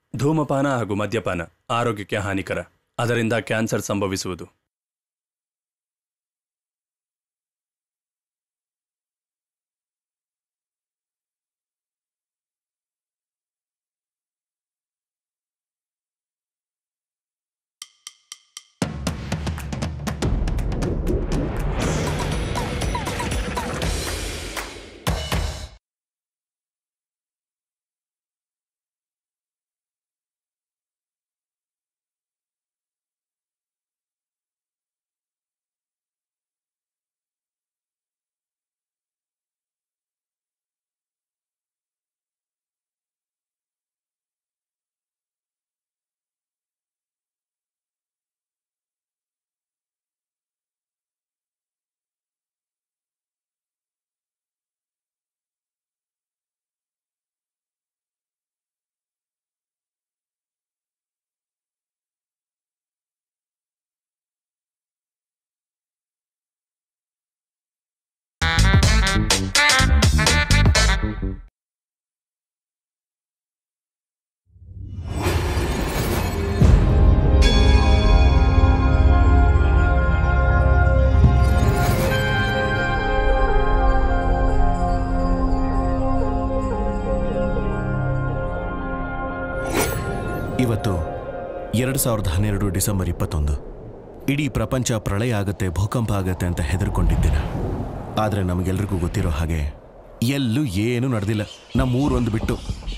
ಧೂಮಪಾನ ಹಾಗೂ ಮದ್ಯಪಾನ ಆರೋಗ್ಯಕ್ಕೆ ಹಾನಿಕರ ಅದರಿಂದ ಕ್ಯಾನ್ಸರ್ ಸಂಭವಿಸುವುದು ಇವತ್ತು ಎರಡು ಸಾವಿರದ ಹನ್ನೆರಡು ಡಿಸೆಂಬರ್ ಇಪ್ಪತ್ತೊಂದು ಇಡೀ ಪ್ರಪಂಚ ಪ್ರಳಯ ಆಗುತ್ತೆ ಭೂಕಂಪ ಆಗುತ್ತೆ ಅಂತ ಹೆದರ್ಕೊಂಡಿದ್ದಿನ ಆದರೆ ನಮಗೆಲ್ರಿಗೂ ಗೊತ್ತಿರೋ ಹಾಗೆ ಎಲ್ಲೂ ಏನೂ ನಡೆದಿಲ್ಲ ನಮ್ಮ ಊರೊಂದು ಬಿಟ್ಟು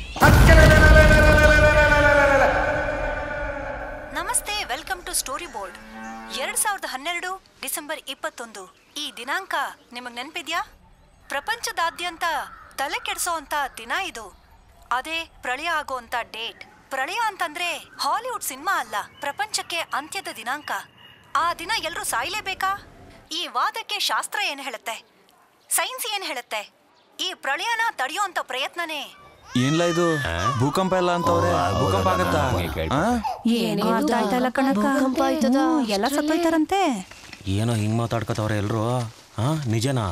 ನಮಸ್ತೆ ವೆಲ್ಕಮ್ ಟು ಸ್ಟೋರಿ ಬೋರ್ಡ್ ಎರಡ್ ಸಾವಿರದ ಹನ್ನೆರಡು ಡಿಸೆಂಬರ್ ಇಪ್ಪತ್ತೊಂದು ಈ ದಿನಾಂಕ ನಿಮಗ್ ನೆನ್ಪಿದ್ಯಾ ಪ್ರಪಂಚದಾದ್ಯಂತ ತಲೆ ಕೆಡಿಸೋಂತ ದಿನ ಇದು ಅದೇ ಪ್ರಳಯ ಆಗೋಂತ ಡೇಟ್ ಪ್ರಳಯ ಅಂತಂದ್ರೆ ಹಾಲಿವುಡ್ ಸಿನಿಮಾ ಅಲ್ಲ ಪ್ರಪಂಚಕ್ಕೆ ಅಂತ್ಯದ ದಿನಾಂಕ ಆ ದಿನ ಎಲ್ರೂ ಸಾಯ್ಲೇಬೇಕಾ ಈ ವಾದಕ್ಕೆ ಶಾಸ್ತ್ರ ಏನ್ ಹೇಳುತ್ತೆ ಸೈನ್ಸ್ ಏನ್ ಹೇಳುತ್ತೆ ಈ ಪ್ರಳಯನ ತಡೆಯೋಂತ ಪ್ರಯತ್ನನೇ ಏನ್ಲ ಇದು ಭೂಕಂಪ ಎಲ್ಲ ಅಂತವ್ರೆ ಭೂಕಂಪ ಆಗತ್ತಾ ಆ? ಏನೋ ಅರ್ಥ ಆಯ್ತಲ್ಲ ಕಣಕ್ಕ ಹ್ಮ್, ಎಲ್ಲ ಸತ್ತೋಯ್ತಾರಂತೆ ಏನೋ ಹಿಂಗ್ ಮಾತಾಡ್ಕೋತವ್ರೆ ಎಲ್ರು ಹಾ ನಿಜನಾ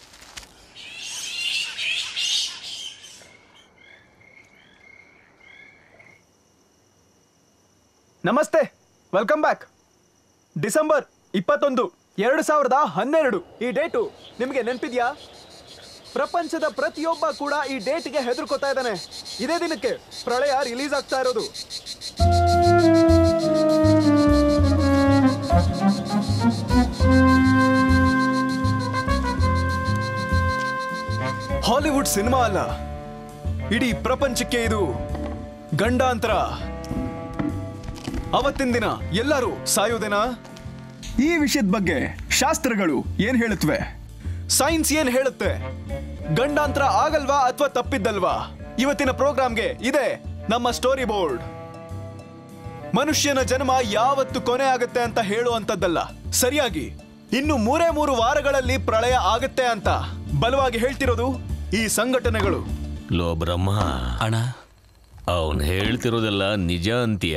ನಮಸ್ತೆ ವೆಲ್ಕಮ್ ಬ್ಯಾಕ್ ಡಿಸೆಂಬರ್ ಇಪ್ಪತ್ತೊಂದು ಎರಡು ಸಾವಿರದ ಹನ್ನೆರಡು ಈ ಡೇಟು ನಿಮಗೆ ನೆನಪಿದ್ಯಾ ಪ್ರಪಂಚದ ಪ್ರತಿಯೊಬ್ಬ ಕೂಡ ಈ ಡೇಟ್ಗೆ ಹೆದರ್ಕೋತಾ ಇದ್ದಾನೆ ಇದೇ ದಿನಕ್ಕೆ ಪ್ರಳಯ ರಿಲೀಸ್ ಆಗ್ತಾ ಇರೋದು ಹಾಲಿವುಡ್ ಸಿನಿಮಾ ಅಲ್ಲ ಇಡೀ ಪ್ರಪಂಚಕ್ಕೆ ಇದು ಗಂಡಾಂತರ ಅವತ್ತಿನ ದಿನ ಎಲ್ಲರೂ ಸಾಯೋದೇನಾ ಈ ವಿಷಯದ ಬಗ್ಗೆ ಶಾಸ್ತ್ರಗಳು ಏನ್ ಹೇಳುತ್ತವೆ ಸೈನ್ಸ್ ಏನ್ ಹೇಳುತ್ತೆ ಗಂಡಾಂತರ ಆಗಲ್ವಾ ಅಥವಾ ತಪ್ಪಿದ್ದಲ್ವಾ ಇವತ್ತಿನ ಪ್ರೋಗ್ರಾಮ್ಗೆ ಇದೆ ನಮ್ಮ ಸ್ಟೋರಿ ಬೋರ್ಡ್ ಮನುಷ್ಯನ ಜನ್ಮ ಯಾವತ್ತು ಕೊನೆ ಆಗುತ್ತೆ ಅಂತ ಹೇಳುವಂತದ್ದಲ್ಲ ಸರಿಯಾಗಿ ಇನ್ನು ಮೂರೇ ಮೂರು ವಾರಗಳಲ್ಲಿ ಪ್ರಳಯ ಆಗುತ್ತೆ ಅಂತ ಬಲವಾಗಿ ಹೇಳ್ತಿರೋದು ಈ ಸಂಘಟನೆಗಳು ಲೋ ಬ್ರಹ್ಮ ಅಣ್ಣ ಅವನ್ ಹೇಳ್ತಿರೋದೆಲ್ಲ ನಿಜ ಅಂತೀಯ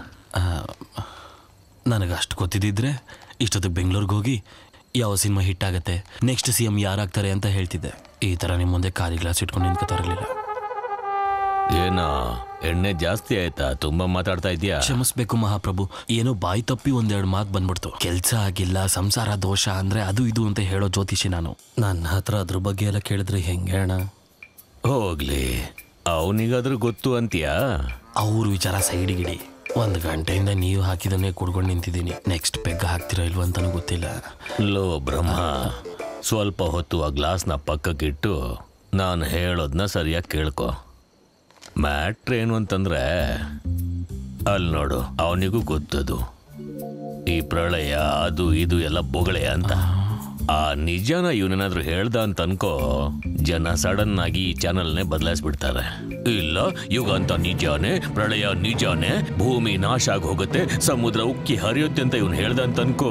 ನನಗೆ ಅಷ್ಟು ಗೊತ್ತಿದ್ದಿದ್ರೆ ಇಷ್ಟೊತ್ತಿಗೆ ಬೆಂಗಳೂರಿಗೆ ಹೋಗಿ ಯಾವ ಸಿನಿಮಾ ಹಿಟ್ ಆಗತ್ತೆ ನೆಕ್ಸ್ಟ್ ಸಿ ಎಂ ಯಾರಾಗ್ತಾರೆ ಅಂತ ಹೇಳ್ತಿದ್ದೆ ಈ ಥರ ನಿಮ್ಮ ಮುಂದೆ ಖಾಲಿ ಗ್ಲಾಸ್ ಇಟ್ಕೊಂಡು ನಿಂತ್ಕೊತಾರಿರ್ಲಿಲ್ಲ ಏನೋ ಎಣ್ಣೆ ಜಾಸ್ತಿ ಆಯ್ತಾ ತುಂಬಾ ಮಾತಾಡ್ತಾ ಇದೀಯಾ ಕ್ಷಮಿಸ್ಬೇಕು ಮಹಾಪ್ರಭು ಏನೋ ಬಾಯಿ ತಪ್ಪಿ ಒಂದೆರಡು ಮಾತು ಬಂದ್ಬಿಡ್ತು ಕೆಲಸ ಆಗಿಲ್ಲ ಸಂಸಾರ ದೋಷ ಅಂದ್ರೆ ಅದು ಇದು ಅಂತ ಹೇಳೋ ಜ್ಯೋತಿಷಿ ನಾನು ನನ್ನ ಹತ್ರ ಅದ್ರ ಬಗ್ಗೆ ಎಲ್ಲ ಕೇಳಿದ್ರೆ ಹೆಂಗೆ ಅಣ್ಣ ಹೋಗ್ಲಿ ಅವನಿಗಾದ್ರೂ ಗೊತ್ತು ಅಂತೀಯಾ ಅವ್ರ ವಿಚಾರ ಸೈಡಿಗಿಡಿ ಒಂದು ಗಂಟೆಯಿಂದ ನೀವು ಹಾಕಿದನ್ನೇ ಕುಡ್ಕೊಂಡು ನಿಂತಿದ್ದೀನಿ ನೆಕ್ಸ್ಟ್ ಪೆಗ್ ಹಾಕ್ತಿರೋ ಇಲ್ವ ಅಂತಾನೂ ಗೊತ್ತಿಲ್ಲ ಲೋ ಬ್ರಹ್ಮ ಸ್ವಲ್ಪ ಹೊತ್ತು ಆ ಗ್ಲಾಸ್ನ ಪಕ್ಕಕ್ಕಿಟ್ಟು ನಾನು ಹೇಳೋದನ್ನ ಸರಿಯಾಗಿ ಕೇಳ್ಕೊ ಮ್ಯಾಟ್ರ್ ಏನು ಅಂತಂದ್ರೆ ಅಲ್ಲಿ ನೋಡು ಅವನಿಗೂ ಗೊತ್ತದು ಈ ಪ್ರಳಯ ಅದು ಇದು ಎಲ್ಲ ಬೊಗಳೆ ಅಂತ ಆ ನಿಜನ ಇವನೇನಾದ್ರೂ ಹೇಳ್ದ ಅಂತ ಅನ್ಕೋ ಜನ ಸಡನ್ ಆಗಿ ಈ ಚಾನಲ್ನೇ ಬದಲಾಯಿಸ್ಬಿಡ್ತಾರೆ ಇಲ್ಲ ಯುಗ ಅಂತ ನಿಜಾನೇ ಪ್ರಳಯ ನಿಜಾನೇ ಭೂಮಿ ನಾಶ ಆಗಿ ಹೋಗುತ್ತೆ ಸಮುದ್ರ ಉಕ್ಕಿ ಹರಿಯುತ್ತೆ ಅಂತ ಇವನು ಹೇಳ್ದ ಅಂತ ಅನ್ಕೋ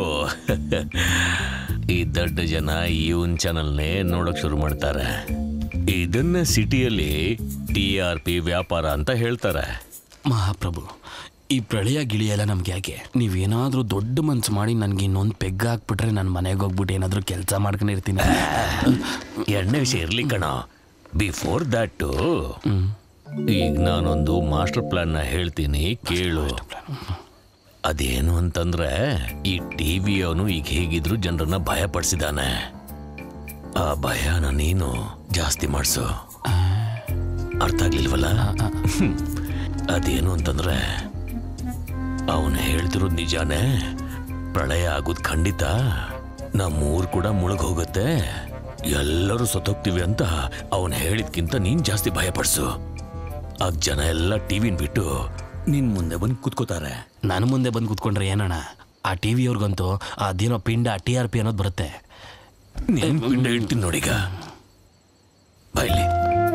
ಈ ದೊಡ್ಡ ಜನ ಇವನ್ ಚಾನಲ್ನೇ ನೋಡಕ್ ಶುರು ಮಾಡ್ತಾರೆ ಇದನ್ನ ಸಿಟಿಯಲ್ಲಿ ಟಿ ಆರ್ ಪಿ ವ್ಯಾಪಾರ ಅಂತ ಹೇಳ್ತಾರೆ ಮಹಾಪ್ರಭು ಈ ಪ್ರಳಯ ಗಿಳಿಯೆಲ್ಲ ನಮ್ಗೆ ಯಾಕೆ ನೀವೇನಾದ್ರೂ ದೊಡ್ಡ ಮನ್ಸು ಮಾಡಿ ನನ್ಗೆ ಇನ್ನೊಂದು ಪೆಗ್ ಹಾಕ್ಬಿಟ್ರೆ ನಾನು ಮನೆಗೆ ಹೋಗ್ಬಿಟ್ಟು ಏನಾದ್ರೂ ಕೆಲಸ ಮಾಡ್ಕೊಂಡಿರ್ತೀನಿ ಎಣ್ಣೆ ವಿಷಯ ಇರ್ಲಿ ಕಣ ಬಿಫೋರ್ ದಟ್ ಈಗ ನಾನೊಂದು ಮಾಸ್ಟರ್ ಪ್ಲಾನ್ನ ಹೇಳ್ತೀನಿ ಕೇಳು ಅದೇನು ಅಂತಂದ್ರೆ ಈ ಟಿವಿ ಅವನು ಈಗ ಹೇಗಿದ್ರು ಜನರನ್ನ ಭಯ ಪಡಿಸಿದಾನೆ ಆ ಭಯನ ನೀನು ಜಾಸ್ತಿ ಮಾಡಿಸು ಅರ್ಥ ಆಗ್ಲಿಲ್ವಲ್ಲ ಹ್ಮ್. ಅದೇನು ಅಂತಂದ್ರೆ ಅವನು ಹೇಳ್ತಿರೋದು ನಿಜಾನೇ ಪ್ರಳಯ ಆಗೋದು ಖಂಡಿತ ನಮ್ಮ ಊರು ಕೂಡ ಮುಳುಗ್ ಹೋಗುತ್ತೆ ಎಲ್ಲರೂ ಸತ್ತೋಗ್ತೀವಿ ಅಂತ ಅವನು ಹೇಳಿದ್ಕಿಂತ ನೀನ್ ಜಾಸ್ತಿ ಭಯಪಡಿಸು ಆಗ ಜನ ಎಲ್ಲ ಟಿವಿನ ಬಿಟ್ಟು ನಿನ್ ಮುಂದೆ ಬಂದು ಕುತ್ಕೋತಾರೆ ನಾನು ಮುಂದೆ ಬಂದು ಕೂತ್ಕೊಂಡ್ರೆ ಏನಣ್ಣ ಆ ಟಿ ವಿಯವ್ರಿಗಂತೂ ಅದೇನೋ ಪಿಂಡ ಟಿ ಆರ್ ಪಿ ಅನ್ನೋದು ಬರುತ್ತೆ ನಿನ್ ಪಿಂಡ ಇಡ್ತೀನಿ ನೋಡೀಗ ಬೈಲಿ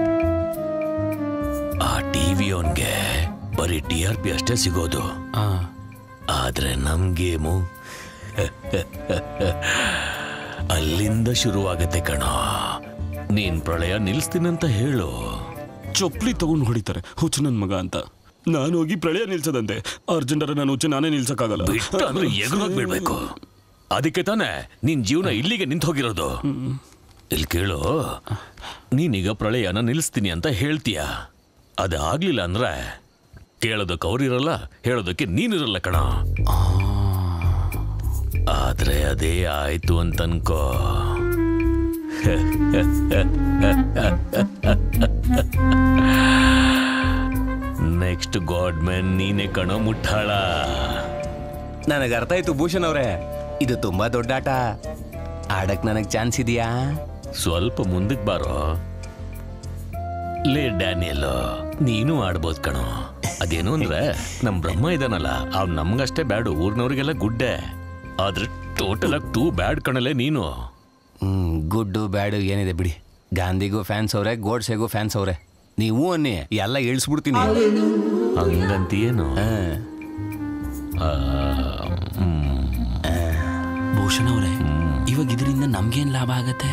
ಆ ಟಿವಿ ಅವನ್ಗೆ ಬರೀ ಟಿ ಆರ್ ಪಿ ಅಷ್ಟೇ ಸಿಗೋದು ಆ, ಆದ್ರೆ ನಮ್ ಗೇಮು ಅಲ್ಲಿಂದ ಶುರುವಾಗತ್ತೆ ಕಣೋ ನೀನ್ ಪ್ರಳಯ ನಿಲ್ಸ್ತೀನಂತ ಹೇಳು ಚೊಪ್ಲಿ ತಗೊಂಡು ಹೊಡಿತಾರೆ ಹುಚ್ಚು ನನ್ನ ಮಗ ಅಂತ ನಾನು ಹೋಗಿ ಪ್ರಳಯ ನಿಲ್ಸದಂತೆ ಅರ್ಜೆಂಟರ ನಾನು ಹುಚ್ಚು ನಾನೇ ನಿಲ್ಸಕ್ಕಾಗಲ್ಲ ಬಿಟ್ಟು ಅಂದ್ರೆ ಎಗರೋಗ್ ಬಿಡ್ಬೇಕು ಅದಕ್ಕೆ ತಾನೇ ನಿನ್ ಜೀವನ ಇಲ್ಲಿಗೆ ನಿಂತು ಹೋಗಿರೋದು ಇಲ್ಲಿ ಕೇಳು ನೀನೀಗ ಪ್ರಳಯನ ನಿಲ್ಲಿಸ್ತೀನಿ ಅಂತ ಹೇಳ್ತೀಯ ಅದಾಗ್ಲಿಲ್ಲ ಅಂದ್ರೆ ಕೇಳೋದಕ್ಕೆ ಅವ್ರಿರಲ್ಲ ಹೇಳೋದಕ್ಕೆ ನೀನಿರಲ್ಲ ಕಣ ಆದ್ರೆ ಅದೇ ಆಯ್ತು ಅಂತ ಅನ್ಕೋ ನೆಕ್ಸ್ಟ್ ಗಾಡ್ ಮ್ಯಾನ್ ನೀನೆ ಕಣೋ ಮುಟ್ಟಾಳ ನನಗೆ ಅರ್ಥ ಆಯ್ತು ಭೂಷಣ್ ಅವರೇ ಇದು ತುಂಬಾ ದೊಡ್ಡ ಆಟ ಆಡಕ್ ನನಗೆ ಚಾನ್ಸ್ ಇದೆಯಾ ಸ್ವಲ್ಪ ಮುಂದಕ್ಕೆ ಬಾರೋ ಲೇ ಡ್ಯಾನಿಯಲ್ ನೀನು ಆಡ್ಬೋದು ಕಣೋ ಅದೇನು ಅಂದ್ರೆ ನಮ್ ಬ್ರಹ್ಮ ಇದಾನಲ್ಲ ಅವ್ ನಮ್ಗಷ್ಟೇ ಬ್ಯಾಡು ಊರ್ನವ್ರಿಗೆಲ್ಲ ಗುಡ್ಡೆ ಆದ್ರೆ ಟೋಟಲ್ ಆಗಿ ಟೂ ಬ್ಯಾಡ್ ಕಣಲೆ ನೀನು ಹ್ಮ್ ಗುಡ್ಡು ಬ್ಯಾಡು ಏನಿದೆ ಬಿಡಿ ಗಾಂಧಿಗೂ ಫ್ಯಾನ್ಸ್ ಅವ್ರೆ ಗೋಡ್ಸೆಗೂ ಫ್ಯಾನ್ಸ್ ಅವ್ರೆ ನೀವು ಅನ್ನಿ ಎಲ್ಲ ಇಳಿಸ್ಬಿಡ್ತೀನಿ ಹಂಗಂತೀಯೇನು ಆ, ಹ್ಮ್. ಭೂಷಣ್ ಅವರೇ ಇವಾಗ ಇದರಿಂದ ನಮ್ಗೇನ್ ಲಾಭ ಆಗತ್ತೆ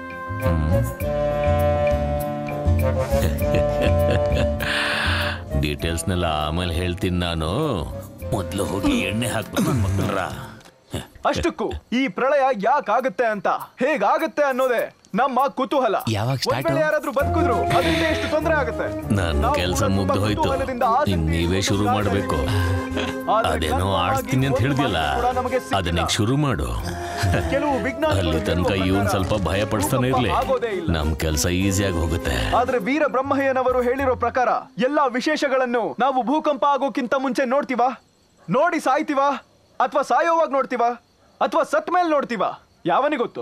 ಡೀಟೇಲ್ಸ್ನೆಲ್ಲ ಆಮೇಲೆ ಹೇಳ್ತೀನಿ ನಾನು ಮೊದಲು ಹೋಗಿ ಎಣ್ಣೆ ಹಾಕ್ಬೇಕು ಮಕ್ಕಳ್ರ ಅಷ್ಟಕ್ಕೂ ಈ ಪ್ರಳಯ ಯಾಕಾಗುತ್ತೆ ಅಂತ ಹೇಗಾಗುತ್ತೆ ಅನ್ನೋದೇ ನಮ್ಮ ಕುತೂಹಲ ಯಾವಾಗ ಒಂದ್ start? ವೇಳೆ ಯಾರಾದ್ರೂ ಬದುಕಿದ್ರು ಅದರಿಂದ ಎಷ್ಟು ತೊಂದರೆ ಆಗುತ್ತೆ ನನ್ನ ನಾವು ಕೆಲಸ ಕೂಡ ತುಂಬಾ ಮುಗ್ದು ಹೋಯ್ತು ಕುತೂಹಲದಿಂದ ಆಸಕ್ತಿ ಇನ್ ನೀವೇ ಶುರು ಕಾಯ್ತಾ ಮಾಡಬೇಕು ಆದ್ರೆ ಅದೇನೋ ಕನ್ಫರ್ಮ್ ಆಗಿ ಆಡ್ತೀನಿ ಅಂತ ಒಂದು ಹೇಳಿದ್ಯಲ್ಲ ಮಾತು ಕೂಡ ನಮಗೆ ಸಿಕ್ಕಿಲ್ಲ. ಅದನ್ನ ಶುರು ಮಾಡು ಕೆಲವು ವಿಜ್ಞಾನಿಗಳು ಅಲ್ಲಿ ತನಕ ಹೇಳುವ ಇವನ್ ಪ್ರಕಾರ ಸ್ವಲ್ಪ ಭಯ ಪಡಿಸ್ತಾನೆ ಇರ್ಲಿ ಭೂಕಂಪ ಆಗೋದೇ ಇಲ್ಲ. ನಮ್ ಕೆಲಸ ಈಸಿಯಾಗಿ ಹೋಗುತ್ತೆ ಆದ್ರೆ ವೀರ ಬ್ರಹ್ಮಯ್ಯನವರು ಹೇಳಿರೋ ಪ್ರಕಾರ ಎಲ್ಲಾ ವಿಶೇಷಗಳನ್ನು ನಾವು ಭೂಕಂಪ ಆಗೋಕ್ಕಿಂತ ಮುಂಚೆ ನೋಡ್ತೀವಾ ನೋಡಿ ಸಾಯ್ತೀವಾ ಅಥವಾ ಸಾಯೋವಾಗ ನೋಡ್ತೀವಾ ಅಥವಾ ಸತ್ ಮೇಲೆ ನೋಡ್ತೀವಾ ಯಾವನಿಗೊತ್ತು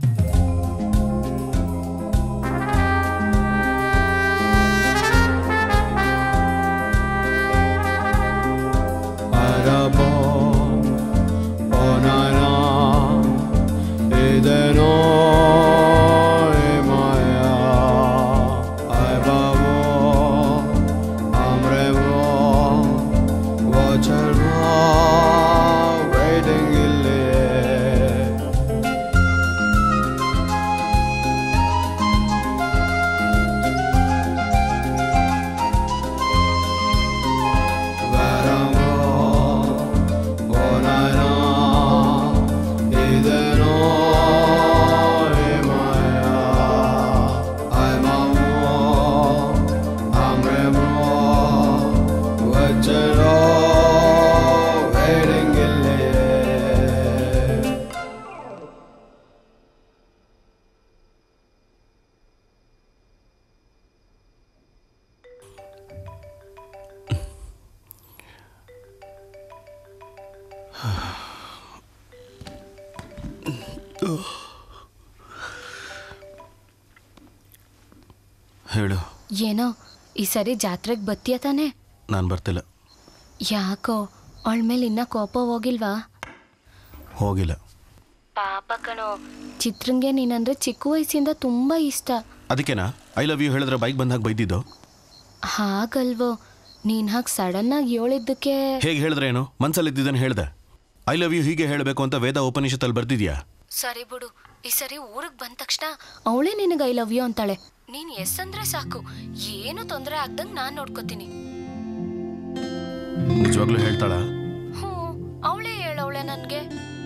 ಹೇಳು ಏನೋ ಈ ಸರಿ ಜಾತ್ರೆಗೆ ಬತ್ತೀಯ ತಾನೆ ನಾನು ಬರ್ತಿಲ್ಲ ಯಾಕೋ ಅವಳ ಮೇಲೆ ಇನ್ನ ಕೋಪ ಹೋಗಿಲ್ವಾ ಹೋಗಿಲ್ಲ ಪಾಪ ಕಣೋ ಚಿತ್ರಂಗೆ ನೀನಂದ್ರೆ ಚಿಕ್ಕ ವಯಸ್ಸಿಂದ ತುಂಬಾ ಇಷ್ಟ ಅದಕ್ಕೇನಾ ಐ ಲವ್ ಯು ಹೇಳಿದ್ರೆ ಬೈಕ್ ಬಂದಾಗ ಬೈದಿದ್ದು ಹಾಗಲ್ವೋ ನೀನ್ ಹಾಗೆ ಸಡನ್ ಆಗಿ ಹೇಳಿದ್ದಕ್ಕೆ ಹೇಗೆ ಹೇಳಿದ್ರೆ ಏನು ಮನ್ಸಲ್ಲಿ ಇದ್ದಿದ್ದನ್ನು ಹೇಳ್ದೆ ಐ ಲವ್ ಯು ಹೀಗೆ ಹೇಳಬೇಕು ಅಂತ ವೇದ ಉಪನಿಷತ್ತಲ್ಲಿ ಬರ್ದಿದ್ಯಾ ಸರಿ ಬಿಡು ಈ ಸರಿ ಊರಿಗೆ ಬಂದ ತಕ್ಷಣ ಅವಳೇ ನಿನಗೆ ಐ ಲವ್ ಯು ಅಂತಾಳೆ ನೀನ್ ಎಸ್ ಅಂದ್ರೆ ಸಾಕು ಏನು ತೊಂದರೆ ಆಗ್ದಂಗ್ ನಾನ್ ನೋಡ್ಕೋತೀನಿ ನಿಜವಾಗ್ಲೂ ಹೇಳ್ತಾಳ ಹ್ಞೂ ಅವಳೇ ಹೇಳವಳೆ ನನ್ಗೆ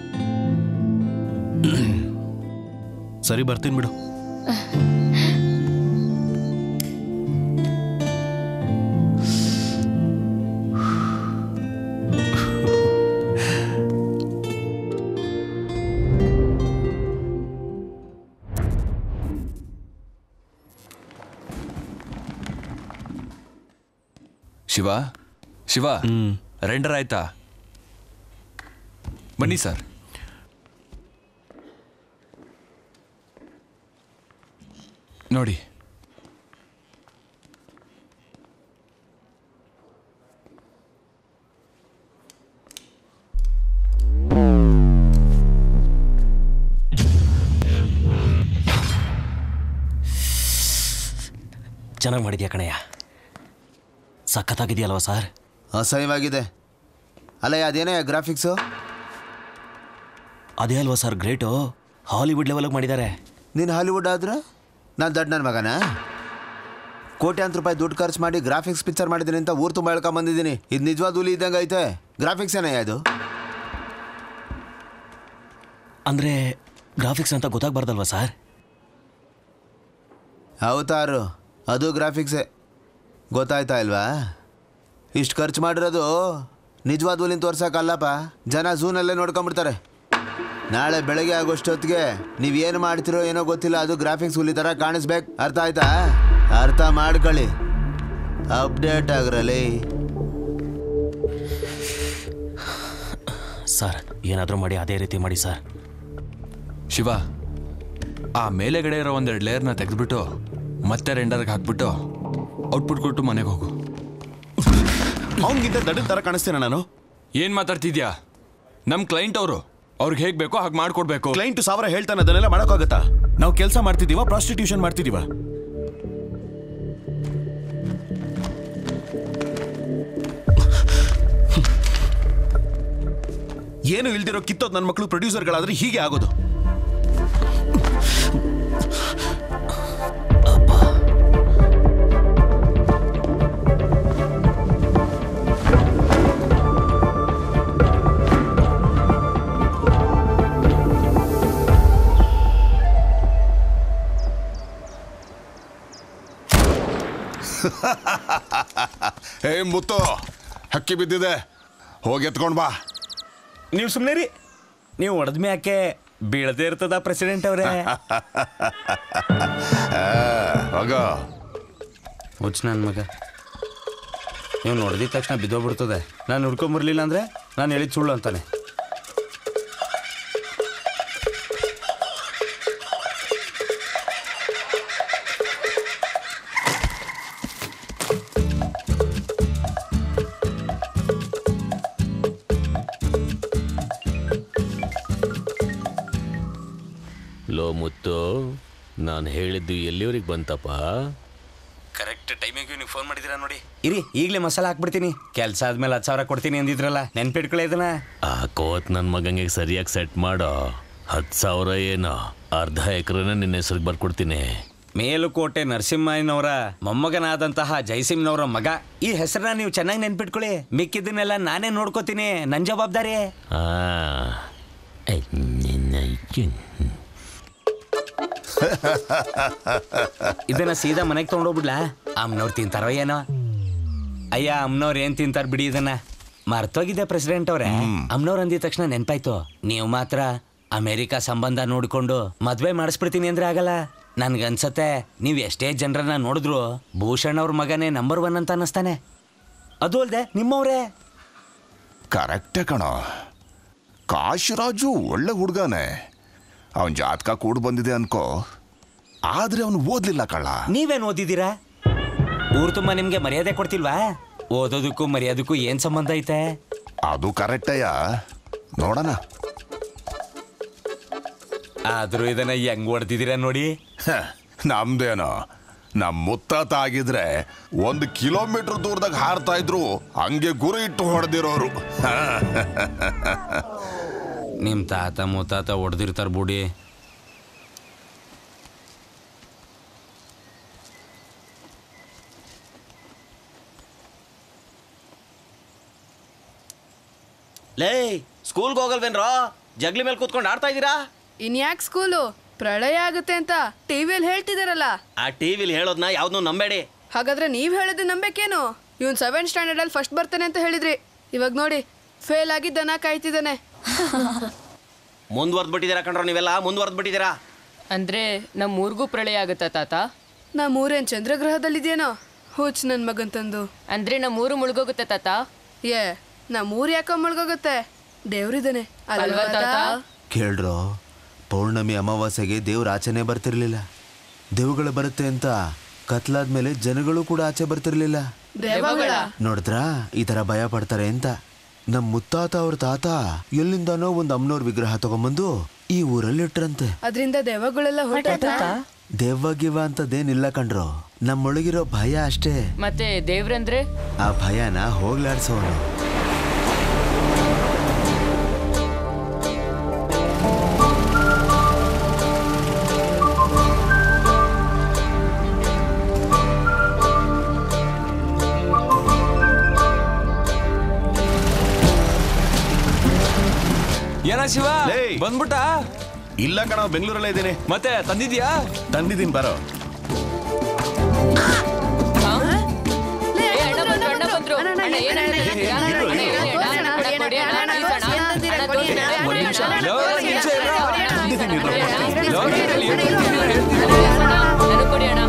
ಸರಿ ಬರ್ತೀನಿ ಬಿಡು ಶಿವ ಶಿವ ರೆಂಡರ್ ಆಯ್ತಾ ಬನ್ನಿ ಸರ್ ನೋಡಿ ಚೆನ್ನಾಗಿ ಮಾಡಿದ್ಯಾ ಕಣಯ್ಯ ಸಖತ್ತಾಗಿದೆಯಲ್ವ ಸರ್ ಅಸಹ್ಯವಾಗಿದೆ ಅಲ್ಲ ಅದೇನೇ ಗ್ರಾಫಿಕ್ಸು ಅದೇ ಅಲ್ವಾ ಸರ್ ಗ್ರೇಟು ಹಾಲಿವುಡ್ ಲೆವೆಲ್ಗೆ ಮಾಡಿದ್ದಾರೆ ನೀನು ಹಾಲಿವುಡ್ ಆದ್ರೆ ನಾನು ದೊಡ್ಡ ನನ್ನ ಮಗನ ಕೋಟ್ಯಾಂತರ ರೂಪಾಯಿ ದುಡ್ಡು ಖರ್ಚು ಮಾಡಿ ಗ್ರಾಫಿಕ್ಸ್ ಪಿಕ್ಚರ್ ಮಾಡಿದ್ದೀನಿ ಅಂತ ಊರು ತುಂಬ ಹೇಳ್ಕೊಂಬಂದಿದ್ದೀನಿ ಇದು ನಿಜವಾದ ಹುಲಿ ಇದ್ದಂಗೆ ಐತೆ ಗ್ರಾಫಿಕ್ಸ್ ಏನಯ್ಯ ಇದು ಅಂದರೆ ಗ್ರಾಫಿಕ್ಸ್ ಅಂತ ಗೊತ್ತಾಗ್ಬಾರ್ದಲ್ವಾ ಸರ್ ಅವತಾರು ಅದು ಗ್ರಾಫಿಕ್ಸೇ ಗೊತ್ತಾಯ್ತಾ ಇಲ್ವಾ ಇಷ್ಟು ಖರ್ಚು ಮಾಡಿರೋದು ನಿಜವಾದ ಹುಲಿನ ತೋರ್ಸಕ್ಕಲ್ಲಪ್ಪ ಜನ ಝೂನಲ್ಲೇ ನೋಡ್ಕೊಂಬಿಡ್ತಾರೆ ನಾಳೆ ಬೆಳಗ್ಗೆ ಆಗೋಷ್ಟೊತ್ತಿಗೆ ನೀವೇನು ಮಾಡ್ತಿರೋ ಏನೋ ಗೊತ್ತಿಲ್ಲ ಅದು ಗ್ರಾಫಿಕ್ಸ್ ಹುಲಿ ಥರ ಕಾಣಿಸ್ಬೇಕು ಅರ್ಥ ಆಯ್ತಾ ಅರ್ಥ ಮಾಡ್ಕೊಳ್ಳಿ ಅಪ್ಡೇಟ್ ಆಗ್ರಲಿ ಸರ್ ಏನಾದರೂ ಮಾಡಿ ಅದೇ ರೀತಿ ಮಾಡಿ ಸರ್ ಶಿವ ಆ ಮೇಲೆಗಡೆ ಇರೋ ಒಂದೆರಡು ಲೇಯರ್ನ ತೆಗೆದ್ಬಿಟ್ಟು ಮತ್ತೆ ರೆಂಡರ್ಗೆ ಹಾಕ್ಬಿಟ್ಟು ಔಟ್ಪುಟ್ ಕೊಟ್ಟು ಮನೆಗೆ ಹೋಗು ಅವನಿಗಿಂತ ದಡ್ಡ ಥರ ಕಾಣಿಸ್ತೇನೆ ನಾನು ಏನ್ ಮಾತಾಡ್ತಿದ್ಯಾ ನಮ್ ಕ್ಲೈಂಟ್ ಅವರು ಅವ್ರಿಗೆ ಹೇಗ್ ಬೇಕೋ ಹಾಗೆ ಮಾಡ್ಕೊಡ್ಬೇಕು ಕ್ಲೈಂಟ್ ಸಾವಿರ ಹೇಳ್ತಾನೆ ಅದನ್ನೆಲ್ಲ ಮಾಡೋಕ್ಕಾಗತ್ತಾ ನಾವು ಕೆಲಸ ಮಾಡ್ತಿದೀವ ಪ್ರಾಸ್ಟಿಟ್ಯೂಷನ್ ಮಾಡ್ತಿದೀವ ಏನು ಇಲ್ದಿರೋ ಕಿತ್ತೋದ್ ನನ್ನ ಮಕ್ಕಳು ಪ್ರೊಡ್ಯೂಸರ್ಗಳಾದ್ರೆ ಹೀಗೆ ಆಗೋದು ಹೇ ಮುತ್ತು ಹಕ್ಕಿ ಬಿದ್ದಿದೆ ಹೋಗಿ ಎತ್ಕೊಂಡ್ ಬಾ ನೀವು ಸುಮ್ಮನೆ ರೀ ನೀವು ಹೊಡೆದ ಮ್ಯಾಕೆ ಬೀಳದೇ ಇರ್ತದ ಪ್ರೆಸಿಡೆಂಟ್ ಅವರೇ ಹೋಗ ಹುಚ್ಚ ನನ್ನ ಮಗ ನೀವು ನೋಡಿದ ತಕ್ಷಣ ಬಿದ್ದೋಗ್ಬಿಡ್ತದೆ ನಾನು ಹುಡ್ಕೊಂಬರ್ಲಿಲ್ಲ ಅಂದರೆ ನಾನು ಹೇಳಿದ ಸುಳ್ಳು ಅಂತಾನೆ ಲೋ ಮುತ್ತು ನಾನು ಹೇಳಿದ್ದು ಎಲ್ಲಿವರೆಗೆ ಬಂತಪ್ಪ ಕರೆಕ್ಟ್ ಟೈಮಿಗೆ ನೀವು ಫೋನ್ ಮಾಡಿದ್ದೀರಾ ನೋಡಿ ಇರಿ ಈಗಲೇ ಮಸಾಲ ಹಾಕ್ಬಿಡ್ತೀನಿ ಕೆಲಸ ಆದ್ಮೇಲೆ ಹತ್ತು ಸಾವಿರ ಕೊಡ್ತೀನಿ ಅಂದಿದ್ರಲ್ಲ ನೆನ್ಪಿಟ್ಕೊಳ್ಳಿ ಇದನ್ನ ಆ ಕೋತ್ ನನ್ನ ಮಗಂಗೆ ಸರಿಯಾಗಿ ಸೆಟ್ ಮಾಡೋ ಹತ್ತು ಸಾವಿರ ಏನೋ ಅರ್ಧ ಎಕರೆನ ನಿನ್ನ ಹೆಸರಿಗೆ ಬರ್ಕೊಡ್ತೀನಿ ಮೇಲುಕೋಟೆ ನರಸಿಂಹಯ್ಯನವರ ಮೊಮ್ಮಗನಾದಂತಹ ಜಯಸಿಂಹನವರ ಮಗ ಈ ಹೆಸರನ್ನ ನೀವು ಚೆನ್ನಾಗಿ ನೆನ್ಪಿಟ್ಕೊಳ್ಳಿ ಮಿಕ್ಕಿದ್ದನ್ನೆಲ್ಲ ನಾನೇ ನೋಡ್ಕೋತೀನಿ ನನ್ನ ಜವಾಬ್ದಾರಿ ಆ ಐ, ನಿನ್ನ ಅಯ್ಯನ್. ಇದನ್ನ ಸೀದಾ ಮನೆಗೆ ತೊಗೊಂಡೋಗ್ಬಿಡ್ಲಾ ಅಮ್ಮನವ್ರು ತಿಂತಾರೋ ಏನೋ ಅಯ್ಯ ಅಮ್ಮನವ್ರು ಏನ್ ತಿಂತಾರ ಬಿಡಿ ಇದನ್ನ ಮರ್ತೋಗಿದೆ ಪ್ರೆಸಿಡೆಂಟ್ ಅವ್ರೆ ಅಮ್ಮನವ್ರು ಅಂದಿದ ತಕ್ಷಣ ನೆನ್ಪಾಯ್ತು ನೀವು ಮಾತ್ರ ಅಮೆರಿಕ ಸಂಬಂಧ ನೋಡಿಕೊಂಡು ಮದ್ವೆ ಮಾಡಿಸ್ಬಿಡ್ತೀನಿ ಅಂದ್ರೆ ಆಗಲ್ಲ ನನ್ಗನ್ಸತ್ತೆ ನೀವು ಎಷ್ಟೇ ಜನರನ್ನ ನೋಡಿದ್ರು ಭೂಷಣ್ ಅವ್ರ ಮಗನೇ ನಂಬರ್ ಒನ್ ಅಂತ ಅನ್ನಿಸ್ತಾನೆ ಅದು ಅಲ್ದೆ ನಿಮ್ಮವ್ರೇ ಕರೆಕ್ಟೇ ಕಣೋ ಕಾಶಿರಾಜು ಒಳ್ಳೆ ಹುಡುಗನೇ ಅವನ್ ಜಾತಕ ಕೂಡ ಬಂದಿದೆ ಅನ್ಕೋ ಆದ್ರೆ ಅವನು ಓದ್ಲಿಲ್ಲ ಕಳ್ಳ ನೀವೇನ್ ಓದಿದ್ದೀರಾ ಊರ್ ತುಂಬಾ ನಿಮ್ಗೆ ಮರ್ಯಾದೆ ಕೊಡ್ತಿಲ್ವಾ ಓದೋದಕ್ಕೂ ಮರ್ಯಾದಕ್ಕೂ ಏನ್ ಸಂಬಂಧ ಐತೆ ಅದು ಕರೆಕ್ಟಯ್ಯ ನೋಡೋಣ ಆದ್ರೂ ಇದನ್ನ ಹೆಂಗ್ ಹೊಡ್ದಿದ್ದೀರಾ ನೋಡಿ ನಮ್ದೇನೋ ನಮ್ ಮುತ್ತಾತ ಆಗಿದ್ರೆ ಒಂದು ಕಿಲೋಮೀಟರ್ ದೂರದಾಗ ಹಾರ್ತಾ ಇದ್ರು ಹಂಗೆ ಗುರಿ ಇಟ್ಟು ಹೊಡೆದಿರೋರು ನಿಮ್ ತಾತ ಮುತ್ತಾತ ಹೊಡೆದಿರ್ತಾರ ಬುಡಿ ಲೇ ಸ್ಕೂಲ್ಗೆ ಹೋಗಲ್ವೇನ್ರೋ ಜಗ್ಲಿ ಮೇಲೆ ಕೂತ್ಕೊಂಡು ಆಡ್ತಾ ಇದ್ದೀರಾ ಇನ್ಯಾಕ್ ಸ್ಕೂಲು ಪ್ರಳಯ ಆಗುತ್ತೆ ಅಂತ ಟಿವಿಯಲ್ಲಿ ಹೇಳ್ತಿದಾರಲ್ಲ ಆ ಟಿವಿಲಿ ಹೇಳೋದ್ನ ಯಾವ್ದನ್ನೂ ನಂಬೇಡಿ ಹಾಗಾದ್ರೆ ನೀವ್ ಹೇಳೋದು ನಂಬೇಕೇನು ಇವನ್ ಸೆವೆಂತ್ ಸ್ಟ್ಯಾಂಡರ್ಡ್ ಅಲ್ಲಿ ಫಸ್ಟ್ ಬರ್ತಾನೆ ಅಂತ ಹೇಳಿದ್ರಿ ಇವಾಗ ನೋಡಿ ಫೇಲ್ ಆಗಿ ದನ ಕಾಯ್ತಿದ್ದಾನೆ ಮುಂದುವರ್ದ್ಬಿಟ್ಟಿದ್ದೀರಾ ಕಣ್ರೋ ನೀವೆಲ್ಲ ಮುಂದುವರ್ದ್ಬಿಟ್ಟಿದ್ದೀರಾ ಅಂದ್ರೆ ನಮ್ಮ ಊರಿಗೂ ಪ್ರಳಯ ಆಗುತ್ತಾ ತಾತ ನಾ ಮೂರೇನ್ ಚಂದ್ರಗ್ರಹದಲ್ಲಿದ್ಯೇನೋ ಹುಚ್ಚ ನನ್ ಮಗನ್ ತಂದು ಅಂದ್ರೆ ನಮ್ಮ ಊರು ಮುಳುಗೋಗುತ್ತೆ ತಾತ ಏ ನಮ್ಮ ಊರ್ ಯಾಕೋ ಮುಳುಗೋಗುತ್ತೆ ದೇವ್ರಿದಾನೆ ಅಲ್ವಾ ಅಲ್ವಾ ತಾತ? ತಾತ? ಕೇಳ್ರೋ ಪೌರ್ಣಮಿ ಅಮಾವಾಸ್ಯೆಗೆ ದೇವ್ರ ಆಚೆನೆ ಬರ್ತಿರ್ಲಿಲ್ಲ ದೇವುಗಳು ಬರುತ್ತೆ ಅಂತ ಕತ್ಲಾದ್ಮೇಲೆ ಜನಗಳು ಕೂಡ ಆಚೆ ಬರ್ತಿರ್ಲಿಲ್ಲ ದೆವ್ವಗಳ? ನೋಡಿದ್ರಾ ಈ ತರ ಭಯ ಪಡ್ತಾರೆ ಅಂತ ನಮ್ ಮುತ್ತಾತ ಅವ್ರ ತಾತ ಎಲ್ಲಿಂದಾನೋ ಒಂದ್ ಅಮ್ಮನವ್ರ ವಿಗ್ರಹ ತಗೊಂಬಂದು ಈ ಊರಲ್ಲಿ ಇಟ್ರಂತೆ ಅದ್ರಿಂದ ದೆವ್ವಗಳೆಲ್ಲ ಹೊರಟ ದೆವ್ವ ಗಿವ್ವ ಅಂತದೇನಿಲ್ಲ ಕಣ್ರೋ ನಮ್ಮೊಳಗಿರೋ ಭಯ ಅಷ್ಟೇ ಮತ್ತೆ ದೇವ್ರಂದ್ರೆ ಆ ಭಯನ ಹೋಗ್ಲಾಡ್ಸೋನು ಏನ ಶಿವ ಬಂದ್ಬಿಟ್ಟ ಇಲ್ಲ ಕಣ ಬೆಂಗಳೂರಲ್ಲೇ ಇದ್ದೀನಿ ಮತ್ತೆ ತಂದಿದ್ಯಾ ತಂದಿದ್ದೀನಿ ಬರೋ ಏ, ಅಣ್ಣ ಬಂದ್ರು, ಅಣ್ಣ ಬಂದ್ರು. ಅಣ್ಣ, ಏನ್ ಅಣ್ಣ ಹೇಳ್ತೀರಾ? ಅಣ್ಣ, ಹೇಳಿ ಅಣ್ಣ, ಅಣ್ಣ, ಅಣ್ಣ, ಕೊಡಿ ಅಣ್ಣ, please ಅಣ್ಣ. ಅಣ್ಣ, ತೋರ್ಸಿ ಅಣ್ಣ, ಒಂದ್ ನಿಮಿಷ. ಅಣ್ಣ, ಲೋ, ಒಂದ್ ನಿಮಿಷ ಇರು. ತಂದಿದ್ದೀನಿ ಇರು. ಲೋ, ಹೇಳಿ, ಹೇಳಿ, ನನಗ್ ಕೊಡಿ ಅಣ್ಣ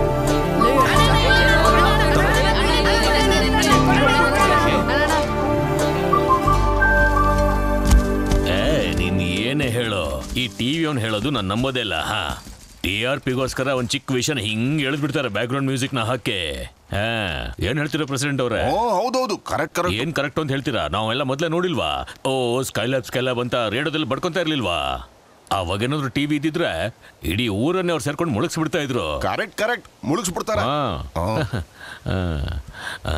ಏ ನೀನ್ ಏನೇ ಹೇಳೋ ಈ ಟಿವಿ ಅವ್ನು ಹೇಳೋದು ನಾನು ನಂಬೋದೇ ಇಲ್ಲ ಹಾ ಟಿ ಆರ್ ಪಿಗೋಸ್ಕರ ಒಂದ್ ಚಿಕ್ಕ ವಿಷಯನ ಹಿಂಗ್ ಎಳ್ದ್ಬಿಡ್ತಾರೆ ಬ್ಯಾಕ್ ಗ್ರೌಂಡ್ ಮ್ಯೂಸಿಕ್ ನ ಹಾಕಿ ಹಾ ಏನ್ ಹೇಳ್ತೀರಾ ಪ್ರೆಸಿಡೆಂಟ್ ಅವ್ರೆ ಹೌದೌದು ಕರೆಕ್ಟ್ ಕರೆಕ್ಟ್ ಏನ್ ಕರೆಕ್ಟ್ ಅಂತ ಹೇಳ್ತೀರಾ ನಾವೆಲ್ಲ ಮೊದ್ಲೇ ನೋಡಿಲ್ವಾ ಓ ಸ್ಕೈಲ್ಯಾಬ್ ಸ್ಕೈಲ್ಯಾಬ್ ಅಂತ ರೇಡಿಯೋದಲ್ಲಿ ಬಡ್ಕೊಂತ ಇರ್ಲಿಲ್ವಾ ಅವಾಗೇನಾದ್ರು ಟಿವಿ ಇದ್ದಿದ್ರೆ ಇಡೀ ಊರನ್ನೇ ಅವ್ರು ಸೇರ್ಕೊಂಡು ಮುಳುಗಿಸ್ಬಿಡ್ತಾ ಇದ್ರು ಕರೆಕ್ಟ್ ಕರೆಕ್ಟ್ ಮುಳುಗಿಸ್ಬಿಡ್ತಾರೆ ಹಾ. ಆ, ಆ.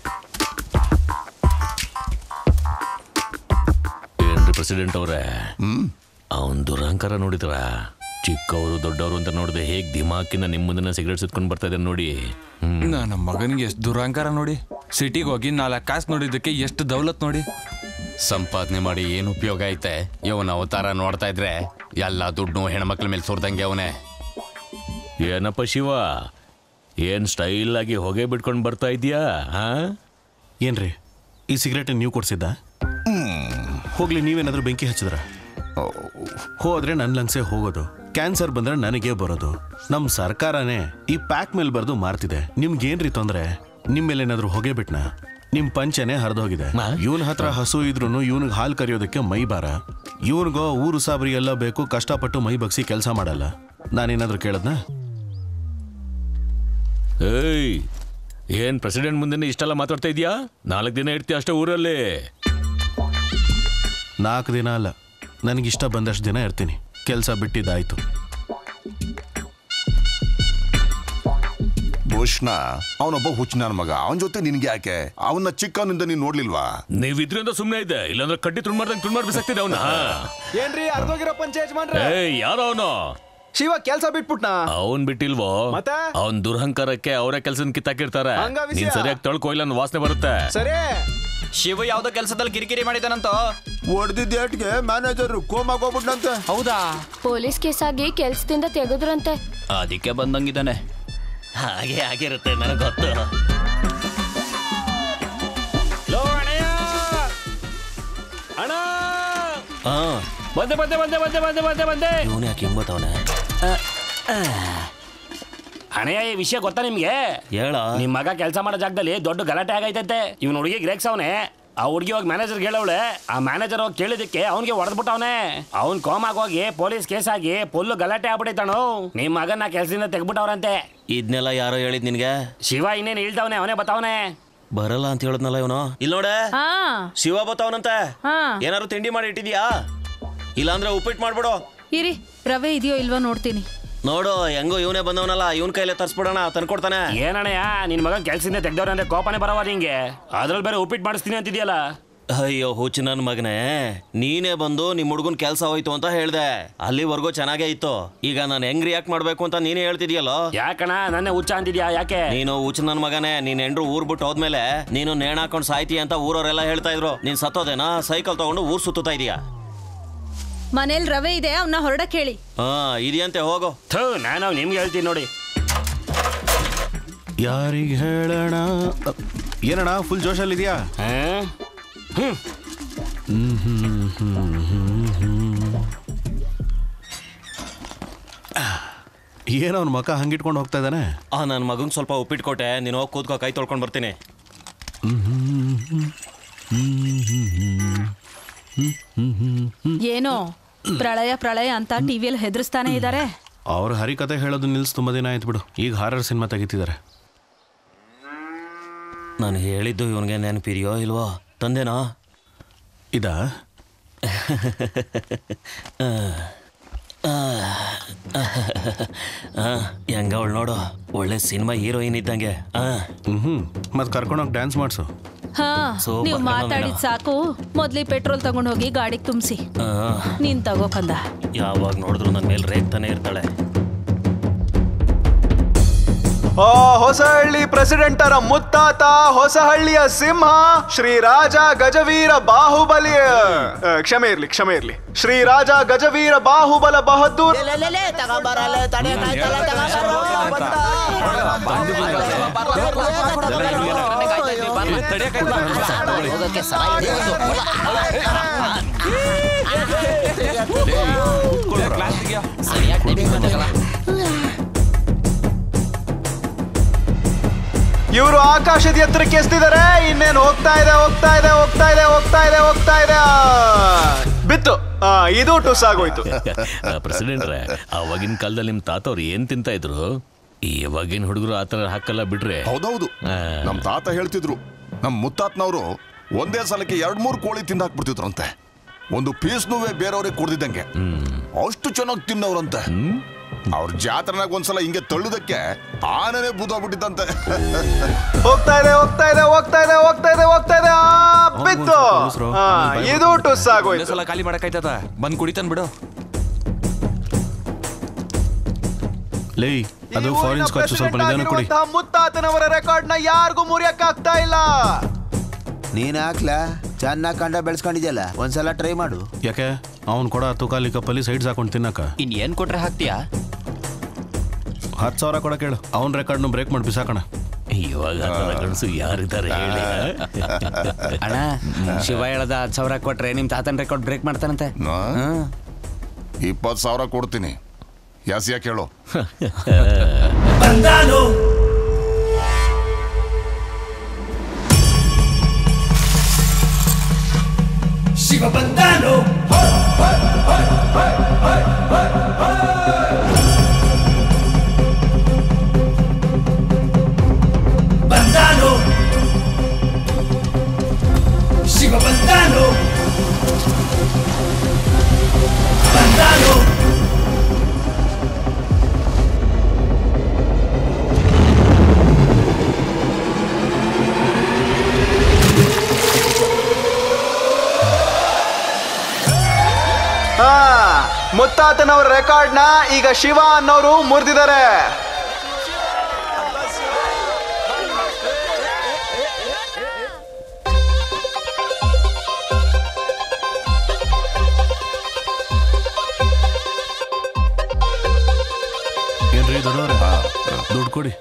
ಏನ್ರಿ ಪ್ರೆಸಿಡೆಂಟ್ ಅವ್ರೆ ಅವನ್ ದುರಹಂಕಾರ ನೋಡಿದ್ರ ಚಿಕ್ಕವರು ದೊಡ್ಡವರು ಅಂತ ನೋಡಿದೆ ಹೇಗ್ ದಿಮಾಕಿನ ನಿಮ್ಮ ಮುಂದೆ ಸಿಗರೇಟ್ ಸುತ್ಕೊಂಡು ಬರ್ತಾ ಇದ್ದಾರೆ ನೋಡಿ ಹ್ಮ್. ನನ್ನ ಮಗನಿಗೆ ಎಷ್ಟು ದುರಹಂಕಾರ ನೋಡಿ ಸಿಟಿಗೆ ಹೋಗಿ ನಾಲ್ಕು ಕಾಸು ನೋಡಿದ್ದಕ್ಕೆ ಎಷ್ಟು ದೌಲತ್ ನೋಡಿ ಸಂಪಾದನೆ ಮಾಡಿ ಏನು ಉಪಯೋಗ ಐತೆ ಇವನ ಅವತಾರ ನೋಡ್ತಾ ಇದ್ರೆ ಎಲ್ಲ ದುಡ್ಡು ಹೆಣ್ಮಕ್ಳ ಮೇಲೆ ಸುರ್ದಂಗೆ ಅವನೇ ಏನಪ್ಪ ಶಿವ ಏನ್ ಸ್ಟೈಲ್ ಆಗಿ ಹೊಗೆ ಬಿಟ್ಕೊಂಡು ಬರ್ತಾ ಇದೀಯಾ ಹಾ ಏನ್ರಿ ಈ ಸಿಗರೇಟ್ ನೀವು ಕೊಡ್ಸಿದ್ದ ಹೋಗ್ಲಿ ನೀವೇನಾದ್ರೂ ಬೆಂಕಿ ಹಚ್ಚಿದ್ರ ಹೋದ್ರೆ ನನ್ನ ಲಂಗ್ಸೇ ಹೋಗೋದು ಕ್ಯಾನ್ಸರ್ ಬಂದ್ರೆ ನನಗೆ ಬರೋದು ನಮ್ ಸರ್ಕಾರನೇ ಈ ಪ್ಯಾಕ್ ಮೇಲೆ ಬರೆದು ಮಾರ್ತಿದೆ ನಿಮ್ಗೇನ್ರಿ ತೊಂದ್ರೆ ನಿಮ್ ಮೇಲೆ ಏನಾದ್ರೂ ಹೊಗೆ ಬಿಟ್ನ ನಿಮ್ ಪಂಚನೆ ಹರಿದೋಗಿದೆ ಇವನ್ ಹತ್ರ ಹಸು ಇದ್ರೂನು ಇವನಿಗೆ ಹಾಲು ಕರಿಯೋದಕ್ಕೆ ಮೈ ಬಾರ ಇವನಿಗೋ ಊರು ಸಾಬರಿ ಎಲ್ಲ ಬೇಕು ಕಷ್ಟಪಟ್ಟು ಮೈ ಬಗ್ಸಿ ಕೆಲಸ ಮಾಡಲ್ಲ ನಾನೇನಾದ್ರೂ ಕೇಳದ್ನಾ ಏಯ್ ಏನ್ ಪ್ರೆಸಿಡೆಂಟ್ ಮುಂದೆ ಇಷ್ಟೆಲ್ಲ ಮಾತಾಡ್ತಾ ಇದೀಯಾ ನಾಲ್ಕು ದಿನ ಇರ್ತೀಯ ಅಷ್ಟೇ ಊರಲ್ಲಿ ನಾಲ್ಕು ದಿನ ಅಲ್ಲ ನನಗಿಷ್ಟ ಬಂದಷ್ಟು ದಿನ ಇರ್ತೀನಿ ಕೆಲಸ ಬಿಟ್ಟಿದ್ದಾಯ್ತು ಭೂಷಣ ಅವನೊಬ್ಬ ಹುಚ್ಚ ನನ್ನ ಮಗ ಅವನ ಜೊತೆ ನಿನ್ಗೆ ಯಾಕೆ ಅವನ್ನ ಚಿಕ್ಕವನಿಂದ ನೀನ್ ನೋಡ್ಲಿಲ್ವಾ ನೀವಿದ್ರಿಂದ ಸುಮ್ಮನೆ ಇದೆ ಇಲ್ಲಾಂದ್ರೆ ಕಡ್ಡಿ ತುಂಡ್ ಮಾಡ್ದಂಗೆ ತುಂಡ್ ಮಾಡಿ ಬಿಸಾಕ್ತಿದ್ದೆ ಅವನ ಏನ್ರಿ ಅರ್ಧೋಗಿರೋ ಪಂಚಾಯತ್ ಮಾಡ್ರೆ ಏಯ್ ಯಾರೋ ಅವನು ಶಿವ ಕೆಲ್ಸ ಬಿಟ್ಬಿಟ್ನಾ ಅವನ್ ಬಿಟ್ಟಿಲ್ವೋ ಮತ್ತೆ? ಅವನ್ ದುರ್ಹಂಕಾರಕ್ಕೆ ಅವರೇ ಕೆಲ್ಸನ ಕಿತ್ತಾಕಿರ್ತಾರೆ ಹಂಗ ವಿಷಯ? ನೀನ್ ಸರಿಯಾಗಿ ತೊಳ್ಕೊ ಇಲ್ಲ ಅನ್ನೋ ವಾಸನೆ ಬರುತ್ತೆ ಸರಿ ಶಿವ ಯಾವ್ದೋ ಕೆಲಸದಲ್ಲಿ ಕಿರಿಕಿರಿ ಮಾಡಿದಾನಂತ ಹೊಡೆದಿದ್ದ ಏಟ್ಗೆ ಮ್ಯಾನೇಜರ್ ಕೋಮಾಗ್ ಹೋಗ್ಬಿಟ್ನಂತೆ ಹೌದಾ ಪೊಲೀಸ್ ಕೇಸ್ ಆಗಿ ಕೆಲ್ಸದಿಂದ ತೆಗೆದ್ರಂತೆ ಅದಕ್ಕೆ ಬಂದಂಗಿದ್ದಾನೆ ಹಾಗೆ ಆಗಿರುತ್ತೆ ನನಗೆ ಗೊತ್ತು ಅಣ್ಣ ಹಾ ಬಂದೆ ಬಂದೆ ಬಂದೆ ಬಂದೆ ಬಂದೆ ಬಂದೆ ಬಂದೆ ಇವನು ಯಾಕೆ ಹಿಂಗ್ ಗೊತ್ತವನೆ ಅಣೆಯ ಈ ವಿಷಯ ಗೊತ್ತಾ ನಿಮ್ಗೆ ಹೇಳ ನಿಮ್ ಮಗ ಕೆಲಸ ಮಾಡೋ ಜಾಗದಲ್ಲಿ ದೊಡ್ಡ ಗಲಾಟೆ ಆಗೈತೈತೆ ಇವ್ನ ಹುಡುಗಿ ರೇಗ್ಸವ್ನೆ ಆ ಹುಡುಗಿ ಹೋಗಿ ಮ್ಯಾನೇಜರ್ ಹೇಳವಳೆ ಆ ಮ್ಯಾನೇಜರ್ ಹೋಗಿ ಕೇಳಿದಕ್ಕೆ ಅವ್ನಿಗೆ ಹೊಡೆದ್ಬಿಟ್ಟವನೆ ಅವ್ನ್ ಕೋಮಾಗ ಹೋಗಿ ಪೊಲೀಸ್ ಕೇಸ್ ಆಗಿ ಫುಲ್ ಗಲಾಟೆ ಆಗ್ಬಿಟ್ಟೈತಣು ನಿಮ್ ಮಗನ ಕೆಲ್ಸದಿಂದ ತೆಗ್ಬಿಟ್ಟವ್ರಂತೆ ಇದನ್ನೆಲ್ಲ ಯಾರೋ ಹೇಳಿದ್ ನಿನ್ಗೆ ಶಿವ ಇನ್ನೇನು ಇಳ್ದವನೆ ಅವನೇ ಬತ್ತಾವನೆ ಬರಲ್ಲ ಅಂತ ಹೇಳದ್ನಲ್ಲ ಇವನು ಇಲ್ಲಿ ನೋಡೆ ಶಿವ ಬತ್ತಾವನಂತೆ ಏನಾದ್ರು ತಿಂಡಿ ಮಾಡಿ ಇಟ್ಟಿದ್ಯಾ ಇಲ್ಲಾಂದ್ರೆ ಉಪ್ಪಿಟ್ಟು ಮಾಡ್ಬಿಡು ಇರಿ ರವೆ ಇದೆಯೋ ಇಲ್ವೋ ನೋಡ್ತೀನಿ ನೋಡು ಹೆಂಗೋ ಇವನೇ ಬಂದವನಲ್ಲ ಇವನ್ ಕೈಲೇ ತರ್ಸ್ಬಿಡೋಣ ತಂದ್ಕೊಡ್ತಾನೆ ಏನಣ್ಣಯ್ಯ ನಿನ್ ಮಗ ಕೆಲ್ಸದಿಂದ ತೆಗ್ದವ್ರೆ ಕೋಪನೆ ಬರವ ನಿಂಗೆ ಅದ್ರಲ್ಲಿ ಬೇರೆ ಉಪ್ಪಿಟ್ಟು ಮಾಡಿಸ್ತೀನಿ ಅಂತಿದ್ಯಲ್ಲ ಅಯ್ಯೋ ಹುಚ್ಚು ನನ್ನ ಮಗನೇ ನೀನೇ ಬಂದು ನಿಮ್ಮ ಹುಡುಗನ್ ಕೆಲಸ ಹೋಯ್ತು ಅಂತ ಹೇಳ್ದೆ ಅಲ್ಲಿವರೆಗೂ ಚೆನ್ನಾಗೇ ಇತ್ತು ಈಗ ನಾನು ಹೆಂಗ್ ರಿಯಾಕ್ಟ್ ಮಾಡ್ಬೇಕು ಅಂತ ನೀನೇ ಹೇಳ್ತಿದ್ಯಲ್ಲೋ ಯಾಕಣ ನನ್ನೇ ಹುಚ್ಚ ಅಂತಿದ್ಯಾ ಯಾಕೆ ನೀನು ಹುಚ್ಚು ನನ್ನ ಮಗನೇ ನೀನ್ ಹೆಂಡ್ರು ಊರ್ ಬಿಟ್ಟು ಹೋದ್ಮೇಲೆ ನೀನು ನೇಣ್ ಹಾಕೊಂಡ್ ಸಾಯ್ತಿ ಅಂತ ಊರವರೆಲ್ಲ ಹೇಳ್ತಾ ಇದ್ರು ನೀನ್ ಸತ್ತೋದೇನಾ ಸೈಕಲ್ ತಗೊಂಡು ಊರ್ ಸುತ್ತಾ ಇದೀಯಾ ಮನೇಲಿ ರವೆ ಇದೆ ಅವನ್ನ ಹೊರಡಕ್ ಹೇಳಿ ಹಾ ಇದೆಯಂತೆ ಹೋಗು ಥೂ ನಾನು ನಿಮ್ಗೆ ಹೇಳ್ತೀನಿ ನೋಡಿ ಯಾರಿಗೆ ಹೇಳೋಣ ಏನಣ್ಣ ಫುಲ್ ಜೋಶಲ್ಲಿ ಇದೆಯಾ ಏನೋ ಅವ್ನ ಮಕ ಹಂಗಿಟ್ಕೊಂಡು ಹೋಗ್ತಾ ಇದ್ದಾನೆ ಆ ನನ್ನ ಮಗಂಗೆ ಸ್ವಲ್ಪ ಉಪ್ಪಿಟ್ಟು ಕೊಟ್ಟೆ ನೀನು ಹೋಗಿ ಕೂತ್ಕೋ ಕೈ ತೊಳ್ಕೊಂಡು ಬರ್ತೀನಿ ಏನೋ ಪ್ರಳಯ ಪ್ರಳಯ ಅಂತ ಟಿವಿಯಲ್ಲಿ ಹೆದರ್ಸ್ತಾನೆ ಇದ್ದಾರೆ ಅವ್ರ ಹರಿಕತೆ ಹೇಳೋದು ನಿಲ್ಸ್ ತುಂಬ ದಿನ ಆಯ್ತು ಬಿಡು ಈಗ ಹಾರರ್ ಸಿನಿಮಾ ತೆಗಿತಿದ್ದಾರೆ ನಾನು ಹೇಳಿದ್ದು ಇವನಿಗೆ ನೆನಪಿದೆಯೋ ಇಲ್ವೋ ತಂದೆನಾ ಇದಾ ಹೆಂಗ ಅವಳು ನೋಡು ಒಳ್ಳೆ ಸಿನಿಮಾ ಹೀರೋಯಿನ್ ಇದ್ದಂಗೆ ಆ. ಹ್ಞೂ ಮತ್ತೆ ಕರ್ಕೊಂಡೋಗಿ ಡ್ಯಾನ್ಸ್ ಮಾಡಿಸು ಹಾ Super ನೀವು ಕಣೋ ಮಾತಾಡಿದ್ ಸಾಕು ಮೊದ್ಲಿ ಪೆಟ್ರೋಲ್ ತಗೊಂಡ್ ಹೋಗಿ ಗಾಡಿಗೆ ತುಂಬಿಸಿ ಆ, ನೀನ್ ತಗೋಕಂದ ಯಾವಾಗ ನೋಡಿದ್ರು ನನ್ನ ಮೇಲೆ ರೇಗ್ತಾನೆ ಇರ್ತಾಳೆ ಆ ಹೊಸಹಳ್ಳಿ ಪ್ರೆಸಿಡೆಂಟರ ಮುತ್ತಾತ ಹೊಸಹಳ್ಳಿಯ ಸಿಂಹ ಶ್ರೀ ರಾಜ ಗಜವೀರ ಬಾಹುಬಲಿ ಆ, ಕ್ಷಮೆ ಇರ್ಲಿ ಕ್ಷಮೆ ಇರ್ಲಿ ಶ್ರೀ ರಾಜ ಗಜವೀರ ಬಾಹುಬಲ ಬಹದ್ದೂರ್ ಇವರು ಆಕಾಶದ ಎತ್ತರಕ್ಕೆ ಎಸ್ತಿದ್ದಾರೆ ಇನ್ನೇನು ಹೋಗ್ತಾ ಇದೆ ಹೋಗ್ತಾ ಇದೆ ಹೋಗ್ತಾ ಇದೆ ಹೋಗ್ತಾ ಇದೆ ಹೋಗ್ತಾ ಇದೆ ಆ, ಬಿತ್ತು ಆ, ಇದು ಟುಸ್ ಆಗೋಯ್ತು ಪ್ರೆಸಿಡೆಂಟ್ರೆ ಅವಾಗಿನ ಕಾಲದಲ್ಲಿ ನಿಮ್ ತಾತವ್ರು ಏನ್ ತಿಂತ ಇದ್ರು ಇವಾಗಿನ ಹುಡುಗರು ಆತರ ಹಾಕಲ್ಲ ಬಿಡ್ರೆ ಹೌದೌದು ನಮ್ ತಾತ ಹೇಳ್ತಿದ್ರು ನಮ್ ಮುತ್ತಾತ್ನವರು ಒಂದೇ ಸಲಕ್ಕೆ ಎರಡ್ ಮೂರು ಕೋಳಿ ತಿಂದು ಹಾಕ್ಬಿಡ್ತಿದ್ರಂತೆ ಒಂದು ಪೀಸ್ನೂ ಬೇರೆಯವ್ರಿಗೆ ಕೊಡ್ದಿದ್ದಂಗೆ ಅಷ್ಟು ಚೆನ್ನಾಗಿ ತಿನ್ನವ್ರಂತೆ ಅವ್ರ ಜಾತ್ರೆನಾಗ ಒಂದ್ಸಲ ಹಿಂಗೆ ತಳ್ಳುದಕ್ಕೆ ಆನೆನೆ ಬೂದೋಗ್ಬಿಟ್ಟಿದ್ದಂತೆ ಹೋಗ್ತಾ ಇದೆ ಹೋಗ್ತಾ ಇದೆ ಹೋಗ್ತಾ ಇದೆ ಹೋಗ್ತಾ ಇದೆ ಹೋಗ್ತಾ ಇದೆ ಆ, ಬಿತ್ತು ಆ, ಇದು ಟುಸ್ ಆಗೋಯ್ತು ಸಲ ಖಾಲಿ ಮಾಡಕ್ಕಾಯ್ತದ ಬಂದ್ ಕುಡಿತಾನ್ ಬಿಡು ಲೇ ಅದು ಫಾರಿನ್ ಸ್ಕಾಚ್ ಸ್ವಲ್ಪ ನಿಧಾನ ಕೊಡಿ ಆಗಿರುವಂತಹ ಮುತ್ತಾತನವರ ರೆಕಾರ್ಡ್ ನ ಯಾರಿಗೂ ಮುರಿಯಕ್ ಆಗ್ತಾ ಇಲ್ಲ ನೀನ್ ಹಾಕ್ಲಾ ಚೆನ್ನಾಗಿ ಕಂಡ ಬೆಳೆಸ್ಕೊಂಡಿದ್ಯಲ್ಲ ಒಂದ್ಸಲ ಟ್ರೈ ಮಾಡು ಯಾಕೆ ಅವ್ನು ಕೊಡ ತುಕಾಲಿ ಕಪ್ಪಲ್ಲಿ ಸೈಡ್ಸ್ ಹಾಕೊಂಡು ತಿನ್ನಕ ಇನ್ ಏನ್ ಕೊಟ್ರೆ ಹಾಕ್ತೀಯಾ ಹತ್ತು ಸಾವಿರ ಕೊಡ ಕೇಳು ಅವ್ನ ರೆಕಾರ್ಡ್ನು ಬ್ರೇಕ್ ಮಾಡಿ ಬಿಸಾಕಣ ಇವಾಗ ಆ ಥರ ಗಂಡಸು ಯಾರಿದ್ದಾರೆ ಹೇಳಿ ಅಣ್ಣ ಶಿವ ಹೇಳದ ಹತ್ತು ಸಾವಿರ ಕೊಟ್ರೆ ನಿಮ್ ತಾತನ ರೆಕಾರ್ಡ್ ಬ್ರೇಕ್ ಮಾಡ್ತಾನಂತೆ ಇಪ್ಪತ್ತು ಸಾವಿರ ಕೊಡ್ತೀನಿ ಯಾಸ್ ಯಾಕೆ ಹೇಳು ಶಿವ ಬಂದಾನು ಬಂದಾನು ಶಿವ ಬಂದಾನು ಬಂದಾನು ಹಾ ಮುತ್ತಾತನವರ ರೆಕಾರ್ಡ್ ನ ಈಗ ಶಿವ ಅನ್ನೋರು ಮುರಿದಿದ್ದಾರೆ ಏನ್ರಿ ದೊಡ್ಡವ್ರೆ ದುಡ್ಡು ಕೊಡಿ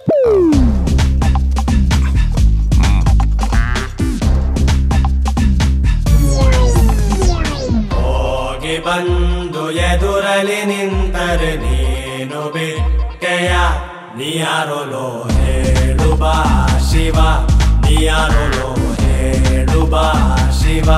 ಹೋಗಿ ಬಂದು ಎದುರಲಿ ನಿಂತರೆ ನೀನು ಬಿಟ್ಟೆಯ ನೀಯಾರೊಲೋ ಹೇಳು ಬಾ ಶಿವ ನೀಯಾರೊಲೋ ಹೇಳು ಬಾ ಶಿವ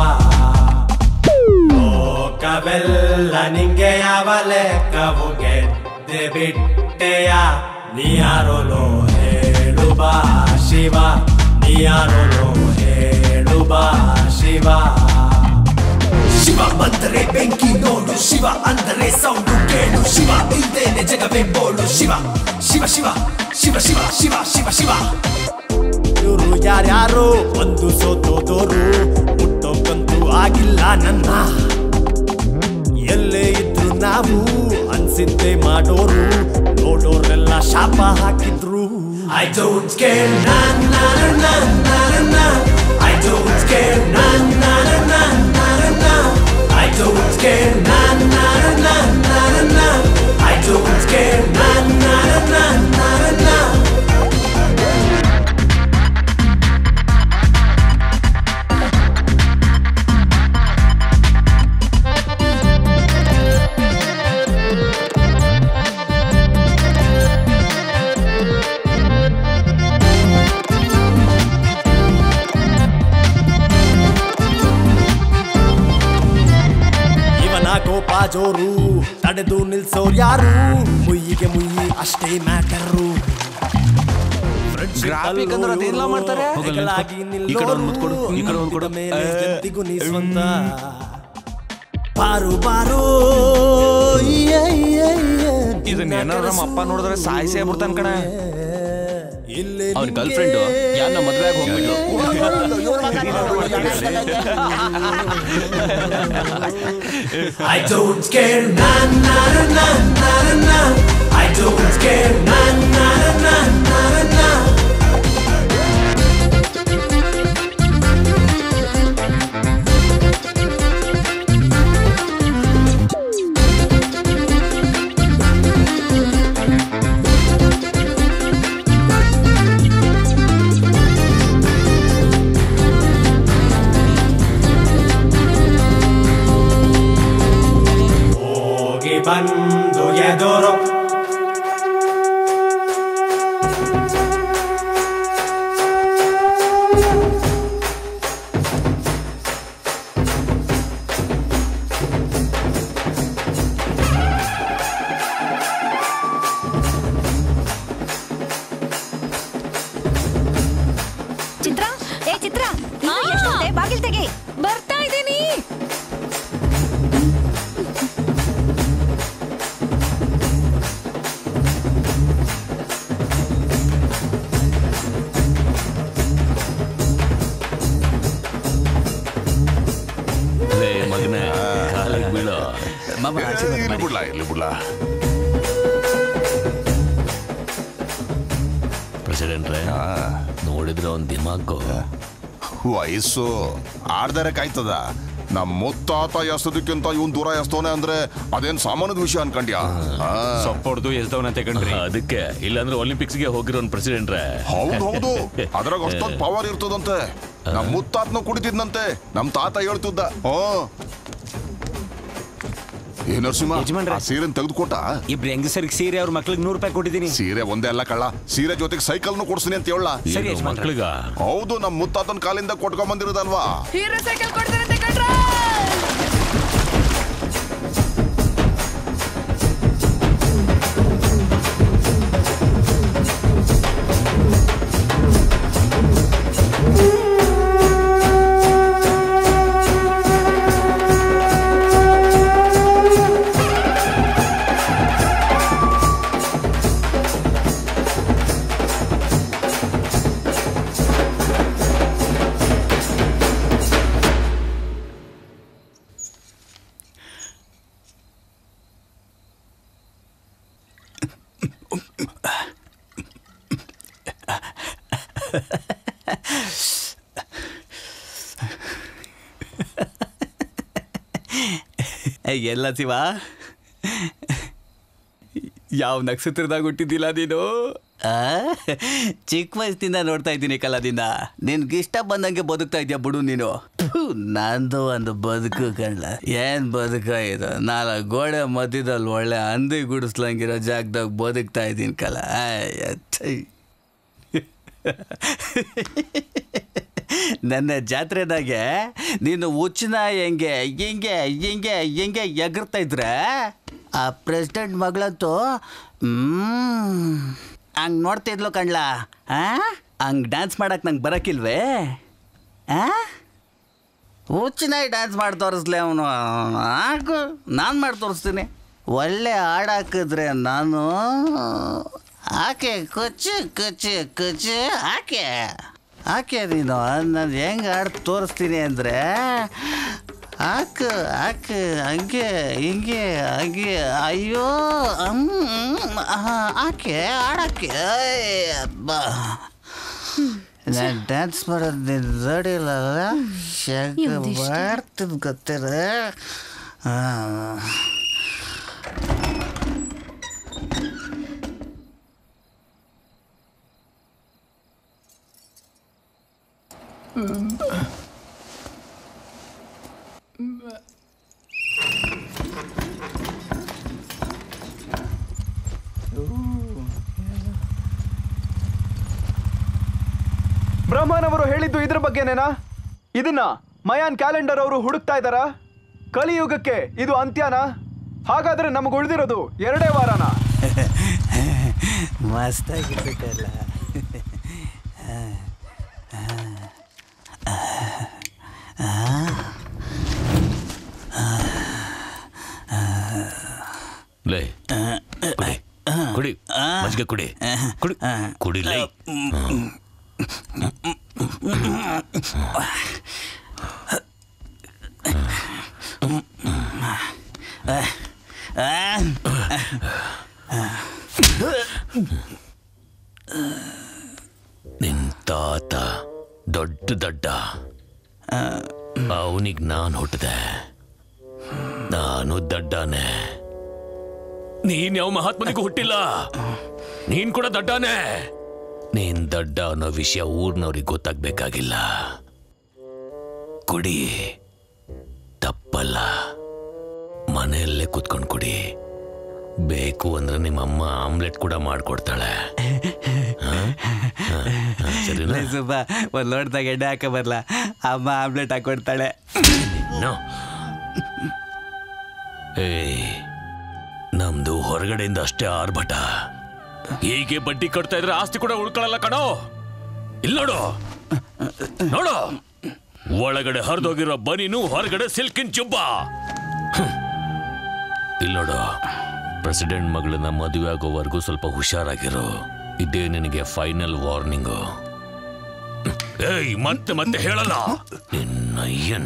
ಲೋಕವೆಲ್ಲ ನಿಂಗೆ ಯಾವ ಲೆಕ್ಕವು ಗೆದ್ದೆ ಬಿಟ್ಟೆಯ ನೀಯಾರೊಲೋ ಹೇಳು ಬಾ ಶಿವ ನೀಯಾರೊಲೋ ಹೇಳು ಬಾ ಶಿವ ಶಿವ ಬಂದರೆ ಬೆಂಕಿ ನೋಡು ಶಿವ ಅಂದರೆ ಸೌಂಡು ಕೇಳು ಶಿವ ಇಲ್ದೇನೆ ಜಗವೇ ಬೋಳು ಶಿವ ಶಿವ ಶಿವ ಶಿವ ಶಿವ ಶಿವ ಶಿವ ಶಿವ ಇವರು ಯಾರ್ಯಾರು ಒಂದು ಸೋತೋದೋರು ಮುಟ್ಟೋಕಂತೂ ಆಗಿಲ್ಲ ನನ್ನ ಎಲ್ಲೇ ಇದ್ರು ನಾವು ಅನ್ಸಿದ್ದೆ ಮಾಡೋರು ನೋಡೋರೆಲ್ಲ ಶಾಪ ಹಾಕಿದ್ರು ಐ ಡೋಂಟ್ ಕೇರ್ ನಾನ್ ನಾನ್ ನಾನ್ ನಾನ್ ನಾನ್ ಐ ಡೋಂಟ್ ಕೇರ್ ನಾನ್ ನಾನ್ ನಾನ್ ನಾನ್ ನಾನ್ I don't care na na na na na na I don't care na na na na na na ಜೋರು ತಡೆದು ನಿಲ್ಸೋರ್ ಯಾರು ಮುಯ್ಯಿಗೆ ಮುಯ್ಯಿ ಅಷ್ಟೇ ಮ್ಯಾಟರು ಗ್ರಾಫಿಕ್ ಅಂದ್ರೆ ಅದೆಲ್ಲ ಮಾಡ್ತಾರೆ ಈ ಕಡೆ ಒಂದ್ ಮುತ್ತು ಕೊಡು, ಈ ಕಡೆ ಒಂದ್ ಕೊಡು. ಜಗತ್ತಿಗೂ ನೀ ಸ್ವಂತ ಬಾರು ಬಾರು ಯೇ, ಯೇ, ಯೇ. ಇದನ್ನ ಏನಾರ ನಮ್ಮ ಅಪ್ಪ ನೋಡಿದ್ರೆ ಸಾಯಿಸೇ ಬಿಡ್ತಾನ ಕಣ ಅವ್ನ ಗರ್ಲ್ ಫ್ರೆಂಡ್ ಯಾರ ಮದ್ವೆ ಆಗಿ ಹೋಗ್ಬಿಟ್ಲು I don't care, na na na na na na. I don't care, na na na na na na. ಹೋಗಿ ಬಂದು ಎದುರು ಚಿತ್ರ ಏ ಚಿತ್ರ ಇನ್ನು ಎಷ್ಟೊತ್ತೆ? ಬಾಗಿಲ್ ತೆಗಿ ಬರ್ತಾ ಇದ್ದೀನಿ ಲೇ ಮಗನೇ ಕಾಲಿಗೆ ಬೀಳೋ ಇರ್ಲಿ ಬಿಡ್ಲಾ ಇರ್ಲಿ ಬಿಡ್ಲಾ ಪ್ರೆಸಿಡೆಂಟ್ರೆ ನೋಡಿದ್ರೆ ಅವ್ನ ದಿಮಾಕು ವಯಸ್ಸು ಆಡ್ದರೆ ಕಾಯ್ತದ ನಮ್ಮ ಮುತ್ತಾತ ಎಸ್ತದಕ್ಕಿಂತ ಇವನ್ ದೂರ ಎಸ್ತವನೆ ಅಂದ್ರೆ ಅದೇನ್ ಸಾಮಾನ್ಯದ ವಿಷಯ ಅನ್ಕಂಡ್ಯಾ ಸೊಪ್ಪೊಡ್ದು ಎಲ್ತವನಂತೆ ಕಣ್ರಿ ಅದಕ್ಕೆ ಇಲ್ಲಾಂದ್ರೆ ಒಲಿಂಪಿಕ್ಸ್ಗೆ ಹೋಗಿರೋನ್ ಪ್ರೆಸಿಡೆಂಟ್ರೆ ಹೌದು ಹೌದು ಅದ್ರಾಗ ಅಷ್ಟೊಂದು ಪವರ್ ಇರ್ತದಂತೆ ನಮ್ ಮುತ್ತಾತ್ನ ಕುಡಿತಿದ್ನಂತೆ ನಮ್ ತಾತ ಹೇಳ್ತಿದ್ದ ಓ ಏ ನರಸಿಂಹ ಆ ಸೀರೆನ್ ತೆಗೆದುಕೊಟ್ಟ ಇಬ್ರು ಹೆಂಗಸರಿಗೆ ಸೀರೆ ಅವ್ರ ಮಕ್ಳಿಗೆ ನೂರು ರೂಪಾಯಿ ಕೊಟ್ಟಿದ್ದೀನಿ ಸೀರೆ ಒಂದೇ ಅಲ್ಲ ಕಳ್ಳ ಸೀರೆ ಜೊತೆಗೆ ಸೈಕಲ್ನು ಕೊಡ್ಸ್ತೀನಿ ಅಂತ ಹೇಳ ಸರಿ, ಯಜಮಾನ್ರೆ. ಮಕ್ಳಿಗ ಹೌದು ನಮ್ ಮುತ್ತಾತನ ಕಾಲಿಂದ ಕೊಟ್ಕೊಂಡ್ ಬಂದಿರೋದಲ್ವಾ ಹೀರೋ ಸೈಕಲ್ ಕೊಡ್ತಾರಂತೆ ಕಣ್ರ ಎಲ್ಲ ಶಿವ ಯಾವ ನಕ್ಷತ್ರದಾಗ ಹುಟ್ಟಿದ್ದಿಲ್ಲ ನೀನು ಆ? ಚಿಕ್ಕ ವಯಸ್ಸಿನಿಂದ ನೋಡ್ತಾ ಇದ್ದೀನಿ ಕಲಾದಿಂದ ನಿನ್ಗೆ ಇಷ್ಟ ಬಂದಂಗೆ ಬದುಕ್ತಾ ಇದೆಯಾ ಬಿಡು ನೀನು ಥು, ನಂದು ಒಂದು ಬದುಕು ಕಣ್ಲ ಏನ್ ಬದುಕ ಇದು ನಾಲ್ಕು ಗೋಡೆ ಮಧ್ಯದಲ್ಲಿ ಒಳ್ಳೆ ಹಂದಿ ಗುಡಿಸ್ಲಂಗಿರೋ ಜಾಗದಾಗ ಬದುಕ್ತಾ ಇದ್ದೀನಿ ಕಲ ಆಯ್, ಛೈ. ನನ್ನ ಜಾತ್ರೆದಾಗೆ ನೀನು ಹುಚ್ಚನ ಹೆಂಗೆ ಹಿಂಗೆ ಹಿಂಗೆ ಹಿಂಗೆ ಎಗರ್ತಾ ಇದ್ರೆ ಆ ಪ್ರೆಸಿಡೆಂಟ್ ಮಗಳಂತೂ ಹ್ಮ್ ಹಂಗೆ ನೋಡ್ತಿದ್ಲು ಕಣ್ಲ ಆ ಹಂಗೆ ಡ್ಯಾನ್ಸ್ ಮಾಡಕ್ಕೆ ನಂಗೆ ಬರೋಕ್ಕಿಲ್ವೇ ಆ ಹುಚ್ಚನಾಗಿ ಡ್ಯಾನ್ಸ್ ಮಾಡಿ ತೋರಿಸ್ಲಿ ಅವನು ಹಾಕು ನಾನು ಮಾಡಿ ತೋರಿಸ್ತೀನಿ ಒಳ್ಳೆ ಹಾಡು ಹಾಕಿದ್ರೆ ನಾನು ಆಕೆ ಕೊಚ್ಚು ಕೊಚ್ಚು ಕೊಚ್ಚು ಆಕೆ ಆಕೆ ನೀನು ನಾನು ಹೆಂಗೆ ಹಾಡು ತೋರಿಸ್ತೀನಿ ಅಂದರೆ ಹಾಕು ಹಾಕು ಹಂಗೆ ಹಿಂಗೆ ಹಂಗೆ ಅಯ್ಯೋ ಹ್ಮ್, ಆ, ಆಕೆ ಹಾಡಾಕೆ ಅಬ್ಬಾ ನಾನು ಡ್ಯಾನ್ಸ್ ಮಾಡೋದು ನೀನು ನೋಡಿಲ್ಲ ಶಂಕ ಮಾಡ್ತೀನಿ ಗೊತ್ತಿರ ಹಾಂ ಬ್ರಹ್ಮನ್ ಅವರು ಹೇಳಿದ್ದು ಇದ್ರ ಬಗ್ಗೆನೇನಾ ಇದನ್ನ ಮಯಾನ್ ಕ್ಯಾಲೆಂಡರ್ ಅವರು ಹುಡುಕ್ತಾ ಇದ್ದಾರಾ ಕಲಿಯುಗಕ್ಕೆ ಇದು ಅಂತ್ಯನಾ ಹಾಗಾದ್ರೆ ನಮ್ಗೆ ಉಳಿದಿರೋದು ಎರಡೇ ವಾರನ ಮಸ್ತಾಗಿರ್ತೈತಲ್ಲ ಲೇ ಕುಡಿ ಕುಡಿ ಮಜ್ಜಿಗೆ ಕುಡಿ ಕುಡಿ ಕುಡಿ ಲೈ ನಿನ್ ತಾತ ದೊಡ್ಡ ದಡ್ಡ ಅವನಿಗೆ ನಾನು ಹುಟ್ಟಿದೆ ನಾನು ದಡ್ಡಾನೆ ನೀನ್ ಯಾವ ಮಹಾತ್ಮನಿಗೂ ಹುಟ್ಟಿಲ್ಲ ನೀನ್ ಕೂಡ ದಡ್ಡಾನೆ ನೀನ್ ದಡ್ಡ ಅನ್ನೋ ವಿಷಯ ಊರ್ನವ್ರಿಗೆ ಗೊತ್ತಾಗ್ಬೇಕಾಗಿಲ್ಲ ಕುಡಿ ತಪ್ಪಲ್ಲ ಮನೆಯಲ್ಲೇ ಕುತ್ಕೊಂಡು ಕುಡಿ ಬೇಕು ಅಂದ್ರೆ ನಿಮ್ಮಮ್ಮ ಆಮ್ಲೆಟ್ ಕೂಡ ಮಾಡ್ಕೊಡ್ತಾಳೆ ಹ? ಹ, ಹ, ಸರಿನಾ ಸುಬ್ಬ ಒಂದ್ ಲೋಟದಾಗ ಎಣ್ಣೆ ಹಾಕ ಬರ್ಲ ಅಮ್ಮ ಆಮ್ಲೆಟ್ ಹಾಕೊಡ್ತಾಳೆ ನೋ ಏಯ್ ನಮ್ದು ಹೊರಗಡೆಯಿಂದ ಅಷ್ಟೇ ಆರ್ಭಟ ಹೀಗೆ ಬಡ್ಡಿ ಕಟ್ತಾ ಇದ್ರೆ ಆಸ್ತಿ ಕೂಡ ಉಳ್ಕೊಳ್ಳಲ್ಲ ಕಣೋ ಇಲ್ಲಿ ನೋಡು ನೋಡು ಒಳಗಡೆ ಹರಿದೋಗಿರೋ ಬನೀನು ಹೊರಗಡೆ ಸಿಲ್ಕಿನ್ ಚುಬ್ಬ ಇಲ್ಲಿ ನೋಡು ಪ್ರೆಸಿಡೆಂಟ್ ಮಗಳನ್ನ ಮದುವೆ ಆಗೋವರೆಗೂ ಸ್ವಲ್ಪ ಹುಷಾರಾಗಿರು ಇದೇ ನಿನಗೆ ಫೈನಲ್ ವಾರ್ನಿಂಗು ಏಯ್ ಮತ್ತೆ ಮತ್ತೆ ಹೇಳಲ್ಲ ನಿನ್ನಯ್ಯನ್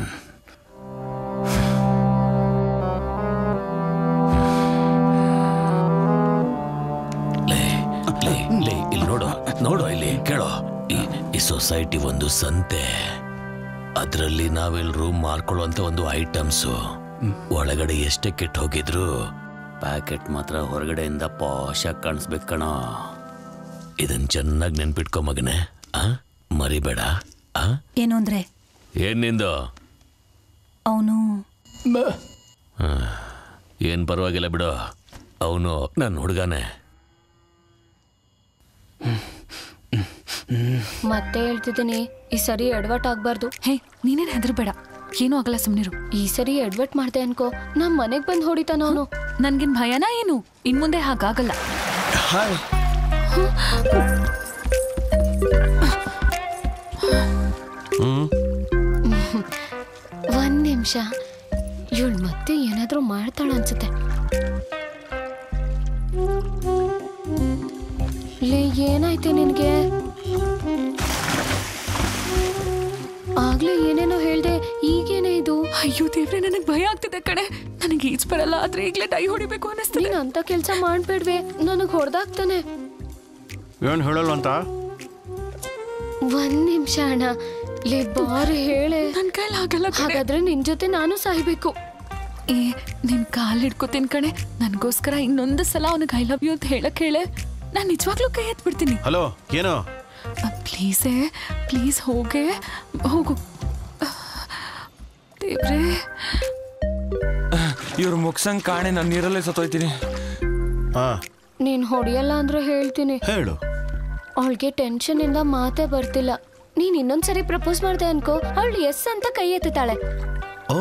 ಲೇ ಲೇ ಲೇ ಇಲ್ಲಿ ನೋಡು ನೋಡು ಇಲ್ಲಿ ಕೇಳೋ ಈ ಈ ಸೊಸೈಟಿ ಒಂದು ಸಂತೆ ಅದರಲ್ಲಿ ನಾವೆಲ್ಲರೂ ಮಾರ್ಕೊಳ್ಳುವಂತ ಒಂದು ಐಟಮ್ಸು ಒಳಗಡೆ ಎಷ್ಟೇ ಕೆಟ್ಟ ಹೋಗಿದ್ರು ಪ್ಯಾಕೆಟ್ ಮಾತ್ರ ಹೊರಗಡೆಯಿಂದ ಪಾಶಾಗಿ ಕಾಣಿಸ್ಬೇಕು ಕಣೋ ಇದನ್ ಚೆನ್ನಾಗಿ ನೆನ್ಪಿಟ್ಕೊ ಮಗನೇ ಆ ಮರಿಬೇಡ ಆ ಏನು ಅಂದ್ರೆ ಏನ್ ನಿಂದು ಅವನು ಆ, ಏನ್ ಪರವಾಗಿಲ್ಲ ಬಿಡು ಅವನು ನನ್ನ ಹುಡುಗನೇ ಮತ್ತೆ ಹೇಳ್ತಿದ್ದೀನಿ ಈ ಸರಿ ಎಡವಟ್ ಆಗ್ಬಾರ್ದು ಹೇ ನೀನೇನ್ ಹೆದರ್ಬೇಡ ಏನೂ ಆಗಲ್ಲ ಸುಮ್ನಿರು ಈ ಸರಿ ಎಡವಟ್ ಮಾಡ್ದೆ ಅನ್ಕೋ ನಮ್ ಮನೆಗ್ ಬಂದ್ ಹೊಡಿತಾನ ಅವನು ನನ್ಗಿನ್ ಭಯನಾ ಏನು ಇನ್ ಮುಂದೆ ಹಾಗಾಗಲ್ಲ ಒಂದ್ ನಿಮಿಷ ಇವಳು ಮತ್ತೆ ಏನಾದ್ರೂ ಮಾಡ್ತಾಳ ಅನ್ಸುತ್ತೆ ಲೇ ಏನಾಯ್ತು ನಿನ್ಗೆ ಆಗ್ಲೇ ಏನೇನೋ ಹೇಳ್ದೆ ಈಗೇನೆ ಇದು ಅಯ್ಯೋ ದೇವ್ರೆ ನನಗ್ ಭಯ ಆಗ್ತಿದೆ ಕಣೆ ನನಗೆ ಈಜ್ ಬರಲ್ಲ ಆದ್ರೆ ಈಗ್ಲೇ ಡೈ ಹೊಡಿಬೇಕು ಅನಿಸ್ತಿದೆ ನೀನ್ ಅಂತ ಕೆಲ್ಸ ಮಾಡ್ಬೇಡ್ವೆ ನನಗ್ ಹೊಡ್ದಾಗ್ತಾನೆ ಏನು ಹೇಳಲ್ಲ ಅಂತ ಒಂದ್ ನಿಮಿಷ ಅಣ್ಣ ಲೇ ಬಾರ್ ಹೇಳೆ ನನ್ ಕೈಲಿ ಆಗಲ್ಲ ಹಾಗಾದ್ರೆ ನಿನ್ ಜೊತೆ ನಾನು ಸಾಯ್ಬೇಕು ಏ ನಿನ್ ಕಾಲ್ ಹಿಡ್ಕೋತೀನಿ ಕಣೆ ನನ್ಗೋಸ್ಕರ ಇನ್ನೊಂದು ಸಲ ಅವನಿಗೆ ಐ ಲವ್ ಯು ಅಂತ ಹೇಳಕ್ ಹೇಳೆ ನಾನ್ ನಿಜವಾಗ್ಲೂ ಕೈ ಎತ್ಬಿಡ್ತೀನಿ ಹಲೋ ಏನು ಪ್ಲೀಸೇ ಪ್ಲೀಸ್ ಹೋಗೆ ಹೋಗು ದೇವ್ರೇ ಇವ್ರ ಮುಗ್ಸಂಗ್ ಕಾಣೆ ನಾನು ನೀರಲ್ಲೇ ಸತ್ತೋಯ್ತೀನಿ ಹಾ ನೀನ್ ಹೊಡಿಯಲ್ಲ ಅಂದ್ರೆ ಹೇಳ್ತೀನಿ ಹೇಳು ಅವಳಿಗೆ ಟೆನ್ಷನ್ ಇಂದ ಮಾತೇ ಬರ್ತಿಲ್ಲ ನೀನ್ ಇನ್ನೊಂದ್ಸರಿ ಪ್ರಪೋಸ್ ಮಾಡ್ದೆ ಅನ್ಕೋ ಅವಳು ಎಸ್ ಅಂತ ಕೈ ಎತ್ತುತ್ತಾಳೆ ಓ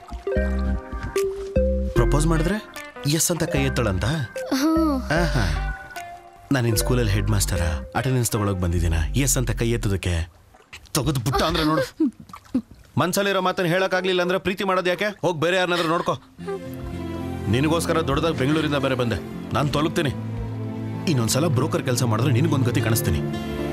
ಪ್ರಪೋಸ್ ಮಾಡಿದ್ರೆ ಎಸ್ ಅಂತ ಕೈ ಎತ್ತಳಂತ ಹ್ಮ್ ಆಹಾ ನಾನು ನಿನ್ನ ಸ್ಕೂಲಲ್ಲಿ ಹೆಡ್ ಮಾಸ್ಟರ ಅಟೆಂಡೆನ್ಸ್ ತಗೊಳಕ್ ಬಂದಿದ್ದೀನ ಎಸ್ ಅಂತ ಕೈ ಎತ್ತೋದಕ್ಕೆ ತೆಗೆದು ಬಿಟ್ಟ ಅಂದ್ರೆ ನೋಡು ಮನ್ಸಲ್ಲಿರೋ ಮಾತನ್ನು ಹೇಳಕ್ಕಾಗ್ಲಿಲ್ಲ ಅಂದ್ರೆ ಪ್ರೀತಿ ಮಾಡೋದು ಯಾಕೆ ಹೋಗಿ ಬೇರೆ ಯಾರನ್ನಾದ್ರೂ ನೋಡ್ಕೋ ನಿನಗೋಸ್ಕರ ದೊಡ್ಡದಾಗಿ ಬೆಂಗಳೂರಿಂದ ಬೇರೆ ಬಂದೆ ನಾನು ತೊಲಗ್ತೀನಿ ಇನ್ನೊಂದ್ಸಲ ಬ್ರೋಕರ್ ಕೆಲಸ ಮಾಡಿದ್ರೆ ನಿನಗೊಂದು ಗತಿ ಕಾಣಿಸ್ತೀನಿ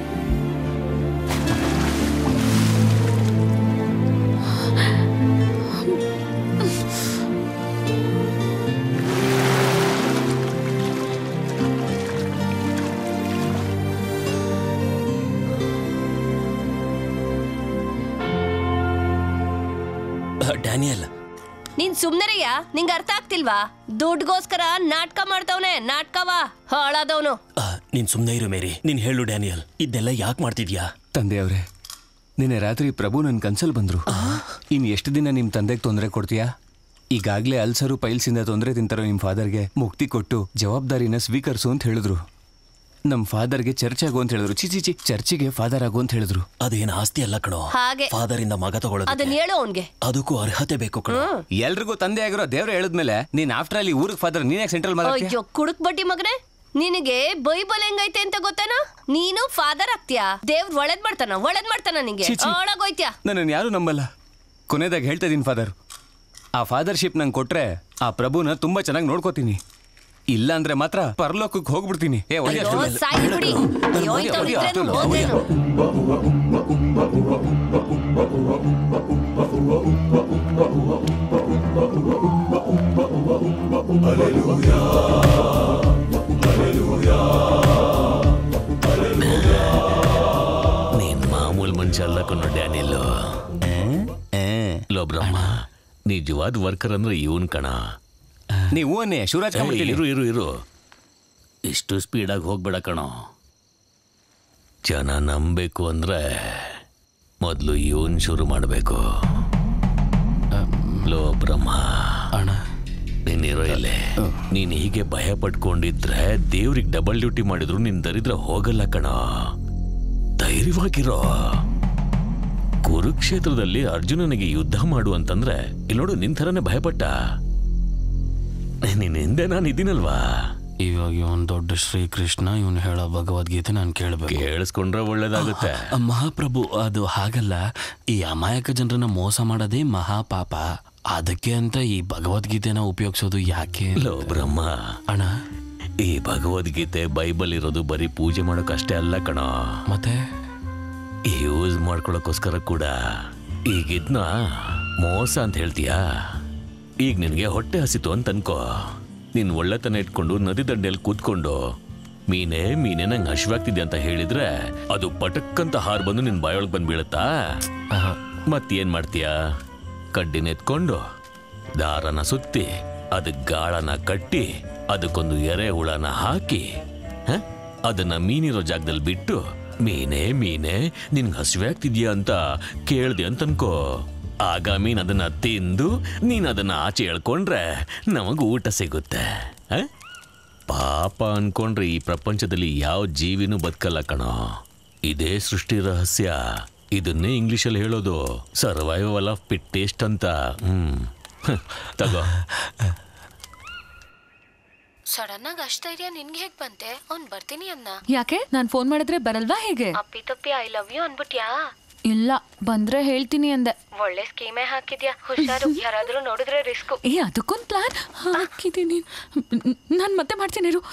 ಡ್ಯಾನಿಯಲ್ ನೀನ್ ಸುಮ್ನೆರಯ್ಯ ನಿಂಗೆ ಅರ್ಥ ಆಗ್ತಿಲ್ವಾ ದುಡ್ಗೋಸ್ಕರ ನಾಟಕ ಮಾಡ್ತವ್ನೆ ನಾಟಕವಾ ಹಾಳಾದವನು ನೀನ್ ಸುಮ್ಮನೆ ಇರು ಮೇರಿ ನೀನ್ ಹೇಳು ಡ್ಯಾನಿಯಲ್ ಇದನ್ನೆಲ್ಲ ಯಾಕೆ ಮಾಡ್ತಿದ್ಯಾ ತಂದೆಯವ್ರೆ ನಿನ್ನೆ ರಾತ್ರಿ ಪ್ರಭು ನನ್ನ ಕನ್ಸಲ್ ಬಂದ್ರು ಇನ್ ಎಷ್ಟು ದಿನ ನಿಮ್ ತಂದೆಗೆ ತೊಂದರೆ ಕೊಡ್ತೀಯಾ ಈಗಾಗ್ಲೇ ಅಲ್ಸರು ಪೈಲ್ಸಿಂದ ತೊಂದರೆ ತಿಂತಾರೋ ನಿಮ್ ಫಾದರ್ಗೆ ಮುಕ್ತಿ ಕೊಟ್ಟು ಜವಾಬ್ದಾರಿನ ಸ್ವೀಕರಿಸು ಅಂತ ಹೇಳಿದ್ರು ನಮ್ ಫಾದರ್ಗೆ ಚರ್ಚ್ ಆಗು ಅಂತ ಹೇಳಿದ್ರು ಚಿ ಚಿ ಚಿ ಚರ್ಚಿಗೆ ಫಾದರ್ ಆಗು ಅಂತ ಹೇಳಿದ್ರು ಅದೇನು ಆಸ್ತಿ ಅಲ್ಲ ಕಣೋ ಹಾಗೆ ಫಾದರ್ ಇಂದ ಮಗ ತಗೊಳ್ಳೋದು ಅದನ್ನ ಹೇಳು ಅವನ್ಗೆ ಅದಕ್ಕೂ ಅರ್ಹತೆ ಬೇಕು ಕಣೋ ಎಲ್ರಿಗೂ ತಂದೆ ಆಗಿರೋ ದೇವ್ರು ಹೇಳಿದ್ಮೇಲೆ ನೀನ್ ಆಫ್ಟರ್ ಅಲ್ಲಿ ಊರಿಗೆ ಫಾದರ್ ನೀನ್ ಸೆಂಟ್ರಲ್ ಮಾತಾಡ್ತೀಯ ಅಯ್ಯೋ ಕುಡುಕ್ ಬಟ್ಟಿ ಮಗನೇ ನಿನಗೆ ಬೈಬಲ್ ಹೆಂಗೈತೆ ಅಂತ ಗೊತ್ತೇನಾ ನೀನು ಫಾದರ್ ಆಗ್ತೀಯಾ ದೇವ್ರ ಒಳ್ಳೇದ್ ಮಾಡ್ತಾನ ಒಳ್ಳೇದ್ ಮಾಡ್ತಾನ ನಿಂಗೆ ಛೀ, ಛೀ. ಒಳಗೋಯ್ತ್ಯಾ ನನ್ನನ್ನು ಯಾರು ನಂಬಲ್ಲ ಕೊನೆದಾಗ ಹೇಳ್ತಾ ಇದೀನಿ ಫಾದರ್ ಆ ಫಾದರ್ಶಿಪ್ ನಂಗೆ ಕೊಟ್ರೆ ಆ ಪ್ರಭುನ ತುಂಬಾ ಚೆನ್ನಾಗಿ ನೋಡ್ಕೋತೀನಿ ಇಲ್ಲ ಅಂದ್ರೆ ಮಾತ್ರ ಪರಲೋಕಕ್ಕೆ ಹೋಗ್ಬಿಡ್ತೀನಿ ಏ ಒಳ್ಳೆ ಅಯ್ಯೋ ಸಾಯಿ ಬಿಡಿ ಅಯ್ಯೋ ಇಂಥವ್ರು ಇದ್ರೇನು ಹೋದ್ರೇನು ನೀನ್ ಮಾಮೂಲ್ ಮನುಷ್ಯ ಅಲ್ಲ ಕಣ್ಣು ಡ್ಯಾನಿಲ್ಲು ಲೋ ಬ್ರಹ್ಮ ನಿಜವಾದ ವರ್ಕರ್ ಅಂದ್ರೆ ಇವನ್ ಕಣ ನೀವು ಅನ್ನೇ ಶಿವರಾಜ್ ಏ, ಕಾಂಬಿಡ್ತೀನಿ. ಇರು ಇರು ಇರು ಇಷ್ಟು ಸ್ಪೀಡಾಗಿ ಹೋಗ್ಬೇಡ ಕಣೋ ಜನ ನಂಬೇಕು ಅಂದ್ರೆ ಮೊದಲು ಇವನ್ ಶುರು ಮಾಡಬೇಕು ಲೋ ಬ್ರಹ್ಮ ಅಣ್ಣ ನೀನಿರೋ ಇಲ್ಲೇ ನೀನ್ ಹೀಗೆ ಭಯ ಪಟ್ಕೊಂಡಿದ್ರೆ ದೇವ್ರಿಗೆ ಡಬಲ್ ಡ್ಯೂಟಿ ಮಾಡಿದ್ರು ನಿನ್ ದರಿದ್ರ ಹೋಗಲ್ಲ ಕಣ ಧೈರ್ಯವಾಗಿರೋ ಕುರುಕ್ಷೇತ್ರದಲ್ಲಿ ಅರ್ಜುನನಿಗೆ ಯುದ್ಧ ಮಾಡು ಅಂತಂದ್ರೆ ಇಲ್ಲಿ ನೋಡು ನಿನ್ ಥರನೇ ಭಯಪಟ್ಟ ನಿನ್ ಹಿಂದೆ ನಾನು ಇದ್ದೀನಲ್ವಾ ಇವಾಗ ಇವನ್ ದೊಡ್ಡ ಶ್ರೀಕೃಷ್ಣ ಇವನು ಹೇಳೋ ಭಗವದ್ಗೀತೆ ನಾನು ಕೇಳಬೇಕು ಕೇಳಿಸ್ಕೊಂಡ್ರೆ ಒಳ್ಳೇದಾಗುತ್ತೆ ಮಹಾಪ್ರಭು ಅದು ಹಾಗಲ್ಲ ಈ ಅಮಾಯಕ ಜನರನ್ನ ಮೋಸ ಮಾಡೋದೇ ಮಹಾಪಾಪ ಅದಕ್ಕೆ ಅಂತ ಈ ಭಗವದ್ಗೀತೆನ ಉಪಯೋಗಿಸೋದು ಯಾಕೆ ಲೋ ಬ್ರಹ್ಮ ಅಣ್ಣ ಈ ಭಗವದ್ಗೀತೆ ಬೈಬಲ್ ಇರೋದು ಬರೀ ಪೂಜೆ ಮಾಡೋಕಷ್ಟೇ ಅಲ್ಲ ಕಣ ಮತ್ತೆ ಯೂಸ್ ಮಾಡ್ಕೊಳಕ್ಕೋಸ್ಕರ ಕೂಡ ಈಗಿದ್ನ ಮೋಸ ಅಂತ ಹೇಳ್ತೀಯಾ ಈಗ ನಿನಗೆ ಹೊಟ್ಟೆ ಹಸಿತು ಅಂತ ಅನ್ಕೋ ನೀನ್ ಒಳ್ಳೆತನ ಇಟ್ಕೊಂಡು ನದಿ ದಂಡೆಯಲ್ಲಿ ಕೂತ್ಕೊಂಡು ಮೀನೇ ಮೀನೇ ನಂಗೆ ಹಶ್ವಾಗ್ತಿದೆ ಅಂತ ಹೇಳಿದ್ರೆ ಅದು ಪಟಕ್ಕಂತ ಹಾರ್ ಬಂದು ನಿನ್ ಬಾಯೊಳಗೆ ಬಂದು ಬೀಳುತ್ತಾ ಮತ್ತೇನ್ ಮಾಡ್ತೀಯಾ ಕಡ್ಡಿನ ಎತ್ಕೊಂಡು ದಾರನ ಸುತ್ತಿ ಅದಕ್ಕೆ ಗಾಳನ ಕಟ್ಟಿ ಅದಕ್ಕೊಂದು ಎರೆ ಹುಳನ ಹಾಕಿ ಹ? ಅದನ್ನ ಮೀನಿರೋ ಜಾಗದಲ್ಲಿ ಬಿಟ್ಟು ಮೀನೇ ಮೀನೇ ನಿನ್ಗೆ ಹಸಿವೆ ಆಗ್ತಿದ್ಯಾ ಅಂತ ಕೇಳ್ದೆ ಅಂತ ಅನ್ಕೋ ಆಗ ಮೀನ್ ಅದನ್ನ ತಿಂದು ನೀನ್ ಅದನ್ನ ಆಚೆ ಎಳ್ಕೊಂಡ್ರೆ ನಮಗ್ ಊಟ ಸಿಗುತ್ತೆ ಹ? ಪಾಪ ಅನ್ಕೊಂಡ್ರೆ ಈ ಪ್ರಪಂಚದಲ್ಲಿ ಯಾವ ಜೀವಿನೂ ಬದುಕಲ್ಲ ಕಣೋ ಇದೇ ಸೃಷ್ಟಿ ರಹಸ್ಯ ಇದನ್ನೇ ಇಂಗ್ಲಿಷಲ್ಲಿ ಹೇಳೋದು ಸರ್ವೈವಲ್ ಆಫ್ ಪಿಟ್ಟೇಸ್ಟ್ ಅಂತ ಹ್ಮ್ ಹ, ತಗೋ ಸಡನ್ ಆಗಿ ಅಷ್ಟ ಧೈರ್ಯ ನಿನ್ಗೆ ಹೇಗ್ ಬಂತೆ ಅವ್ನ್ ಬರ್ತೀನಿ ಅನ್ನ ಯಾಕೆ ನಾನ್ ಫೋನ್ ಮಾಡಿದ್ರೆ ಬರಲ್ವಾ ಹೇಗೆ ಅಪ್ಪಿ ತಪ್ಪಿ ಐ ಲವ್ ಯು ಅನ್ಬಿಟ್ಯಾ ಇಲ್ಲ ಬಂದ್ರೆ ಹೇಳ್ತೀನಿ ಅಂದೆ ಒಳ್ಳೆ ಸ್ಕೀಮೇ ಹಾಕಿದ್ಯಾ ಹುಷಾರು ಯಾರಾದ್ರೂ ನೋಡಿದ್ರೆ ರಿಸ್ಕ್ ಏ ಅದಕ್ಕೊಂದು ಪ್ಲಾನ್ ಹಾಕಿದ್ದೀನಿ ನಾನು ಮತ್ತೆ ಮಾಡ್ತೀನಿ ಇರು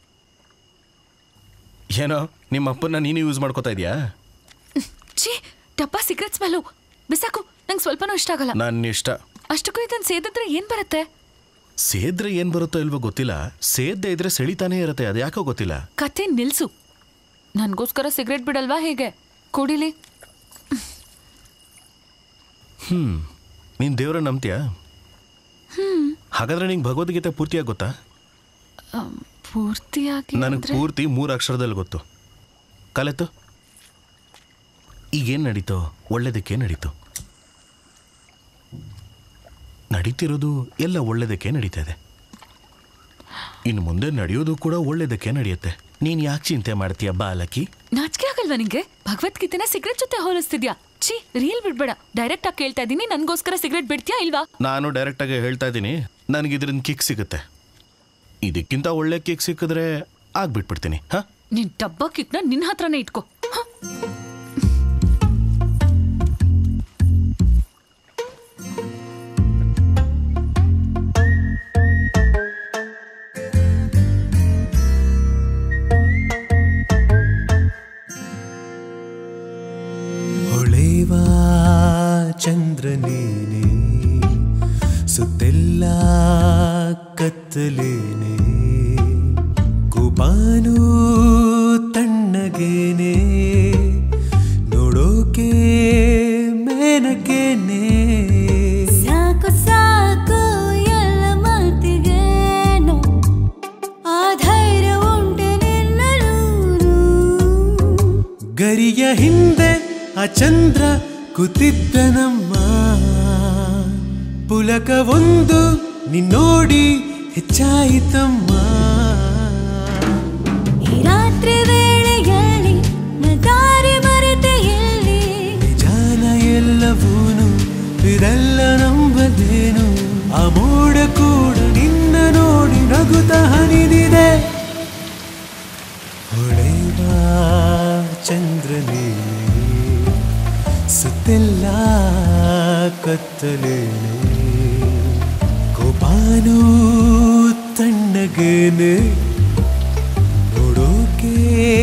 ಏನೋ ನಿಮ್ಮ ಅಪ್ಪನ ನೀನು ಯೂಸ್ ಮಾಡ್ಕೋತಾ ಇದೀಯಾ ಛೀ ಡಬ್ಬ ಸಿಗರೆಟ್ ಸ್ಮೆಲ್ಲು ಬಿಸಾಕು ನಂಗೆ ಸ್ವಲ್ಪನೂ ಇಷ್ಟ ಆಗಲ್ಲ ನನ್ನ ಇಷ್ಟ ಅಷ್ಟಕ್ಕೂ ಇದನ್ನ ಸೇದಿದ್ರೆ ಏನ್ ಬರುತ್ತೆ ಸೇದ್ರೆ ಏನ್ ಬರುತ್ತೋ ಇಲ್ವೋ ಗೊತ್ತಿಲ್ಲ ಸೇದ್ದೆ ಇದ್ರೆ ಸೆಳಿತಾನೇ ಇರುತ್ತೆ ಅದು ಯಾಕೋ ಗೊತ್ತಿಲ್ಲ ಕತೆ ನಿಲ್ಸು ನನಗೋಸ್ಕರ ಸಿಗರೆಟ್ ಬಿಡಲ್ವಾ ಹೇಗೆ ಕುಡಿಲಿ ಹ್ಮ್ ನೀನ್ ದೇವ್ರ ನಂಬ್ತೀಯಾ ಹ್ಮ್ ಹಾಗಾದ್ರೆ ನಿಂಗೆ ಭಗವದ್ಗೀತೆ ಪೂರ್ತಿಯಾಗಿ ಗೊತ್ತಾ ಅಮ್, ಪೂರ್ತಿಯಾಗಿ ನನಗೆ ಅಂದ್ರೆ- ಪೂರ್ತಿ ಮೂರು ಅಕ್ಷರದಲ್ಲಿ ಗೊತ್ತು ಕಲೆತು ಈಗೇನು ನಡೀತೋ ಒಳ್ಳೇದಕ್ಕೆ ನಡೀತು ನಡೀತಿರೋದು ಎಲ್ಲ ಒಳ್ಳೇದಕ್ಕೆ ನಡೀತಾ ಇದೆ ಇನ್ನು ಮುಂದೆ ನಡೆಯೋದು ಕೂಡ ಒಳ್ಳೇದಕ್ಕೆ ನಡೆಯುತ್ತೆ ನೀನು ಯಾಕೆ ಚಿಂತೆ ಮಾಡ್ತೀಯ ಬಾಲಕಿ ನಾಚಿಕೆ ಆಗಲ್ವಾ ನಿಂಗೆ ಭಗವದ್ಗೀತೆನ ಸಿಗರೆಟ್ ಜೊತೆ ಹೋಲಿಸ್ತಿದ್ಯಾ ಛೀ ರೀಲ್ ಬಿಡ್ಬೇಡ ಡೈರೆಕ್ಟ್ ಆಗಿ ಕೇಳ್ತಾ ಇದ್ದೀನಿ ನನ್ಗೋಸ್ಕರ ಸಿಗರೆಟ್ ಬಿಡ್ತೀಯಾ ಇಲ್ವಾ ನಾನು ಡೈರೆಕ್ಟಾಗಿ ಹೇಳ್ತಾ ಇದ್ದೀನಿ ನನಗೆ ಇದರಿಂದ ಕಿಕ್ ಸಿಗುತ್ತೆ ಇದಕ್ಕಿಂತ ಒಳ್ಳೆ ಕಿಕ್ ಸಿಕ್ಕಿದ್ರೆ ಆಗ್ಬಿಟ್ಬಿಡ್ತೀನಿ ಹಾಂ ನಿನ್ ಡಬ್ಬ ಕಿಕ್ನ ನಿನ್ನ ಹತ್ರನೇ ಇಟ್ಕೋ ಹ. ಹೊಳೆವಾ ಚಂದ್ರನೇನೆ ಸುತ್ತೆಲ್ಲ ಕತ್ತಲೇನೆ ಕುಪಾನು ತಣ್ಣಗೇನೆ ನೋಡೋಕೆ ಮೇನಕೇನೆ ಸಾಕು ಸಾಕು ಎಲ್ಲ ಮಾತಿಗೇನು ಆ ಧೈರ್ಯ ಉಂಟೆ ನಿನ್ನಲೂನು ಗರಿಯ ಹಿಂದೆ ಆ ಚಂದ್ರ ಕೂತಿದ್ದನಮ್ಮ ಪುಲಕವೊಂದು ನಿನ್ನೋಡಿ ಹೆಚ್ಚಾಯಿತಮ್ಮ ಈ ರಾತ್ರಿ ರಾತ್ರಿ ವೇಳೆಯಲ್ಲಿ ನ ದಾರಿ ಮರೆತೆ ಎಲ್ಲಿ ನಿಜಾನ ಎಲ್ಲವೂನು ಇದೆಲ್ಲ ನಂಬದೇನು ಆ ಮೋಡ ಕೂಡ ನಿನ್ನ ನೋಡಿ ನಗುತ್ತ ಹನಿದಿದೆ ಹೊಳೆವ ಚಂದ್ರನೇ ಸುತ್ತೆಲ್ಲ ಕತ್ತಲೇನೆ ಕೋಪಾನು ತಣ್ಣಗೇನೆ ನೋಡೋಕೆ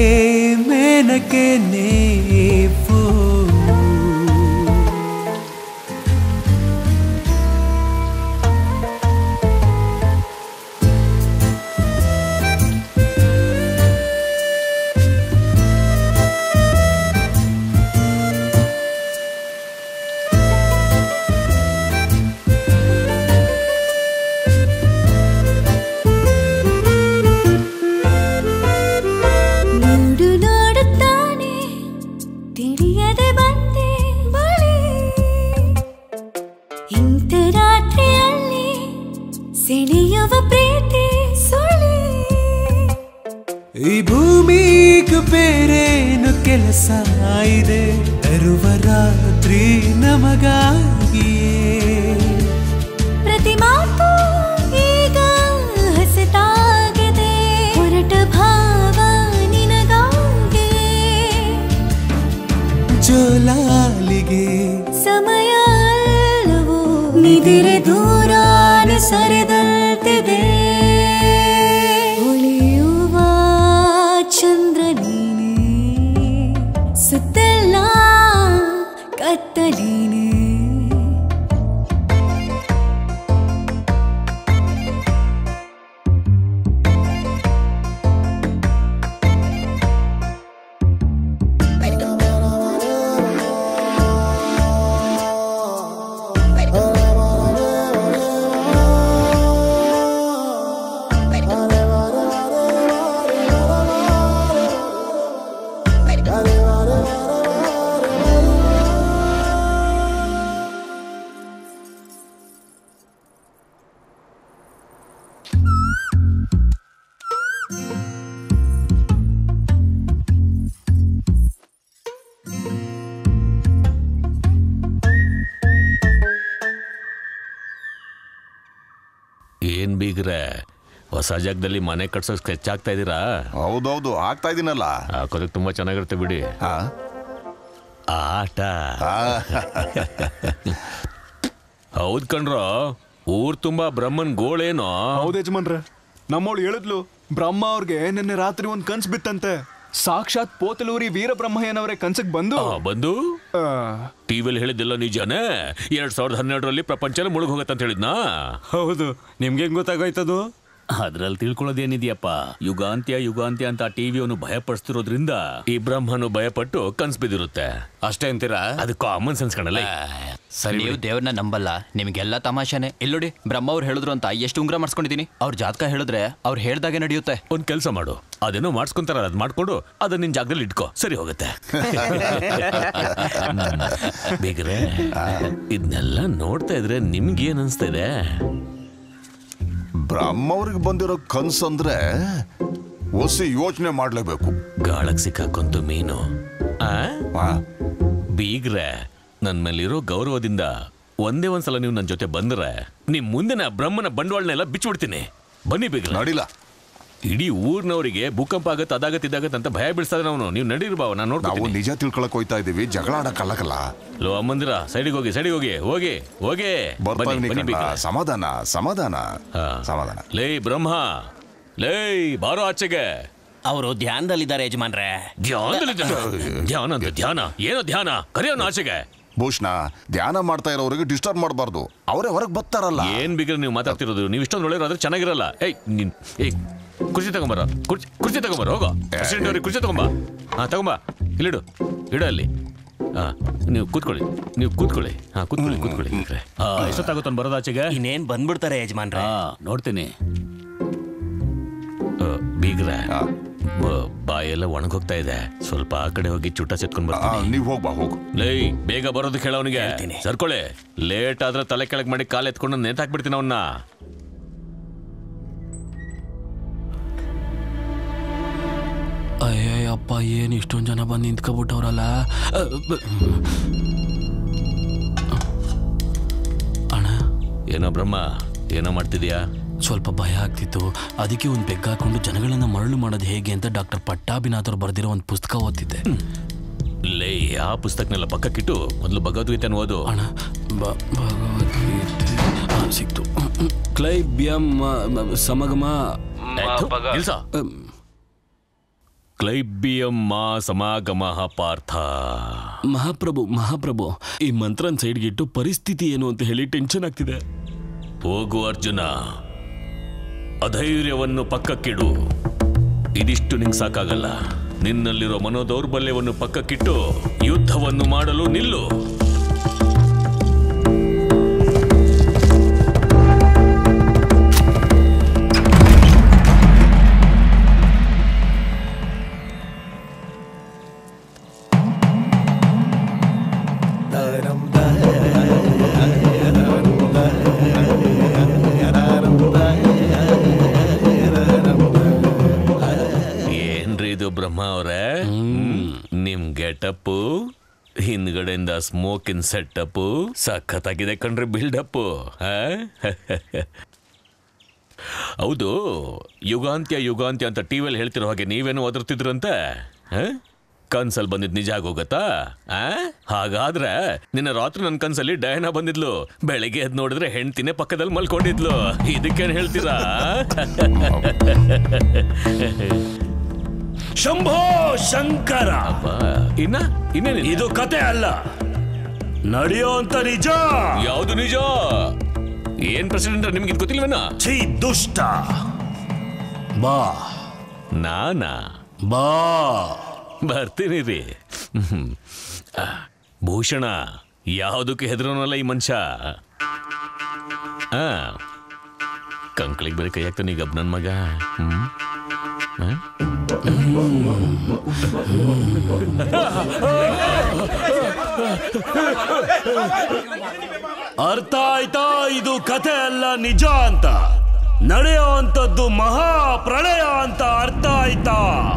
ಮೇನಕೇನೆ ಫೋ ನೋಡು ನೋಡುತ್ತಾನೆ ತಿಳಿಯದೆ ಬಂದೆ ಬಳಿ ಇಂಥ ರಾತ್ರಿಯಲ್ಲಿ ಸೆಳೆಯುವ ಪ್ರೀತಿ ಸುಳಿ ಈ ಭೂಮಿಗೂ ಬೇರೇನು ಕೆಲಸ ಇದೆ ತರುವ ರಾತ್ರಿ ನಮಗಾಗಿಯೇ ಪ್ರತಿ ಮಾತು ಈಗ ಹಸತಾಗಿದೆ ಹೊರಟ ಭಾವ ನಿನಗಾಗೆ ಜೋಲಾಲಿಗೆ ಸಮಯ ಅಲ್ಲವೋ ನಿದಿರೆ ದೂರಾನೆ ಸರಿದಂತಿದೆ ಉಳಿಯುವ ಚಂದ್ರ ನೀನೆ ಸುತ್ತೆಲ್ಲ ಕತ್ತಲೀನೆ ಏನ್ ಬೀಗ್ರೆ ಹೊಸ ಜಾಗದಲ್ಲಿ ಮನೆ ಕಟ್ಸೋಕ್ ಸ್ಕೆಚ್ ಆಗ್ತಾ ಇದೀರಾ ಹೌದೌದು ಆಗ್ತಾ ಇದೀನಲ್ಲ ಹಾಕೋದಕ್ಕೆ ತುಂಬಾ ಚೆನ್ನಾಗಿರುತ್ತೆ ಬಿಡಿ ಆಟ ಹೌದ್ ಕಣ್ರೋ ಊರ್ ತುಂಬಾ ಬ್ರಹ್ಮನ್ ಗೋಳೇನೋ ಹೌದು ಯಜಮಾನ್ರೆ ನಮ್ಮವಳು ಹೇಳಿದ್ಲು ಬ್ರಹ್ಮ ಅವ್ರಿಗೆ ನಿನ್ನೆ ರಾತ್ರಿ ಒಂದ್ ಕನ್ಸ್ ಬಿತ್ತಂತೆ ಸಾಕ್ಷಾತ್ ಪೋತಲೂರಿ ವೀರಬ್ರಹ್ಮಯ್ಯನವರೇ ಕನ್ಸಕ್ ಬಂದು ಆ, ಬಂದು ಟಿವಿಯಲ್ಲಿ ಹೇಳಿದ್ದೆಲ್ಲ ನಿಜಾನೇ ಎರಡ್ ಸಾವಿರದ ಹನ್ನೆರಡರಲ್ಲಿ ಪ್ರಪಂಚ ಮುಳುಗ್ ಹೋಗತ್ತಂತ ಹೇಳಿದ್ನಾ ಹೌದು ನಿಮ್ಗೆ ಹೆಂಗ್ ಗೊತ್ತಾಗೋಯ್ತದು ಅದ್ರಲ್ಲಿ ತಿಳ್ಕೊಳ್ಳೋದೇನಿದೆಯಪ್ಪ ಯುಗಾಂತ್ಯ ಯುಗಾಂತ್ಯ ಅಂತ ಟಿವಿಯನ್ನು ಭಯಪಡಿಸ್ತಿರೋದ್ರಿಂದ ಈ ಬ್ರಹ್ಮನು ಭಯಪಟ್ಟು ಕನ್ಸ್ ಬಿದ್ದಿರುತ್ತೆ ಅಷ್ಟೇ ಅಂತೀರಾ ಅದು ಕಾಮನ್ ಸೆನ್ಸ್ ಕಣಲ್ಲ ಸರಿ ನೀವು ದೇವ್ರನ್ನ ನಂಬಲ್ಲ ನಿಮಗೆಲ್ಲ ತಮಾಷೆನೆ ಇಲ್ಲೋಡಿ ಬ್ರಹ್ಮ ಅವ್ರು ಹೇಳಿದ್ರು ಅಂತ ಎಷ್ಟು ಉಂಗ್ರ ಮಾಡಿಸ್ಕೊಂಡಿದ್ದೀನಿ ಅವ್ರ ಜಾತಕ ಹೇಳಿದ್ರೆ ಅವ್ರು ಹೇಳ್ದಾಗೆ ನಡೆಯುತ್ತೆ ಒಂದ್ ಕೆಲಸ ಮಾಡು ಅದೇನೋ ಮಾಡ್ಸ್ಕೊಂತಾರ ಅದ್ ಮಾಡ್ಕೊಂಡು ಅದನ್ನ ನಿನ್ ಜಾಗದಲ್ಲಿ ಇಟ್ಕೋ ಸರಿ ಹೋಗುತ್ತೆ ಬೇಗ್ರೆ ಇದನ್ನೆಲ್ಲ ನೋಡ್ತಾ ಇದ್ರೆ ನಿಮ್ಗೆ ಏನ್ ಅನ್ಸ್ತಾ ಇದೆ ಬ್ರಹ್ಮವ್ರಿಗೆ ಬಂದಿರೋ ಕನ್ಸಂದ್ರೆ ಒಸಿ ಯೋಚನೆ ಮಾಡ್ಲೇಬೇಕು ಗಾಳಕ್ ಸಿಕ್ಕಾಕೊಂತು ಮೀನು ಆ? ಬೀಗ್ರೆ ನನ್ ಮೇಲಿರೋ ಗೌರವದಿಂದ ಒಂದೇ ಒಂದ್ಸಲ ನೀವು ನನ್ನ ಜೊತೆ ಬಂದ್ರೆ ನಿಮ್ ಮುಂದಿನ ಬ್ರಹ್ಮನ ಬಂಡವಾಳನೆಲ್ಲ ಬಿಚ್ಚಿಬಿಡ್ತೀನಿ ಬನ್ನಿ ಬೀಗ್ರೆ ನಡಿಲ್ಲ ಇಡೀ ಊರ್ನವರಿಗೆ ಭೂಕಂಪ ಆಗತ್ತೆ ಅದಾಗತ್ತೆ ಇದಾಗತ್ತೆ ಅಂತ ಭಯ ಬೀಳ್ಸ್ತಾ ಅವನು ನೀವು ನಡೀರ್ಬಾವ ನಾನು ನಾವು ನೋಡ್ತೀನಿ ನಿಜ ತಿಳ್ಕೊಳಕ್ ಹೋಯ್ತಾ ಇದೀವಿ ಜಗಳ ಆಡಕ್ಕಲ್ಲಕಲ್ಲ ಲೋ ಅಮ್ಮಂದಿರ ಸೈಡಿಗೆ ಹೋಗಿ ಸೈಡಿಗೆ ಹೋಗಿ ಹೋಗಿ ಹೋಗಿ ಬರ್ತಾ ಬನ್ನಿ, ಇದೀನಿ ಬನ್ನಿ ಕಣ್ಣ. ಬೀಗ್ರೆ. ಸಮಾಧಾನ ಸಮಾಧಾನ ಹಾ. ಸಮಾಧಾನ ಲೇ ಬ್ರಹ್ಮ ಲೇ ಬಾರೋ ಆಚೆಗೆ ಅವರು ಧ್ಯಾನದಲ್ಲಿದ್ದಾರೆ ಯಜಮಾನ್ರೆ ಧ್ಯಾನದಲ್ಲಿದ್ದಾನೆ ಧ್ಯಾನ ಅಂತ ಧ್ಯಾನ ಏನೋ ಧ್ಯಾನ ಕರೆಯೋನು ಆಚೆಗೆ ಭೂಷಣ ಧ್ಯಾನ ಮಾಡ್ತಾ ಇರೋರಿಗೆ ಡಿಸ್ಟರ್ಬ್ ಮಾಡಬಾರ್ದು ಅವರೇ ಹೊರಗೆ ಬರ್ತಾರಲ್ಲ ಏನ್ ಬಿಗ್ರೆ ನೀವು ಮಾತಾಡ್ತಿರೋದು ನೀವು ಇಷ್ಟೊಂದು ಒಳ್ಳೆಯವ್ರು ಆದ್ರೆ ಚೆನ್ನಾಗಿರಲ್ಲ ಏಯ್ ನೀನ್ ಏಯ್ ಕುರ್ಚಿ ತಗೊಂಬರ ಕುರ್ಚಿ ಕುರ್ಚಿ ತಗೊಂಬರ ಹೋಗೋ ಪ್ರೆಸಿಡೆಂಟ್ ಅವ್ರಿಗೆ ಕುರ್ಚಿ ತಗೊಂಬ ಹಾ ತಗೊಂಬ ಇಲ್ಲಿಡು ಇಡು ಅಲ್ಲಿ ಹಾ ನೀವು ಕೂತ್ಕೊಳ್ಳಿ ನೀವು ಕೂತ್ಕೊಳ್ಳಿ ಹಾ ಕೂತ್ಕೊಳ್ಳಿ ಕೂತ್ಕೊಳ್ಳಿ ಬಿಗ್ರೆ. ಹಾ ಎಷ್ಟೊತ್ತಾಗುತ್ತ ಬರೋದು ಆಚೆಗೆ ಇನ್ನೇನ್ ಬಂದ್ಬಿಡ್ತಾರೆ ಯಜಮಾನ್ರೆ ಹಾ ನೋಡ್ತೀನಿ ಬೀಗ್ರೆ ಬ- ಬಾಯೆಲ್ಲ ಒಣಗೋಗ್ತಾ ಇದೆ ಸ್ವಲ್ಪ ಆ ಕಡೆ ಹೋಗಿ ಚುಟ್ಟ ಸೆತ್ಕೊಂಡ್ ಬರ್ತೀನಿ ನೀವ್ ಹೋಗ್ಬಾ ಹೋಗು ಲೇ ಬೇಗ ಬರೋದಕ್ಕೆ ಹೇಳವನಿಗೆ ಸರ್ಕೊಳ್ಳಿ ಲೇಟ್ ಆದ್ರೆ ತಲೆ ಕೆಳಗ್ ಮಾಡಿ ಕಾಲ್ ಎತ್ಕೊಂಡು ನೇತಾಕ್ಬಿಡ್ತೀನಿ ಅವನ್ನ ಅಯ್ಯಪ್ಪ ಏನು ಇಷ್ಟೊಂದು ಜನ ಬಂದು ನಿಂತ್ಕೊಬಿಟ್ಟವ್ರಲ್ಲ ಏನೋ ಬ್ರಹ್ಮ ಏನೋ ಮಾಡ್ತಿದ್ಯಾ ಸ್ವಲ್ಪ ಭಯ ಆಗ್ತಿತ್ತು ಅದಕ್ಕೆ ಒಂದು ಬೆಗ್ ಹಾಕೊಂಡು ಜನಗಳನ್ನ ಮರಳು ಮಾಡೋದು ಹೇಗೆ ಅಂತ ಡಾಕ್ಟರ್ ಪಟ್ಟಾಭಿನಾಥ್ ಅವ್ರು ಬರೆದಿರೋ ಒಂದು ಪುಸ್ತಕ ಓದ್ತಿದ್ದೆ ಲೇ ಆ ಪುಸ್ತಕನೆಲ್ಲ ಪಕ್ಕಕ್ಕಿಟ್ಟು ಮೊದಲು ಭಗವದ್ಗೀತೆನ ಓದು ಅಣ್ಣ ಬ- ಭಗವದ್ಗೀತೆ ಆ, ಸಿಕ್ತು ಕ್ಲೈಬ್ಯಂ ಸಮಗಮ ಆಯ್ತು, ನಿಲ್ಸು. ಕ್ಲೈಬ್ಬಿಯಂ ಮಾ ಸಮಾಗಮ ಪಾರ್ಥ ಮಹಾಪ್ರಭು ಮಹಾಪ್ರಭು ಈ ಮಂತ್ರನ್ ಸೈಡ್ಗೆ ಇಟ್ಟು ಪರಿಸ್ಥಿತಿ ಏನು ಅಂತ ಹೇಳಿ ಟೆನ್ಷನ್ ಆಗ್ತಿದೆ ಹೋಗು ಅರ್ಜುನ ಅಧೈರ್ಯವನ್ನು ಪಕ್ಕಕ್ಕಿಡು ಇದಿಷ್ಟು ನಿಂಗೆ ಸಾಕಾಗಲ್ಲ ನಿನ್ನಲ್ಲಿರೋ ಮನೋದೌರ್ಬಲ್ಯವನ್ನು ಪಕ್ಕಕ್ಕಿಟ್ಟು ಯುದ್ಧವನ್ನು ಮಾಡಲು ನಿಲ್ಲು ಏನ್ರಿ ಇದು ಬ್ರಹ್ಮ ಅವ್ರೆ ನಿಮ್ ಗೆಟಪ್ ಹಿಂದ್ಗಡೆಯಿಂದ ಸ್ಮೋಕಿನ್ ಸೆಟಪ್ ಸಖತ್ತಾಗಿದೆ ಕಣ್ರಿ ಬಿಲ್ಡಪ್ ಹೌದು ಯುಗಾಂತ್ಯ ಯುಗಾಂತ್ಯ ಅಂತ ಟಿವಿಯಲ್ಲಿ ಹೇಳ್ತಿರೋ ಹಾಗೆ ನೀವೇನು ಒದರ್ತಿದ್ರಂತೆ ಆ? ಕನ್ಸಲ್ಲಿ ಬಂದಿದ್ ನಿಜ ಆಗೋಗತ್ತಾ ಆ? ಹಾಗಾದ್ರೆ ನಿನ್ನ ರಾತ್ರಿ ನನ್ನ ಕನ್ಸಲ್ಲಿ ಡಯನ ಬಂದಿದ್ಲು ಬೆಳಿಗ್ಗೆ ಎದ್ದು ನೋಡಿದ್ರೆ ಹೆಂಡ್ತಿನೇ ಪಕ್ಕದಲ್ಲಿ ಮಲ್ಕೊಂಡಿದ್ಲು ಇದಕ್ಕೇನ್ ಹೇಳ್ತೀರಾ ಶಂಭೋ ಶಂಕರ ಇನ್ನ ಇನ್ನೇನು ಇದು ಕತೆ ಅಲ್ಲ ನಡೆಯೋಂತ ನಿಜ ಯಾವುದು ನಿಜ ಏನ್ ಪ್ರೆಸಿಡೆಂಟ್ ನಿಮ್ಗೆ ಇದು ಗೊತ್ತಿಲ್ವೇನ ಛೀ ದುಷ್ಟ ಬಾ ನಾನಾ ಬಾ ಬರ್ತೀನಿ ರೀ ಹ್ಮ್. ಆ, ಭೂಷಣ ಯಾವುದಕ್ಕೆ ಹೆದರೋನಲ್ಲ ಈ ಮನುಷ್ಯ ಆ ಕಂಕ್ಳಿಗೆ ಬೇರೆ ಕೈ ಹಾಕ್ತಾನೆ ಈಗ ನನ್ನ ಮಗ ಹ್ಮ್ ಆ? ಅರ್ಥ ಆಯ್ತಾ ಇದು ಕತೆ ಅಲ್ಲ ನಿಜ ಅಂತ ನಡೆಯುವಂಥದ್ದು ಮಹಾ ಪ್ರಳಯ ಅಂತ ಅರ್ಥ ಆಯ್ತಾ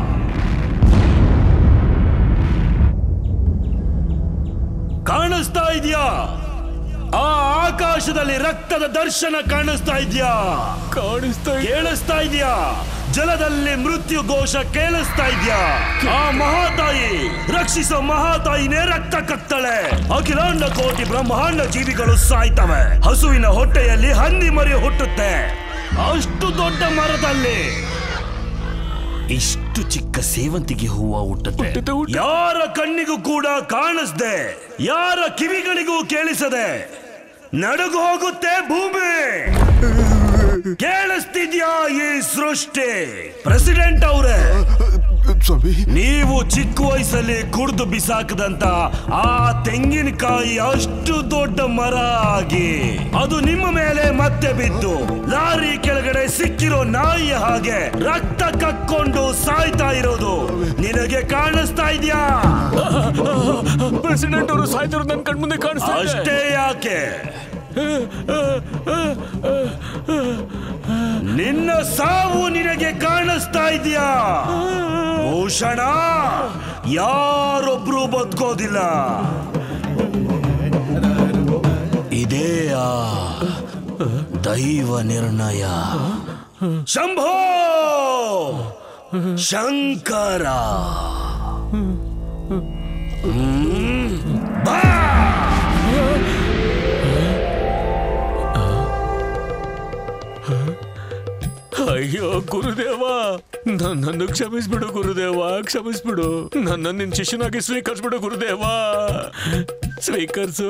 ಕಾಣಿಸ್ತಾ ಇದೆಯಾ ಆ ಆಕಾಶದಲ್ಲಿ ರಕ್ತದ ದರ್ಶನ ಕಾಣಿಸ್ತಾ ಇದೆಯಾ ಕಾಣಿಸ್ತಾ ಕೇಳಿಸ್ತಾ ಇದೆಯಾ ಜಲದಲ್ಲಿ ಮೃತ್ಯು ಘೋಷ ಕೇಳಿಸ್ತಾ ಇದೆಯಾ ಆ ಮಹಾತಾಯಿ ರಕ್ಷಿಸೋ ಮಹಾತಾಯಿನೇ ರಕ್ತ ಕಕ್ತಳೆ ಅಖಿಲಾಂಡ ಕೋಟಿ ಬ್ರಹ್ಮಾಂಡ ಜೀವಿಗಳು ಸಾಯ್ತವೆ ಹಸುವಿನ ಹೊಟ್ಟೆಯಲ್ಲಿ ಹಂದಿ ಮರಿ ಹುಟ್ಟುತ್ತೆ ಅಷ್ಟು ದೊಡ್ಡ ಮರದಲ್ಲಿ ಇಷ್ಟು ಚಿಕ್ಕ ಸೇವಂತಿಗೆ ಹೂವ ಹುಟ್ಟುತ್ತೆ ಯಾರ ಕಣ್ಣಿಗೂ ಕೂಡ ಕಾಣಿಸ್ದೆ ಯಾರ ಕಿವಿಗಳಿಗೂ ಕೇಳಿಸದೆ ನಡುಗು ಹೋಗುತ್ತೆ ಭೂಮಿ ಕೇಳಿಸ್ತಿದ್ಯಾ ಈ ಸೃಷ್ಟಿ ಪ್ರೆಸಿಡೆಂಟ್ ಅವರೇ ನೀವು ಚಿಕ್ಕ ವಯಸ್ಸಲ್ಲಿ ಕುಡ್ದು ಬಿಸಾಕದಂತ ಆ ತೆಂಗಿನಕಾಯಿ ಅಷ್ಟು ದೊಡ್ಡ ಮರ ಆಗಿ ಅದು ನಿಮ್ಮ ಮೇಲೆ ಮತ್ತೆ ಬಿದ್ದು ಲಾರಿ ಕೆಳಗಡೆ ಸಿಕ್ಕಿರೋ ನಾಯಿಯ ಹಾಗೆ ರಕ್ತ ಕಕ್ಕೊಂಡು ಸಾಯ್ತಾ ಇರೋದು ನಿನಗೆ ಕಾಣಿಸ್ತಾ ಇದೆಯಾ ಪ್ರೆಸಿಡೆಂಟ್ ಅವರು ಸಾಯ್ತಿರೋದು ನನ್ನ ಕಣ್ಮುಂದೆ ಕಾಣಿಸ್ತಾ ಇದೆ. ಅಷ್ಟೇ ಯಾಕೆ ನಿನ್ನ ಸಾವು ನಿನಗೆ ಕಾಣಿಸ್ತಾ ಇದೆಯಾ ಭೂಷಣ ಯಾರೊಬ್ರು ಬದುಕೋದಿಲ್ಲ ಇದೇ ಆ ದೈವ ನಿರ್ಣಯ ಶಂಭೋ ಶಂಕರ ಹ್ಮ್. ಬಾ ಅಯ್ಯೋ ಗುರುದೇವ ನನ್ನನ್ನು ಕ್ಷಮಿಸ್ಬಿಡು ಗುರುದೇವ ಕ್ಷಮಿಸ್ಬಿಡು ನನ್ನ ನಿನ್ ಶಿಷ್ಯನಾಗಿ ಸ್ವೀಕರಿಸ್ಬಿಡು ಗುರುದೇವ ಸ್ವೀಕರಿಸು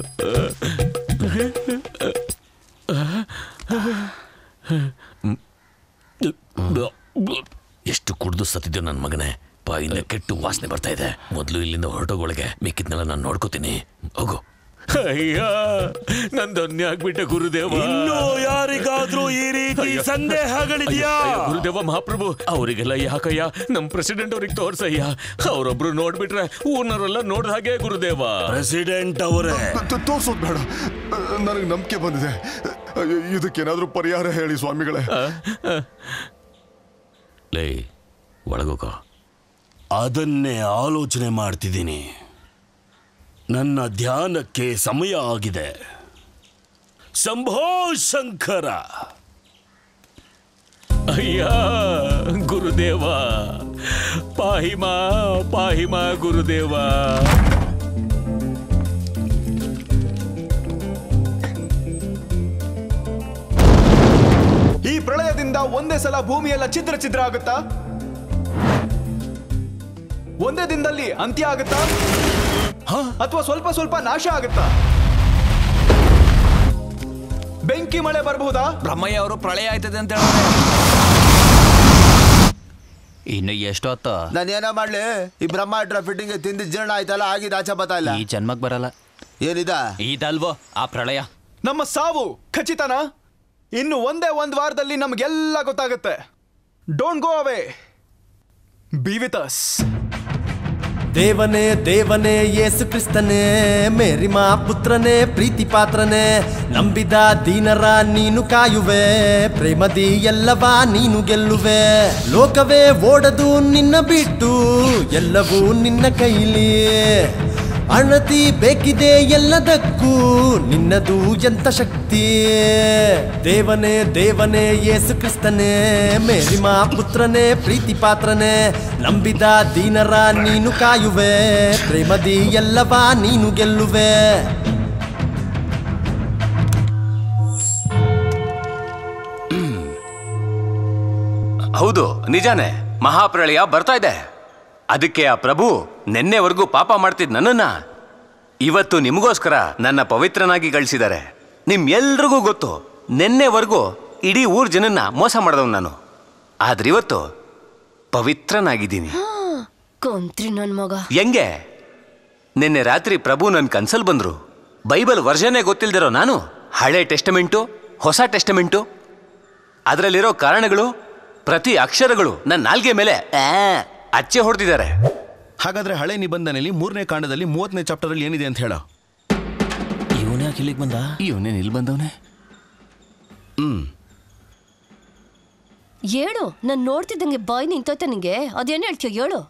ಎಷ್ಟು ಕುಡ್ದು ಸತ್ತಿದ್ಯೋ ನನ್ನ ಮಗನೇ ಬಾಯಿಂದ ಕೆಟ್ಟು ವಾಸನೆ ಬರ್ತಾ ಇದೆ ಮೊದಲು ಇಲ್ಲಿಂದ ಹೊರಟೋಗೊಳಗೆ ಮಿಕ್ಕಿದ್ನೆಲ್ಲ ನಾನು ನೋಡ್ಕೋತೀನಿ ಹೋಗು ಅಯ್ಯ ನನ್ ಧನ್ಯ ಆಗ್ಬಿಟ್ಟೆ ಗುರುದೇವ ಇನ್ನು ಯಾರಿಗಾದ್ರೂ ಈ ರೀತಿ ಅಯ್ಯೋ. ಸಂದೇಹಗಳಿದ್ಯಾ ಅಯ್ಯೋ, ಅಯ್ಯೋ, ಗುರುದೇವ ಮಹಾಪ್ರಭು ಅವರಿಗೆಲ್ಲ ಯಾಕಯ್ಯ ನಮ್ ಪ್ರೆಸಿಡೆಂಟ್ ಅವ್ರಿಗೆ ತೋರ್ಸಯ್ಯ ಅವರೊಬ್ರು ನೋಡ್ಬಿಟ್ರೆ ಊರ್ನವರೆಲ್ಲ ನೋಡ್ದ ಹಾಗೆ ಗುರುದೇವ ಪ್ರೆಸಿಡೆಂಟ್ ಅವರೇ ತೋರ್ಸೋದ್ ಬೇಡ ನನಗೆ ನಂಬಿಕೆ ಬಂದಿದೆ ಅಯ್ಯೋ, ಇದಕ್ಕೇನಾದ್ರೂ ಪರಿಹಾರ ಹೇಳಿ ಸ್ವಾಮಿಗಳೇ ಲೇ ಒಳಗೋಗ ಅದನ್ನೇ ಆಲೋಚನೆ ಮಾಡ್ತಿದ್ದೀನಿ ನನ್ನ ಧ್ಯಾನಕ್ಕೆ ಸಮಯ ಆಗಿದೆ ಸಂಭೋ ಶಂಕರ ಅಯ್ಯ ಗುರುದೇವ ಪಾಹಿಮಾ ಪಾಹಿಮಾ ಗುರುದೇವ ಈ ಪ್ರಳಯದಿಂದ ಒಂದೇ ಸಲ ಭೂಮಿಯೆಲ್ಲ ಛಿದ್ರ ಛಿದ್ರ ಆಗುತ್ತಾ ಒಂದೇ ದಿನದಲ್ಲಿ ಅಂತ್ಯ ಆಗುತ್ತಾ ಅಥವಾ ಸ್ವಲ್ಪ ಸ್ವಲ್ಪ ನಾಶ ಆಗುತ್ತಾ ಬೆಂಕಿ ಮಳೆ ಬರಬಹುದಾ ಬ್ರಹ್ಮಯ್ಯ ಅವರು ಪ್ರಳಯ ಆಯ್ತದೆ ಅಂತ ಹೇಳಿದ್ರೆ ಇನ್ನು ಎಷ್ಟೊತ್ತ ನಾನು ಏನೋ ಮಾಡ್ಲಿ ಈ ಬ್ರಹ್ಮಾಂಡ ಫಿಟ್ಟಿಂಗ್ ತಿಂದ ಜೀರ್ಣ ಆಯ್ತಲ್ಲ ಆಗಿದ್ದು ಆಚೆ ಬತ್ತಾ ಇಲ್ಲ ಈ ಜನ್ಮಕ್ ಬರಲ್ಲ ಏನಿದ ಇದಲ್ವೋ ಆ ಪ್ರಳಯ ನಮ್ಮ ಸಾವು ಖಚಿತನಾ ಇನ್ನು ಒಂದೇ ಒಂದು ವಾರದಲ್ಲಿ ನಮಗೆಲ್ಲ ಗೊತ್ತಾಗುತ್ತೆ don't go away be with us ದೇವನೇ ದೇವನೇ ಯೇಸು ಕ್ರಿಸ್ತನೇ ಮೇರಿಮಾ ಪುತ್ರನೇ ಪ್ರೀತಿ ಪಾತ್ರನೇ ನಂಬಿದ ದೀನರ ನೀನು ಕಾಯುವೆ ಪ್ರೇಮದಿ ಎಲ್ಲವ ನೀನು ಗೆಲ್ಲುವೆ ಲೋಕವೇ ಓಡದು ನಿನ್ನ ಬಿಟ್ಟು ಎಲ್ಲವೂ ನಿನ್ನ ಕೈಲಿ ಅಣತಿ ಬೇಕಿದೆ ಎಲ್ಲದಕ್ಕೂ ನಿನ್ನದು ಎಂತ ಶಕ್ತಿ ದೇವನೇ ದೇವನೇ ಯೇಸು ಕ್ರಿಸ್ತನೇ ಮೇರಿಮಾ ಪುತ್ರನೇ ಪ್ರೀತಿ ಪಾತ್ರನೇ ನಂಬಿದ ದೀನರ ನೀನು ಕಾಯುವೆ ಪ್ರೇಮದಿ ಎಲ್ಲವ ನೀನು ಗೆಲ್ಲುವೆ ಹೌದು ನಿಜಾನೇ ಮಹಾಪ್ರಳಯ ಬರ್ತಾ ಇದೆ ಅದಕ್ಕೆ ಆ ಪ್ರಭು ನಿನ್ನೆವರೆಗೂ ಪಾಪ ಮಾಡ್ತಿದ್ ನನ್ನನ್ನ ಇವತ್ತು ನಿಮಗೋಸ್ಕರ ನನ್ನ ಪವಿತ್ರನಾಗಿ ಗಳಿಸಿದ್ದಾರೆ ನಿಮ್ ಎಲ್ರಿಗೂ ಗೊತ್ತು ನಿನ್ನೆವರೆಗೂ ಇಡೀ ಊರ್ ಜನನ್ನ ಮೋಸ ಮಾಡಿದವ್ ನಾನು ಆದ್ರೆ ಇವತ್ತು ಪವಿತ್ರನಾಗಿದ್ದೀನಿ ಕೊಂತ್ರಿ ನನ್ ಮಗ ಹೆಂಗೆ ನಿನ್ನೆ ರಾತ್ರಿ ಪ್ರಭು ನನ್ನ ಕನ್ಸಲ್ ಬಂದ್ರು ಬೈಬಲ್ ವರ್ಷನೇ ಗೊತ್ತಿಲ್ದಿರೋ ನಾನು ಹಳೆ ಟೆಸ್ಟಮೆಂಟು ಹೊಸ ಟೆಸ್ಟಮೆಂಟು ಅದರಲ್ಲಿರೋ ಕಾರಣಗಳು ಪ್ರತಿ ಅಕ್ಷರಗಳು ನನ್ನ ನಾಲ್ಗೆ ಮೇಲೆ ಆ, ಅಚ್ಚೆ ಹೊಡೆದಿದ್ದಾರೆ ಹಾಗಾದ್ರೆ ಹಳೆ ನಿಬಂಧನೆಯಲ್ಲಿ ಮೂರನೇ ಕಾಂಡದಲ್ಲಿ ಮೂವತ್ತನೇ ಚಾಪ್ಟರ್ ಅಲ್ಲಿ ಏನಿದೆ ಅಂತ ಹೇಳ ಇವನೇ ಯಾಕೆ ಇಲ್ಲಿಗೆ ಬಂದ ಇವನೇ ಇಲ್ಲಿ ಬಂದವನೇ ಹ್ಮ್ ಹೇಳು ನಾನ್ ನೋಡ್ತಿದ್ದಂಗೆ ಬಾಯ್ ನಿಂತೋಯ್ತ ನಿಂಗೆ ಅದೇನು ಹೇಳ್ತೀಯ ಹೇಳು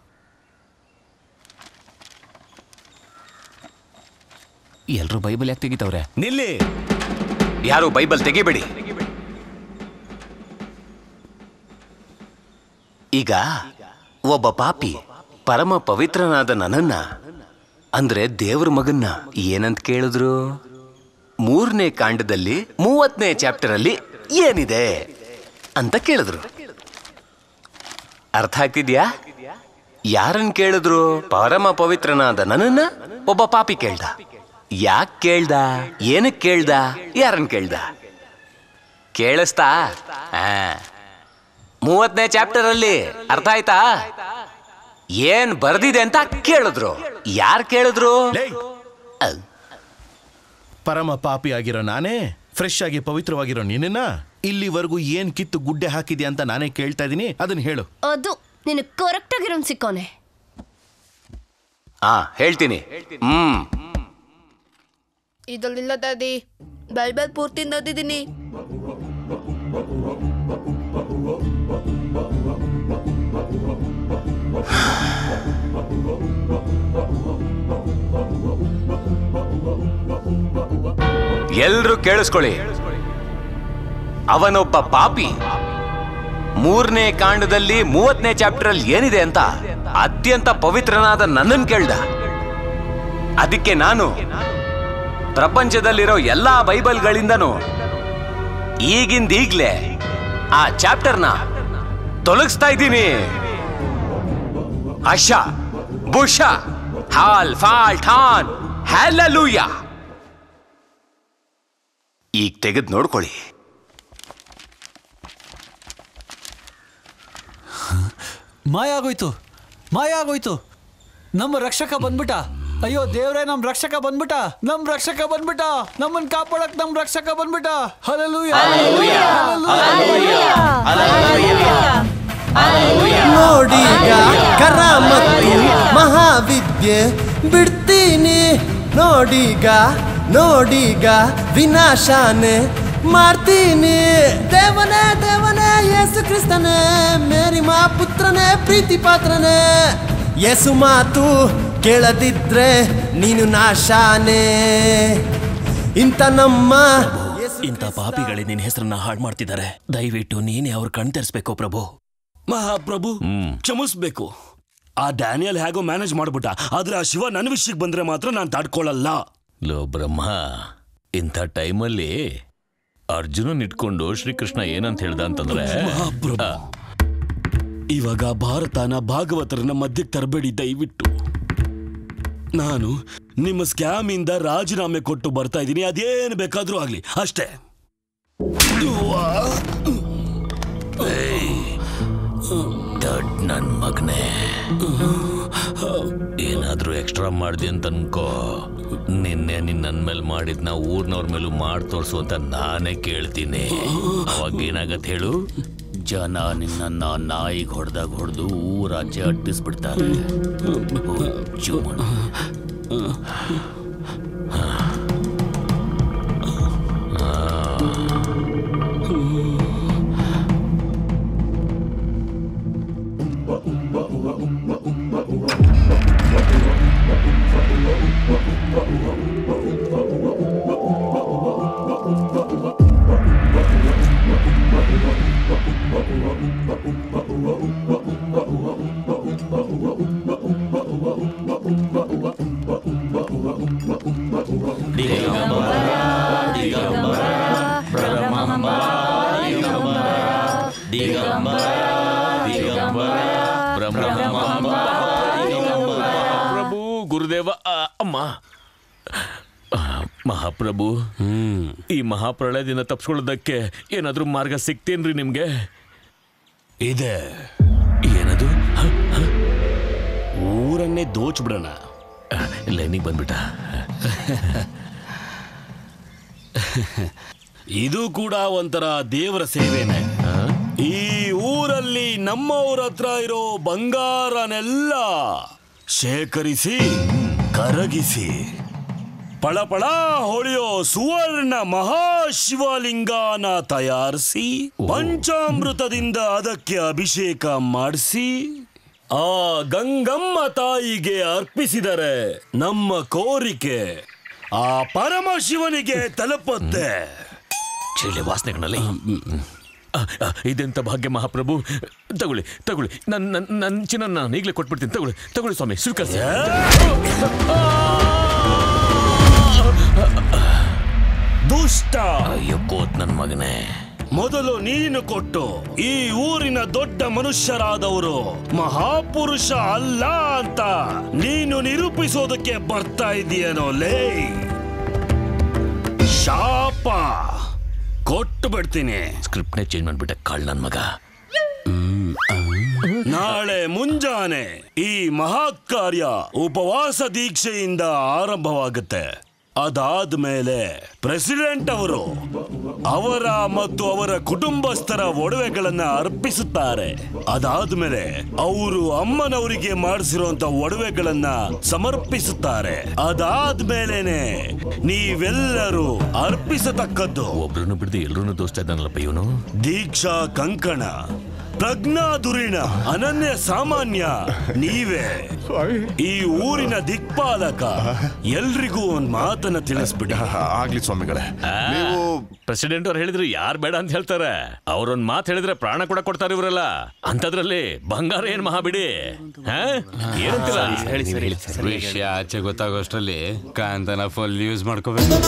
ಎಲ್ರು ಬೈಬಲ್ ಯಾಕೆ ತೆಗಿತವ್ರೆ ನಿಲ್ಲಿ ಯಾರು ಬೈಬಲ್ ತೆಗಿಬೇಡಿ ಈಗ ಒಬ್ಬ ಪಾಪಿ ಪರಮ ಪವಿತ್ರನಾದ ನನ್ನನ್ನ ಅಂದ್ರೆ ದೇವ್ರ ಮಗನ್ನ ಏನಂತ ಕೇಳಿದ್ರು ಮೂರನೇ ಕಾಂಡದಲ್ಲಿ ಮೂವತ್ತನೇ ಚಾಪ್ಟರ್ ಅಲ್ಲಿ ಏನಿದೆ ಅಂತ ಕೇಳಿದ್ರು ಅರ್ಥ ಆಗ್ತಿದ್ಯಾ ಯಾರನ್ ಕೇಳಿದ್ರು ಪರಮ ಪವಿತ್ರನಾದ ನನ್ನನ್ನ ಒಬ್ಬ ಪಾಪಿ ಕೇಳ್ದ ಯಾಕೆ ಕೇಳ್ದ ಏನಕ್ಕೆ ಕೇಳ್ದ ಯಾರನ್ ಕೇಳ್ದ ಕೇಳಿಸ್ತಾ ಆ. ಮೂವತ್ತನೇ ಚಾಪ್ಟರ್ ಅಲ್ಲಿ ಅರ್ಥ ಆಯ್ತಾ ಏನ್ ಬರ್ದಿದೆ ಅಂತ ಕೇಳಿದ್ರು ಯಾರು ಕೇಳಿದ್ರು ಪರಮ ಪಾಪಿ ಆಗಿರೋ ನಾನೇ ಫ್ರೆಶ್ ಆಗಿ ಪವಿತ್ರವಾಗಿರೋ ನಿನ್ನ ಇಲ್ಲಿವರೆಗೂ ಏನ್ ಕಿತ್ತು ಗುಡ್ಡೆ ಹಾಕಿದ್ಯಾ ಅಂತ ನಾನೇ ಕೇಳ್ತಾ ಇದೀನಿ ಅದನ್ನ ಹೇಳು ಅದು ನಿನಗೆ ಕರೆಕ್ಟ್ ಆಗಿರೋನ್ ಸಿಕ್ಕೋನೆ ಹಾ ಹೇಳ್ತೀನಿ ಹ್ಮ್ ಇದಲ್ಲಿಲ್ಲ ದಾದಿ ಬೈಬಲ್ ಪೂರ್ತಿ ಓದಿದ್ದೀನಿ ಎಲ್ರೂ ಕೇಳಿಸ್ಕೊಳ್ಳಿ ಅವನೊಬ್ಬ ಪಾಪಿ ಮೂರನೇ ಕಾಂಡದಲ್ಲಿ ಮೂವತ್ತನೇ ಚಾಪ್ಟರ್ ಅಲ್ಲಿ ಏನಿದೆ ಅಂತ ಅತ್ಯಂತ ಪವಿತ್ರನಾದ ನನ್ನನ್ ಕೇಳ್ದ ಅದಕ್ಕೆ ನಾನು ಪ್ರಪಂಚದಲ್ಲಿರೋ ಎಲ್ಲಾ ಬೈಬಲ್ಗಳಿಂದನೂ ಈಗಿಂದೀಗ್ಲೇ ಆ ಚಾಪ್ಟರ್ನ ತೊಲಗಿಸ್ತಾ ಇದ್ದೀನಿ ಅಶ ಬುಷ ಹಾಲ್ ಫಾಲ್ ಠಾನ್ ಹ್ಯಾಲೂಯ ಈಗ ತೆಗೆದು ನೋಡ್ಕೊಳ್ಳಿ ಮಾಯ ಆಗೋಯ್ತು ಮಾಯ ಆಗೋಯ್ತು ನಮ್ಮ ರಕ್ಷಕ ಬಂದ್ಬಿಟ್ಟ ಅಯ್ಯೋ ದೇವ್ರೇ ನಮ್ ರಕ್ಷಕ ಬಂದ್ಬಿಟ್ಟ ನಮ್ ರಕ್ಷಕ ಬಂದ್ಬಿಟ್ಟ ನಮ್ಮನ್ ಕಾಪಾಡಕ್ ನಮ್ ರಕ್ಷಕ ಬಂದ್ಬಿಟ್ಟ ಹಲಲೂಯ ನೋಡೀಗ ಕರ ಮತ್ತು ಮಹಾವಿದ್ಯೆ ಬಿಡ್ತೀನಿ ನೋಡೀಗ ನೋಡೀಗ ವಿನಾಶಾನೆ ಮಾಡ್ತೀನಿ ದೇವನೇ ದೇವನೇ ಯೇಸು ಕ್ರಿಸ್ತನೇ ಮೇರಿ ಮಾ ಪುತ್ರನೇ ಪ್ರೀತಿ ಪಾತ್ರನೇ ಎಸು ಮಾತು ಕೇಳದಿದ್ರೆ ನೀನು ನಾಶಾನೇ ಇಂಥ ನಮ್ಮ ಇಂಥ ಪಾಪಿಗಳೇ ನಿನ್ನ ಹೆಸರನ್ನ ಹಾಳು ಮಾಡ್ತಿದ್ದಾರೆ ದಯವಿಟ್ಟು ನೀನೇ ಅವ್ರ ಕಣ್ ತೆರೆಸ್ಬೇಕು ಪ್ರಭು ಮಹಾಪ್ರಭು ಕ್ಷಮಿಸ್ಬೇಕು ಆ ಡ್ಯಾನಿಯಲ್ ಹೇಗೋ ಮ್ಯಾನೇಜ್ ಮಾಡ್ಬಿಟ್ಟ ಆದ್ರೆ ಆ ಶಿವ ನನ್ನ ವಿಷಯಕ್ಕೆ ಬಂದ್ರೆ ಮಾತ್ರ ನಾನು ತಡ್ಕೊಳ್ಳಲ್ಲ ಲೋ ಬ್ರಹ್ಮ ಇಂಥ ಟೈಮಲ್ಲಿ ಅರ್ಜುನನ್ ಇಟ್ಕೊಂಡು ಶ್ರೀಕೃಷ್ಣ ಏನಂತ ಹೇಳ್ದ ಅಂತಂದ್ರೆ ಮಹಾಪ್ರಭು ಇವಾಗ ಭಾರತನ ಭಾಗವತರನ್ನ ಮಧ್ಯಕ್ಕೆ ತರಬೇಡಿ ದಯವಿಟ್ಟು ನಾನು ನಿಮ್ಮ ಸ್ಕ್ಯಾಮ್ ಇಂದ ರಾಜೀನಾಮೆ ಕೊಟ್ಟು ಬರ್ತಾ ಇದ್ದೀನಿ ಅದೇನು ಬೇಕಾದ್ರೂ ಆಗ್ಲಿ ಅಷ್ಟೇ ದಡ್ ನನ್ ಮಗನೇ ಏನಾದ್ರೂ ಎಕ್ಸ್ಟ್ರಾ ಮಾಡ್ದಿ ಅಂತ ಅನ್ಕೋ ನಿನ್ನೆ ನಿನ್ ನನ್ ಮೇಲೆ ಮಾಡಿದ್ನ ಊರ್ನವ್ರ ಮೇಲೂ ಮಾಡಿ ತೋರ್ಸು ಅಂತ ನಾನೇ ಕೇಳ್ತೀನಿ ಅವಾಗ ಏನಾಗತ್ತೆ ಹೇಳು ಜನ ನಿನ್ನ ನಾಯಿಗೆ ಹೊಡೆದಾಗ ಹೊಡೆದು ಊರಾಚೆ ಅಟ್ಟಿಸ್ಬಿಡ್ತಾರೆ ಪ್ರಭು ಗುರುದೇವ ಆ, ಅಮ್ಮ ಆ, ಮಹಾಪ್ರಭು ಈ ಮಹಾಪ್ರಳಯದಿಂದ ತಪ್ಪಿಸ್ಕೊಳ್ಳೋದಕ್ಕೆ ಏನಾದ್ರೂ ಮಾರ್ಗ ಸಿಗ್ತೇನ್ರಿ ನಿಮ್ಗೆ ಇದೆ ಏನದು ಹ, ಹ. ಊರನ್ನೇ ದೋಚ್ಬಿಡೋಣ ಲೈನಿಗೆ ಬಂದ್ಬಿಟ್ಟ ಇದು ಕೂಡ ಒಂಥರ ದೇವರ ಸೇವೆನೆ ಈ ಊರಲ್ಲಿ ನಮ್ಮವ್ರ ಹತ್ರ ಇರೋ ಬಂಗಾರನೆಲ್ಲ ಶೇಖರಿಸಿ ಕರಗಿಸಿ ಪಳಪಳ ಹೊಳೆಯೋ ಸುವರ್ಣ ಮಹಾಶಿವಲಿಂಗನ ತಯಾರಿಸಿ ಪಂಚಾಮೃತದಿಂದ ಅದಕ್ಕೆ ಅಭಿಷೇಕ ಮಾಡಿಸಿ ಆ ಗಂಗಮ್ಮ ತಾಯಿಗೆ ಅರ್ಪಿಸಿದರೆ ನಮ್ಮ ಕೋರಿಕೆ ಆ ಪರಮಶಿವನಿಗೆ ತಲುಪುತ್ತೆ ಚಳಿ ವಾಸನೆಗಳಲ್ಲಿ ಆ, ಆ, ಇದೆಂತ ಭಾಗ್ಯ ಮಹಾಪ್ರಭು ತಗೊಳ್ಳಿ ತಗೊಳ್ಳಿ ನನ್ನ ನನ್ನ ನನ್ನ ಚಿನ್ನ ನಾನು ಈಗಲೇ ಕೊಟ್ಬಿಡ್ತೀನಿ ತಗೊಳ್ಳಿ ತಗೊಳ್ಳಿ ಸ್ವಾಮಿ ಸ್ವೀಕರಿಸಿ ದುಷ್ಟ ಅಯ್ಯೋ ಕೋತ್ ನನ್ನ ಮಗನೇ ಮೊದಲು ನೀನು ಕೊಟ್ಟು ಈ ಊರಿನ ದೊಡ್ಡ ಮನುಷ್ಯರಾದವರು ಮಹಾಪುರುಷ ಅಲ್ಲ ಅಂತ ನೀನು ನಿರೂಪಿಸೋದಕ್ಕೆ ಬರ್ತಾ ಇದೆಯೇನೋ ಲೇ ಶಾಪ ಕೊಟ್ಟು ಬಿಡ್ತೀನಿ ಸ್ಕ್ರಿಪ್ಟ್ನೇ ಚೇಂಜ್ ಮಾಡ್ಬಿಟ್ಟೆ ಕಾಳ್ ನನ್ನ ಮಗ ನಾಳೆ ಮುಂಜಾನೆ ಈ ಮಹಾಕಾರ್ಯ ಉಪವಾಸ ದೀಕ್ಷೆಯಿಂದ ಆರಂಭವಾಗುತ್ತೆ ಅದಾದ್ಮೇಲೆ ಪ್ರೆಸಿಡೆಂಟ್ ಅವರು ಅವರ ಮತ್ತು ಅವರ ಕುಟುಂಬಸ್ಥರ ಒಡವೆಗಳನ್ನ ಅರ್ಪಿಸುತ್ತಾರೆ ಅದಾದ್ಮೇಲೆ ಅವರು ಅಮ್ಮನವರಿಗೆ ಮಾಡಿಸಿರುವಂತ ಒಡವೆಗಳನ್ನ ಸಮರ್ಪಿಸುತ್ತಾರೆ ಅದಾದ್ಮೇಲೆನೆ ನೀವೆಲ್ಲರೂ ಅರ್ಪಿಸತಕ್ಕದ್ದು ಒಬ್ರನ್ನು ಬಿಡದೆ ಎಲ್ರೂ ದೋಸ್ತಾ ಇದ್ದಾನಲ್ಲಪ್ಪ ಇವನು ದೀಕ್ಷಾ ಕಂಕಣ ಪ್ರಜ್ಞಾ ದುರಿಣ ಅನನ್ಯ ಸಾಮಾನ್ಯ ನೀವೇ ಈ ಊರಿನ ದಿಕ್ಪಾಲಕ ಎಲ್ರಿಗೂ ಒಂದ್ ಮಾತನ್ನ ತಿಳಿಸ್ಬಿಡಿ ಆಗ್ಲಿ ಸ್ವಾಮಿಗಳೇ ನೀವು ಪ್ರೆಸಿಡೆಂಟ್ ಅವ್ರು ಹೇಳಿದ್ರು ಯಾರು ಬೇಡ ಅಂತ ಹೇಳ್ತಾರೆ ಅವ್ರೊಂದ್ ಮಾತು ಹೇಳಿದ್ರೆ ಪ್ರಾಣ ಕೂಡ ಕೊಡ್ತಾರೆ ಇವರೆಲ್ಲ ಅಂತದ್ರಲ್ಲಿ ಬಂಗಾರ ಏನ್ ಮಹಾಬಿಡಿ ಹಾ? ಏನಂತೀರ ವಿಷಯ ಆಚೆ ಗೊತ್ತಾಗೋಷ್ಟರಲ್ಲಿ ಕಾಂತನ ಫುಲ್ ಯೂಸ್ ಮಾಡ್ಕೋಬೇಕು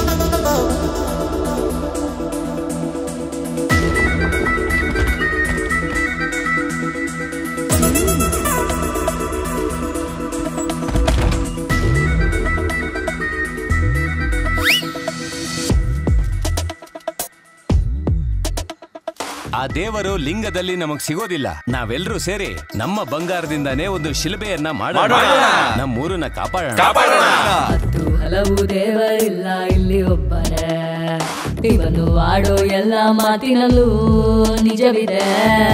ಆ ದೇವರು ಲಿಂಗದಲ್ಲಿ ನಮಗ್ ಸಿಗೋದಿಲ್ಲ ನಾವೆಲ್ಲರೂ ಸೇರಿ ನಮ್ಮ ಬಂಗಾರದಿಂದಾನೇ ಒಂದು ಶಿಲ್ಬೆಯನ್ನ ಮಾಡೋಣ ನಮ್ಮೂರನ್ನ ಕಾಪಾಡೋಣ ಹಲವು ದೇವರಿಲ್ಲ ಇಲ್ಲಿ ಒಬ್ಬರೇ ಇವನು ಆಡೋ ಎಲ್ಲ ಮಾತಿನಲ್ಲೂ ನಿಜವಿದೆ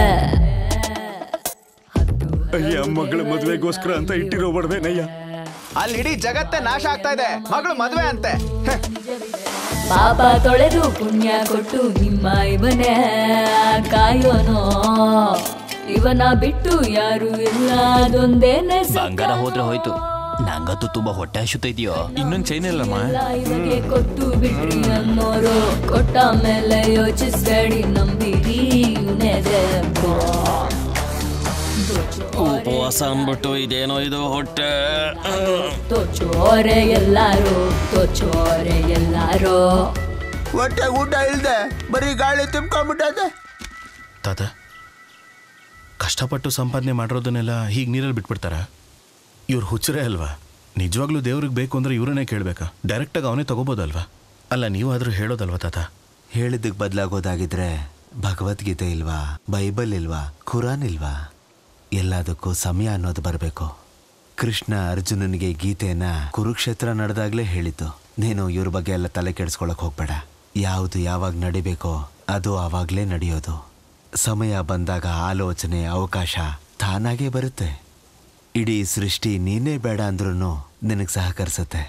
ಅಯ್ಯ ಮಗಳ ಮದುವೆಗೋಸ್ಕರ ಅಂತ ಇಟ್ಟಿರೋ ಬಡವೇನಯ್ಯ ಅಲ್ಲಿ ಇಡೀ ಜಗತ್ತೇ ನಾಶ ಆಗ್ತಾ ಇದೆ ಮಗಳು ಮದುವೆ ಅಂತೆ ಪಾಪ ತೊಳೆದು ಪುಣ್ಯ ಕೊಟ್ಟು ನಿಮ್ಮ ಇವನೇ ಕಾಯೋನೋ ಇವನ ಬಿಟ್ಟು ಯಾರು ಇಲ್ಲ ಅದೊಂದೇನೆ ಬಂಗಾರ ಹೋದ್ರೆ ಹೋಯ್ತು ನಂಗಂತೂ ತುಂಬಾ ಹೊಟ್ಟೆ ಹಸುತ್ತೈದ್ಯೋ ಇನ್ನೊಂದು ಚೈನ್ ಇಲ್ಲಮ್ಮ ಇವಗೆ ಕೊಟ್ಟು ಬಿಟ್ರಿ ಅನ್ನೋರು ಕೊಟ್ಟ ಮೇಲೆ ಯೋಚಿಸ್ಬೇಡಿ ನಂಬಿರಿ ಇವನೇ ದೇವ್ರು. ಉಪವಾಸ ಅಂದ್ಬಿಟ್ಟು ಇದೇನೋ ಇದು ಹೊಟ್ಟೆ ತೋಚೋರೆ ಎಲ್ಲಾರು ತೋಚೋರೆ ಎಲ್ಲಾರು ಹೊಟ್ಟೆ ಊಟ ಇಲ್ದೆ ಬರೀ ಗಾಳಿ ತುಂಬ್ಕೊಂಡ್ಬಿಟ್ಟದೆ ತಾತ ಕಷ್ಟಪಟ್ಟು ಸಂಪಾದನೆ ಮಾಡಿರೋದನ್ನೆಲ್ಲ ಹೀಗೆ ನೀರಲ್ಲಿ ಬಿಟ್ಬಿಡ್ತಾರ ಇವ್ರು ಹುಚ್ಚರೇ ಅಲ್ವಾ ನಿಜವಾಗ್ಲೂ ದೇವ್ರಿಗೆ ಬೇಕು ಅಂದ್ರೆ ಇವ್ರನ್ನೇ ಕೇಳ್ಬೇಕಾ ಡೈರೆಕ್ಟಾಗಿ ಅವನೇ ತಗೋಬೋದಲ್ವಾ ಅಲ್ಲ ನೀವಾದರೂ ಹೇಳೋದಲ್ವಾ ತಾತ ಹೇಳಿದ್ದಕ್ಕೆ ಬದಲಾಗೋದಾಗಿದ್ರೆ ಭಗವದ್ಗೀತೆ ಇಲ್ವಾ ಬೈಬಲ್ ಇಲ್ವಾ ಖುರಾನ್ ಇಲ್ವಾ ಎಲ್ಲದಕ್ಕೂ ಸಮಯ ಅನ್ನೋದು ಬರಬೇಕು ಕೃಷ್ಣ ಅರ್ಜುನನಿಗೆ ಗೀತೆನ ಕುರುಕ್ಷೇತ್ರ ನಡೆದಾಗ್ಲೇ ಹೇಳಿದ್ದು ನೀನು ಇವ್ರ ಬಗ್ಗೆ ಎಲ್ಲ ತಲೆ ಕೆಡಿಸ್ಕೊಳಕ್ ಹೋಗ್ಬೇಡ ಯಾವುದು ಯಾವಾಗ ನಡಿಬೇಕೋ ಅದು ಆವಾಗಲೇ ನಡೆಯೋದು ಸಮಯ ಬಂದಾಗ ಆಲೋಚನೆ ಅವಕಾಶ ತಾನಾಗೇ ಬರುತ್ತೆ ಇಡೀ ಸೃಷ್ಟಿ ನೀನೇ ಬೇಡ ಅಂದ್ರೂ ನಿನಗೆ ಸಹಕರಿಸುತ್ತೆ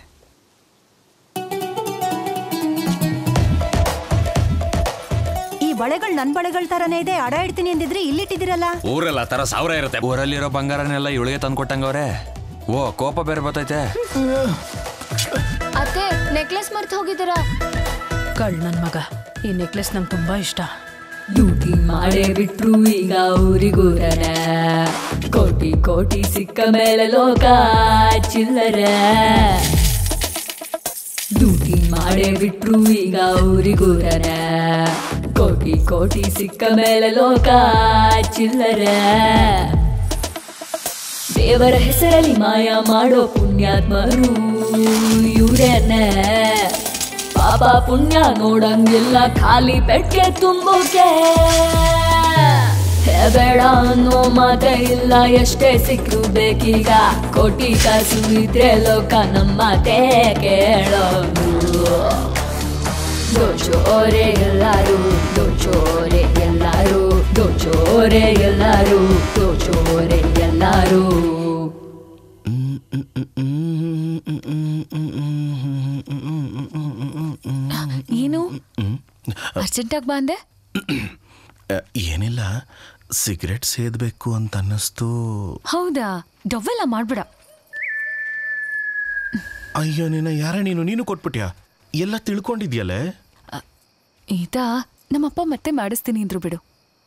ಈ ಬಳೆಗಳು ನನ್ ಬಳೆಗಳ ತರನೇ ಇದೆ ಅಡ ಇಡ್ತೀನಿ ಅಂದಿದ್ರೆ ಇಲ್ಲಿಟ್ಟಿದ್ದೀರಲ್ಲ ಊರೆಲ್ಲ ತರ ಸಾವಿರ ಇರುತ್ತೆ ಊರಲ್ಲಿರೋ ಬಂಗಾರನೆಲ್ಲ ಇವಳಿಗೆ ತಂದ್ಕೊಟ್ಟಂಗವ್ರೆ ಓ ಕೋಪ ಬೇರೆ ಬರ್ತೈತೆ ಅತ್ತೆ ನೆಕ್ಲೆಸ್ ಮರ್ತು ಹೋಗಿದ್ದೀರಾ ಕಳ್ ನನ್ ಮಗ ಈ ನೆಕ್ಲೆಸ್ ನಂಗೆ ತುಂಬಾ ಇಷ್ಟ ಲೂಟಿ ಮಾಡೇ ಬಿಟ್ರು ಈಗ ಊರಿಗೂರನ ಕೋಟಿ ಕೋಟಿ ಸಿಕ್ಕ ಮೇಲೆ ಲೋಕ ಚಿಲ್ಲರೆ ಲೂಟಿ ಮಾಡೇ ಬಿಟ್ರು ಈಗ ಊರಿಗೂರನ ಕೋಟಿ ಕೋಟಿ ಸಿಕ್ಕ ಮೇಲೆ ಲೋಕ ಚಿಲ್ಲರೆ ದೇವರ ಹೆಸರಲ್ಲಿ ಮಾಯ ಮಾಡೋ ಪುಣ್ಯಾತ್ಮರು ಇವ್ರೇನೆ ಪಾಪ ಪುಣ್ಯ ನೋಡಂಗಿಲ್ಲ ಖಾಲಿ ಪೆಟ್ಗೆ ತುಂಬೋಕೆ ಬೇಡ ಅನ್ನೋ ಮಾತೇ ಇಲ್ಲ ಎಷ್ಟೇ ಸಿಕ್ರು ಬೇಕೀಗ ಕೋಟಿ ಕಾಸು ಇದ್ರೆ ಲೋಕ ನಮ್ಮ ಮಾತೇ ಕೇಳೋದು ದೋಚೋರೆ ಎಲ್ಲಾರು ದೋಚೋರೆ ಎಲ್ಲಾರು ದೋಚೋರೆ ಎಲ್ಲಾರು ದೋಚೋರೆ ಎಲ್ಲಾರು ಏನು ಅರ್ಜೆಂಟಾಗಿ ಬಂದೆ ಅ, ಏನಿಲ್ಲ ಸಿಗರೆಟ್ ಸೇದಬೇಕು ಅಂತ ಅನ್ನಿಸ್ತು ಹೌದಾ ಡವ್ವೆಲ್ಲ ಮಾಡ್ಬೇಡ ಅಯ್ಯೋ ನಿನ್ನ ಯಾರ ನೀನು ನೀನು ಕೊಟ್ಬಿಟ್ಯಾ ಎಲ್ಲ ತಿಳ್ಕೊಂಡಿದ್ಯಲ್ಲೇ ಈತ ನಮ್ಮಪ್ಪ ಮತ್ತೆ ಮಾಡಿಸ್ತೀನಿ ಅಂದ್ರು ಬಿಡು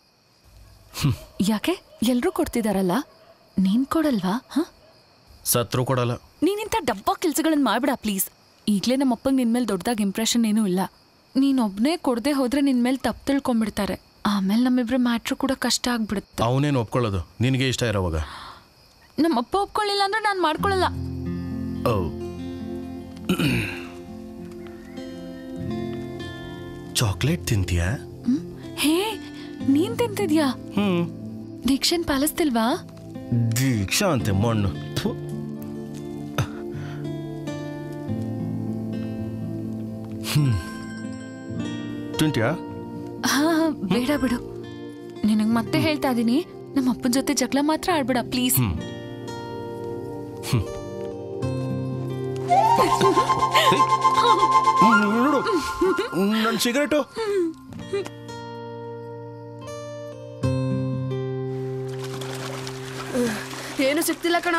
ಯಾಕೆ ಎಲ್ರೂ ಕೊಡ್ತಿದಾರಲ್ಲ ನೀನ್ ಕೊಡಲ್ವಾ ಹ ಸತ್ರು ಕೊಡಲ್ಲ ನೀನಿಂತ ಡಬ್ಬ ಕೆಲ್ಸಗಳನ್ನ ಮಾಡ್ಬೇಡ ಪ್ಲೀಸ್ ಈಗಲೇ ನಮ್ಮಪ್ಪಂಗೆ ನಿನ್ ಮೇಲೆ ದೊಡ್ಡದಾಗಿ ಇಂಪ್ರೆಷನ್ ಏನೂ ಇಲ್ಲ ನೀನೊಬ್ನೇ ಕೊಡದೆ ಹೋದ್ರೆ ನಿನ್ ಮೇಲೆ ತಪ್ಪು ತಿಳ್ಕೊಂಬಿಡ್ತಾರೆ ಆಮೇಲೆ ನಮ್ಮಿಬ್ರ ಮ್ಯಾಟ್ರು ಕೂಡ ಕಷ್ಟ ಆಗ್ಬಿಡುತ್ತೆ ಅವನೇನು ಒಪ್ಕೊಳ್ಳೋದು ನಿನಗೆ ಇಷ್ಟ ಇರೋವಾಗ ನಮ್ಮಪ್ಪ ಒಪ್ಕೊಳ್ಳಿಲ್ಲ ಅಂದ್ರೆ ನಾನು ಮಾಡ್ಕೊಳ್ಳಲ್ಲ ಓ ಚಾಕ್ಲೇಟ್ ತಿಂತೀಯಾ ಹೇ ನೀನ್ ತಿಂತಿದ್ಯಾ ಹ್ಮ್ ದೀಕ್ಷನ್ ಪಾಲಿಸ್ತಿಲ್ವಾ ದೀಕ್ಷಾ ಅಂತೆ ಮಣ್ಣು ಥು. ಹ್ಮ್ ತಿಂತೀಯಾ ಹಾ ಬೇಡ ಬಿಡು ನಿನಗ್ ಮತ್ತೆ ಹೇಳ್ತಾ ಇದೀನಿ ನಮ್ಮ ಅಪ್ಪನ ಜೊತೆ ಜಗಳ ಮಾತ್ರ ಆಡ್ಬೇಡ ಪ್ಲೀಸ್ ಹ್ಮ್ ಹ್ಮ್. ಹ್ಮ್, ನೋಡು ನನ್ನ ಸಿಗರೇಟು ಏನು ಸಿಗ್ತಿಲ್ಲ ಕಣ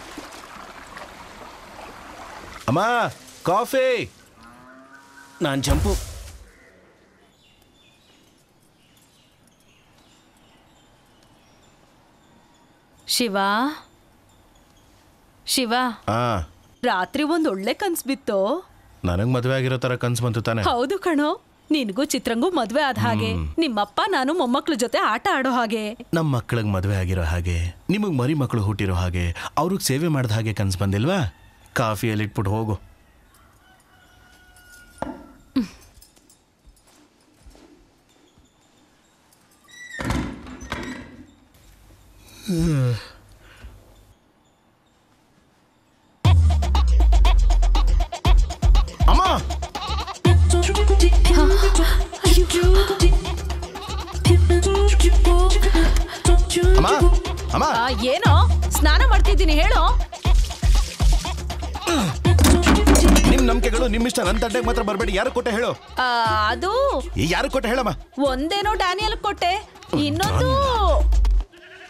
ಅಮ್ಮ ಕಾಫಿ ನಾನು ಜಂಪು ಶಿವ ಶಿವ ಆ ರಾತ್ರಿ ಒಂದ್ ಒಳ್ಳೆ ಕನ್ಸ್ ಬಿತ್ತು ನನಗೆ ಮದುವೆ ಆಗಿರೋ ಥರ ಕನ್ಸು ಬಂತು ತಾನೆ ಹೌದು ಕಣೋ ನಿನ್ಗೂ ಚಿತ್ರಂಗೂ ಮದ್ವೆ ಆದ ಹಾಗೆ ನಿಮ್ಮಪ್ಪ ನಾನು ಮೊಮ್ಮಕ್ಳ ಜೊತೆ ಆಟ ಆಡೋ ಹಾಗೆ ನಮ್ಮ ಮಕ್ಕಳಿಗೆ ಮದುವೆ ಆಗಿರೋ ಹಾಗೆ ನಿಮಗೆ ಮರಿ ಮಕ್ಕಳು ಹುಟ್ಟಿರೋ ಹಾಗೆ ಅವ್ರಿಗೆ ಸೇವೆ ಮಾಡಿದ ಹಾಗೆ ಕನ್ಸು ಬಂದಿಲ್ವಾ ಕಾಫಿಯಲ್ಲಿ ಇಟ್ಬಿಟ್ಟು ಹೋಗು ಅಮ್ಮ ಅಮ್ಮ ಅಮ್ಮ ಆ, ಏನೋ ಸ್ನಾನ ಮಾಡ್ತಿದ್ದೀನಿ ಹೇಳೋ ನಿಮ್ ನಂಬಿಕೆಗಳು ನಿಮ್ ಇಷ್ಟ ನನ್ನ ತಟ್ಟೆಗೆ ಮಾತ್ರ ಬರಬೇಡಿ ಯಾರು ಕೊಟ್ಟೆ ಹೇಳು ಆ, ಅದು ಯಾರು ಕೊಟ್ಟೆ ಹೇಳಮ್ಮ ಒಂದೇನೋ ಡ್ಯಾನಿಯಲ್ ಕೊಟ್ಟೆ ಇನ್ನೊಂದು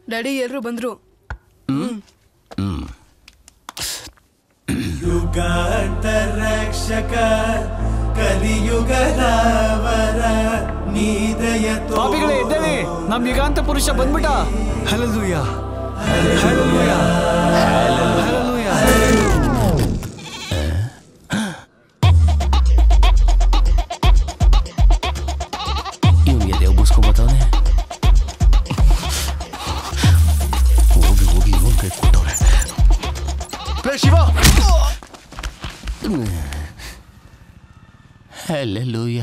ಡ್ಯಾಡಿ ಎಲ್ರು ಬಂದ್ರು ಯುಗಾಂತರಕ್ಷಕ ಕಲಿಯುಗದವರ ನೀದಯ ಪಾಪಿಗಳೇ ಎದ್ದೇಳಿ ನಮ್ ಯುಗಾಂತ ಪುರುಷ ಬಂದ್ಬಿಟ್ಟ ಹಲಲುಯ ಹಲಲುಯ ಹಲಲುಯ ಇವ್ನು ಎದೆ ಉಬ್ಬಿಸ್ಕೊಂಬತ್ತವನೆ ಹೋಗಿ ಹೋಗಿ ಇವನ್ ಕೈ ಕೊಟ್ಟವ್ರೆ ಶಿವ ಹಲ್ಲೆಲೂಯ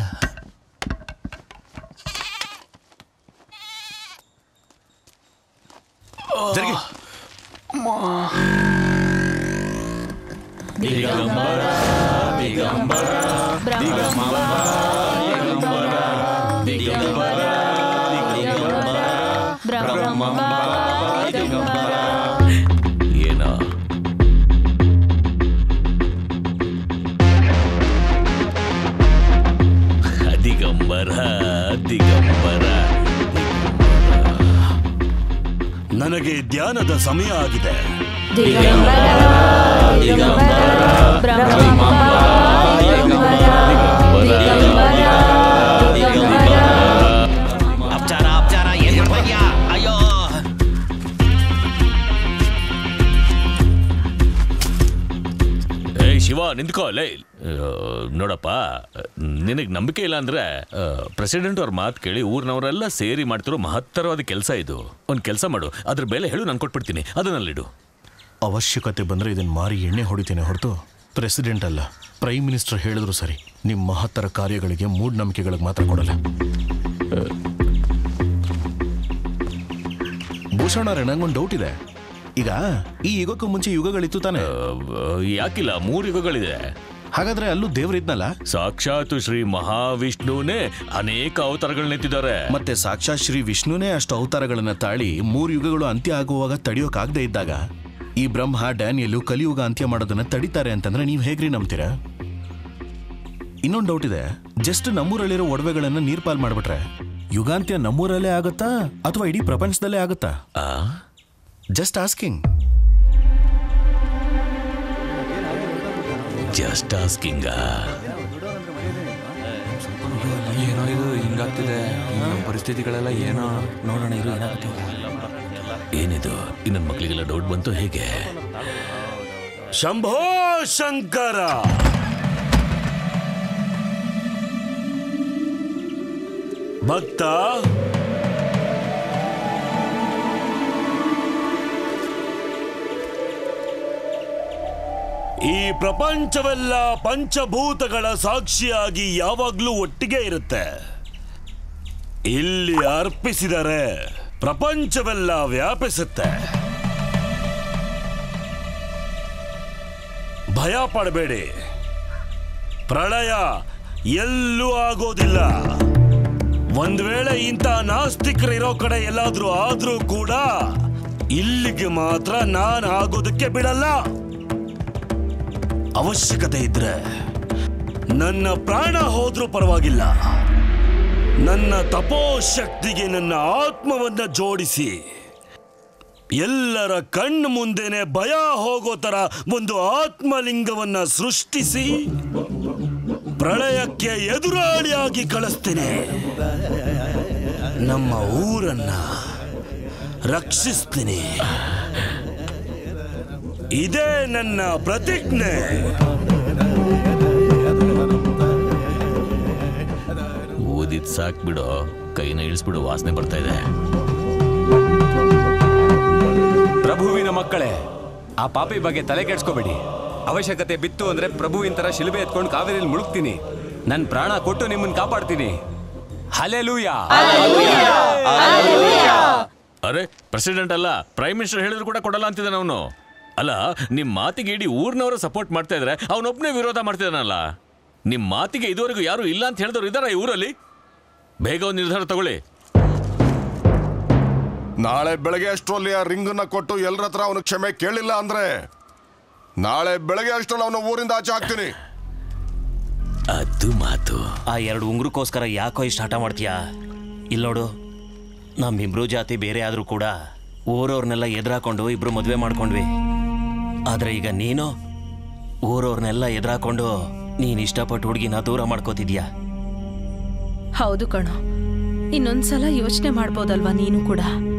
ಜರುಗಿ ದಿಗಂಬರ ದಿಗಂಬರ ದಿಗಂಬರ ದಿಗಂಬರ ದಿಗಂಬರ ದಿಗಂಬರ ಏನೋ ದಿಗಂಬರ ದಿಗಂಬರ ನನಗೆ ಧ್ಯಾನದ ಸಮಯ ಆಗಿದೆ ಅಪಚಾರ ಅಪಚಾರ ಏನು ಭಯ್ಯ ಅಯ್ಯೋ ಏಯ್ ಶಿವ ನಿಂತ್ಕೋ ಲೇ ಆ, ನೋಡಪ್ಪ ನಿನಗೆ ನಂಬಿಕೆ ಇಲ್ಲ ಅಂದ್ರೆ ಪ್ರೆಸಿಡೆಂಟ್ ಅವ್ರ ಮಾತು ಕೇಳಿ ಊರಿನವರೆಲ್ಲ ಸೇರಿ ಮಾಡ್ತಿರೋ ಮಹತ್ತರವಾದ ಕೆಲಸ ಇದು ಒಂದು ಕೆಲಸ ಮಾಡು ಅದ್ರ ಬೆಲೆ ಹೇಳು ನಾನು ಕೊಟ್ಬಿಡ್ತೀನಿ ಅದನ್ನಲ್ಲಿಡು ಅವಶ್ಯಕತೆ ಬಂದ್ರೆ ಇದನ್ನ ಮಾರಿ ಎಣ್ಣೆ ಹೊಡಿತೇನೆ ಹೊರತು ಪ್ರೆಸಿಡೆಂಟ್ ಅಲ್ಲ ಪ್ರೈಮ್ ಮಿನಿಸ್ಟರ್ ಹೇಳಿದ್ರು ಸರಿ ನಿಮ್ಮ ಮಹತ್ತರ ಕಾರ್ಯಗಳಿಗೆ ಮೂಢನಂಬಿಕೆಗಳಿಗೆ ಮಾತ್ರ ಕೊಡಲ್ಲ ಆ, ಭೂಷಣರೇ ನಂಗೊಂದು ಡೌಟ್ ಇದೆ ಈಗ ಈ ಯುಗಕ್ಕೂ ಮುಂಚೆ ಯುಗಗಳಿತ್ತು ತಾನೆ ಯಾಕಿಲ್ಲ ಮೂರು ಯುಗಗಳಿದೆ ಹಾಗಾದ್ರೆ ಅಲ್ಲೂ ದೇವರಿದ್ನಲ್ಲ ಸಾಕ್ಷಾತ್ ಶ್ರೀ ಮಹಾವಿಷ್ಣುನೇ ಅನೇಕ ಅವತಾರಗಳನ್ನೆತ್ತಿದ್ದಾರೆ ಮತ್ತೆ ಸಾಕ್ಷಾತ್ ಶ್ರೀ ವಿಷ್ಣುನೇ ಅಷ್ಟು ಅವತಾರಗಳನ್ನ ತಾಳಿ ಮೂರು ಯುಗಗಳು ಅಂತ್ಯ ಆಗುವಾಗ ತಡೆಯೋಕಾಗದೇ ಇದ್ದಾಗ ಈ ಬ್ರಹ್ಮ ಡ್ಯಾನಿಯಲ್ಲು ಕಲಿಯುಗ ಅಂತ್ಯ ಮಾಡೋದನ್ನ ತಡಿತಾರೆ ಅಂತಂದ್ರೆ ನೀವು ಹೇಗ್ರಿ ನಂಬ್ತೀರಾ ಇನ್ನೊಂದು ಡೌಟ್ ಇದೆ ಜಸ್ಟ್ ನಮ್ಮೂರಲ್ಲಿರೋ ಒಡವೆಗಳನ್ನ ನೀರ್ಪಾಲ್ ಮಾಡ್ಬಿಟ್ರೆ ಯುಗಾಂತ್ಯ ನಮ್ಮೂರಲ್ಲೇ ಆಗುತ್ತಾ ಅಥವಾ ಇಡೀ ಪ್ರಪಂಚದಲ್ಲೇ ಆಗುತ್ತಾ ಜಸ್ಟ್ ಆಸ್ಕಿಂಗ್ ಜಸ್ಟ್ ಆಸ್ಕಿಂಗ ಏನೋ ಇದು ಹಿಂಗಾಗ್ತಿದೆ ಈ ನಮ್ಮ ಪರಿಸ್ಥಿತಿಗಳೆಲ್ಲ ಏನೋ ನೋಡೋಣ ಇರು ಏನಾಗುತ್ತೆ ಏನಿದು ಇನ್ನೊಂದು ಮಕ್ಕಳಿಗೆಲ್ಲ ಡೌಟ್ ಬಂತು ಹೇಗೆ ಶಂಭೋ ಶಂಕರ ಭಕ್ತ ಈ ಪ್ರಪಂಚವೆಲ್ಲ ಪಂಚಭೂತಗಳ ಸಾಕ್ಷಿಯಾಗಿ ಯಾವಾಗ್ಲೂ ಒಟ್ಟಿಗೆ ಇರುತ್ತೆ ಇಲ್ಲಿ ಅರ್ಪಿಸಿದರೆ ಪ್ರಪಂಚವೆಲ್ಲ ವ್ಯಾಪಿಸುತ್ತೆ ಭಯ ಪಡಬೇಡಿ ಪ್ರಳಯ ಎಲ್ಲೂ ಆಗೋದಿಲ್ಲ ಒಂದ್ ವೇಳೆ ಇಂಥ ನಾಸ್ತಿಕರಿರೋ ಕಡೆ ಎಲ್ಲಾದ್ರೂ ಆದ್ರೂ ಕೂಡ ಇಲ್ಲಿಗೆ ಮಾತ್ರ ನಾನು ಆಗೋದಕ್ಕೆ ಬಿಡಲ್ಲ ಅವಶ್ಯಕತೆ ಇದ್ರೆ ನನ್ನ ಪ್ರಾಣ ಹೋದ್ರೂ ಪರವಾಗಿಲ್ಲ ನನ್ನ ತಪೋಶಕ್ತಿಗೆ ನನ್ನ ಆತ್ಮವನ್ನ ಜೋಡಿಸಿ ಎಲ್ಲರ ಕಣ್ಣು ಮುಂದೆನೆ ಭಯ ಹೋಗೋ ತರ ಒಂದು ಆತ್ಮಲಿಂಗವನ್ನ ಸೃಷ್ಟಿಸಿ ಪ್ರಳಯಕ್ಕೆ ಎದುರಾಳಿಯಾಗಿ ಕಳಿಸ್ತೇನೆ ನಮ್ಮ ಊರನ್ನ ರಕ್ಷಿಸ್ತೀನಿ ಇದೇ ನನ್ನ ಪ್ರತಿಜ್ಞೆ ಊದಿದ್ ಸಾಕ್ ಬಿಡು ಕೈನ ಇಳಿಸ್ಬಿಡು ವಾಸನೆ ಬರ್ತಾ ಇದೆ ಪ್ರಭುವಿನ ಮಕ್ಕಳೇ ಆ ಪಾಪಿ ಬಗ್ಗೆ ತಲೆ ಕೆಡ್ಸ್ಕೋಬೇಡಿ ಅವಶ್ಯಕತೆ ಬಿತ್ತು ಅಂದ್ರೆ ಪ್ರಭುವಿನ ತರ ಶಿಲುಬೆ ಎತ್ಕೊಂಡು ಕಾವೇರಿಯಲ್ಲಿ ಮುಳುಗ್ತೀನಿ ನನ್ನ ಪ್ರಾಣ ಕೊಟ್ಟು ನಿಮ್ಮನ್ನ ಕಾಪಾಡ್ತೀನಿ ಹಲೆಲೂಯ ಅರೆ ಪ್ರೆಸಿಡೆಂಟ್ ಅಲ್ಲ ಪ್ರೈಮ್ ಮಿನಿಸ್ಟರ್ ಹೇಳಿದ್ರು ಕೂಡ ಕೊಡಲ್ಲ ಅಂತಿದ್ದಾನೆ ಅವನು ಅಲ್ಲ ನಿಮ್ ಮಾತಿಗೆ ಇಡೀ ಊರ್ನವರು ಸಪೋರ್ಟ್ ಮಾಡ್ತಾ ಇದ್ರೆ ಅವನೊಬ್ಬನೇ ವಿರೋಧ ಮಾಡ್ತಿದ್ದಾನಲ್ಲ ನಿಮ್ ಮಾತಿಗೆ ಇದುವರೆಗೂ ಯಾರು ಇಲ್ಲ ಅಂತ ಹೇಳಿದವರು ಇದಾರ ಈ ಊರಲ್ಲಿ ಬೇಗ ಒಂದು ನಿರ್ಧಾರ ತಗೊಳ್ಳಿ ನಾಳೆ ಬೆಳಗ್ಗೆ ಅಷ್ಟರಲ್ಲಿ ಆ ರಿಂಗನ್ನ ಕೊಟ್ಟು ಎಲ್ಲರ ಹತ್ರ ಅವನು ಕ್ಷಮೆ ಕೇಳಿಲ್ಲ ಅಂದ್ರೆ ನಾಳೆ ಬೆಳಗ್ಗೆ ಅಷ್ಟರಲ್ಲಿ ಅವನ ಊರಿಂದ ಆಚೆ ಹಾಕ್ತೀನಿ ಅದು ಮಾತು ಆ ಎರಡು ಉಂಗುರಕ್ಕೋಸ್ಕರ ಯಾಕೋ ಇಷ್ಟು ಹಠ ಮಾಡ್ತೀಯಾ ಇಲ್ಲಿ ನೋಡು ನಮ್ಮಿಬ್ರು ಜಾತಿ ಬೇರೆ ಆದರೂ ಕೂಡ ಊರವ್ರನ್ನೆಲ್ಲ ಎದುರಾಕೊಂಡು ಇಬ್ರು ಮದುವೆ ಮಾಡ್ಕೊಂಡ್ವಿ ಆದ್ರೆ ಈಗ ನೀನು ಊರವ್ರನ್ನೆಲ್ಲ ಎದುರಾಕೊಂಡು ನೀನ್ ಇಷ್ಟಪಟ್ಟು ಹುಡುಗಿನ ದೂರ ಮಾಡ್ಕೋತಿದ್ಯಾ ಹೌದು ಕಣೋ ಇನ್ನೊಂದ್ಸಲ ಯೋಚನೆ ಮಾಡ್ಬೋದಲ್ವಾ ನೀನು ಕೂಡ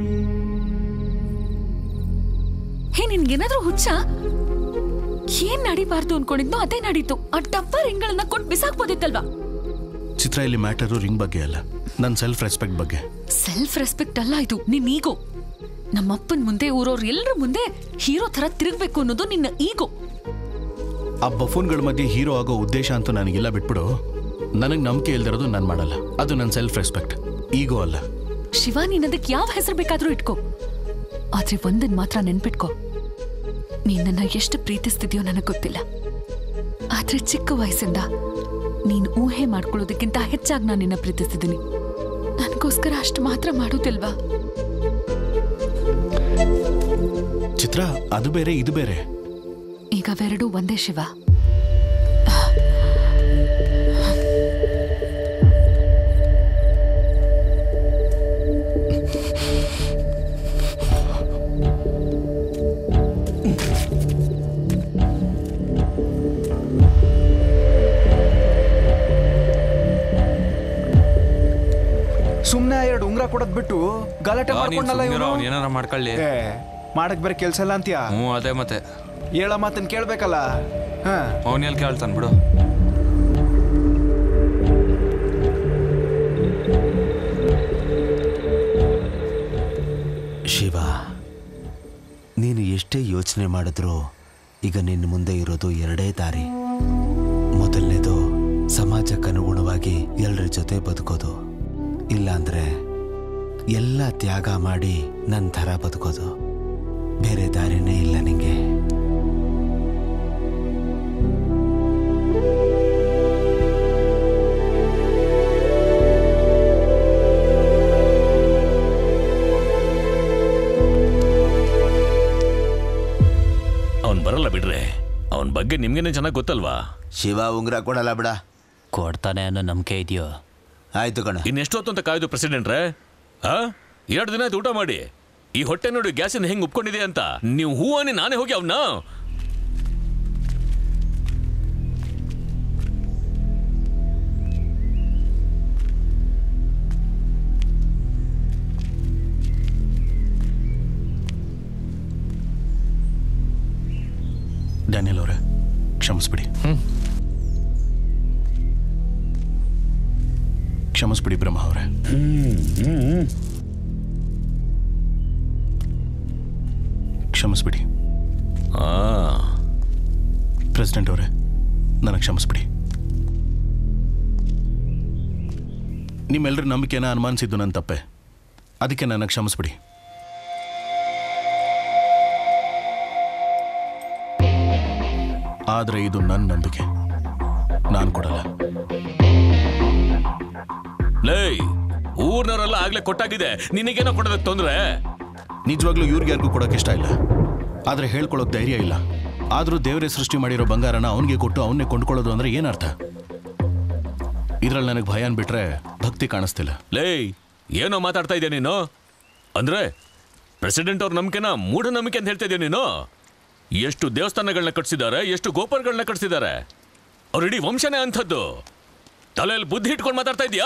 ಹೇ ನಿನ್ಗೇನಾದ್ರೂ ಹುಚ್ಚ ಏನ್ ನಡಿಬಾರ್ದು ಅನ್ಕೊಂಡಿದ್ನೋ ಅದೇ ನಡೀತು ಆ ಡಬ್ಬ ರಿಂಗ್ಗಳನ್ನ ಕೊಟ್ಟು ಬಿಸಾಕ್ಬೋದಿತ್ತಲ್ವಾ ಚಿತ್ರ ಇಲ್ಲಿ ಮ್ಯಾಟರು ರಿಂಗ್ ಬಗ್ಗೆ ಅಲ್ಲ ನನ್ನ ಸೆಲ್ಫ್ ರೆಸ್ಪೆಕ್ಟ್ ಬಗ್ಗೆ ಸೆಲ್ಫ್ ರೆಸ್ಪೆಕ್ಟ್ ಅಲ್ಲ ಇದು ನಿನ್ ಈಗೋ ನಮ್ಮಪ್ಪನ್ ಮುಂದೆ ಊರವ್ರ ಎಲ್ಲರ ಮುಂದೆ ಹೀರೋ ತರ ತಿರುಗ್ಬೇಕು ಅನ್ನೋದು ನಿನ್ನ ಈಗೋ ಆ ಬಫೂನ್ಗಳ ಮಧ್ಯೆ ಹೀರೋ ಆಗೋ ಉದ್ದೇಶ ಅಂತೂ ನನಗಿಲ್ಲ ಬಿಟ್ಬಿಡು ನನಗೆ ನಂಬಿಕೆ ಇಲ್ದಿರೋದು ನಾನು ಮಾಡಲ್ಲ ಅದು ನನ್ನ ಸೆಲ್ಫ್ ರೆಸ್ಪೆಕ್ಟ್ ಈಗೋ ಅಲ್ಲ ಶಿವ ನೀನ್ ಅದಕ್ಕೆ ಯಾವ ಹೆಸರು ಬೇಕಾದ್ರೂ ಇಟ್ಕೋ ಆದ್ರೆ ಒಂದನ್ ಮಾತ್ರ ನೆನ್ಪಿಟ್ಕೋ ನೀನ್ ನನ್ನ ಎಷ್ಟು ಪ್ರೀತಿಸ್ತಿದ್ಯೋ ನನಗ್ ಗೊತ್ತಿಲ್ಲ ಆದ್ರೆ ಚಿಕ್ಕ ವಯಸ್ಸಿಂದ ನೀನ್ ಊಹೆ ಮಾಡ್ಕೊಳ್ಳೋದಕ್ಕಿಂತ ಹೆಚ್ಚಾಗಿ ನಾನು ನಿನ್ನ ಪ್ರೀತಿಸ್ತಿದ್ದೀನಿ ನನಗೋಸ್ಕರ ಅಷ್ಟು ಮಾತ್ರ ಮಾಡೋದಿಲ್ವಾ ಚಿತ್ರ ಅದು ಬೇರೆ ಇದು ಬೇರೆ ಈಗ ಅವೆರಡೂ ಒಂದೇ ಶಿವ ಸುಮ್ನೆ ಎರಡು ಉಂಗ್ರ ಕೊಡೋದ್ ಬಿಟ್ಟು ಗಲಾಟೆ ಮಾಡ್ಕೊಂಡಲ್ಲ ಇವನು ಅವ್ನು ಏನಾರ ಮಾಡ್ಕೊಳ್ಳಿ ಏ, ಮಾಡಕ್ ಬೇರೆ ಕೆಲ್ಸ ಇಲ್ಲ ಅಂತೀಯ ಹ್ಞೂ ಅದೇ ಮತ್ತೆ ಹೇಳೋ ಮಾತನ್ ಕೇಳ್ಬೇಕಲ್ಲ ಹಾ ಅವನ್ ಎಲ್ಲಿ ಕೇಳ್ತಾನೆ ಬಿಡು ಶಿವ ನೀನು ಎಷ್ಟೇ ಯೋಚನೆ ಮಾಡಿದ್ರೂ ಈಗ ನಿನ್ನ ಮುಂದೆ ಇರೋದು ಎರಡೇ ದಾರಿ ಮೊದಲನೇದು ಸಮಾಜಕ್ಕೆ ಅನುಗುಣವಾಗಿ ಎಲ್ಲರ ಜೊತೆ ಬದುಕೋದು ಇಲ್ಲಾಂದ್ರೆ ಎಲ್ಲ ತ್ಯಾಗ ಮಾಡಿ ನನ್ನ ಥರ ಬದುಕೋದು ಬೇರೆ ದಾರಿನೇ ಇಲ್ಲ ನಿಂಗೆ ಅವನ್ ಬರಲ್ಲ ಬಿಡ್ರೆ ಅವನ್ ಬಗ್ಗೆ ನಿಮ್ಗೇನೆ ಚೆನ್ನಾಗಿ ಗೊತ್ತಲ್ವಾ ಶಿವ ಉಂಗ್ರ ಕೊಡಲ್ಲ ಬಿಡ ಕೊಡ್ತಾನೆ ಅನ್ನೋ ನಂಬಿಕೆ ಇದೆಯೋ ಆಯ್ತು ಕಣ ಇನ್ನೆಷ್ಟೊತ್ತು ಅಂತ ಕಾಯ್ದು ಪ್ರೆಸಿಡೆಂಟ್ರೆ ಆ ಎರಡು ದಿನ ಆಯ್ತು ಊಟ ಮಾಡಿ ಈ ಹೊಟ್ಟೆ ನೋಡಿ ಗ್ಯಾಸಿನ ಹೆಂಗ್ ಉಪ್ಕೊಂಡಿದೆ ಅಂತ ನೀವು ಹೂ ಅನ್ನಿ ನಾನೇ ಹೋಗಿ ಅವನ್ನ ಡ್ಯಾನಿಯಲ್ ಅವರೇ ಕ್ಷಮಿಸ್ಬಿಡಿ ಕ್ಷಮಿಸ್ಬಿಡಿ ಬ್ರಹ್ಮ ಅವರೇ ಕ್ಷಮಿಸ್ಬಿಡಿ ಪ್ರೆಸಿಡೆಂಟ್ ಅವರೇ ನನಗೆ ಕ್ಷಮಿಸ್ಬಿಡಿ ನಿಮ್ಮೆಲ್ಲರ ನಂಬಿಕೆನ ಅನುಮಾನಿಸಿದ್ದು ನನ್ನ ತಪ್ಪೆ ಅದಕ್ಕೆ ನನಗೆ ಕ್ಷಮಿಸ್ಬಿಡಿ ಆದರೆ ಇದು ನನ್ನ ನಂಬಿಕೆ ನಾನು ಕೊಡಲ್ಲ ಲೇ ಊರ್ನವರೆಲ್ಲ ಆಗ್ಲೇ ಕೊಟ್ಟಾಗಿದೆ ನಿನಗೇನೋ ಕೊಡೋದಕ್ಕೆ ತೊಂದ್ರೆ ನಿಜವಾಗ್ಲೂ ಇವ್ರಿಗೆ ಯಾರಿಗೂ ಕೊಡೋಕೆ ಇಷ್ಟ ಇಲ್ಲ ಆದರೆ ಹೇಳ್ಕೊಳ್ಳೋಕೆ ಧೈರ್ಯ ಇಲ್ಲ ಆದರೂ ದೇವರೇ ಸೃಷ್ಟಿ ಮಾಡಿರೋ ಬಂಗಾರನ ಅವನಿಗೆ ಕೊಟ್ಟು ಅವನ್ನೇ ಕೊಂಡ್ಕೊಳ್ಳೋದು ಅಂದ್ರೆ ಏನರ್ಥ ಇದ್ರಲ್ಲಿ ನನಗೆ ಭಯ ಅನ್ಬಿಟ್ರೆ ಭಕ್ತಿ ಕಾಣಿಸ್ತಿಲ್ಲ ಲೇ ಏನೋ ಮಾತಾಡ್ತಾ ಇದೆಯಾ ನೀನು ಅಂದ್ರೆ ಪ್ರೆಸಿಡೆಂಟ್ ಅವ್ರ ನಂಬಿಕೆನ ಮೂಢನಂಬಿಕೆ ಅಂತ ಹೇಳ್ತಾ ಇದೆಯಾ ನೀನು ಎಷ್ಟು ದೇವಸ್ಥಾನಗಳನ್ನ ಕಟ್ಸಿದ್ದಾರೆ ಎಷ್ಟು ಗೋಪುರಗಳನ್ನ ಕಟ್ಸಿದ್ದಾರೆ ಅವ್ರ ಇಡೀ ವಂಶನೇ ಅಂಥದ್ದು ತಲೆಯಲ್ಲಿ ಬುದ್ಧಿ ಇಟ್ಕೊಂಡು ಮಾತಾಡ್ತಾ ಇದೀಯಾ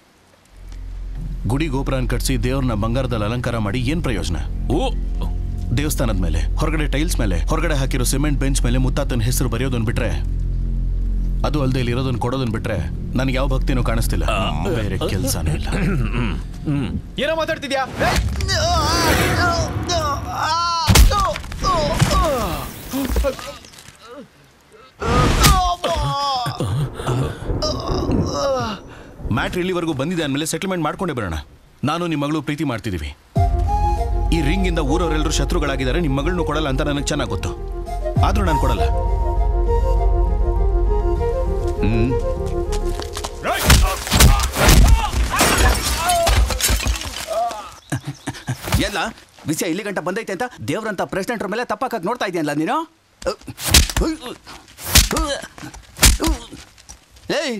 ಗುಡಿ ಗೋಪುರನ ಕಟ್ಸಿ ದೇವ್ರನ್ನ ಬಂಗಾರದಲ್ಲಿ ಅಲಂಕಾರ ಮಾಡಿ ಏನ್ ಪ್ರಯೋಜನ ಓ ದೇವಸ್ಥಾನದ ಮೇಲೆ ಹೊರಗಡೆ ಟೈಲ್ಸ್ ಮೇಲೆ ಹೊರಗಡೆ ಹಾಕಿರೋ ಸಿಮೆಂಟ್ ಬೆಂಚ್ ಮೇಲೆ ಮುತ್ತಾತನ ಹೆಸರು ಬರೆಯೋದನ್ ಬಿಟ್ರೆ ಅದು ಅಲ್ಲದೆ ಇಲ್ಲಿ ಇರೋದನ್ನ ಕೊಡೋದನ್ ಬಿಟ್ರೆ ನನಗೆ ಯಾವ ಭಕ್ತಿನೂ ಕಾಣಿಸ್ತಿಲ್ಲ ಬೇರೆ ಕೆಲಸನೂ ಇಲ್ಲ ಏನೋ ಮಾತಾಡ್ತಿದ್ಯಾ ಮ್ಯಾಟ್ರ್ ಇಲ್ಲಿವರೆಗೂ ಬಂದಿದೆ ಅಂದಮೇಲೆ ಸೆಟಲ್ಮೆಂಟ್ ಮಾಡ್ಕೊಂಡೇ ಬರೋಣ ನಾನು ನಿಮ್ಮ ಮಗಳು ಪ್ರೀತಿ ಮಾಡ್ತಿದ್ದೀವಿ ಈ ರಿಂಗಿಂದ ಊರವರೆಲ್ಲರೂ ಶತ್ರುಗಳಾಗಿದ್ದಾರೆ ನಿಮ್ಮ ಮಗಳನ್ನೂ ಕೊಡಲ್ಲ ಅಂತ ನನಗೆ ಚೆನ್ನಾಗಿ ಗೊತ್ತು ಆದ್ರೂ ನಾನು ಕೊಡಲ್ಲ ಹ್ಮ್ ಎಲ್ಲ ವಿಷಯ ಇಲ್ಲಿ ಗಂಟ ಬಂದೈತೆ ಅಂತ ದೇವ್ರಂತ ಪ್ರೆಸಿಡೆಂಟ್ರ ಮೇಲೆ ತಪ್ಪಾಕಕ್ ನೋಡ್ತಾ ಇದೆಯಲ್ಲ ನೀನು ಏಯ್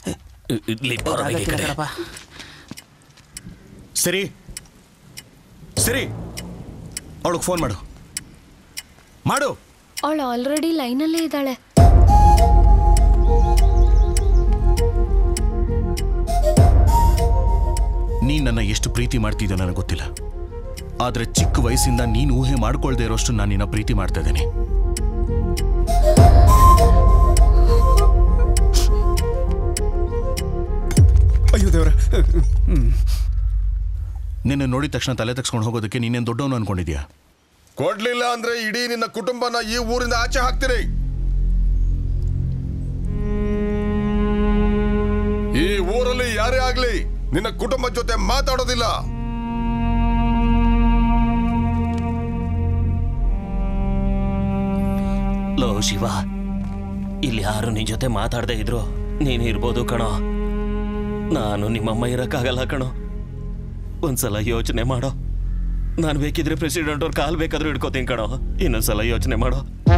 ಇಲ್ಲಿ ಬರೋ ಈ ಕಡೆ. ಸರಿ ಸರಿ ಅವಳಿಗೆ ಫೋನ್ ಮಾಡು ಮಾಡು ಅವಳು ಆಲ್ರೆಡಿ ಲೈನಲ್ಲೇ ಇದ್ದಾಳೆ ನೀನ್ ನನ್ನ ಎಷ್ಟು ಪ್ರೀತಿ ಮಾಡ್ತಿದ್ಯೋ ನನಗೆ ಗೊತ್ತಿಲ್ಲ ಆದ್ರೆ ಚಿಕ್ಕ ವಯಸ್ಸಿಂದ ನೀನು ಊಹೆ ಮಾಡ್ಕೊಳ್ದೇ ಇರೋಷ್ಟು ನಾನು ನಿನ್ನ ಪ್ರೀತಿ ಮಾಡ್ತಾ ಇದ್ದೀನಿ ಅಯ್ಯೋ ದೇವ್ರ ನಿನ್ನ ನೋಡಿದ ತಕ್ಷಣ ತಲೆ ತಗ್ಸ್ಕೊಂಡು ಹೋಗೋದಕ್ಕೆ ನೀನೇನು ದೊಡ್ಡವನು ಅನ್ಕೊಂಡಿದ್ಯಾ ಕೊಡ್ಲಿಲ್ಲ ಅಂದ್ರೆ ಇಡೀ ನಿನ್ನ ಕುಟುಂಬನ ಈ ಊರಿಂದ ಆಚೆ ಹಾಕ್ತೀನಿ ಈ ಊರಲ್ಲಿ ಯಾರೇ ಆಗ್ಲಿ ನಿನ್ನ ಕುಟುಂಬದ ಜೊತೆ ಮಾತಾಡೋದಿಲ್ಲ ಲೋ ಶಿವ ಇಲ್ಲಿ ಯಾರು ನಿನ್ ಜೊತೆ ಮಾತಾಡದೆ ಇದ್ರು ನೀನ್ ಇರ್ಬೋದು ಕಣೋ ನಾನು ನಿಮ್ಮಮ್ಮ ಇರಕ್ಕಾಗಲ್ಲ ಕಣೋ ಒಂದ್ಸಲ ಯೋಚನೆ ಮಾಡೋ ನಾನು ಬೇಕಿದ್ರೆ ಪ್ರೆಸಿಡೆಂಟ್ ಅವ್ರ ಕಾಲ್ ಬೇಕಾದ್ರೂ ಹಿಡ್ಕೋತೀನಿ ಕಣೋ ಇನ್ನೊಂದ್ಸಲ ಯೋಚನೆ ಮಾಡೋ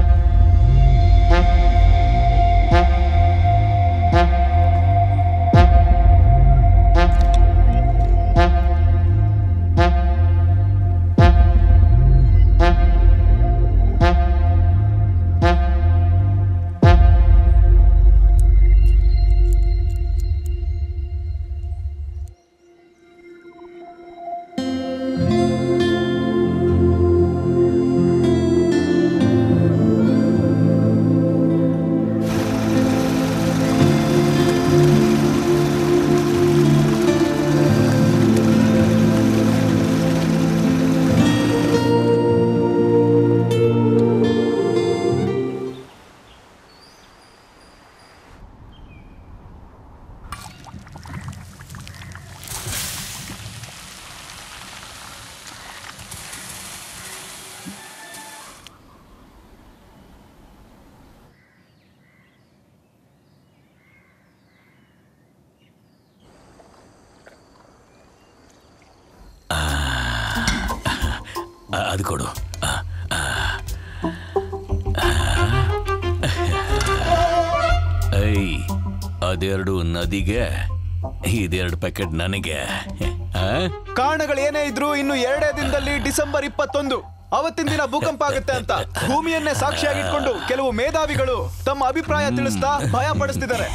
ಆ, ಅದು ಕೊಡು ಆ, ಆ. ಐ ಅದೆರಡು ನದಿಗೆ ಇದೆರಡು ಪ್ಯಾಕೆಟ್ ನನಗೆ ಆ? ಕಾರಣಗಳೇನೇ ಇದ್ರು ಇನ್ನು ಎರಡೇ ದಿನದಲ್ಲಿ ಡಿಸೆಂಬರ್ ಇಪ್ಪತ್ತೊಂದು ಅವತ್ತಿನ ದಿನ ಭೂಕಂಪ ಆಗುತ್ತೆ ಅಂತ ಭೂಮಿಯನ್ನೇ ಸಾಕ್ಷಿಯಾಗಿಟ್ಕೊಂಡು ಕೆಲವು ಮೇಧಾವಿಗಳು ತಮ್ಮ ಅಭಿಪ್ರಾಯ ತಿಳಿಸ್ತಾ ಭಯ ಪಡಿಸ್ತಿದ್ದಾರೆ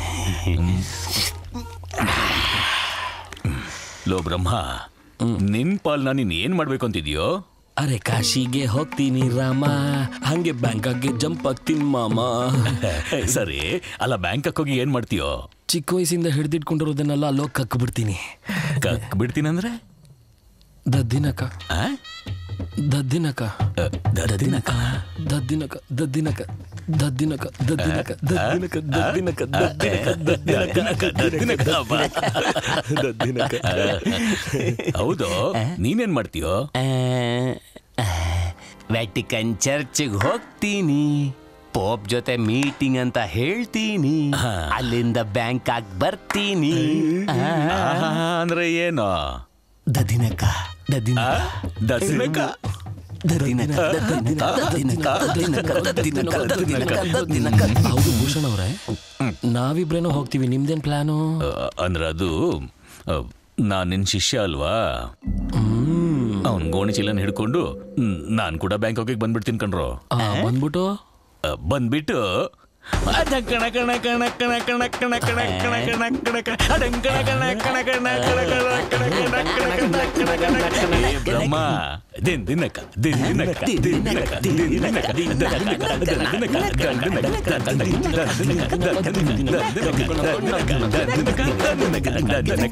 ಲೋ ಬ್ರಹ್ಮ ನಿನ್ ಪಾಲ್ನ ನೀನ್ ಏನ್ ಮಾಡ್ಬೇಕು ಅಂತಿದ್ಯೋ ಅರೆ ಕಾಶಿಗೆ ಹೋಗ್ತೀನಿ ರಾಮ ಹಂಗೆ ಬ್ಯಾಂಕಾಕ್ಗೆ ಜಂಪ್ ಆಗ್ತೀನಿ ಮಾಮ ಸರಿ ಅಲ್ಲ ಬ್ಯಾಂಕಾಕ್ ಹೋಗಿ ಏನ್ ಮಾಡ್ತೀಯೋ ಚಿಕ್ಕ ವಯಸ್ಸಿಂದ ಹಿಡ್ದಿಟ್ಕೊಂಡಿರೋದನ್ನೆಲ್ಲ ಅಲ್ಲೋಗಿ ಕಕ್ ಬಿಡ್ತೀನಿ ಕಕ್ ಬಿಡ್ತೀನಂದ್ರೆ ದದ್ದಿನಕ ದದ್ದಿನಕ ದದ್ದಿನಕ ದದ್ದಿನಕ ದದ್ದಿನಕ ದದ್ದಿನಕ ದದ್ದಿನಕ ದದ್ದಿನಕ ದದ್ದಿನಕ ದದ್ದಿನಕ ದದ್ದಿನಕ ದದ್ದಿನಕ ಹೌದು ನೀನೇನ್ ಮಾಡ್ತೀಯೋ ವ್ಯಾಟಿಕನ್ ಚರ್ಚ್ಗೆ ಹೋಗ್ತೀನಿ ಪೋಪ್ ಜೊತೆ ಮೀಟಿಂಗ್ ಅಂತ ಹೇಳ್ತೀನಿ ಅಲ್ಲಿಂದ ಬ್ಯಾಂಕಾಕ್ ಬರ್ತೀನಿ ಆಹಾ, ಅಂದ್ರೆ ಏನು ದದಿನಕ ದದಿನಕ ದದಿನಕ ದದಿನಕ ದದಿನಕ ದದಿನಕ ದದಿನಕ ದದಿನಕ ದದಿನಕ ದದಿನಕ ಹೌದು ಭೂಷಣ್ ಅವ್ರೆ ನಾವಿಬ್ರೇನೋ ಹೋಗ್ತೀವಿ ನಿಮ್ದೇನ್ ಪ್ಲಾನು ಅಂದ್ರೆ ಅದು ಆ, ನಾನ್ ನಿನ್ ಶಿಷ್ಯ ಅಲ್ವಾ ಅವನ್ ಗೋಣಿ ಚೀಲನ್ ಹಿಡ್ಕೊಂಡು ಮ್, ನಾನ್ ಕೂಡ ಬ್ಯಾಂಕಾಕಿಗೆ ಬಂದ್ಬಿಡ್ತೀನಿ ಕಣ್ರೋ ಬಂದ್ಬಿಟ್ಟು ಆ, ಬಂದ್ಬಿಟ್ಟು ಅದ ಕಣ ಕಣ ಕಣ ಕಣ ಕಣ ಕಣ ಕಣ ಕಣ ಕಣ ಕಣ ಕಣ ಅಡಂ ಕಣ ಕಣ ಕಣ ಕಣ ಕಣ ಕಣ ಕಣ ಕಣ ಕಣ ಕಣ ಕಣ ಕಣ ಕಣ ಏ ಬ್ರಹ್ಮ ದಿನ್ ದಿನಕ ದಿನ್ ದಿನಕ ದಿನ್ ದಿನಕ ದಿನ್ ದಿನಕ ದಿನ್ ದಿನಕ ದಿನ್ ದಿನಕ ದನ್ ದಿನಕ ದನ್ ದಿನಕ ದನ್ ದಿನಕ ದನ್ ದಿನಕ ದನ್ ದಿನಕ ದನ್ ದಿನಕ ದನ್ ದಿನಕ ದನ್ ದಿನಕ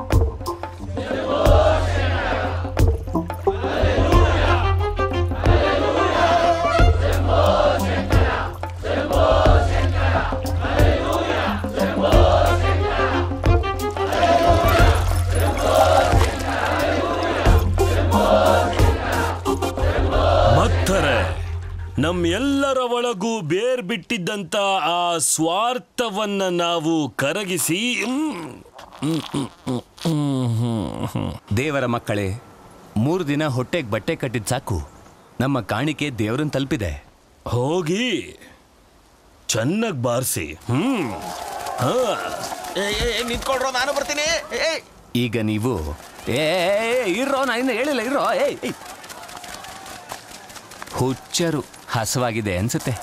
ಭಕ್ತರೇ ನಮ್ಮೆಲ್ಲರ ಒಳಗೂ ಬೇರ್ ಬಿಟ್ಟಿದ್ದಂತ ಆ ಸ್ವಾರ್ಥವನ್ನ ನಾವು ಕರಗಿಸಿ ಹ್ಮ್, ಹ್ಮ್, ಹ್ಮ್, ಹ್ಮ್, ಹ್ಮ್, ಹ್ಮ್, ಹ್ಮ್. ದೇವರ ಮಕ್ಕಳೇ ಮೂರು ದಿನ ಹೊಟ್ಟೆಗೆ ಬಟ್ಟೆ ಕಟ್ಟಿದ್ ಸಾಕು ನಮ್ಮ ಕಾಣಿಕೆ ದೇವರನ್ನ ತಲುಪಿದೆ ಹೋಗಿ ಚೆನ್ನಾಗಿ ಬಾರಿಸಿ ಹ್ಮ್ ಹಾ ನಿಂತ್ಕೊಳ್ರೋ ನಾನು ಬರ್ತೀನಿ ಈಗ ನೀವು ಏ ಇರೋ ನಾ ಇನ್ನು ಹೇಳಿಲ್ಲ ಇರೋ ಏಯ್ ಏಯ್. ಹುಚ್ಚರು ಹಸವಾಗಿದೆ ಅನ್ಸುತ್ತೆ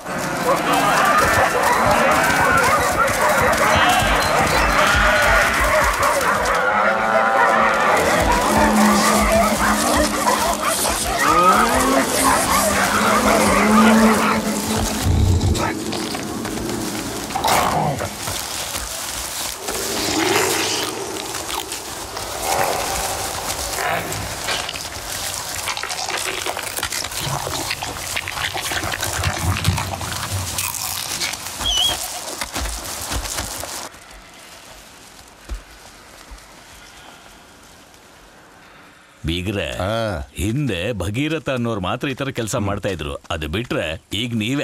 ಬೀಗ್ರೆ ಹಿಂದೆ ಭಗೀರಥ ಅನ್ನೋರು ಮಾತ್ರ ಈ ತರ ಕೆಲಸ ಮಾಡ್ತಾ ಇದ್ರು ಅದು ಬಿಟ್ರೆ ಈಗ ನೀವೇ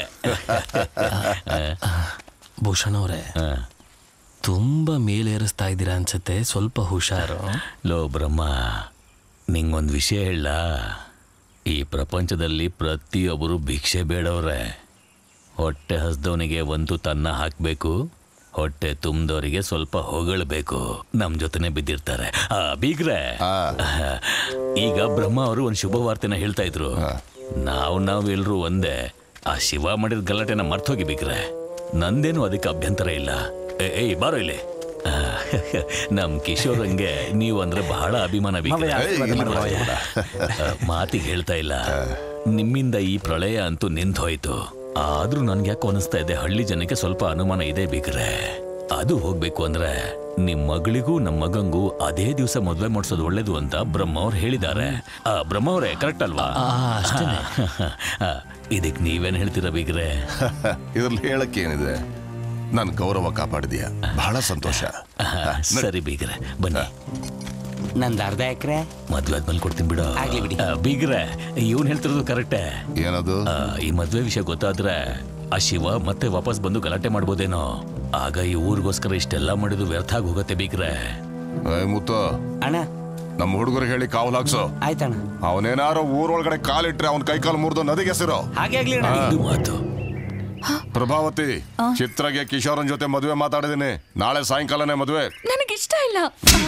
ಭೂಷಣ್ ಅವರೇ ತುಂಬಾ ಮೇಲೇರಿಸ್ತಾ ಇದ್ದೀರಾ ಅನ್ಸುತ್ತೆ ಸ್ವಲ್ಪ ಹುಷಾರು ಲೋ ಬ್ರಹ್ಮ ನಿಂಗೊಂದು ವಿಷಯ ಹೇಳ ಈ ಪ್ರಪಂಚದಲ್ಲಿ ಪ್ರತಿಯೊಬ್ಬರು ಭಿಕ್ಷೆ ಬೇಡವ್ರೆ ಹೊಟ್ಟೆ ಹಸ್ದವನಿಗೆ ಒಂದು ತನ್ನ ಹಾಕಬೇಕು ಹೊಟ್ಟೆ ತುಂಬಿದವರಿಗೆ ಸ್ವಲ್ಪ ಹೊಗಳಬೇಕು ನಮ್ ಜೊತೆನೆ ಬಿದ್ದಿರ್ತಾರೆ ಆ ಬೀಗ್ರೆ ಈಗ ಬ್ರಹ್ಮ ಅವರು ಒಂದು ಶುಭ ವಾರ್ತೆನ ಹೇಳ್ತಾ ಇದ್ರು ನಾವು ನಾವು ಎಲ್ರು ಒಂದೇ ಆ ಶಿವ ಮಾಡಿದ ಗಲಾಟೆನ ಮರ್ತೋಗಿ ಬೀಗ್ರೆ ನಂದೇನು ಅದಕ್ಕೆ ಅಭ್ಯಂತರ ಇಲ್ಲ ಏ- ಏಯ್ ಬಾರೋ ಇಲ್ಲಿ ಆ, ನಮ್ ಕಿಶೋರಂಗೆ ನೀವು ಅಂದ್ರೆ ಬಹಳ ಅಭಿಮಾನ ಬೀಗ್ರೆ. ಆ, ಮಾತಿಗೆ ಹೇಳ್ತಾ ಇಲ್ಲ ನಿಮ್ಮಿಂದ ಈ ಪ್ರಳಯ ಅಂತೂ ನಿಂತು ಹೋಯ್ತು ಆದ್ರೂ ನನ್ಗೆ ಯಾಕೋ ಅನಿಸ್ತಾ ಇದೆ ಹಳ್ಳಿ ಜನಕ್ಕೆ ಸ್ವಲ್ಪ ಅನುಮಾನ ಇದೆ ಬೀಗ್ರೆ ಅದು ಹೋಗ್ಬೇಕು ಅಂದ್ರೆ ನಿಮ್ ಮಗಳಿಗೂ ನಮ್ ಮಗಂಗೂ ಅದೇ ದಿವಸ ಮದ್ವೆ ಮಾಡಿಸೋದು ಒಳ್ಳೇದು ಅಂತ ಬ್ರಹ್ಮ ಅವ್ರು ಹೇಳಿದ್ದಾರೆ ಆ, ಬ್ರಹ್ಮ ಅವರೇ ಕರೆಕ್ಟ್ ಅಲ್ವಾ ಆ, ಇದಕ್ ನೀವೇನ್ ಹೇಳ್ತೀರಾ ಬೀಗ್ರೆ ಇದ್ರಲ್ಲಿ ಹೇಳಕ್ಕೆ ಏನಿದೆ ನನ್ನ ಗೌರವ ಕಾಪಾಡಿದೀಯ ಬಹಳ ಸಂತೋಷ ಸರಿ ಬೀಗ್ರೆ ಬನ್ನಿ ನಂದು ಅರ್ಧ ಎಕರೆ ಮದ್ವೆ ಆದ್ಮೇಲೆ ಕೊಡ್ತೀನಿ ಬಿಡು ಆಗ್ಲಿ ಬಿಡಿ. ಆ, ಬೀಗ್ರೆ ಇವನ್ ಹೇಳ್ತಿರೋದು ಕರೆಕ್ಟೇ ಏನದು ಈ ಮದ್ವೆ ವಿಷಯ ಗೊತ್ತಾದ್ರೆ ಆ ಶಿವ ಮತ್ತೆ ವಾಪಸ್ ಬಂದು ಗಲಾಟೆ ಮಾಡ್ಬೋದೇನೋ ಆಗ ಈ ಊರಿಗೋಸ್ಕರ ಇಷ್ಟೆಲ್ಲ ಮಾಡಿದ್ದು ವ್ಯರ್ಥ ಆಗಿ ಹೋಗತ್ತೆ ಬೀಗ್ರೆ ಏ ಮುತ್ತು ಅಣ್ಣ ನಮ್ಮ ಹುಡುಗರಿಗೆ ಹೇಳಿ ಕಾವಲ್ ಹಾಕ್ಸು ಆಯ್ತಣ್ಣ ಅವನೇನಾರೋ ಊರೊಳಗಡೆ ಕಾಲಿಟ್ರೆ ಅವನ ಕೈಕಾಲು ಮುರಿದು ನದಿಗೆ ಹೆಸರು ಹಾಗೆ ಆಗ್ಲಿ ಅಣ್ಣ. ಇದು ಮಾತು ಪ್ರಭಾವತಿ ಚಿತ್ರಗೆ ಕಿಶೋರನ್ ಜೊತೆ ಮದುವೆ ಮಾತಾಡಿದೀನಿ ನಾಳೆ ಸಾಯಂಕಾಲನೇ ಮದುವೆ ನನಗಿಷ್ಟ ಇಲ್ಲ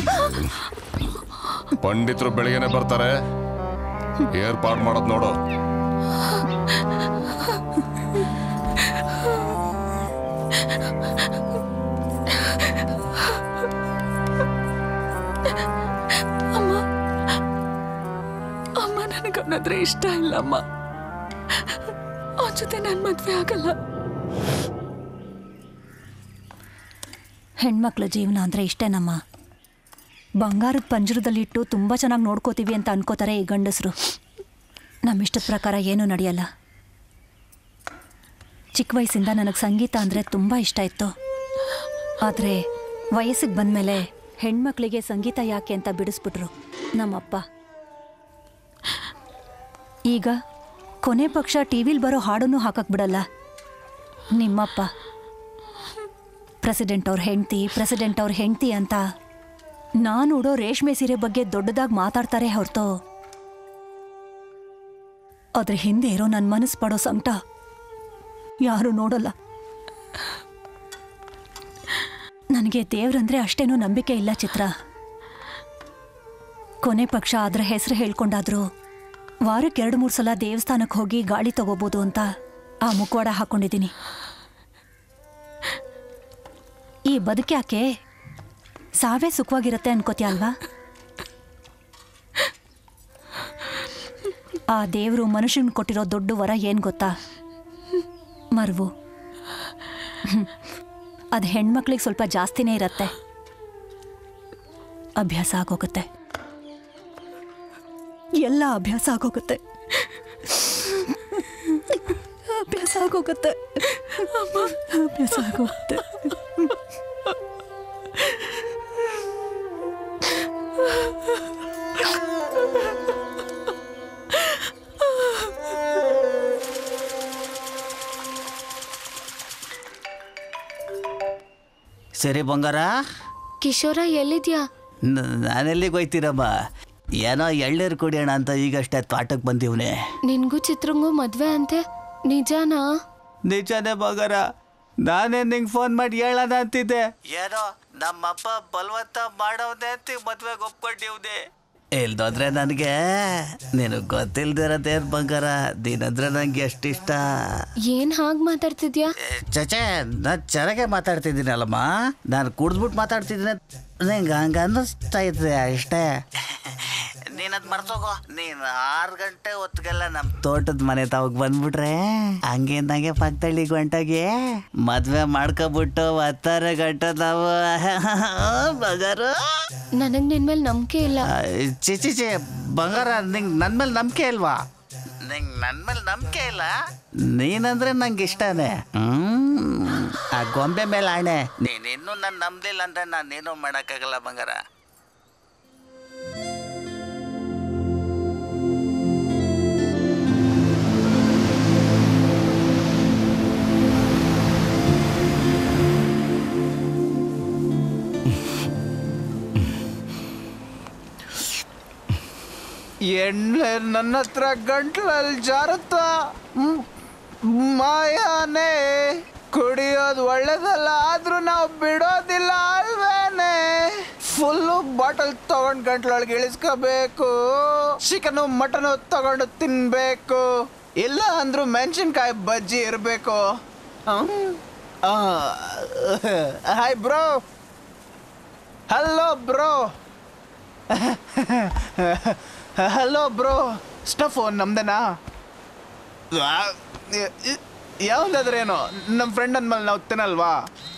ಪಂಡಿತರು ಬೆಳಿಗ್ಗೆನೆ ಬರ್ತಾರೆ ಏರ್ಪಾಡು ಮಾಡೋದ್ ನೋಡು ಅಮ್ಮ ಅಮ್ಮ ನನಗೆ ಅವನಂದ್ರೆ ಇಷ್ಟ ಇಲ್ಲ ಅಮ್ಮ ಅವನ ಜೊತೆ ನಾನು ಮದ್ವೆ ಆಗಲ್ಲ ಹೆಣ್ಮಕ್ಳ ಜೀವನ ಅಂದರೆ ಇಷ್ಟೇನಮ್ಮ ಬಂಗಾರದ ಪಂಜರದಲ್ಲಿಟ್ಟು ತುಂಬ ಚೆನ್ನಾಗಿ ನೋಡ್ಕೋತೀವಿ ಅಂತ ಅನ್ಕೋತಾರೆ ಈ ಗಂಡಸರು ನಮ್ಮ ಇಷ್ಟದ ಪ್ರಕಾರ ಏನೂ ನಡೆಯಲ್ಲ ಚಿಕ್ಕ ವಯಸ್ಸಿಂದ ನನಗೆ ಸಂಗೀತ ಅಂದರೆ ತುಂಬ ಇಷ್ಟ ಇತ್ತು ಆದರೆ ವಯಸ್ಸಿಗೆ ಬಂದಮೇಲೆ ಹೆಣ್ಮಕ್ಳಿಗೆ ಸಂಗೀತ ಯಾಕೆ ಅಂತ ಬಿಡಿಸ್ಬಿಟ್ರು ನಮ್ಮಪ್ಪ ಈಗ ಕೊನೆ ಪಕ್ಷ ಟಿ ವಿಲಿ ಬರೋ ಹಾಡನ್ನು ಹಾಕಕ್ಕೆ ಬಿಡಲ್ಲ ನಿಮ್ಮಪ್ಪ ಪ್ರೆಸಿಡೆಂಟ್ ಅವ್ರ ಹೆಂಡ್ತಿ ಪ್ರೆಸಿಡೆಂಟ್ ಅವ್ರ ಹೆಂಡ್ತಿ ಅಂತ ನಾನು ಉಡೋ ರೇಷ್ಮೆ ಸೀರೆ ಬಗ್ಗೆ ದೊಡ್ಡದಾಗಿ ಮಾತಾಡ್ತಾರೆ ಹೊರತು ಅದ್ರ ಹಿಂದೆ ಇರೋ ನನ್ನ ಮನಸ್ಸು ಪಡೋ ಸಂಕಟ ಯಾರು ನೋಡಲ್ಲ ನನಗೆ ದೇವ್ರಂದ್ರೆ ಅಷ್ಟೇನೂ ನಂಬಿಕೆ ಇಲ್ಲ ಚಿತ್ರ ಕೊನೆ ಪಕ್ಷ ಅದರ ಹೆಸರು ಹೇಳ್ಕೊಂಡಾದ್ರು ವಾರಕ್ಕೆ ಎರಡು ಮೂರು ಸಲ ದೇವಸ್ಥಾನಕ್ಕೆ ಹೋಗಿ ಗಾಳಿ ತಗೋಬೋದು ಅಂತ ಆ ಮುಖವಾಡ ಹಾಕೊಂಡಿದ್ದೀನಿ ಈ ಬದುಕ್ಯಾಕೆ ಸಾವೇ ಸುಖವಾಗಿರುತ್ತೆ ಅನ್ಕೋತೀಯ ಅಲ್ವಾ ಆ ದೇವರು ಮನುಷ್ಯನ್ ಕೊಟ್ಟಿರೋ ದೊಡ್ಡ ವರ ಏನು ಗೊತ್ತಾ ಮರ್ವು ಅದು ಹೆಣ್ಮಕ್ಳಿಗೆ ಸ್ವಲ್ಪ ಜಾಸ್ತಿನೇ ಇರತ್ತೆ ಅಭ್ಯಾಸ ಆಗೋಗುತ್ತೆ ಎಲ್ಲ ಅಭ್ಯಾಸ ಆಗೋಗುತ್ತೆ ಅಭ್ಯಾಸ ಆಗೋಗುತ್ತೆ ಅಭ್ಯಾಸ ಆಗೋಗುತ್ತೆ ಸರಿ ಬಂಗಾರ ಕಿಶೋರ ಎಲ್ಲಿದ್ಯಾ ನ- ನಾನೆಲ್ಲಿಗೆ ಹೋಯ್ತೀರಮ್ಮ ಏನೋ ಎಳ್ನೀರು ಕುಡಿಯೋಣ ಅಂತ ಈಗಷ್ಟೇ ತೋಟಕ್ಕೆ ಬಂದಿವ್ನೆ ನಿನ್ಗೂ ಚಿತ್ರಂಗೂ ಮದ್ವೆ ಅಂತೆ ನಿಜಾನಾ ನಿಜಾನೇ ಬಂಗಾರ ನಾನೇ ನಿಂಗೆ ಫೋನ್ ಮಾಡಿ ಹೇಳೋಣ ಅಂತಿದ್ದೆ ಏನೋ ನಮ್ಮಪ್ಪ ಬಲವಂತ ಮಾಡವ್ನೆ ಅಂತ ಮದ್ವೆಗೆ ಒಪ್ಕೊಂಡಿವ್ನೆ ಇಲ್ದೋದ್ರೆ ನನಗೆ ನಿನಗೆ ಗೊತ್ತಿಲ್ದಿರೋದೇನು ಬಂಗಾರ ನೀನಂದ್ರೆ ನಂಗೆ ಎಷ್ಟಿಷ್ಟ ಏನ್ ಹಾಗ್ ಮಾತಾಡ್ತಿದ್ಯಾ ಚಚೆ ನಾನು ಚೆನ್ನಾಗೆ ಮಾತಾಡ್ತಿದ್ದೀನಲ್ಲಮ್ಮ ನಾನು ಕುಡ್ದ್ಬಿಟ್ಟು ಮಾತಾಡ್ತಿದ್ದೀನಿ ನಿಂಗೆ ಹಂಗೆ ಅನ್ನಿಸ್ತಾ ಇದ್ದೆ ಅಷ್ಟೇ ನೀನದ್ ಮರ್ತೋಗೋ ನೀನು ಆರು ಗಂಟೆ ಹೊತ್ತಿಗೆಲ್ಲ ನಮ್ಮ ತೋಟದ ಮನೆ ತಾವಾಗ ಬಂದ್ಬಿಟ್ರೆ ಹಂಗಿಂದಂಗೆ ಪಕ್ಕದಳ್ಳಿ ಗಂಟೆಗೆ ಮದ್ವೆ ಮಾಡ್ಕೊಬಿಟ್ಟು ಹತ್ತಾರೆ ಗಂಟೆ ನಾವು ಬಂಗಾರು ನನಗ್ ನಿನ್ ಮೇಲೆ ನಂಬಿಕೆ ಇಲ್ಲ ಚಿ ಚಿ ಚಿ ಬಂಗಾರ ನಿಂಗೆ ನನ್ನ ಮೇಲೆ ನಂಬಿಕೆ ಇಲ್ವಾ ನಿಂಗೆ ನನ್ನ ಮೇಲೆ ನಂಬಿಕೆ ಇಲ್ಲ ನೀನಂದ್ರೆ ನಂಗೆ ಇಷ್ಟನೇ ಹ್ಮ್ ಆ ಗೊಂಬೆ ಮೇಲೆ ಆಣೆ ನೀನ್ ಇನ್ನೂ ನನ್ನ ನಂಬಲಿಲ್ಲ ಅಂದ್ರೆ ನಾನೇನು ಮಾಡೋಕ್ಕಾಗಲ್ಲ ಬಂಗಾರ ಎಣ್ಣೆ ನನ್ನ ಹತ್ರ ಗಂಟ್ಲಲ್ಲಿ ಜಾರುತ್ತ ಮ್, ಮಾಯಾನೆ ಕುಡಿಯೋದು ಒಳ್ಳೇದಲ್ಲ ಆದ್ರೂ ನಾವು ಬಿಡೋದಿಲ್ಲ ಅಲ್ವೇನೆ ಫುಲ್ಲು ಬಾಟಲ್ ತಗೊಂಡ್ ಗಂಟ್ಲೊಳಗೆ ಇಳಿಸ್ಕೋಬೇಕು ಚಿಕನು ಮಟನು ತಗೊಂಡು ತಿನ್ಬೇಕು ಇಲ್ಲ ಅಂದ್ರೂ ಮೆಣಸಿನ್ಕಾಯಿ ಬಜ್ಜಿ ಇರಬೇಕು hi bro hello bro hello bro stuff ನಮ್ದೇನಾ ಯಾವ್ದಾದ್ರೇನು ನಮ್ಮ ಫ್ರೆಂಡ್ ಅಂದ್ಮೇಲೆ ನಾವು ತಿನ್ನಲ್ವಾ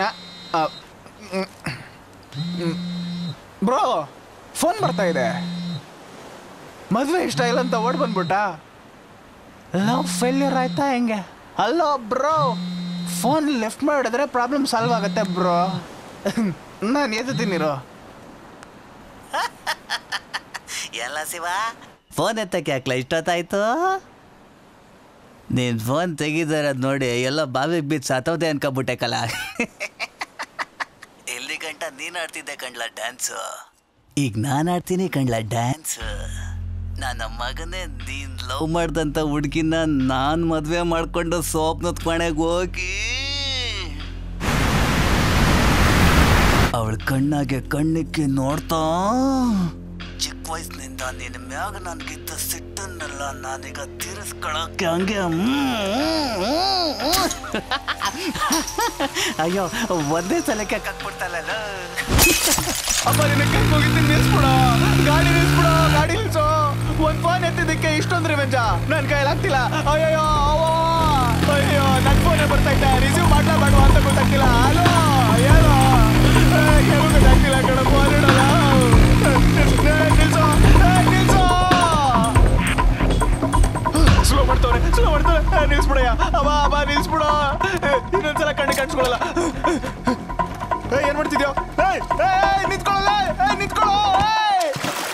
ಬ್ರೋ ಫೋನ್ ಬರ್ತಾ ಇದೆ ಮದುವೆ ಇಷ್ಟ ಇಲ್ಲ ಅಂತ ಓಡ್ ಬಂದ್ಬಿಟ್ಟ ಲವ್ ಫೇಲ್ಯೂರ್ ಆಯ್ತಾ ಹೆಂಗೆ ಹಲೋ ಬ್ರೋ ಫೋನ್ ಲೆಫ್ಟ್ ಮಾಡಿದ್ರೆ ಪ್ರಾಬ್ಲಮ್ ಸಾಲ್ವ್ ಆಗುತ್ತೆ ಬ್ರೋ ನಾನು ಎತ್ತೀನಿರೋ ಎಲ್ಲ ಶಿವ ಫೋನ್ ಎತ್ತಕ್ಕೆ ಹಾಕ್ಲ ಇಷ್ಟೊತ್ತಾಯ್ತು ನೀನ್ ಫೋನ್ ತೆಗಿದಾರದ್ ನೋಡಿ ಎಲ್ಲ ಬಾವಿಗೆ ಬಿದ್ದು ಸತ್ತೋದೆ ಅನ್ಕೊಬಿಟ್ಟೆ ಕಲ ಎಲ್ಲಿ ಗಂಟ ನೀನ್ ಆಡ್ತಿದ್ದೆ ಕಣ್ಲ ಡ್ಯಾನ್ಸು ಈಗ ನಾನು ಆಡ್ತೀನಿ ಕಣ್ಲ ಡ್ಯಾನ್ಸ್ ನನ್ನ ಮಗನೇ ನೀನ್ ಲವ್ ಮಾಡ್ದಂತ ಹುಡ್ಗಿನ ನಾನ್ ಮದ್ವೆ ಮಾಡ್ಕೊಂಡು ಸೋಪ್ನದ್ ಕೊನೆಗೆ ಹೋಗಿ ಅವಳ ಕಣ್ಣಾಗೆ ಕಣ್ಣಿಕ್ಕಿ ನೋಡ್ತಾ ಚಿಕ್ಕ ವಯಸ್ಸಿನಿಂದ ನಿನ್ನ ಮ್ಯಾಗ ನನ್ಗಿದ್ದ ಸಿಟ್ಟನ್ನೆಲ್ಲ ನಾನೀಗ ತೀರಿಸ್ಕೊಳಕ್ಕೆ ಹಂಗೆ ಅಯ್ಯೋ ಒಂದೇ ಸಲಕ್ಕೆ ಕಕ್ಬಿಡ್ತಲ್ಲ ಅಪ್ಪ ನಿನ್ನ ಕೈ ಹೋಗಿದ್ದೀನಿ ನಿಲ್ಸ್ಬಿಡ ಗಾಡಿ ನಿಲ್ಸ್ಬಿಡ ಗಾಡಿ ನಿಲ್ಸು ಒಂದ್ ಫೋನ್ ಎತ್ತಿದ್ದಕ್ಕೆ ಇಷ್ಟೊಂದು ರಿವೆಂಜ ನನ್ ಕೈಯಲ್ಲಿ ಆಗ್ತಿಲ್ಲ ಅಯ್ಯೋ ಅವ್ವ. ಅಯ್ಯೋ ನನ್ ಫೋನೇ ಬರ್ತಾ ಇದ್ದೆ ರಿಸೀವ್ ಮಾಡ್ಲಾ ಬೇಡವಾ ಅಂತ ಗೊತ್ತಾಗ್ತಿಲ್ಲ ಹಲೋ ಏನೋ ಏನು ಗೊತ್ತಾಗ್ತಿಲ್ಲ ಕಣ ಫೋನ್ ಇಡಲ್ಲ ನಿಲ್ಸು ಏ, ನಿಲ್ಸು ಸ್ಲೋ ಮಾಡ್ತವ್ರೆ ಸ್ಲೋ ಮಾಡ್ತವ್ರೆ ನಿಲ್ಸ್ಬಿಡಯ್ಯ ಅವ ಅವ ನಿಲ್ಸ್ಬಿಡ ಇನ್ನೊಂದ್ಸಲ ಕಣ್ಣು ಕಾಣಿಸ್ಕೊಳಲ್ಲ ಏ, ಏನ್ ಮಾಡ್ತಿದ್ಯೋ ಏಯ್, ಏಯ್, ನಿಂತ್ಕೊಳ್ಳಲ್ಲ ಏಯ್, ನಿಂತ್ಕೊಳ್ಳೋ ಏಯ್.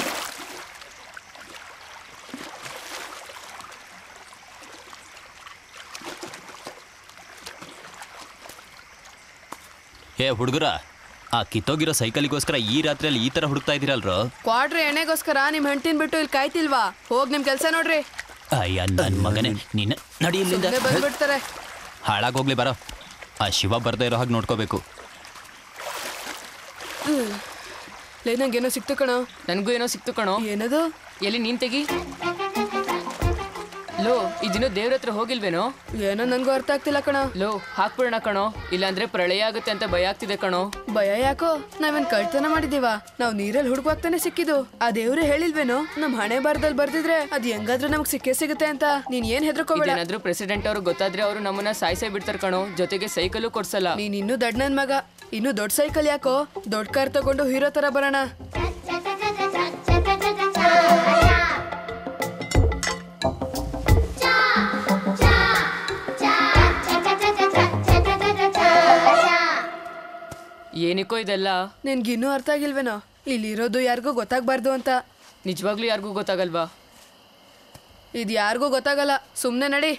ಏ ಹುಡುಗರ ಆ ಕಿತ್ತೋಗಿರೋ ಸೈಕಲಿಗೋಸ್ಕರ ಈ ರಾತ್ರಿಯಲ್ಲಿ ಈ ತರ ಹುಡುಕ್ತಾ ಇದೀರಲ್ರೋ ಕ್ವಾಡ್ರಿ ಎಣ್ಣೆಗೋಸ್ಕರ ನಿಮ್ ಹೆಂಡ್ತಿನ್ ಬಿಟ್ಟು ಇಲ್ಲಿ ಕಾಯ್ತಿಲ್ವಾ ಹೋಗ್ ನಿಮ್ ಕೆಲ್ಸ ನೋಡ್ರಿ ಅಯ್ಯ ನನ್ ಮಗನೇ ನಿನ್ನ ನಡಿ ಇಲ್ಲಿಂದ ಸುಮ್ನೆ ಬಂದ್ಬಿಡ್ತಾರೆ ಹಾಳಾಗೋಗ್ಲಿ ಬರೋ ಆ ಶಿವ ಬರ್ದೇ ಇರೋ ಹಾಗೆ ನೋಡ್ಕೋಬೇಕು ಹ್ಮ್. ಲೇ ನಂಗೇನೋ ಸಿಕ್ತು ಕಣೋ ನನಗೂ ಏನೋ ಸಿಕ್ತು ಕಣೋ ಏನದು ಎಲ್ಲಿ ನೀನ್ ತೆಗಿ ಲೋ ಈ ದಿನ ದೇವ್ರ ಹತ್ರ ಹೋಗಿಲ್ವೇನೋ ಏನೋ ನನ್ಗೂ ಅರ್ಥ ಆಗ್ತಿಲ್ಲ ಕಣೋ ಲೋ ಹಾಕ್ಬಿಡೋಣ ಕಣೋ ಇಲ್ಲಾಂದ್ರೆ ಪ್ರಳಯ ಆಗುತ್ತೆ ಅಂತ ಭಯ ಆಗ್ತಿದೆ ಕಣೋ ಭಯ ಯಾಕೋ ನಾವೇನ್ ಕಳ್ತನ ಮಾಡಿದೀವ ನಾವ್ ನೀರಲ್ಲಿ ಹುಡುಕ್ವಾಗ್ತಾನೆ ಸಿಕ್ಕಿದ್ದು ಆ ದೇವ್ರೆ ಹೇಳಿಲ್ವೇನೋ ನಮ್ ಹಣೆ ಬಾರದಲ್ಲಿ ಬರ್ದಿದ್ರೆ ಅದ್ ಹೆಂಗಾದ್ರೂ ನಮಗ್ ಸಿಕ್ಕೇ ಸಿಗುತ್ತೆ ಅಂತ ನೀನ್ ಏನ್ ಹೆದರ್ಕೋಬೇಡ ಇದೇನಾದ್ರೂ ಪ್ರೆಸಿಡೆಂಟ್ ಅವ್ರು ಗೊತ್ತಾದ್ರೆ ಅವರು ನಮ್ಮನ್ನ ಸಾಯ್ಸೇ ಬಿಡ್ತಾರ ಕಣೋ ಜೊತೆಗೆ ಸೈಕಲು ಕೊಡ್ಸಲ್ಲ ನೀನ್ ಇನ್ನೂ ದೊಡ್ಡ ನನ್ ಮಗ ಇನ್ನು ದೊಡ್ಡ ಸೈಕಲ್ ಯಾಕೋ ದೊಡ್ಡ ಕಾರ್ ತಗೊಂಡು ಹೀರೋ ತರ ಬರೋಣ ಏನಿಕೋ ಇದೆಲ್ಲ ನಿನ್ಗಿನ್ನೂ ಅರ್ಥ ಆಗಿಲ್ವೇನೋ ಇಲ್ಲಿರೋದು ಯಾರಿಗೂ ಗೊತ್ತಾಗ್ಬಾರ್ದು ಅಂತ ನಿಜವಾಗ್ಲೂ ಯಾರಿಗೂ ಗೊತ್ತಾಗಲ್ವಾ ಇದು ಯಾರಿಗೂ ಗೊತ್ತಾಗಲ್ಲ ಸುಮ್ನೆ ನಡಿ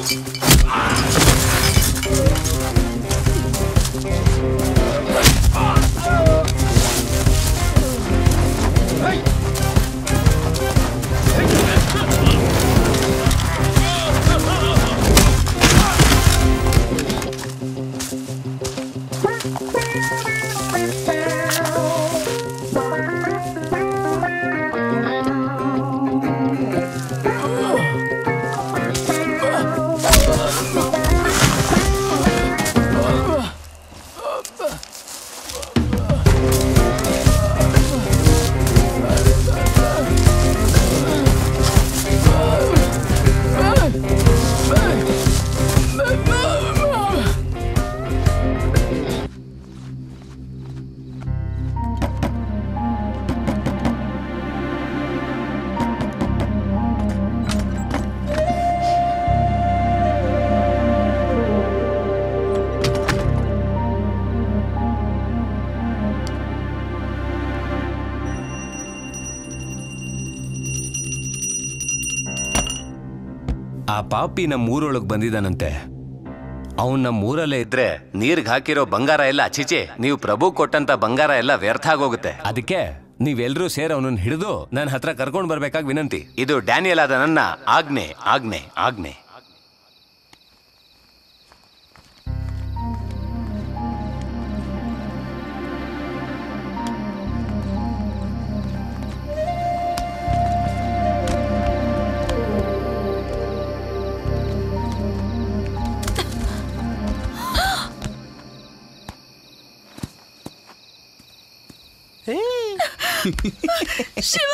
ಆ ಪಾಪಿ ನಮ್ಮ ಊರೊಳಗೆ ಬಂದಿದ್ದಾನಂತೆ ಅವನ್ ನಮ್ಮ ಊರಲ್ಲೇ ಇದ್ರೆ ನೀರ್ಗ್ ಹಾಕಿರೋ ಬಂಗಾರ ಎಲ್ಲ ಚಿಚೆ ನೀವು ಪ್ರಭು ಕೊಟ್ಟಂತ ಬಂಗಾರ ಎಲ್ಲ ವ್ಯರ್ಥ ಆಗೋಗುತ್ತೆ ಅದಕ್ಕೆ ನೀವೆಲ್ಲರೂ ಸೇರಿ ಅವನನ್ನ ಹಿಡಿದು ನನ್ನ ಹತ್ರ ಕರ್ಕೊಂಡು ಬರ್ಬೇಕಾಗಿ ವಿನಂತಿ ಇದು ಡ್ಯಾನಿಯಲ್ ಆದ ನನ್ನ ಆಜ್ಞೆ ಆಜ್ಞೆ ಆಜ್ಞೆ ಶಿವ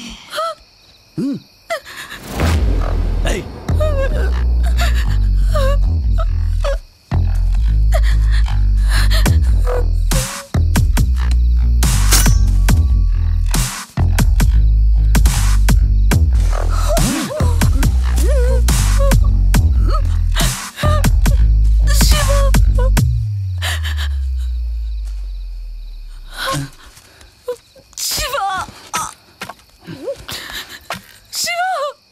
ಶಿವ ಶಿವ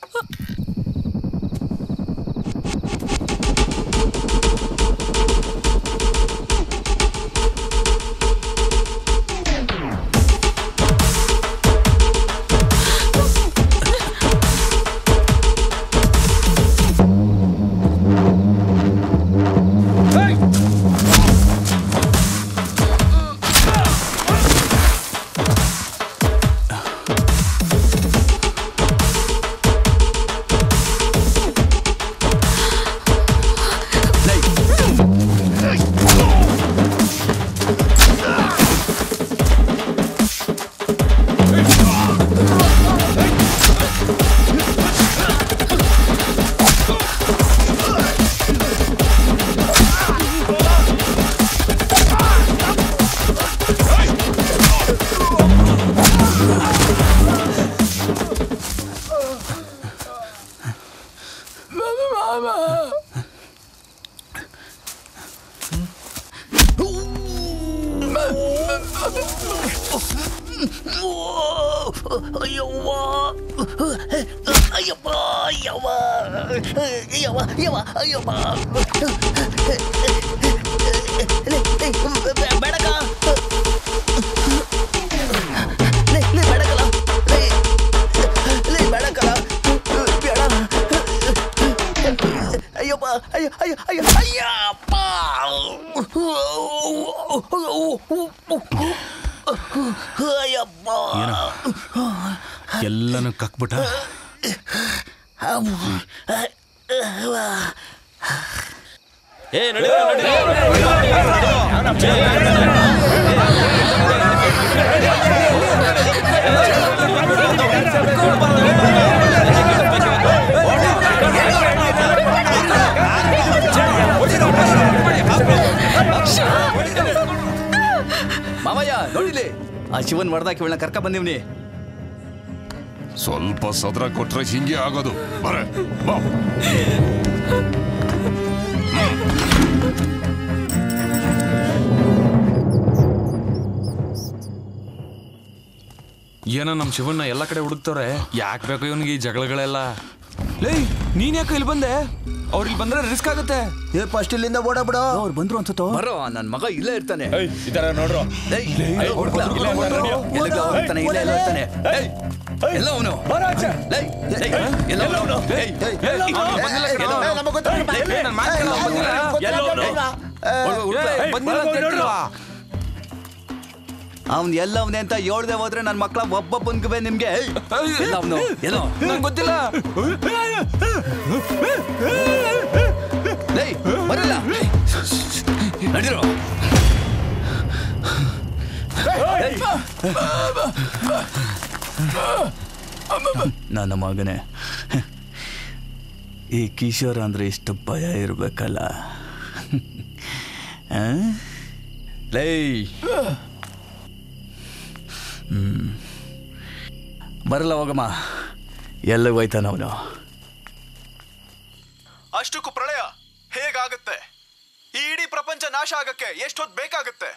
ಅಯ್ಯವ್ವ ಅಯ್ಯಪ್ಪ ಅಯ್ಯವ್ವ ಅಯ್ಯವ್ವ ಅಯ್ಯವ್ವ ಅಯ್ಯವ್ವ ಬೇಡಕ ಲೇ ಲೇ ಬೇಡಕಲ್ಲ ಲೇ ಲೇ ಬೇಡಕಲ್ಲ ಬೇಡ ಅಯ್ಯಪ್ಪ ಅಯ್ಯ ಅಯ್ಯ ಅಯ್ಯ ಅಯ್ಯಪ್ಪ ಅಯ್ಯಪ್ಪ ಏನ ಎಲ್ಲನೂ ಕಕ್ಬಿಟ್ಟ ಏ ನಡಿ ಮಾವಯ್ಯ ನೋಡಿಲಿ ಆ ಶಿವನ್ ಹೊಡೆದಾಕಿ ಇವಳನ್ನ ಕರ್ಕ ಬಂದಿವ್ನಿ ಸ್ವಲ್ಪ ಸದ್ರ ಕೊಟ್ರೆ ಹಿಂಗೆ ಆಗೋದು ಬರೆ ಬಾ ಏನೋ ನಮ್ಮ ಶಿವಣ್ಣ ಎಲ್ಲ ಕಡೆ ಹುಡುಕ್ತವ್ರೆ ಯಾಕೆ ಬೇಕು ಇವನಿಗೆ ಈ ಜಗಳಗಳೆಲ್ಲ ಲೇ ನೀನ್ ಯಾಕೆ ಇಲ್ಲಿ ಬಂದೆ ಅವ್ರು ಇಲ್ಲಿ ಬಂದ್ರೆ ರಿಸ್ಕ್ ಆಗುತ್ತೆ ಏ ಫಸ್ಟ್ ಇಲ್ಲಿಂದ ಓಡಾಬಿಡು ಅವ್ರು ಬಂದ್ರು ಅನ್ಸುತ್ತೋ ಬರೋ ನನ್ನ ಮಗ ಇಲ್ಲೇ ಇರ್ತಾನೆ ಈ ತರ ನೋಡ್ರು ಇಲ್ಲೇ ಇರ್ತಾನೆ ಎಲ್ಲ ಅವನು ಎಲ್ಲ ಅವನು ಅವ್ನ್ ಎಲ್ಲವನೇ ಅಂತ ಹೇಳ್ದೆ ಹೋದ್ರೆ ನನ್ನ ಮಕ್ಕಳ ಒಬ್ಬ ಬಂದ್ಕಬೆ ನಿಮ್ಗೆ ಎಲ್ಲ ಅವನು ಎಲ್ಲೋ ನಂಗೆ ಗೊತ್ತಿಲ್ಲ ಲೈ ಬರಲ್ಲ ನಡೀರೋ ನನ್ನ ಮಗನೇ ಈ ಕಿಶೋರ್ ಅಂದ್ರೆ ಇಷ್ಟು ಭಯ ಇರ್ಬೇಕಲ್ಲ ಆ? ಲೈ ಹ್ಮ್ ಬರಲ್ಲ ಹೋಗಮ್ಮ ಎಲ್ಲಿಗೆ ಹೋಯ್ತಾನ ಅವನು ಅಷ್ಟಕ್ಕೂ ಪ್ರಳಯ ಹೇಗಾಗುತ್ತೆ ಈ ಇಡೀ ಪ್ರಪಂಚ ನಾಶ ಆಗಕ್ಕೆ ಎಷ್ಟೊತ್ತು ಬೇಕಾಗುತ್ತೆ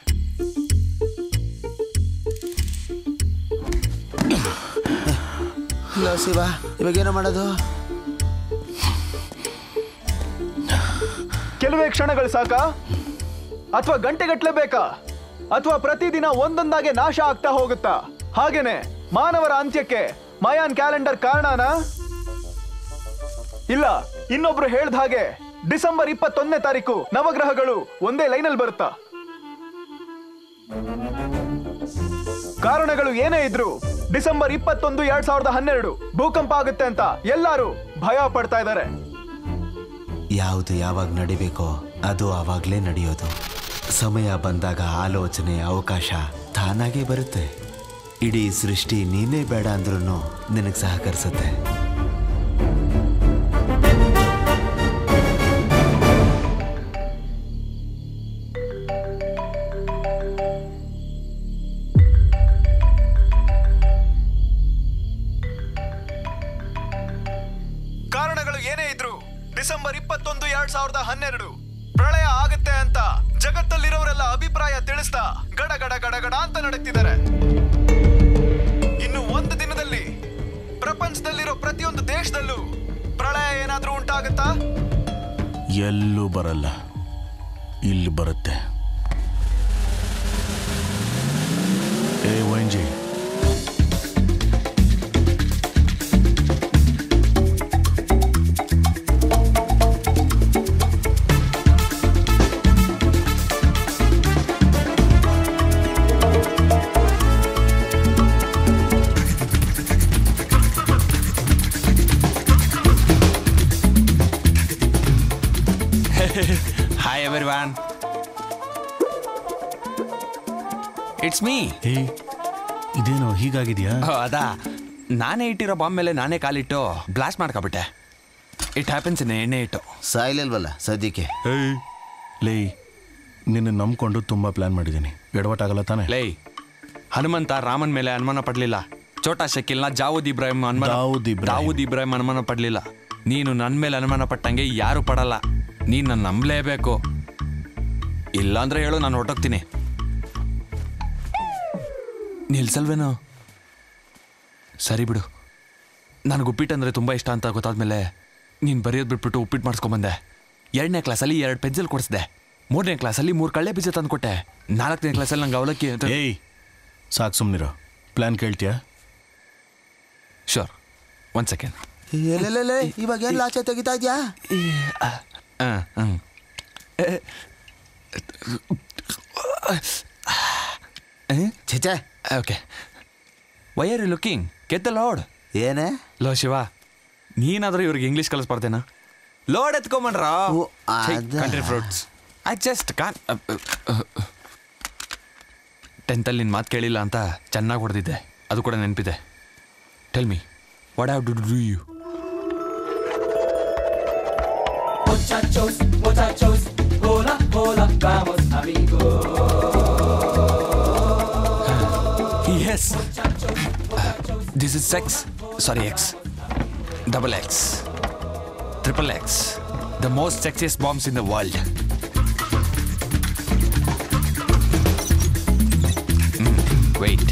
ಇಲ್ಲ ಶಿವ ಇವಾಗೇನೋ ಮಾಡೋದು ಕೆಲವೇ ಕ್ಷಣಗಳು ಸಾಕಾ ಅಥವಾ ಗಂಟೆಗಟ್ಲೆ ಬೇಕಾ ಅಥವಾ ಪ್ರತಿದಿನ ಒಂದೊಂದಾಗೆ ನಾಶ ಆಗ್ತಾ ಹೋಗುತ್ತಾ ಹಾಗೇನೆ ಮಾನವರ ಅಂತ್ಯಕ್ಕೆ ಮಯಾನ್ ಕ್ಯಾಲೆಂಡರ್ ಕಾರಣನಾ ಇಲ್ಲ ಇನ್ನೊಬ್ರು ಹೇಳ್ದ ಹಾಗೆ ಡಿಸೆಂಬರ್ ಇಪ್ಪತ್ತೊಂದನೇ ತಾರೀಕು ನವಗ್ರಹಗಳು ಒಂದೇ ಲೈನಲ್ಲಿ ಬರುತ್ತಾ ಕಾರಣಗಳು ಏನೇ ಇದ್ರು ಡಿಸೆಂಬರ್ ಇಪ್ಪತ್ತೊಂದು ಎರಡ್ ಸಾವಿರದ ಹನ್ನೆರಡು ಭೂಕಂಪ ಆಗುತ್ತೆ ಅಂತ ಎಲ್ಲರೂ ಭಯ ಪಡ್ತಾ ಇದ್ದಾರೆ ಯಾವುದು ಯಾವಾಗ ನಡಿಬೇಕೋ ಅದು ಆವಾಗಲೇ ನಡೆಯೋದು ಸಮಯ ಬಂದಾಗ ಆಲೋಚನೆ ಅವಕಾಶ ತಾನಾಗೇ ಬರುತ್ತೆ ಇಡೀ ಸೃಷ್ಟಿ ನೀನೇ ಬೇಡ ಅಂದ್ರೂ ನಿನಗೆ ಸಹಕರಿಸುತ್ತೆ ಕಾರಣಗಳು ಏನೇ ಇದ್ರು ಡಿಸೆಂಬರ್ ಇಪ್ಪತ್ತೊಂದು ಎರಡ್ ಸಾವಿರದ ಹನ್ನೆರಡು ಪ್ರಳಯ ಆಗುತ್ತೆ ಅಂತ ಜಗತ್ತಲ್ಲಿರೋರೆಲ್ಲ ಅಭಿಪ್ರಾಯ ತಿಳಿಸ್ತಾ ಗಡ ಗಡ ಗಡ ಗಡ ಅಂತ ನಡೀತಿದ್ದಾರೆ ಇನ್ನು ಒಂದು ದಿನದಲ್ಲಿ ಪ್ರಪಂಚದಲ್ಲಿರೋ ಪ್ರತಿಯೊಂದು ದೇಶದಲ್ಲೂ ಪ್ರಳಯ ಏನಾದ್ರೂ ಉಂಟಾಗುತ್ತಾ ಎಲ್ಲೂ ಬರಲ್ಲ ಇಲ್ಲಿ ಬರುತ್ತೆ ಏ ವೈನ್ಜಿ hi everyone it's me hey ಇದೇನೋ ಹೀಗಾಗಿದ್ಯಾ ಅದಾ ನಾನೇ ಇಟ್ಟಿರೋ ಬಾಂಬ್ ಮೇಲೆ ನಾನೇ ಕಾಲಿಟ್ಟು ಬ್ಲಾಸ್ಟ್ ಮಾಡ್ಕೊಬಿಟ್ಟೆ ಇಟ್ ಹ್ಯಾಪನ್ಸ್ ಇನ್ ಎಣ್ಣೆ ಇಟ್ಟು ಸಾಯ್ಲಿಲ್ವಲ್ಲ ಸದ್ಯಕ್ಕೆ ಲೇ ನಿನ್ನ ನಂಬ್ಕೊಂಡು ತುಂಬಾ ಪ್ಲಾನ್ ಮಾಡಿದ್ದೀನಿ ಎಡವಟ್ಟಾಗಲ್ಲ ತಾನೆ ಲೈ ಹನುಮಂತ ರಾಮನ್ ಮೇಲೆ ಅನುಮಾನ ಪಡ್ಲಿಲ್ಲ ಚೋಟಾ ಶಕಿಲ್ನ ಜಾವೂದ್ ಇಬ್ರಾಹಿಂ ಅನುಮಾನ ದಾವೂದ್ ಇಬ್ರಾಹಿಂ. ದಾವೂದ್ ಇಬ್ರಾಹಿಂ ಅನುಮಾನ ಪಡ್ಲಿಲ್ಲ ನೀನು ನನ್ನ ಮೇಲೆ ಅನುಮಾನ ಪಟ್ಟಂಗೆ ಯಾರು ಪಡಲ್ಲ ನೀನು ನನ್ನ ನಂಬಲೇಬೇಕು ಇಲ್ಲಾಂದ್ರೆ ಹೇಳು ನಾನು ಹೊರಟೋಗ್ತೀನಿ ನಿಲ್ಸಲ್ವೇನೋ ಸರಿ ಬಿಡು ನನಗೆ ಉಪ್ಪಿಟ್ಟು ಅಂದರೆ ತುಂಬ ಇಷ್ಟ ಅಂತ ಗೊತ್ತಾದ್ಮೇಲೆ ನೀನು ಬರೆಯೋದು ಬಿಟ್ಬಿಟ್ಟು ಉಪ್ಪಿಟ್ಟು ಮಾಡಿಸ್ಕೊಂಬಂದೆ ಎರಡನೇ ಕ್ಲಾಸಲ್ಲಿ ಎರಡು ಪೆನ್ಸಿಲ್ ಕೊಡಿಸ್ದೆ ಮೂರನೇ ಕ್ಲಾಸಲ್ಲಿ ಮೂರು ಕಳ್ಳೆ ಬೀಜ ತಂದುಕೊಟ್ಟೆ ನಾಲ್ಕನೇ ಕ್ಲಾಸಲ್ಲಿ ನಂಗೆ ಅವಲಕ್ಕಿ ಅಂತ ಏಯ್ ಸಾಕು ಸುಮ್ಮನಿರೋ ಪ್ಲಾನ್ ಕೇಳ್ತೀಯಾ ಶೋರ್ ಒನ್ ಸೆಕೆಂಡ್ ಎಲ್ಲೆಲ್ಲೆಲ್ಲೆ ಇವಾಗ ಏನ್ ಲಾಚೆ ತೆಗಿತಾ ಇದ್ಯಾ ಹಾಂ ಛೆ okay why are you looking get the lord ಏನೇ ಲೋ ಶಿವ ನೀನಾದ್ರೂ ಇವ್ರಿಗೆ ಇಂಗ್ಲೀಷ್ ಕಲಿಸ್ಬಾರ್ದೇನಾ ಲೋಡ್ ಎತ್ಕೊಂಬನ್ರ ಅದ. ಕಂಟ್ರಿ ಫ್ರೂಟ್ಸ್ ಐ ಜಸ್ಟ್ ಕಾನ್ ಟೆಂತಲ್ಲಿ ನಿನ್ನ ಮಾತು ಕೇಳಿಲ್ಲ ಅಂತ ಚೆನ್ನಾಗಿ ಹೊಡೆದಿದ್ದೆ ಅದು ಕೂಡ ನೆನಪಿದೆ tell me what have do do you Muchachos, muchachos, hola, hola, vamos amigos. Yes. This is sex. Sorry, X. Double X. Triple X. The most sexiest bombs in the world. Mm, wait.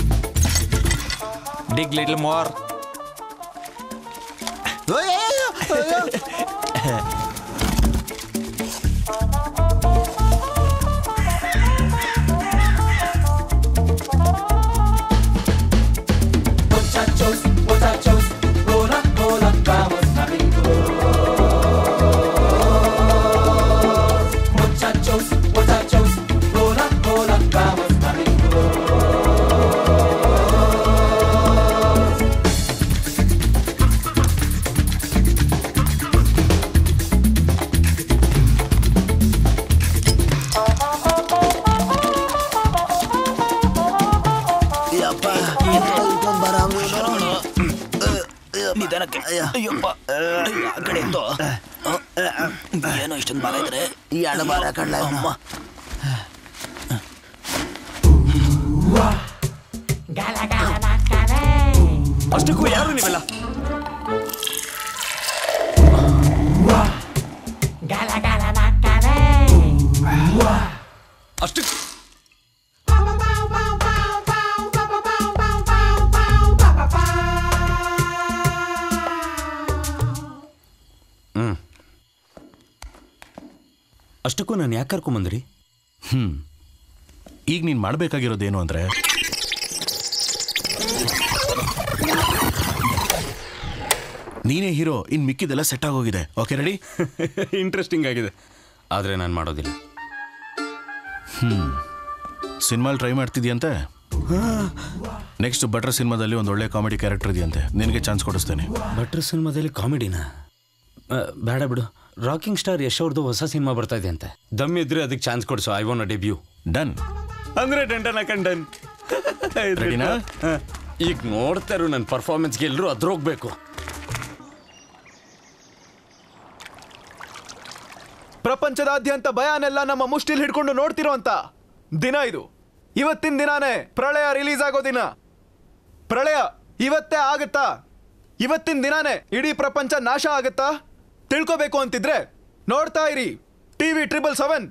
Dig little more. ಅಯ್ಯಪ್ಪ ಆ ಕಡೆ ಇತ್ತು ಏನೋ ಇಷ್ಟೊಂದು ಭಾರ ಇದ್ರೆ ಎರಡು ಭಾರ ಕಡ್ಲ ಅಮ್ಮ ಅಷ್ಟಕ್ಕೂ ಯಾರು ನೀವೆಲ್ಲ ಅಷ್ಟು ಹ್ಮ್ ಅಷ್ಟಕ್ಕೂ ನಾನು ಯಾಕೆ ಕರ್ಕೊಂಬಂದ್ರಿ ಹ್ಮ್ ಈಗ ನೀನು ಮಾಡಬೇಕಾಗಿರೋದೇನು ಅಂದರೆ ನೀನೇ ಹೀರೋ ಇನ್ ಮಿಕ್ಕಿದೆಲ್ಲ ಸೆಟ್ ಆಗೋಗಿದೆ ಓಕೆ ರೆಡಿ ಇಂಟ್ರೆಸ್ಟಿಂಗ್ ಆಗಿದೆ ಆದರೆ ನಾನು ಮಾಡೋದಿಲ್ಲ ಹ್ಮ್ ಸಿನಿಮಾಲ್ ಟ್ರೈ ಮಾಡ್ತಿದ್ಯಂತೆ ನೆಕ್ಸ್ಟ್ ಬಟ್ರ್ ಸಿನಿಮಾದಲ್ಲಿ ಒಂದು ಒಳ್ಳೆ ಕಾಮಿಡಿ ಕ್ಯಾರೆಕ್ಟರ್ ಇದೆಯಂತೆ ನಿನಗೆ ಚಾನ್ಸ್ ಕೊಡಿಸ್ತೇನೆ ಭಟ್ರ ಸಿನಿಮಾದಲ್ಲಿ ಕಾಮಿಡಿನಾ ಆ, ಬೇಡ ಬಿಡು ರಾಕಿಂಗ್ ಸ್ಟಾರ್ ಯಶ್ ಅವ್ರದ್ದು ಹೊಸ ಸಿನಿಮಾ ಬರ್ತಾ ಇದೆ ಅಂತೆ ದಮ್ ಇದ್ರೆ ಅದಕ್ಕೆ ಚಾನ್ಸ್ ಕೊಡಿಸು ಐ ವಾನ್ ಡೆಬ್ಯೂ ಡನ್ ಅಂದ್ರೆ ಡನ್ ಡನ್ ಅಕಂಡ್ ಡನ್ Readyನಾ? ಈಗ ನೋಡ್ತಾರು ನನ್ನ ಪರ್ಫಾರ್ಮೆನ್ಸ್ಗೆ ಎಲ್ಲರೂ ಅದ್ರೋಗ್ಬೇಕು ಪ್ರಪಂಚದಾದ್ಯಂತ ಭಯಾನೆಲ್ಲ ನಮ್ಮ ಮುಷ್ಟಿಲ್ ಹಿಡ್ಕೊಂಡು ನೋಡ್ತಿರೋ ಅಂತ ದಿನ ಇದು ಇವತ್ತಿನ ದಿನಾನೇ ಪ್ರಳಯ ರಿಲೀಸ್ ಆಗೋ ದಿನ ಪ್ರಳಯ ಇವತ್ತೇ ಆಗತ್ತಾ ಇವತ್ತಿನ ದಿನಾನೇ ಇಡೀ ಪ್ರಪಂಚ ನಾಶ ಆಗತ್ತಾ ತಿಳ್ಕೋಬೇಕು ಅಂತಿದ್ರೆ ನೋಡ್ತಾ ಇರಿ ಟಿವಿ ಟ್ರಿಬಲ್ ಸೆವೆನ್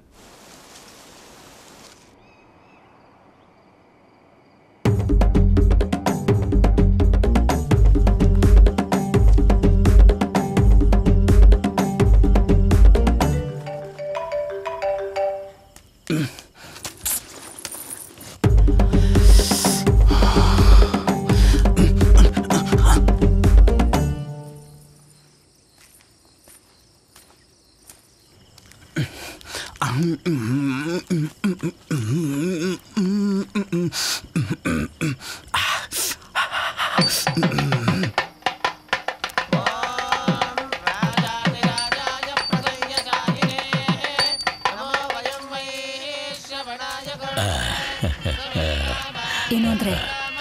ಏನು ಅಂದ್ರೆ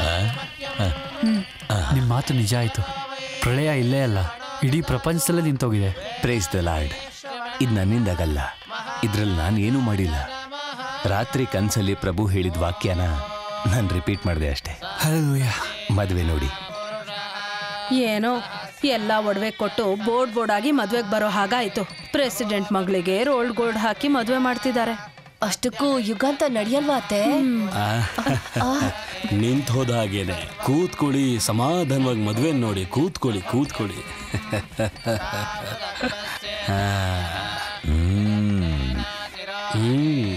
ನಿಮ್ಮ ಮಾತು ನಿಜ ಆಯಿತು ಪ್ರಳಯ ಇಲ್ಲೇ ಅಲ್ಲ ಇಡೀ ಪ್ರಪಂಚದಲ್ಲೇ ನಿಂತೋಗಿದೆ ಪ್ರೇಸ್ ದ ಲಾರ್ಡ್ ಇದು ನನ್ನಿಂದಾಗಲ್ಲ ಇದ್ರಲ್ಲಿ ನಾನು ಏನೂ ಮಾಡಿಲ್ಲ ರಾತ್ರಿ ಕನ್ಸಲ್ಲಿ ಪ್ರಭು ಹೇಳಿದ ವಾಕ್ಯನ ನಾನು ರಿಪೀಟ್ ಮಾಡಿದೆ ಅಷ್ಟೇ ಮದುವೆ ನೋಡಿ ಏನೋ ಎಲ್ಲ ಒಡವೆ ಕೊಟ್ಟು ಬೋರ್ಡ್ ಬೋರ್ಡ್ ಆಗಿ ಮದ್ವೆಗೆ ಬರೋ ಹಾಗಾಯ್ತು ಪ್ರೆಸಿಡೆಂಟ್ ಮಗಳಿಗೆ ರೋಲ್ಡ್ ಗೋಲ್ಡ್ ಹಾಕಿ ಮದ್ವೆ ಮಾಡ್ತಿದ್ದಾರೆ ಅಷ್ಟಕ್ಕೂ ಯುಗಾಂತ ನಡೆಯಲ್ವಾ ಅತ್ತೆ ನಿಂತ ಹೋದ ಹಾಗೇನೆ ಕೂತ್ಕೊಳ್ಳಿ ಸಮಾಧಾನವಾಗಿ ಮದುವೆ ನೋಡಿ ಕೂತ್ಕೊಳ್ಳಿ ಕೂತ್ಕೊಳ್ಳಿ ಹಾ. ಹ್ಮ್. ಹ್ಮ್.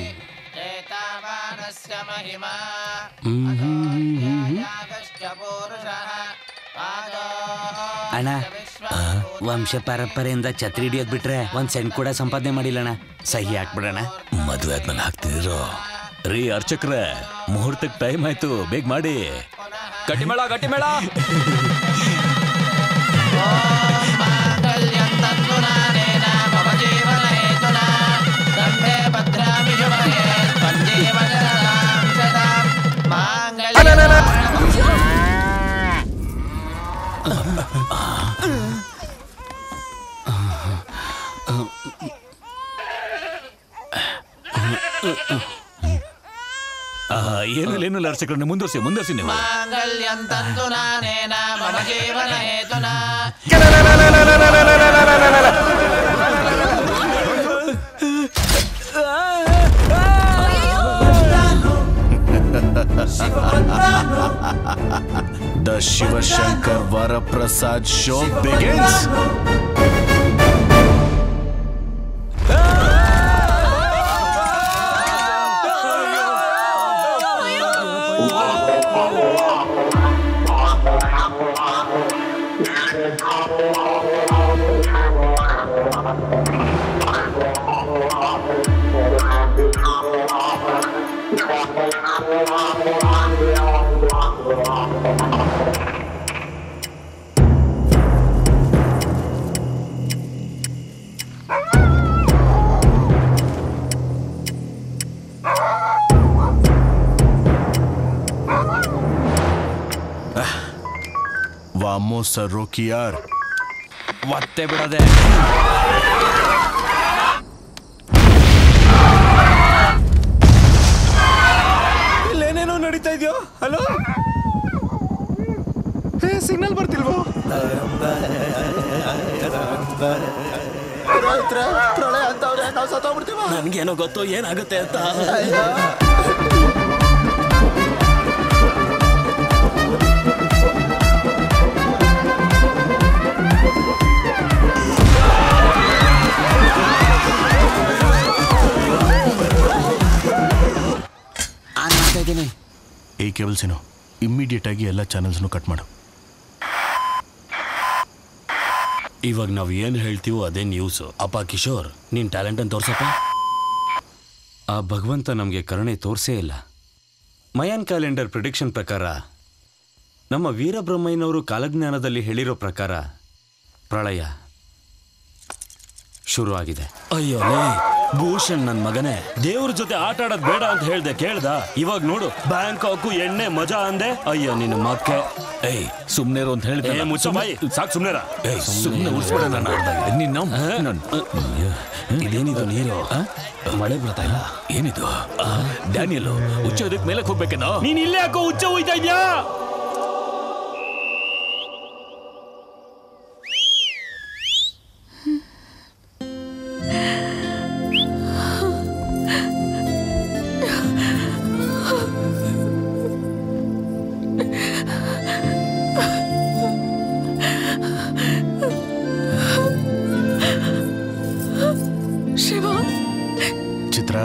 ಹ್ಮ್, ಹ್ಮ್, ಹ್ಮ್, ಹ್ಮ್, ಹ್ಮ್. ಅಣ್ಣ ವಂಶ ಪರಂಪರೆಯಿಂದ ಛತ್ರಿ ಹಿಡಿಯೋದ್ ಬಿಟ್ರೆ ಒಂದ್ ಸೆಂಟ್ ಕೂಡ ಸಂಪಾದನೆ ಮಾಡಿಲ್ಲಣ್ಣ ಸಹಿ ಹಾಕ್ಬಿಡಣ ಮದುವೆ ಆದ್ಮೇಲೆ ಹಾಕ್ತಿದಿರೋ ರೀ ಅರ್ಚಕ್ರೆ ಮುಹೂರ್ತಕ್ಕೆ ಟೈಮ್ ಆಯ್ತು ಬೇಗ ಮಾಡಿ ಗಟ್ಟಿಮೇಳ ಗಟ್ಟಿಮೇಳ ಆ, ಏನಿಲ್ಲ ಏನಿಲ್ಲ ಅರ್ಚಕ್ರನ್ನ ಮುಂದುವರಿಸಿ ಮುಂದುವರಿಸಿ ನೀವು ಮಾಂಗಲ್ಯಂತಂತು ನಾನೇನ ಮಮ ಜೀವನ ಹೇತುನ The Shiva Shankar Varaprasad show begins. Vamos a rockear. ಒತ್ತೆ ಬಿಡೋದೆ ಇಲ್ಲೇನೇನೋ ನಡೀತಾ ಇದೆಯೋ ಹಲೋ ಸಿಗ್ನಲ್ ಬರ್ತಿಲ್ವೋ ಪ್ರಳಯ ಅಂತವ್ರೆ ನಾವು ಸತ್ತೋಗ್ಬಿಡ್ತೀವ ನನ್ಗೇನೋ ಗೊತ್ತು ಏನಾಗುತ್ತೆ ಅಂತ ಇದ್ದೀನಿ ಈ ಕೇಬಲ್ಸಿನು ಇಮ್ಮಿಡಿಯೇಟ್ ಆಗಿ ಎಲ್ಲ ಚಾನೆಲ್ಸ್ನು ಕಟ್ ಮಾಡು ಇವಾಗ ನಾವ್ ಏನ್ ಹೇಳ್ತೀವೋ ಅದೇ ನ್ಯೂಸ್ ಅಪ್ಪ ಕಿಶೋರ್ ನಿನ್ ಟ್ಯಾಲೆಂಟ್ ಅಂತ ತೋರ್ಸಪ್ಪ ಆ ಭಗವಂತ ನಮಗೆ ಕರುಣೆ ತೋರಿಸೇ ಇಲ್ಲ ಮಯಾನ್ ಕ್ಯಾಲೆಂಡರ್ ಪ್ರಿಡಿಕ್ಷನ್ ಪ್ರಕಾರ ನಮ್ಮ ವೀರಬ್ರಹ್ಮಯ್ಯನವರು ಕಾಲಜ್ಞಾನದಲ್ಲಿ ಹೇಳಿರೋ ಪ್ರಕಾರ ಪ್ರಳಯ ಶುರು ಆಗಿದೆ ಅಯ್ಯೋ ಲೇ, ಭೂಷಣ್ ನನ್ ಮಗನೇ ದೇವ್ರ ಜೊತೆ ಆಟ ಆಡೋದ್ ಬೇಡ ಅಂತ ಹೇಳ್ದೆ ಕೇಳ್ದ ಇವಾಗ ನೋಡು ಬ್ಯಾಂಕಾಕು ಎಣ್ಣೆ ಮಜಾ ಅಂದೆ ಅಯ್ಯೋ ನಿನ್ನ ಮಕ್ಕೆ ಏಯ್ ಸುಮ್ನೆ ಇರು ಅಂತ ಹೇಳಿದೆ ಏ ಮುಚ್ಚ ಬಾಯಿ ಸಾಕ್ ಸುಮ್ನೆರ ಏಯ್, ಸುಮ್ನೆ ಉಳ್ಸ್ಬೇಡ ನನ್ನ. ನಿನ್ನ ಇದೇನಿದು ನೀರು ಮಳೆ ಬರ್ತಾ ಇಲ್ಲ ಏನಿದು ಡ್ಯಾನಿಯಲ್ ಉಚ್ಚೋದಕ್ಕೆ ಮೇಲಕ್ಕೆ ಹೋಗ್ಬೇಕೇನೋ ನೀನ್ ಇಲ್ಲೇ ಯಾಕೋ ಹುಚ್ಚ ಹೋಯ್ತಾ ಇದ್ಯಾ ಶಿವ ಚಿತ್ರ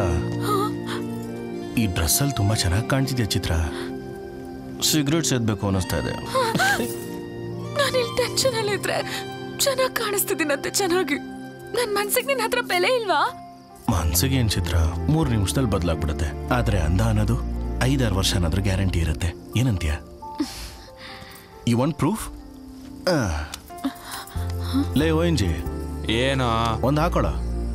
ಈ ಡ್ರೆಸ್ಸಲ್ಲಿ ತುಂಬಾ ಚೆನ್ನಾಗಿ ಕಾಣ್ತಿದ್ಯಾ ಚಿತ್ರ ಸಿಗರೇಟ್ ಸೇದ್ಬೇಕು ಅನ್ನಿಸ್ತಾ ಇದೆ ನಾನು ಇಲ್ಲಿ ಟೆನ್ಷನ್ ಅಲ್ಲಿ ಇದ್ರೆ ಚೆನ್ನಾಗಿ ಕಾಣಿಸ್ತಿದ್ದೀನಂತೆ ಚೆನ್ನಾಗಿ ನನ್ ಮನ್ಸಿಗೆ ನಿನ್ನ ಹತ್ರ ಬೆಲೆ ಇಲ್ವಾ ಮನ್ಸಿಗೆ ಏನ್ ಚಿತ್ರ ಮೂರು ನಿಮಿಷದಲ್ಲಿ ಬದಲಾಗ್ಬಿಡುತ್ತೆ ಆದ್ರೆ ಅಂದ ಅನ್ನೋದು ಐದಾರು ವರ್ಷ ಅನ್ನೋದ್ರ ಗ್ಯಾರಂಟಿ ಇರುತ್ತೆ ಏನಂತೀಯ ಯು ವಾಂಟ್ ಪ್ರೂಫ್ ಲೇ ಓ ಎನ್ ಜಿ ಏನೋ ಒಂದು ಹಾಕೊಳ್ಳ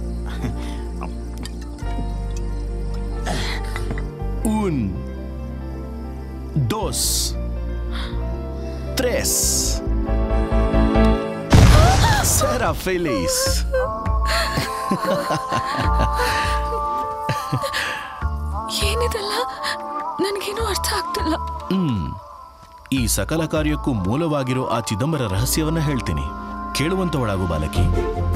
Un, dos, tres. Será feliz. ಏನಿದೆಲ್ಲ ನನಗೇನು ಅರ್ಥ ಆಗ್ತಿಲ್ಲ ಹ್ಮ್ ಈ ಸಕಲ ಕಾರ್ಯಕ್ಕೂ ಮೂಲವಾಗಿರೋ ಆ ಚಿದಂಬರ ರಹಸ್ಯವನ್ನ ಹೇಳ್ತೀನಿ ಕೇಳುವಂತವಳಾಗು ಬಾಲಕಿ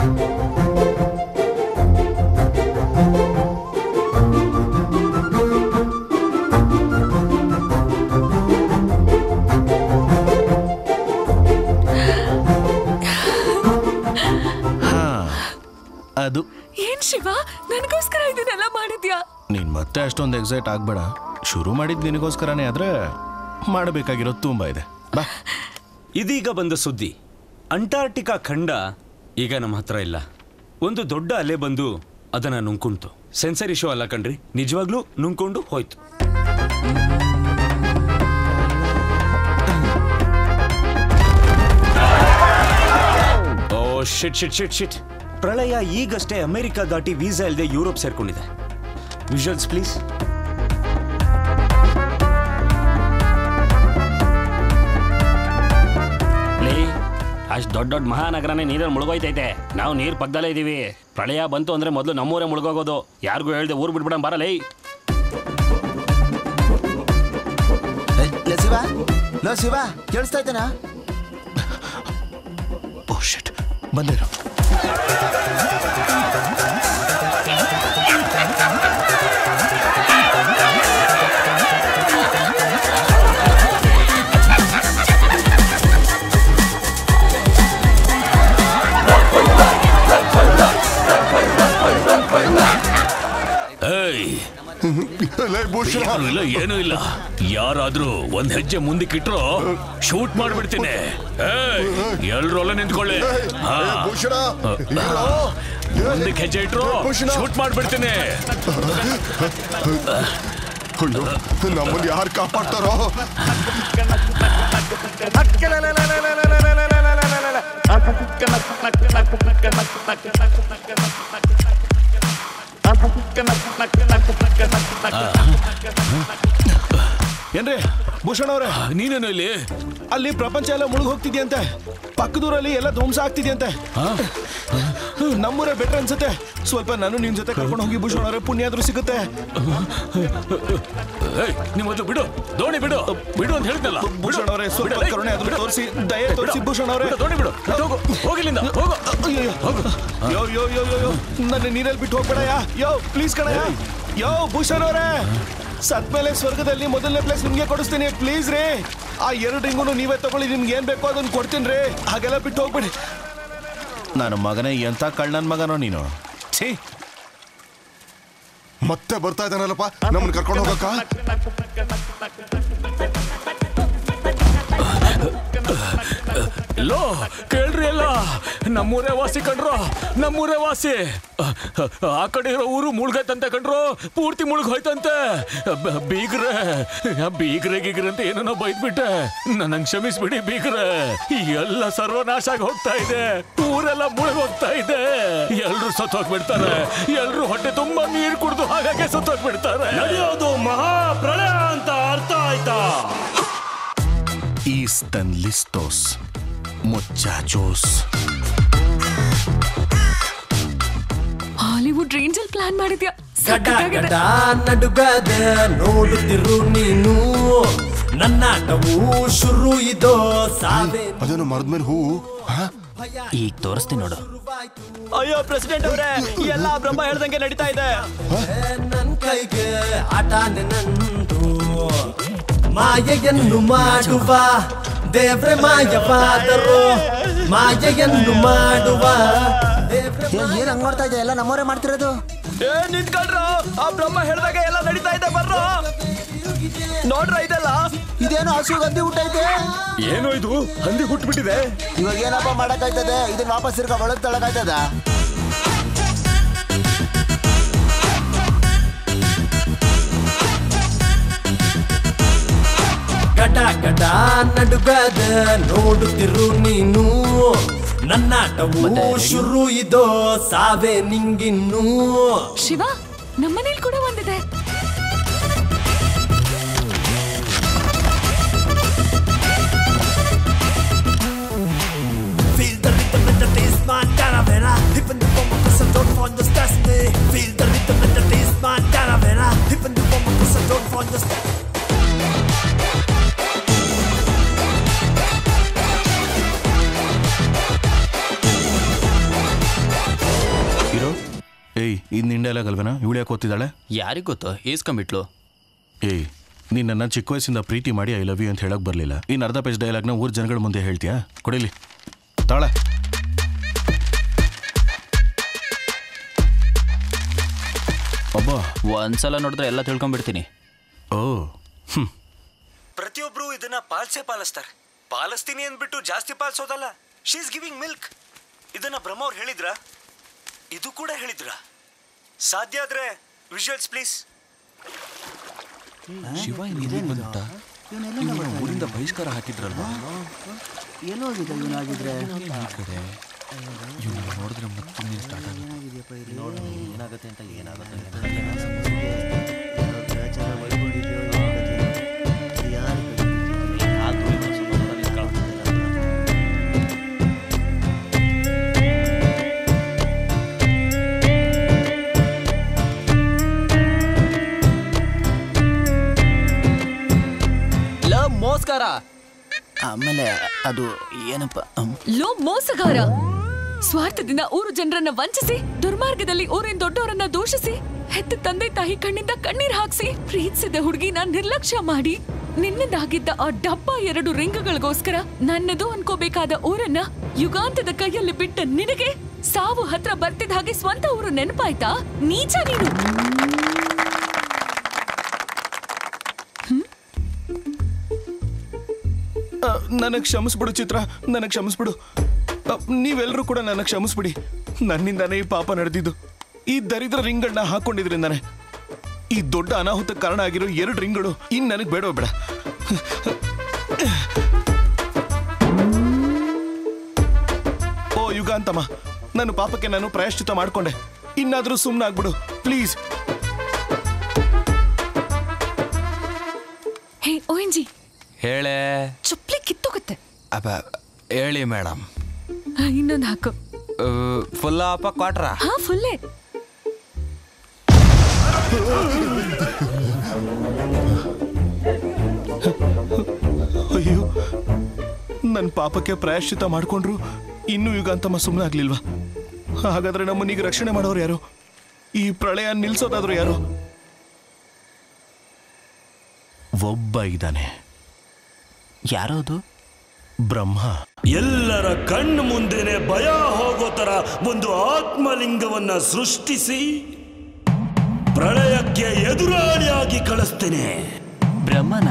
ಹಾ ಅದು ಏನ್ ಶಿವ ನನಗೋಸ್ಕರ ಇದನ್ನೆಲ್ಲ ಮಾಡಿದ್ಯಾ ನೀನ್ ಮತ್ತೆ ಅಷ್ಟೊಂದು ಎಕ್ಸೈಟ್ ಆಗ್ಬೇಡ ಶುರು ಮಾಡಿದ್ ನಿನಗೋಸ್ಕರನೇ ಆದ್ರೆ ಮಾಡಬೇಕಾಗಿರೋದು ತುಂಬಾ ಇದೆ ಬಾ ಇದೀಗ ಬಂದ ಸುದ್ದಿ ಅಂಟಾರ್ಟಿಕಾ ಖಂಡ ಈಗ ನಮ್ಮ ಹತ್ರ ಇಲ್ಲ ಒಂದು ದೊಡ್ಡ ಅಲೆ ಬಂದು ಅದನ್ನ ನುಂಗ್ಕೊಂತು ಸೆನ್ಸರ್ ಇಶ್ಯೂ ಅಲ್ಲ ಕಣ್ರಿ ನಿಜವಾಗ್ಲೂ ನುಂಗ್ಕೊಂಡು ಹೋಯ್ತು ಓ ಶಿಟ್ ಶಿಟ್ ಶಿಟ್ ಶಿಟ್ ಪ್ರಳಯ ಈಗಷ್ಟೇ ಅಮೆರಿಕ ದಾಟಿ ವೀಸಾ ಇಲ್ಲದೆ ಯುರೋಪ್ ಸೇರ್ಕೊಂಡಿದೆ ವಿಜುವಲ್ಸ್ ಪ್ಲೀಸ್ ಲೇ ಅಷ್ಟ್ ದೊಡ್ಡ ದೊಡ್ಡ ಮಹಾನಗರನೇ ನೀರಲ್ಲಿ ಮುಳುಗೋಯ್ತೈತೆ ನಾವು ನೀರ್ ಪಕ್ಕದಲ್ಲೇ ಇದೀವಿ ಪ್ರಳಯ ಬಂತು ಅಂದ್ರೆ ಮೊದಲು ನಮ್ಮೂರೇ ಮುಳುಗೋಗೋದು ಯಾರಿಗೂ ಹೇಳ್ದೆ ಊರ್ ಬಿಟ್ಬಿಡಂ ಬರಲೇ ಲೇ ಶಿವ ಲೋ ಶಿವ ಕೇಳಿಸ್ತಾ ಇದ್ದೇನಾ ಓ ಶಿಟ್ ಬಂದೇನು ಏಯ್ ಯಾರು ಇಲ್ಲ ಏನೂ ಇಲ್ಲ ಯಾರಾದ್ರೂ ಒಂದ್ ಹೆಜ್ಜೆ ಮುಂದಕ್ಕಿಟ್ರು ಶೂಟ್ ಮಾಡ್ಬಿಡ್ತೀನಿ ಏಯ್ ಎಲ್ರು ಅಲ್ಲ ನಿಂತ್ಕೊಳ್ಳಿ ಹಾ. ಮುಂದಕ್ಕೆ ಹೆಜ್ಜೆ ಇಟ್ರು ಶೂಟ್ ಮಾಡ್ಬಿಡ್ತೀನಿ ಅಯ್ಯೋ ನಮ್ಮನ್ನ ಯಾರು ಕಾಪಾಡ್ತಾರೋ ಏನ್ರಿ ಭೂಷಣ್ ಅವ್ರೆ ನೀನೇನು ಇಲ್ಲಿ ಅಲ್ಲಿ ಪ್ರಪಂಚ ಎಲ್ಲ ಮುಳುಗ್ ಹೋಗ್ತಿದ್ಯಂತೆ ಪಕ್ಕದೂರಲ್ಲಿ ಎಲ್ಲ ಧ್ವಂಸ ಆಗ್ತಿದೆಯಂತೆ ನಮ್ಮೂರೇ ಬೆಟರ್ ಅನ್ಸುತ್ತೆ ಸ್ವಲ್ಪ ನಾನು ನಿನ್ ಜೊತೆ ಕರ್ಕೊಂಡು ಹೋಗಿ ಭೂಷಣ್ ಅವರೇ ಪುಣ್ಯ ಆದ್ರೂ ಸಿಗುತ್ತೆ ನಿಮ್ಮ ಮೊದಲು ಬಿಡು ದೋಣಿ ಬಿಡು ಬಿಡು ಅಂತ ಹೇಳ್ತಲ್ಲ ಭೂಷಣ್ ಅವರೇ ಸ್ವಲ್ಪ ಕರುಣೆ ಆದ್ರೂ ತೋರಿಸಿ ದಯೆ ತೋರಿಸಿ ಭೂಷಣ್ ಅವರೇ ದೋಣಿ ಬಿಡು ಹೋಗು ಹೋಗಿಲ್ಲಿಂದ ಹೋಗು ಅಯ್ಯಯ್ಯೋ. ಯೋ ಯೋ ಯೋ ಯೋ ಯೋ ನನ್ನ ನೀರಲ್ಲಿ ಬಿಟ್ಟು ಹೋಗ್ಬೇಡಯ್ಯ ಯೋ ಪ್ಲೀಸ್ ಕಣಯ್ಯ ಯೋ ಭೂಷಣ್ ಅವರೇ ಸತ್ಮೇಲೆ ಸ್ವರ್ಗದಲ್ಲಿ ಮೊದಲನೇ ಪ್ಲೇಸ್ ನಿಮ್ಗೆ ಕೊಡಿಸ್ತೀನಿ ಪ್ಲೀಸ್ ರೀ ಆ ಎರಡು ರಿಂಗುನು ನೀವೇ ತಗೊಳ್ಳಿ ನಿಮ್ಗೆ ಏನ್ ಬೇಕೋ ಅದನ್ನ ಕೊಡ್ತೀನಿ ರೀ ಹಾಗೆಲ್ಲ ಬಿಟ್ಟು ಹೋಗ್ಬೇಡಿ ನನ್ನ ಮಗನೇ ಎಂತ ಕಳ್ಳನ್ ಮಗನೋ ನೀನು ಛೀ ಮತ್ತೆ ಬರ್ತಾ ಇದ್ದಾನಲ್ಲಪ್ಪ ನಮ್ಮನ್ನ ಕರ್ಕೊಂಡು ಹೋಗಕ್ಕ ಲೋ ಕೇಳ್ರಿ ಎಲ್ಲ ನಮ್ಮೂರೇ ವಾಸಿ ಕಣ್ರೋ ನಮ್ಮೂರೇ ವಾಸಿ ಆ ಕಡೆ ಇರೋ ಊರು ಮುಳುಗೈತಂತೆ ಕಣ್ರೋ ಪೂರ್ತಿ ಮುಳುಗೋಯ್ತಂತೆ ಬ- ಬೀಗ್ರೆ ಬೀಗ್ರೆ ಗೀಗ್ರೆ ಅಂತ ಏನೋ ಬೈದ್ಬಿಟ್ಟೆ ನನ್ನ ಕ್ಷಮಿಸ್ಬಿಡಿ ಬೀಗ್ರೆ ಎಲ್ಲ ಸರ್ವನಾಶ ಆಗಿ ಹೋಗ್ತಾ ಇದೆ ಊರೆಲ್ಲ ಮುಳುಗೋಗ್ತಾ ಇದೆ ಎಲ್ರು ಸತ್ತೋಗ್ಬಿಡ್ತಾರೆ ಎಲ್ರು ಹೊಟ್ಟೆ ತುಂಬಾ ನೀರು ಕುಡಿದು ಹಾಗಾಗಿ ಸತ್ತೋಗ್ಬಿಡ್ತಾರೆ ನಡೆಯೋದು ಮಹಾ ಪ್ರಳಯ ಅಂತ ಅರ್ಥ ಆಯ್ತಾ ಈಸ್ತನ್ ಲಿಸ್ಟೋಸ್ ಮುಚ್ಚಾಚೋಸ್ ಹಾಲಿವುಡ್ ರೇಂಜ್ ಅಲ್ಲಿ ಪ್ಲಾನ್ ಮಾಡಿದ್ಯಾ ಗಡ ಗಡ ನಡುಗದ ನೋಡುತ್ತಿರು ನೀನು ನನ್ನಾಟವು ಶುರು ಇದೋ ಸಾವೆ ಅದೇನು ಮರದ ಮೇಲೆ ಹೂವು ಈಗ ತೋರಿಸ್ತೀನಿ ನೋಡು ಅಯ್ಯೋ ಪ್ರೆಸಿಡೆಂಟ್ ಅವರೇ ಎಲ್ಲ ಬ್ರಹ್ಮ ಹೇಳ್ದಂಗೆ ನಡೀತಾ ಇದೆ ನನ್ ಕೈಗೆ ಆಟನೆ ನಂದು ಮಾಯೆಯನ್ನು ಮಾಡುವ ದೇವ್ರೆ ಮಾಯವಾದರು ಮಾಯೆಯನ್ನು ಮಾಡುವ ಏನ್ ಹಂಗ್ ಮಾಡ್ತಾ ಇದೆ ಎಲ್ಲ ನಮ್ಮವರೇ ಮಾಡ್ತಿರೋದು ಏ ನಿಂತ್ಕೊಳ್ರು ಆ ಬ್ರಹ್ಮ ಹೇಳ್ದಾಗೆ ಎಲ್ಲ ನಡೀತಾ ಇದೆ ಬರ್ರೋ ನೋಡ್ರ ಇದೆಲ್ಲ ಇದೇನು ಹಸು ಗದ್ದಿ ಊಟ ಐತೆ ಏನೋ ಇದು ಹಂದಿ ಹುಟ್ಬಿಟ್ಟಿದೆ ಇವಾಗ ಏನಪ್ಪ ಮಾಡಕ್ಕಾಯ್ತದೆ ಇದನ್ನ ವಾಪಸ್ ತಿರ್ಗಾ ಒಳಗ್ ತಳಕಾಯ್ತದ ಗಡ ಗಡ ನಡುಗದ ನೋಡುತ್ತಿರು ನೀನು ನನ್ನಾಟವು ಶುರು ಇದೋ ಸಾವೆ ನಿಂಗಿನ್ನು ಶಿವ ನಮ್ಮನೇಲಿ ಕೂಡ ಒಂದಿದೆ Feel the rhythm and the taste, man, caravera. Hip in the bomb, cause I don't want the stress me. Feel the rhythm and the taste, man, caravera. Hip in the bomb, cause I don't want the stress. ಇರೋ ಏಯ್ ಇದು ನಿಂಡೆ ಅಲ್ವೇನಾ ಇವಳು ಯಾಕೆ ಓದ್ತಿದ್ದಾಳೆ ಯಾರಿಗ್ ಗೊತ್ತು ಈಸ್ಕೊಂಬಿಟ್ಲು ಏಯ್ ನೀನ್ ನನ್ನ ಚಿಕ್ಕ ವಯಸ್ಸಿಂದ ಪ್ರೀತಿ ಮಾಡಿ ಐ ಲವ್ ಯು ಅಂತ ಹೇಳಕ್ ಬರಲಿಲ್ಲ ಇನ್ನು ಅರ್ಧ ಪೇಜ್ ಡೈಲಾಗ್ನ ಊರ್ ಜನಗಳ ಮುಂದೆ ಹೇಳ್ತೀಯಾ ಕೊಡಿಲಿ ತಾಳೆ ಒಬ್ಬ ಒಂದ್ಸಲ ನೋಡಿದ್ರೆ ಎಲ್ಲ ತಿಳ್ಕೊಂಡ್ಬಿಡ್ತೀನಿ ಓ ಪ್ರತಿಯೊಬ್ರು ಇದನ್ನ ಪಾಲ್ಸೇ ಪಾಲಿಸ್ತಾರೆ ಪಾಲಿಸ್ತೀನಿ ಅಂದ್ಬಿಟ್ಟು ಜಾಸ್ತಿ ಪಾಲಿಸೋದಲ್ಲ ಶಿ ಇಸ್ ಗಿವಿಂಗ್ ಮಿಲ್ಕ್ ಇದನ್ನ ಬ್ರಹ್ಮ ಅವ್ರು ಹೇಳಿದ್ರ ಇದು ಕೂಡ ಹೇಳಿದ್ರ ಸಾಧ್ಯ ಆದ್ರೆ ವಿಜುವಲ್ಸ್ ಪ್ಲೀಸ್ ಶಿವ ಇನ್ನೇನು ಬಂದ್ಬಿಟ್ಟ ಇವ್ನ ಊರಿಂದ ಬಹಿಷ್ಕಾರ ಹಾಕಿದ್ರಲ್ವಾ ಏನೋ ಇವನಾಗಿದ್ರೆ ಈ ಕಡೆ ಇವ್ನ ನೋಡಿದ್ರೆ ಮತ್ತೆ ಸ್ಟಾರ್ಟ್ ಆಗುತ್ತೆ ಏನಾಗುತ್ತೆ ಅಂತ ಲ ಮೋಸ್ಕಾರ ಆಮೇಲೆ ಅದು ಏನಪ್ಪ ಹ್ಮ್. ಲೋ ಮೋಸಗಾರ ಸ್ವಾರ್ಥದಿಂದ ಊರು ಜನರನ್ನ ವಂಚಿಸಿ ದುರ್ಮಾರ್ಗದಲ್ಲಿ ಊರಿನ ದೊಡ್ಡವರನ್ನ ದೂಷಿಸಿ ಹೆತ್ತ ತಂದೆ ತಾಯಿ ಕಣ್ಣಿಂದ ಕಣ್ಣೀರ್ ಹಾಕ್ಸಿ ಪ್ರೀತಿಸಿದ ಹುಡುಗಿನ ನಿರ್ಲಕ್ಷ್ಯ ಮಾಡಿ ನಿನ್ನಿಂದಾಗಿದ್ದ ಆ ಡಬ್ಬ ಎರಡು ರಿಂಗ್ಗಳಿಗೋಸ್ಕರ ನನ್ನದು ಅನ್ಕೋಬೇಕಾದ ಊರನ್ನ ಯುಗಾಂತದ ಕೈಯಲ್ಲಿ ಬಿಟ್ಟ ನಿನಗೆ ಸಾವು ಹತ್ರ ಬರ್ತಿದ್ದ ಹಾಗೆ ಸ್ವಂತ ಊರು ನೆನಪಾಯ್ತಾ ನೀಚ ನೀನು ನನಗೆ ಕ್ಷಮಿಸ್ಬಿಡು ಚಿತ್ರ ನನಗೆ ಕ್ಷಮಿಸ್ಬಿಡು ಅ, ನೀವೆಲ್ಲರೂ ಕೂಡ ನನಗೆ ಕ್ಷಮಿಸ್ಬಿಡಿ ನನ್ನಿಂದಾನೇ ಈ ಪಾಪ ನಡೆದಿದ್ದು ಈ ದರಿದ್ರ ರಿಂಗ್ಗಳನ್ನ ಹಾಕೊಂಡಿದ್ರಿಂದಾನೆ ಈ ದೊಡ್ಡ ಅನಾಹುತಕ್ಕೆ ಕಾರಣ ಆಗಿರೋ ಎರಡು ರಿಂಗ್ಗಳು ಇನ್ನು ನನಗೆ ಬೇಡ ಬೇಡ ಓ ಯುಗಾಂತಮ್ಮ ನನ್ನ ಪಾಪಕ್ಕೆ ನಾನು ಪ್ರಾಯಶ್ಚಿತ ಮಾಡ್ಕೊಂಡೆ ಇನ್ನಾದರೂ ಸುಮ್ಮನೆ ಆಗ್ಬಿಡು ಪ್ಲೀಸ್ ಹೇ ಓ ಎನ್ ಜಿ ಹೇಳೆ ಚುಪ್ಲಿ ಕಿತ್ತೋಗುತ್ತೆ ಅಬ್ಬ ಹೇಳಿ ಮೇಡಮ್ ಇನ್ನೊಂದು ಹಾಕು ಫುಲ್ ಅಪ್ಪ ಕ್ವಾಟ್ರಾ ಹಾ ಫುಲ್ಲೇ ಅಯ್ಯೋ ನನ್ನ ಪಾಪಕ್ಕೆ ಪ್ರಾಯಶ್ಚಿತ ಮಾಡ್ಕೊಂಡ್ರು ಇನ್ನೂ ಯುಗಾಂತಮ್ಮ ಸುಮ್ಮನೆ ಆಗ್ಲಿಲ್ವಾ ಹಾಗಾದ್ರೆ ನಮ್ಮನ್ನೀಗ ರಕ್ಷಣೆ ಮಾಡೋರು ಯಾರು ಈ ಪ್ರಳಯ ನಿಲ್ಸೋದಾದ್ರು ಯಾರು ಒಬ್ಬ ಇದ್ದಾನೆ ಯಾರೋದು ಬ್ರಹ್ಮ ಎಲ್ಲರ ಕಣ್ಣು ಮುಂದೆನೆ ಭಯ ಹೋಗೋ ತರ ಒಂದು ಆತ್ಮಲಿಂಗವನ್ನ ಸೃಷ್ಟಿಸಿ ಪ್ರಳಯಕ್ಕೆ ಎದುರಾಳಿಯಾಗಿ ಕಳಿಸ್ತೇನೆ ಬ್ರಹ್ಮನ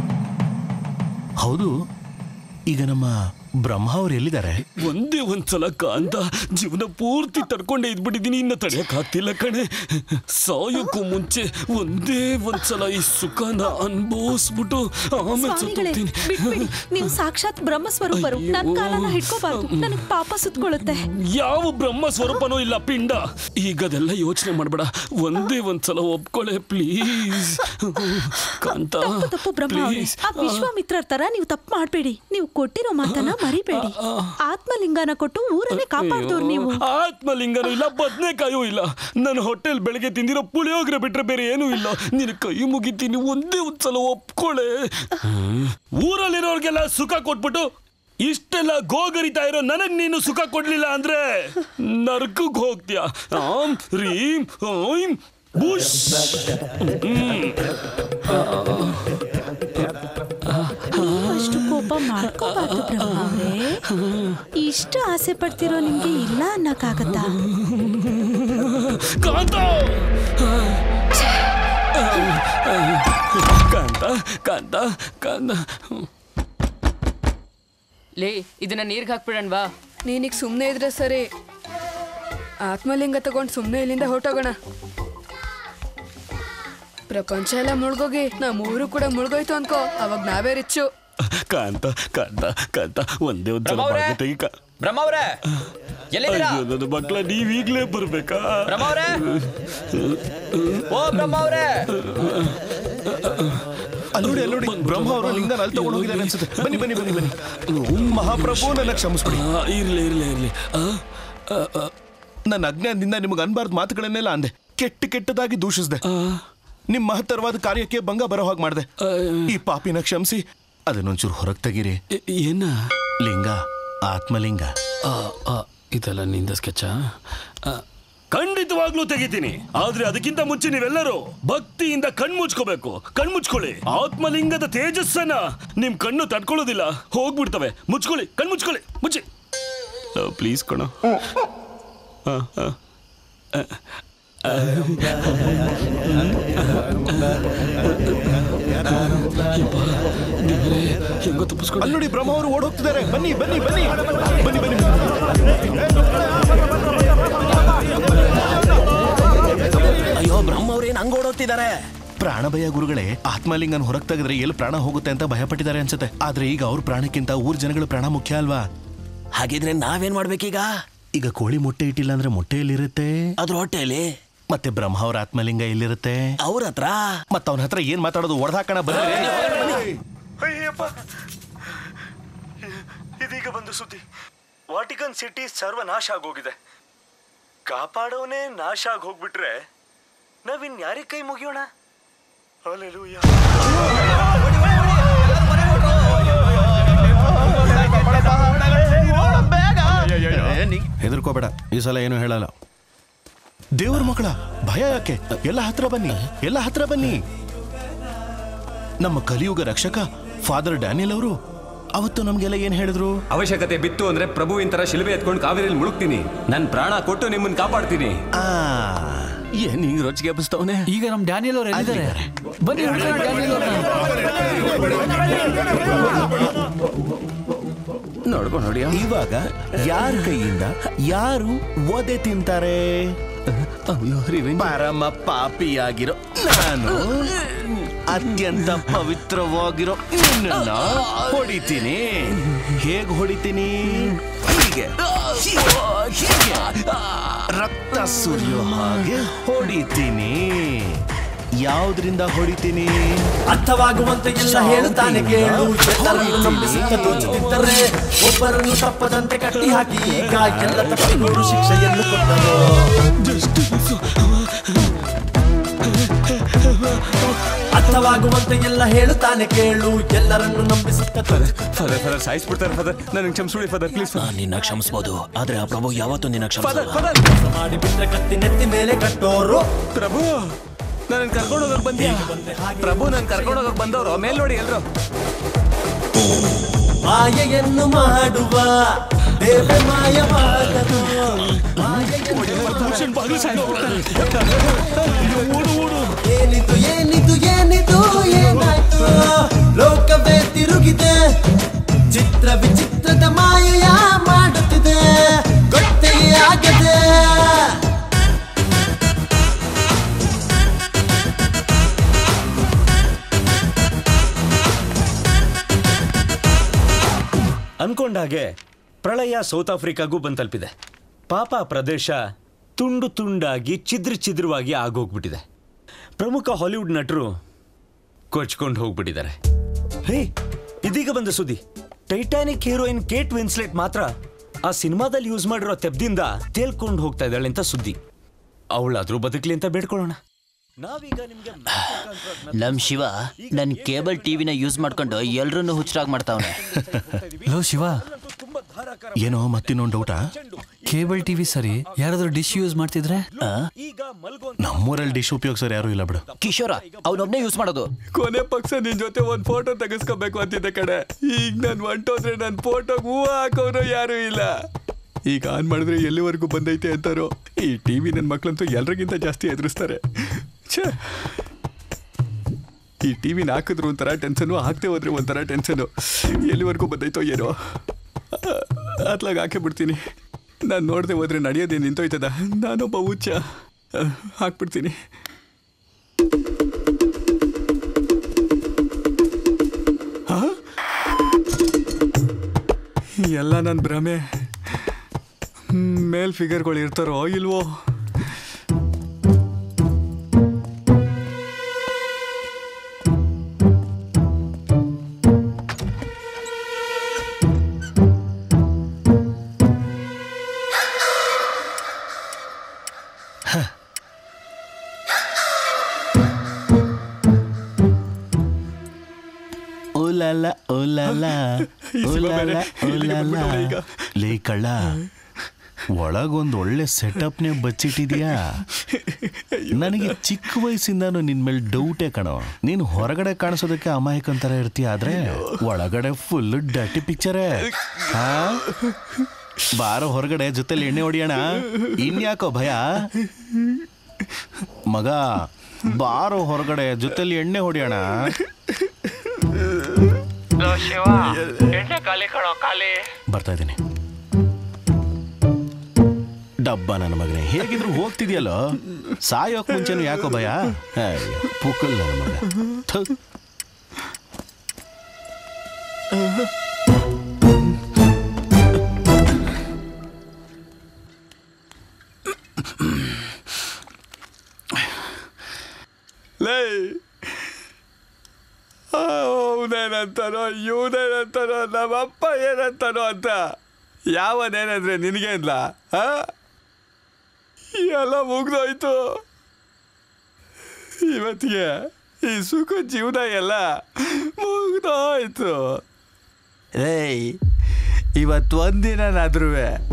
ಹೌದು ಈಗ ನಮ್ಮ ಬ್ರಹ್ಮ ಅವ್ರು ಎಲ್ಲಿದ್ದಾರೆ ಒಂದೇ ಒಂದ್ಸಲ ಕಾಂತ ಜೀವನ ಪೂರ್ತಿ ತಡ್ಕೊಂಡೇ ಇದ್ಬಿಟ್ಟಿದ್ದೀನಿ ಇನ್ನ ತಡೆಯಕ್ಕಾಗ್ತಿಲ್ಲ ಕಣೆ ಸಾಯೋಕ್ಕೂ ಮುಂಚೆ ಒಂದೇ ಒಂದ್ಸಲ ಈ ಸುಖನ ಅನ್ಭವಿಸ್ಬಿಟ್ಟು ಆಮೇಲೆ ಸ್ವಾಮಿಗಳೇ ಸತ್ತೋಗ್ತೀನಿ ಬಿಟ್ಬಿಡಿ ನೀವು ಸಾಕ್ಷಾತ್ ಬ್ರಹ್ಮ ಸ್ವರೂಪರು ನನ್ನ ಕಾಲನ ಹಿಡ್ಕೋಬಾರ್ದು ನನಗೆ ಪಾಪ ಸುತ್ಕೊಳ್ಳುತ್ತೆ ಯಾವ ಬ್ರಹ್ಮ ಸ್ವರೂಪನೂ ಇಲ್ಲ ಪಿಂಡ ಈಗ ಅದೆಲ್ಲ ಯೋಚನೆ ಮಾಡ್ಬೇಡ ಒಂದೇ ಒಂದ್ಸಲ ಒಪ್ಕೊಳ್ಳೆ ಪ್ಲೀಸ್ ಕಾಂತ ತಪ್ಪು ತಪ್ಪು ಬ್ರಹ್ಮ ಅವ್ರೆ. ಪ್ಲೀಸ್ ಆ ವಿಶ್ವಾಮಿತ್ರರ ತರ ನೀವು ತಪ್ಪು ಮಾಡ್ಬೇಡಿ ನೀವು ಕೊಟ್ಟಿರೋ ಮಾತನ್ನ ಮರಿಬೇಡಿ ಆತ್ಮಲಿಂಗನ ಕೊಟ್ಟು ಊರನ್ನೇ ಕಾಪಾಡ್ದವ್ರು ನೀವು ಆತ್ಮಲಿಂಗನೂ ಇಲ್ಲ ಬದ್ನೆಕಾಯೂ ಇಲ್ಲ ನನ್ನ ಹೋಟೆಲ್ ಬೆಳಗ್ಗೆ ತಿಂದಿರೋ ಪುಳಿಯೋಗರೆ ಬಿಟ್ರೆ ಬೇರೆ ಏನೂ ಇಲ್ಲ ನಿನ್ನ ಕೈ ಮುಗಿತೀನಿ ಒಂದೇ ಒಂದ್ಸಲ ಒಪ್ಕೊಳ್ಳೆ ಊರಲ್ಲಿರೋರ್ಗೆಲ್ಲ ಸುಖ ಕೊಟ್ಬಿಟ್ಟು ಇಷ್ಟೆಲ್ಲ ಗೋಗರಿತಾ ಇರೋ ನನಗ್ ನೀನು ಸುಖ ಕೊಡ್ಲಿಲ್ಲ ಅಂದ್ರೆ ನರ್ಕಕ್ಕೆ ಹೋಗ್ತೀಯ ಆಂ ರೀಂ ಓಂ ಬುಷ್ ಅಷ್ಟು ಕೋಪ ಮಾಡ್ಕೋಬಾರ್ದು ಬ್ರಹ್ಮ ಅವ್ರೆ ಇಷ್ಟು ಆಸೆ ಪಡ್ತಿರೋ ನಿಮ್ಗೆ ಇಲ್ಲ ಅನ್ನಕ್ಕಾಗತ್ತಾ ಕಾಂತ ಕಾಂತ ಕಾಂತ ಕಾಂತ ಲೇ ಇದನ್ನ ನೀರ್ಗೆ ಹಾಕ್ಬಿಡಣ್ವಾ ನೀನೀಗ ಸುಮ್ಮನೆ ಇದ್ರೆ ಸರಿ ಆತ್ಮಲಿಂಗ ತಗೊಂಡು ಸುಮ್ಮನೆ ಇಲ್ಲಿಂದ ಹೊರಟೋಗೋಣ ಪ್ರಪಂಚ ಎಲ್ಲ ಮುಳುಗೋಗಿ ನಮ್ಮ ಊರು ಕೂಡ ಮುಳುಗೋಯ್ತು ಅನ್ಕೋ ಅವಾಗ ನಾವೇ ರಿಚ್ಚು ಕಾಂತ ಕಾಂತ ಕಾಂತ ಒಂದೇ ಒಂದ್ಸಲ ಬ್ರಹ್ಮವ್ರೆ? ಬಾಗಿ ತೆಗಿ ಕಾ ಬ್ರಹ್ಮವ್ರೆ ಎಲ್ಲಿದ್ದೀರಾ ಅಯ್ಯೋ ನನ್ನ ಮಕ್ಕಳ ನೀವ್ ಈಗ್ಲೇ ಬರ್ಬೇಕಾ ಬ್ರಹ್ಮವ್ರೆ? ಓ ಬ್ರಹ್ಮವ್ರೆ ಅಲ್ಲಿ ನೋಡಿ ಅಲ್ಲಿ ನೋಡಿ ಬ್ರಹ್ಮ ಅವರು ಲಿಂಗನ ಅಲ್ಲಿ ತಗೊಂಡು ಹೋಗಿದ್ದಾರೆ ಅನ್ಸುತ್ತೆ ಬನ್ನಿ ಬನ್ನಿ ಬನ್ನಿ ಬನ್ನಿ ಮಹಾಪ್ರಭು ನನ್ನ ಕ್ಷಮಿಸ್ಬಿಡಿ ಇರ್ಲಿ ಇರ್ಲಿ ಇರ್ಲಿ ನನ್ನ ಅಜ್ಞಾನದಿಂದ ನಿಮಗೆ ಅನ್ಬಾರ್ದು ಮಾತುಗಳನ್ನೆಲ್ಲ ಅಂದೆ ಕೆಟ್ಟ ಕೆಟ್ಟದಾಗಿ ದೂಷಿಸಿದೆ ನಿಮ್ಮ ಮಹತ್ತರವಾದ ಕಾರ್ಯಕ್ಕೆ ಭಂಗ ಬರೋ ಹಾಗೆ ಮಾಡಿದೆ ಈ ಪಾಪಿನ ಕ್ಷಮಿಸಿ ಅದನ್ನೊಂಚೂರು ಹೊರಗೆ ತೆಗೀರಿ ಏನ ಲಿಂಗ ಆತ್ಮಲಿಂಗ ಇದೆಲ್ಲ ನಿಂದ ಸ್ಕೆಚ ಖಂಡಿತವಾಗ್ಲೂ ತೆಗಿತೀನಿ ಆದ್ರೆ ಅದಕ್ಕಿಂತ ಮುಂಚೆ ನೀವೆಲ್ಲರೂ ಭಕ್ತಿಯಿಂದ ಕಣ್ಮುಚ್ಕೋಬೇಕು ಕಣ್ಮುಚ್ಕೊಳ್ಳಿ ಆತ್ಮಲಿಂಗದ ತೇಜಸ್ಸನ್ನ ನಿಮ್ ಕಣ್ಣು ತಡ್ಕೊಳ್ಳೋದಿಲ್ಲ ಹೋಗ್ಬಿಡ್ತವೆ ಮುಚ್ಕೊಳ್ಳಿ ಕಣ್ಮುಚ್ಕೊಳ್ಳಿ ಮುಚ್ಚಿ ಪ್ಲೀಸ್ ಕಣ ಅಲ್ಲಿ ನೋಡಿ ಬ್ರಹ್ಮ ಅವರು ಓಡ್ ಹೋಗ್ತಿದ್ದಾರೆ ಬನ್ನಿ ಬನ್ನಿ ಬನ್ನಿ ಬನ್ನಿ ಬನ್ನಿ ಅಯ್ಯೋ ಬ್ರಹ್ಮ ಅವ್ರೇನ್ ಹಂಗ್ ಓಡೋಗ್ತಿದ್ದಾರೆ ಪ್ರಾಣ ಭಯ ಗುರುಗಳೇ ಆತ್ಮಲಿಂಗನ ಹೊರಗೆ ತೆಗೆದ್ರೆ ಎಲ್ಲಿ ಪ್ರಾಣ ಹೋಗುತ್ತೆ ಅಂತ ಭಯಪಟ್ಟಿದ್ದಾರೆ ಅನ್ಸುತ್ತೆ ಆದ್ರೆ ಈಗ ಅವ್ರ ಪ್ರಾಣಕ್ಕಿಂತ ಊರ್ ಜನಗಳ ಪ್ರಾಣ ಮುಖ್ಯ ಅಲ್ವಾ ಹಾಗಿದ್ರೆ ನಾವೇನ್ ಮಾಡ್ಬೇಕೀಗ ಈಗ ಕೋಳಿ ಮೊಟ್ಟೆ ಇಟ್ಟಿಲ್ಲ ಅಂದ್ರೆ ಮೊಟ್ಟೆ ಎಲ್ಲಿರುತ್ತೆ ಅದ್ರ ಹೊಟ್ಟೆಯಲ್ಲಿ ಮತ್ತೆ ಬ್ರಹ್ಮ ಅವ್ರ ಆತ್ಮಲಿಂಗ ಎಲ್ಲಿರುತ್ತೆ ಅವ್ರ ಹತ್ರ ಮತ್ತ ಅವನ ಹತ್ರ ಏನ್ ಮಾತಾಡೋದು ಹೊಡೆದಾಕಣ ಬರ್ರಿ ಅಯ್ಯಪ್ಪ ಇದೀಗ ಬಂದು ಸುದ್ದಿ ವಾಟಿಕನ್ ಸಿಟಿ ಸರ್ವನಾಶ ಆಗೋಗಿದೆ ಕಾಪಾಡೋನೇ ನಾಶ ಆಗಿ ಹೋಗ್ಬಿಟ್ರೆ ನಾವಿನ್ ಯಾರಿಗೆ ಕೈ ಮುಗಿಯೋಣ ಅಲ್ಲೆಲೂಯ್ಯ ಹೆದರ್ಕೋಬೇಡ ಈ ಸಲ ಏನು ಹೇಳಲ್ಲ ದೇವ್ರ ಮಕ್ಕಳ ಭಯ ಯಾಕೆ ಎಲ್ಲ ಹತ್ರ ಬನ್ನಿ ಎಲ್ಲ ಹತ್ರ ಬನ್ನಿ ನಮ್ಮ ಕಲಿಯುಗ ರಕ್ಷಕ ಫಾದರ್ ಡ್ಯಾನಿಯಲ್ ಅವರು ಅವತ್ತು ನಮ್ಗೆಲ್ಲ ಏನ್ ಹೇಳಿದ್ರು ಅವಶ್ಯಕತೆ ಬಿತ್ತು ಅಂದ್ರೆ ಪ್ರಭುವಿನ ತರ ಶಿಲುಬೆ ಎತ್ಕೊಂಡು ಕಾವೇರಿಯಲ್ಲಿ ಮುಳುಗ್ತೀನಿ ನನ್ ಪ್ರಾಣ ಕೊಟ್ಟು ನಿಮ್ಮನ್ನ ಕಾಪಾಡ್ತೀನಿ ಏನ್ ಹಿಂಗ್ ರೊಚ್ಚಿಗೆ ಎಬ್ಬಿಸ್ತವನೆ ಈಗ ನಮ್ ಡ್ಯಾನಿಯಲ್ ಅವ್ರು ಎಲ್ಲಿದ್ದಾರೆ ಬನ್ನಿ ಹುಡ್ಕೋಣ ಡ್ಯಾನಿಯಲ್ ನೋಡ್ಕೊ ನೋಡಿ ಇವಾಗ ಯಾರ ಕೈಯಿಂದ ಯಾರು ಒದೆ ತಿಂತಾರೆ ಪರಮ ಪಾಪಿಯಾಗಿರೋ ನಾನು ಅತ್ಯಂತ ಪವಿತ್ರವಾಗಿರೋ ನಿನ್ನನ್ನ ಹೊಡಿತೀನಿ ಹೇಗ್ ಹೊಡಿತೀನಿ ಹೀಗೆ ಹೀಗೆ ರಕ್ತ ಸುರಿಯೋ ಹಾಗೆ ಹೊಡಿತೀನಿ ಯಾವ್ದ್ರಿಂದ ಹೊಡಿತೀನಿ ಅರ್ಥವಾಗುವಂತೆ ಎಲ್ಲ ಹೇಳುತ್ತಾನೆ ಕೇಳು ಎಲ್ಲರನ್ನು ನಂಬಿಸುತ್ತ ದೋಚುತ್ತಿದ್ದರೆ ಒಬ್ಬರನ್ನು ತಪ್ಪದಂತೆ ಕಟ್ಟಿ ಹಾಕಿ ಈಗ ಎಲ್ಲ ತಪ್ಪಿಗಳು ಶಿಕ್ಷೆಯನ್ನು ಕೊಟ್ಟರು ಅರ್ಥವಾಗುವಂತೆ ಎಲ್ಲ ಹೇಳುತ್ತಾನೆ ಕೇಳು ಎಲ್ಲರನ್ನು ನಂಬಿಸುತ್ತ ಫಾದರ್ ಫಾದರ್ ಸಾಯಿಸ್ಬಿಡ್ತಾರೆ ಫಾದರ್ ನನಗೆ ಕ್ಷಮಿಸ್ಬಿಡಿ ಫಾದರ್ ಪ್ಲೀಸ್ ನಾನ್ ನಿನ್ನ ಕ್ಷಮಿಸ್ಬೋದು ಆದ್ರೆ ಆ ಪ್ರಭು ಯಾವತ್ತೂ ನಿನ್ನ ಫಾದರ್ ಕ್ಷಮಿಸಲ್ಲ ಫಾದರ್ ಮಾಡಿ ಬಿಟ್ರೆ ಕತ್ತಿ ನೆತ್ತಿ ಮೇಲೆ ಕಟ್ಟೋರು ಪ್ರಭು ನನ್ನ ಕರ್ಕೊಂಡು ಹೋಗಕ್ ಬಂದ್ಯಾ ಪ್ರಭು ನನ್ ಕರ್ಕೊಂಡು ಹೋಗಕ್ ಬಂದವ್ರು ಮೇಲ್ ನೋಡಿ ಎಲ್ರು ಮಾಯೆಯನ್ನು ಮಾಡುವ ದೇವ ಮಾಯವಾಗದು ಏನಿದು ಏನಿದು ಏನಿದು ಏನಾಯ್ತು ಲೋಕವೇ ತಿರುಗಿದೆ ಚಿತ್ರ ವಿಚಿತ್ರದ ಮಾಯೆಯ ಮಾಡುತ್ತಿದೆ ಗೊತ್ತೇ ಆಗದೆ ಅನ್ಕೊಂಡಾಗೆ ಪ್ರಳಯ ಸೌತ್ ಆಫ್ರಿಕಾಗೂ ಬಂದು ತಲುಪಿದೆ ಪಾಪ ಆ ಪ್ರದೇಶ ತುಂಡು ತುಂಡಾಗಿ ಚಿದ್ರ ಚಿದ್ರವಾಗಿ ಆಗೋಗ್ಬಿಟ್ಟಿದೆ ಪ್ರಮುಖ ಹಾಲಿವುಡ್ ನಟರು ಕೊಚ್ಕೊಂಡು ಹೋಗ್ಬಿಟ್ಟಿದ್ದಾರೆ ಹೇ ಇದೀಗ ಬಂದ ಸುದ್ದಿ ಟೈಟಾನಿಕ್ ಹೀರೋಯಿನ್ ಕೇಟ್ ವಿನ್ಸ್ಲೆಟ್ ಮಾತ್ರ ಆ ಸಿನಿಮಾದಲ್ಲಿ ಯೂಸ್ ಮಾಡಿರೋ ತೆಬ್ದಿಂದ ತೇಲ್ಕೊಂಡು ಹೋಗ್ತಾ ಇದ್ದಾಳೆ ಅಂತ ಸುದ್ದಿ ಅವಳಾದ್ರೂ ಬದುಕಲಿ ಅಂತ ಬೇಡ್ಕೊಳ್ಳೋಣ ನಾವೀಗ ನಿಮ್ಗೆ ನಮ್ ಶಿವ ನನ್ ಕೇಬಲ್ ಟಿವಿನ ಯೂಸ್ ಮಾಡ್ಕೊಂಡು ಎಲ್ರನ್ನೂ ಹುಚ್ಚರಾಗ್ ಮಾಡ್ತಾವನೆ ಲೋ ಶಿವ ಏನೋ ಮತ್ತಿನ್ನೊಂದು ಡೌಟಾ ಕೇಬಲ್ ಟಿವಿ ಸರಿ ಯಾರಾದ್ರೂ ಡಿಶ್ ಯೂಸ್ ಮಾಡ್ತಿದ್ರೆ ನಮ್ಮೂರಲ್ಲಿ ಡಿಶ್ ಉಪಯೋಗಿಸೋರು ಯಾರು ಇಲ್ಲ ಬಿಡು ಕಿಶೋರ ಅವನೊಬ್ನೇ ಯೂಸ್ ಮಾಡೋದು ಕೊನೆ ಪಕ್ಷ ನಿನ್ ಜೊತೆ ಒಂದ್ ಫೋಟೋ ತೆಗೆಸ್ಕೋಬೇಕು ಅಂತಿದ್ದೆ ಕಡೆ ಈಗ ನಾನು ಹೊಂಟೋದ್ರೆ ನನ್ನ ಫೋಟೋ ಹೂವು ಹಾಕೋರು ಯಾರು ಇಲ್ಲ ಈಗ ಆನ್ ಮಾಡಿದ್ರೆ ಎಲ್ಲಿವರೆಗೂ ಬಂದೈತೆ ಅಂತಾರೋ ಈ ಟಿವಿ ನನ್ನ ಮಕ್ಳಂತೂ ಎಲ್ರಿಗಿಂತ ಜಾಸ್ತಿ ಎದುರಿಸ್ತಾರೆ ಛೇ ಈ ಟಿವಿನ ಹಾಕಿದ್ರು ಒಂಥರ ಟೆನ್ಷನು ಹಾಕ್ದೆ ಹೋದ್ರೆ ಒಂಥರ ಟೆನ್ಷನು ಎಲ್ಲಿವರೆಗೂ ಬಂದೈತೋ ಏನೋ ಅತ್ಲಾಗ ಹಾಕೇ ಬಿಡ್ತೀನಿ ನಾನು ನೋಡದೆ ಹೋದ್ರೆ ನಡೆಯೋದೇ ನಿಂತೋಯ್ತದ ನಾನೊಬ್ಬ ಹುಚ್ಚ ಅಹ್, ಹಾಕ್ಬಿಡ್ತೀನಿ ಹಾ? ಎಲ್ಲ ನನ್ನ ಭ್ರಮೆ ಹ್ಮ್, ಮೇಲ್ ಫಿಗರ್ಗಳು ಇರ್ತಾರೋ ಇಲ್ವೋ ಓಲಾಲ ಓಲಾಲ ಓಲಾಲ ಓಲಾಲ ಲೇ ಕಳ್ಳ ಒಳಗೊಂದು ಒಳ್ಳೆ ಸೆಟಪ್ನೇ ಬಚ್ಚಿಟ್ಟಿದ್ಯಾ ನನಗೆ ಚಿಕ್ಕ ವಯಸ್ಸಿಂದಾನು ನಿನ್ ಮೇಲೆ ಡೌಟೇ ಕಣೋ ನೀನು ಹೊರಗಡೆ ಕಾಣಿಸೋದಕ್ಕೆ ಅಮಾಯಕನ್ ಥರ ಇರ್ತೀಯ ಆದ್ರೆ ಒಳಗಡೆ ಫುಲ್ ಡರ್ಟಿ ಪಿಕ್ಚರೇ ಹಾ ಬಾರೋ ಹೊರಗಡೆ ಜೊತೆಲಿ ಎಣ್ಣೆ ಹೊಡಿಯೋಣ ಇನ್ಯಾಕೋ ಭಯ ಮಗ ಬಾರೋ ಹೊರಗಡೆ ಜೊತೆಲಿ ಎಣ್ಣೆ ಹೊಡಿಯೋಣ ಶಿವ ಎಣ್ಣೆ ಖಾಲಿ ಕಣೋ ಖಾಲಿ ಬರ್ತಾ ಇದ್ದೀನಿ ಡಬ್ಬ ನನ್ನ ಮಗನೇ ಹೇಗಿದ್ರು ಹೋಗ್ತಿದ್ಯಲ್ಲೋ ಸಾಯೋಕ್ ಮುಂಚೆನು ಯಾಕೋ ಭಯ ಅಯ್ಯೋ, ಪುಕ್ಕಲ್ ನನ್ನ ಮಗ ಥು. ಲೇ ಅವನೇನಂತಾನೋ ಇವನೇನಂತಾನೋ ನಮ್ಮಪ್ಪ ಏನಂತಾನೋ ಅಂತ ಯಾವನೇನಂದ್ರೆ ನಿನಗೆ ಇಲ್ಲ ಆ? ಎಲ್ಲ ಮುಗ್ದೋಯ್ತು ಇವತ್ತಿಗೆ ಈ ಸುಖ ಜೀವನ ಎಲ್ಲ ಮುಗ್ದೋಯ್ತು ಏಯ್ ಇವತ್ತು ಒಂದಿನಾದ್ರೂ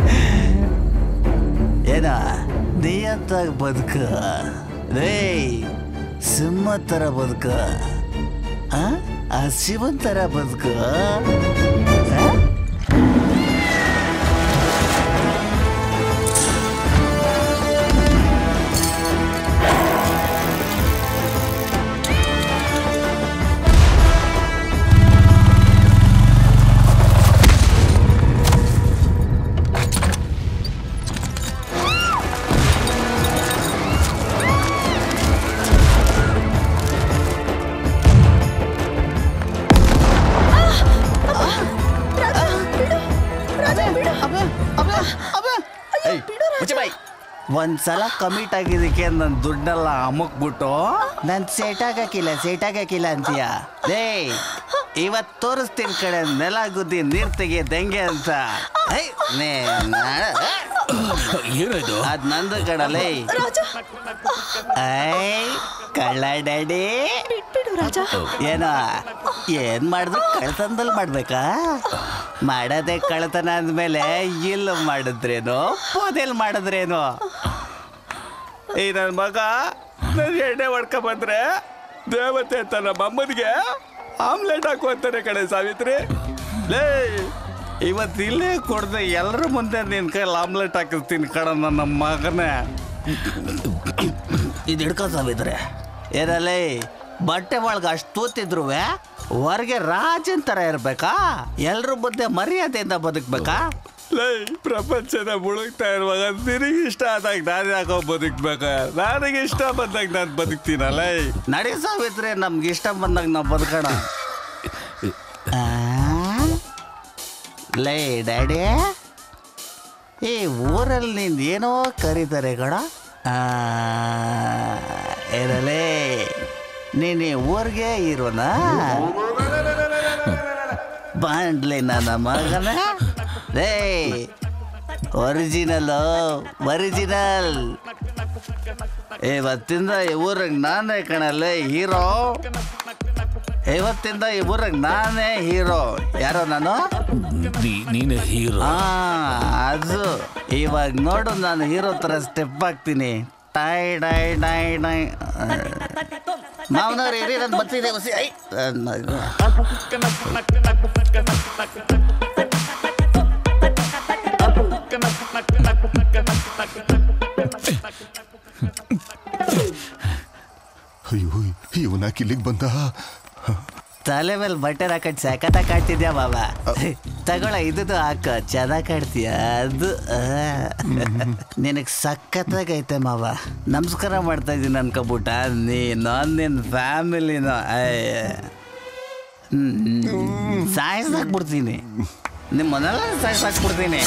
ಏನ ನೀಯಂತಾಗ ಬದುಕ ರೇಯ್ ಸಿಂಹ ಥರ ಬದುಕ ಆ? ಆ ಶಿವನ್ ಥರ ಬದುಕ ಆ? ಆ ಒಂದ್ಸಲ ಕಮಿಟ್ ಆಗಿದ್ದಕ್ಕೆ ನನ್ನ ದುಡ್ಡೆಲ್ಲ ಅಮುಕ್ಬಿಟ್ಟು ನನ್ ಸೆಟ್ ಆಗಕ್ಕಿಲ್ಲ ಸೆಟ್ ಆಗಕ್ಕಿಲ್ಲ ಅಂತೀಯ ಲೇ ಇವತ್ತು ತೋರಿಸ್ತೀನಿ ಕಡೆ ನೆಲ ಗುದ್ದಿ ನೀರ್ ತೆಗಿಯದಂಗೆ ಅಂತ ಐ, ನೇ ಏನಾಯ್ತು ಅದ್ ನಂದು ಕಡಲೇ ಐ ಕಳ್ಳ ಡ್ಯಾಡಿ ಏನೋ ಏನ್ ಮಾಡಿದ್ರು ಕಳ್ತನದಲ್ಲಿ ಮಾಡ್ಬೇಕಾ ಮಾಡದೆ ಕಳ್ತನ ಅಂದ್ಮೇಲೆ ಇಲ್ಲ ಮಾಡಿದ್ರೇನು ಪೋದೆಲ್ ಮಾಡಿದ್ರೇನು ಈ ನನ್ನ ಮಗ ನನ್ನ ಎಣ್ಣೆ ಹೊಡ್ಕೊ ಬಂದ್ರೆ ದೇವತೆ ಅಂತ ನಮ್ಮ ಅಮ್ಮನಿಗೆ ಆಮ್ಲೆಟ್ ಹಾಕು ಅಂತಾನೆ ಕಡೆ ಸಾವಿತ್ರಿ ಲೇ ಇವತ್ತು ಇಲ್ಲೇ ಕೊಡ್ದೆ ಎಲ್ಲರ ಮುಂದೆ ನಿನ್ ಕೈಲಿ ಆಮ್ಲೆಟ್ ಹಾಕಿಸ್ತೀನಿ ಕಣ ನನ್ನ ಮಗನೇ ಇದು ಹಿಡ್ಕೊ ಸಾವಿತ್ರಿ ಏನಲ್ಲೇ ಬಟ್ಟೆ ಒಳಗೆ ಅಷ್ಟು ತೂತಿದ್ರು ಹೊರಗೆ ರಾಜನ್ ಥರ ಇರ್ಬೇಕಾ ಎಲ್ರ ಮುಂದೆ ಮರ್ಯಾದೆಯಿಂದ ಬದುಕ್ಬೇಕಾ ಲೈ ಪ್ರಪಂಚದ ಮುಳುಗ್ತಾ ಇರುವಾಗ ನಿನಗೆ ಇಷ್ಟ ಆದಾಗ ನಾನು ಯಾಕೋ ಬದುಕ್ಬೇಕ ನನಗೆ ಇಷ್ಟ ಬಂದಾಗ ನಾನು ಬದುಕ್ತೀನಲ್ಲ ನಡಿ ಸಾವಿತ್ರಿ ನಮ್ಗೆ ಇಷ್ಟ ಬಂದಾಗ ನಾವು ಬದುಕೋಣ ಆ? ಲೇ ಡ್ಯಾಡಿ ಈ ಊರಲ್ಲಿ ನೀನ್ ಏನೋ ಕರೀತಾರೆ ಕಣ ಆ, ಏನಲೇ ನೀನು ಈ ಊರಿಗೆ ಇರೋನಾ ಬಾಂಡ್ಲಿ ನನ್ನ ಮಗನ ಲೇ ಒರಿಜಿನಲ್ ಒರಿಜಿನಲ್ ಇವತ್ತಿಂದ ಈ ಊರಿಗೆ ನಾನೇ ಕಣಲ್ಲೇ ಹೀರೋ ಇವತ್ತಿಂದ ಈ ಊರಿಗೆ ನಾನೇ ಹೀರೋ ಯಾರೋ ನಾನು ನೀನೇ ಹೀರೋ ಹಾ ಅದು ಇವಾಗ ನೋಡು ನಾನು ಹೀರೋ ತರ ಸ್ಟೆಪ್ ಹಾಕ್ತೀನಿ ಟೈ ಡೈ ಡೈ ಡೈ ಮಾವನವ್ರು ಇರಿ ನಾನು ಬರ್ತಿದ್ದೆ ಹೊಸಿ ಐ ನನ್ ಮಗ. ಅಯ್ಯೋ ಇವನಾಕಿ ಇಲ್ಲಿಗೆ ಬಂದ ತಲೆ ಮೇಲೆ ಬಟ್ಟೆ ಹಾಕೊಂಡು ಸಖತ್ತ ಕಾಡ್ತಿದ್ಯಾ ಬಾಬಾ ತಗೊಳ ಇದ್ದು ಹಾಕ ಚೆನ್ನಾಗಿ ಕಾಡ್ತೀಯ ಅದು ನಿನಗೆ ಸಖತ್ತಾಗೈತೆ ಮಾವ ನಮಸ್ಕಾರ ಮಾಡ್ತಾ ಇದ್ದೀನಿ ಅನ್ಕೊಬಿಟ್ಟ ನೀ ನಾನು ನಿನ್ನ ಫ್ಯಾಮಿಲಿನ ಸಾಯಿಸಾಕ್ಬಿಡ್ತೀನಿ ನಿಮ್ಮ ಮನೆಲ್ಲ ಸಾಯಿಸಾಕ್ಬಿಡ್ತೀನಿ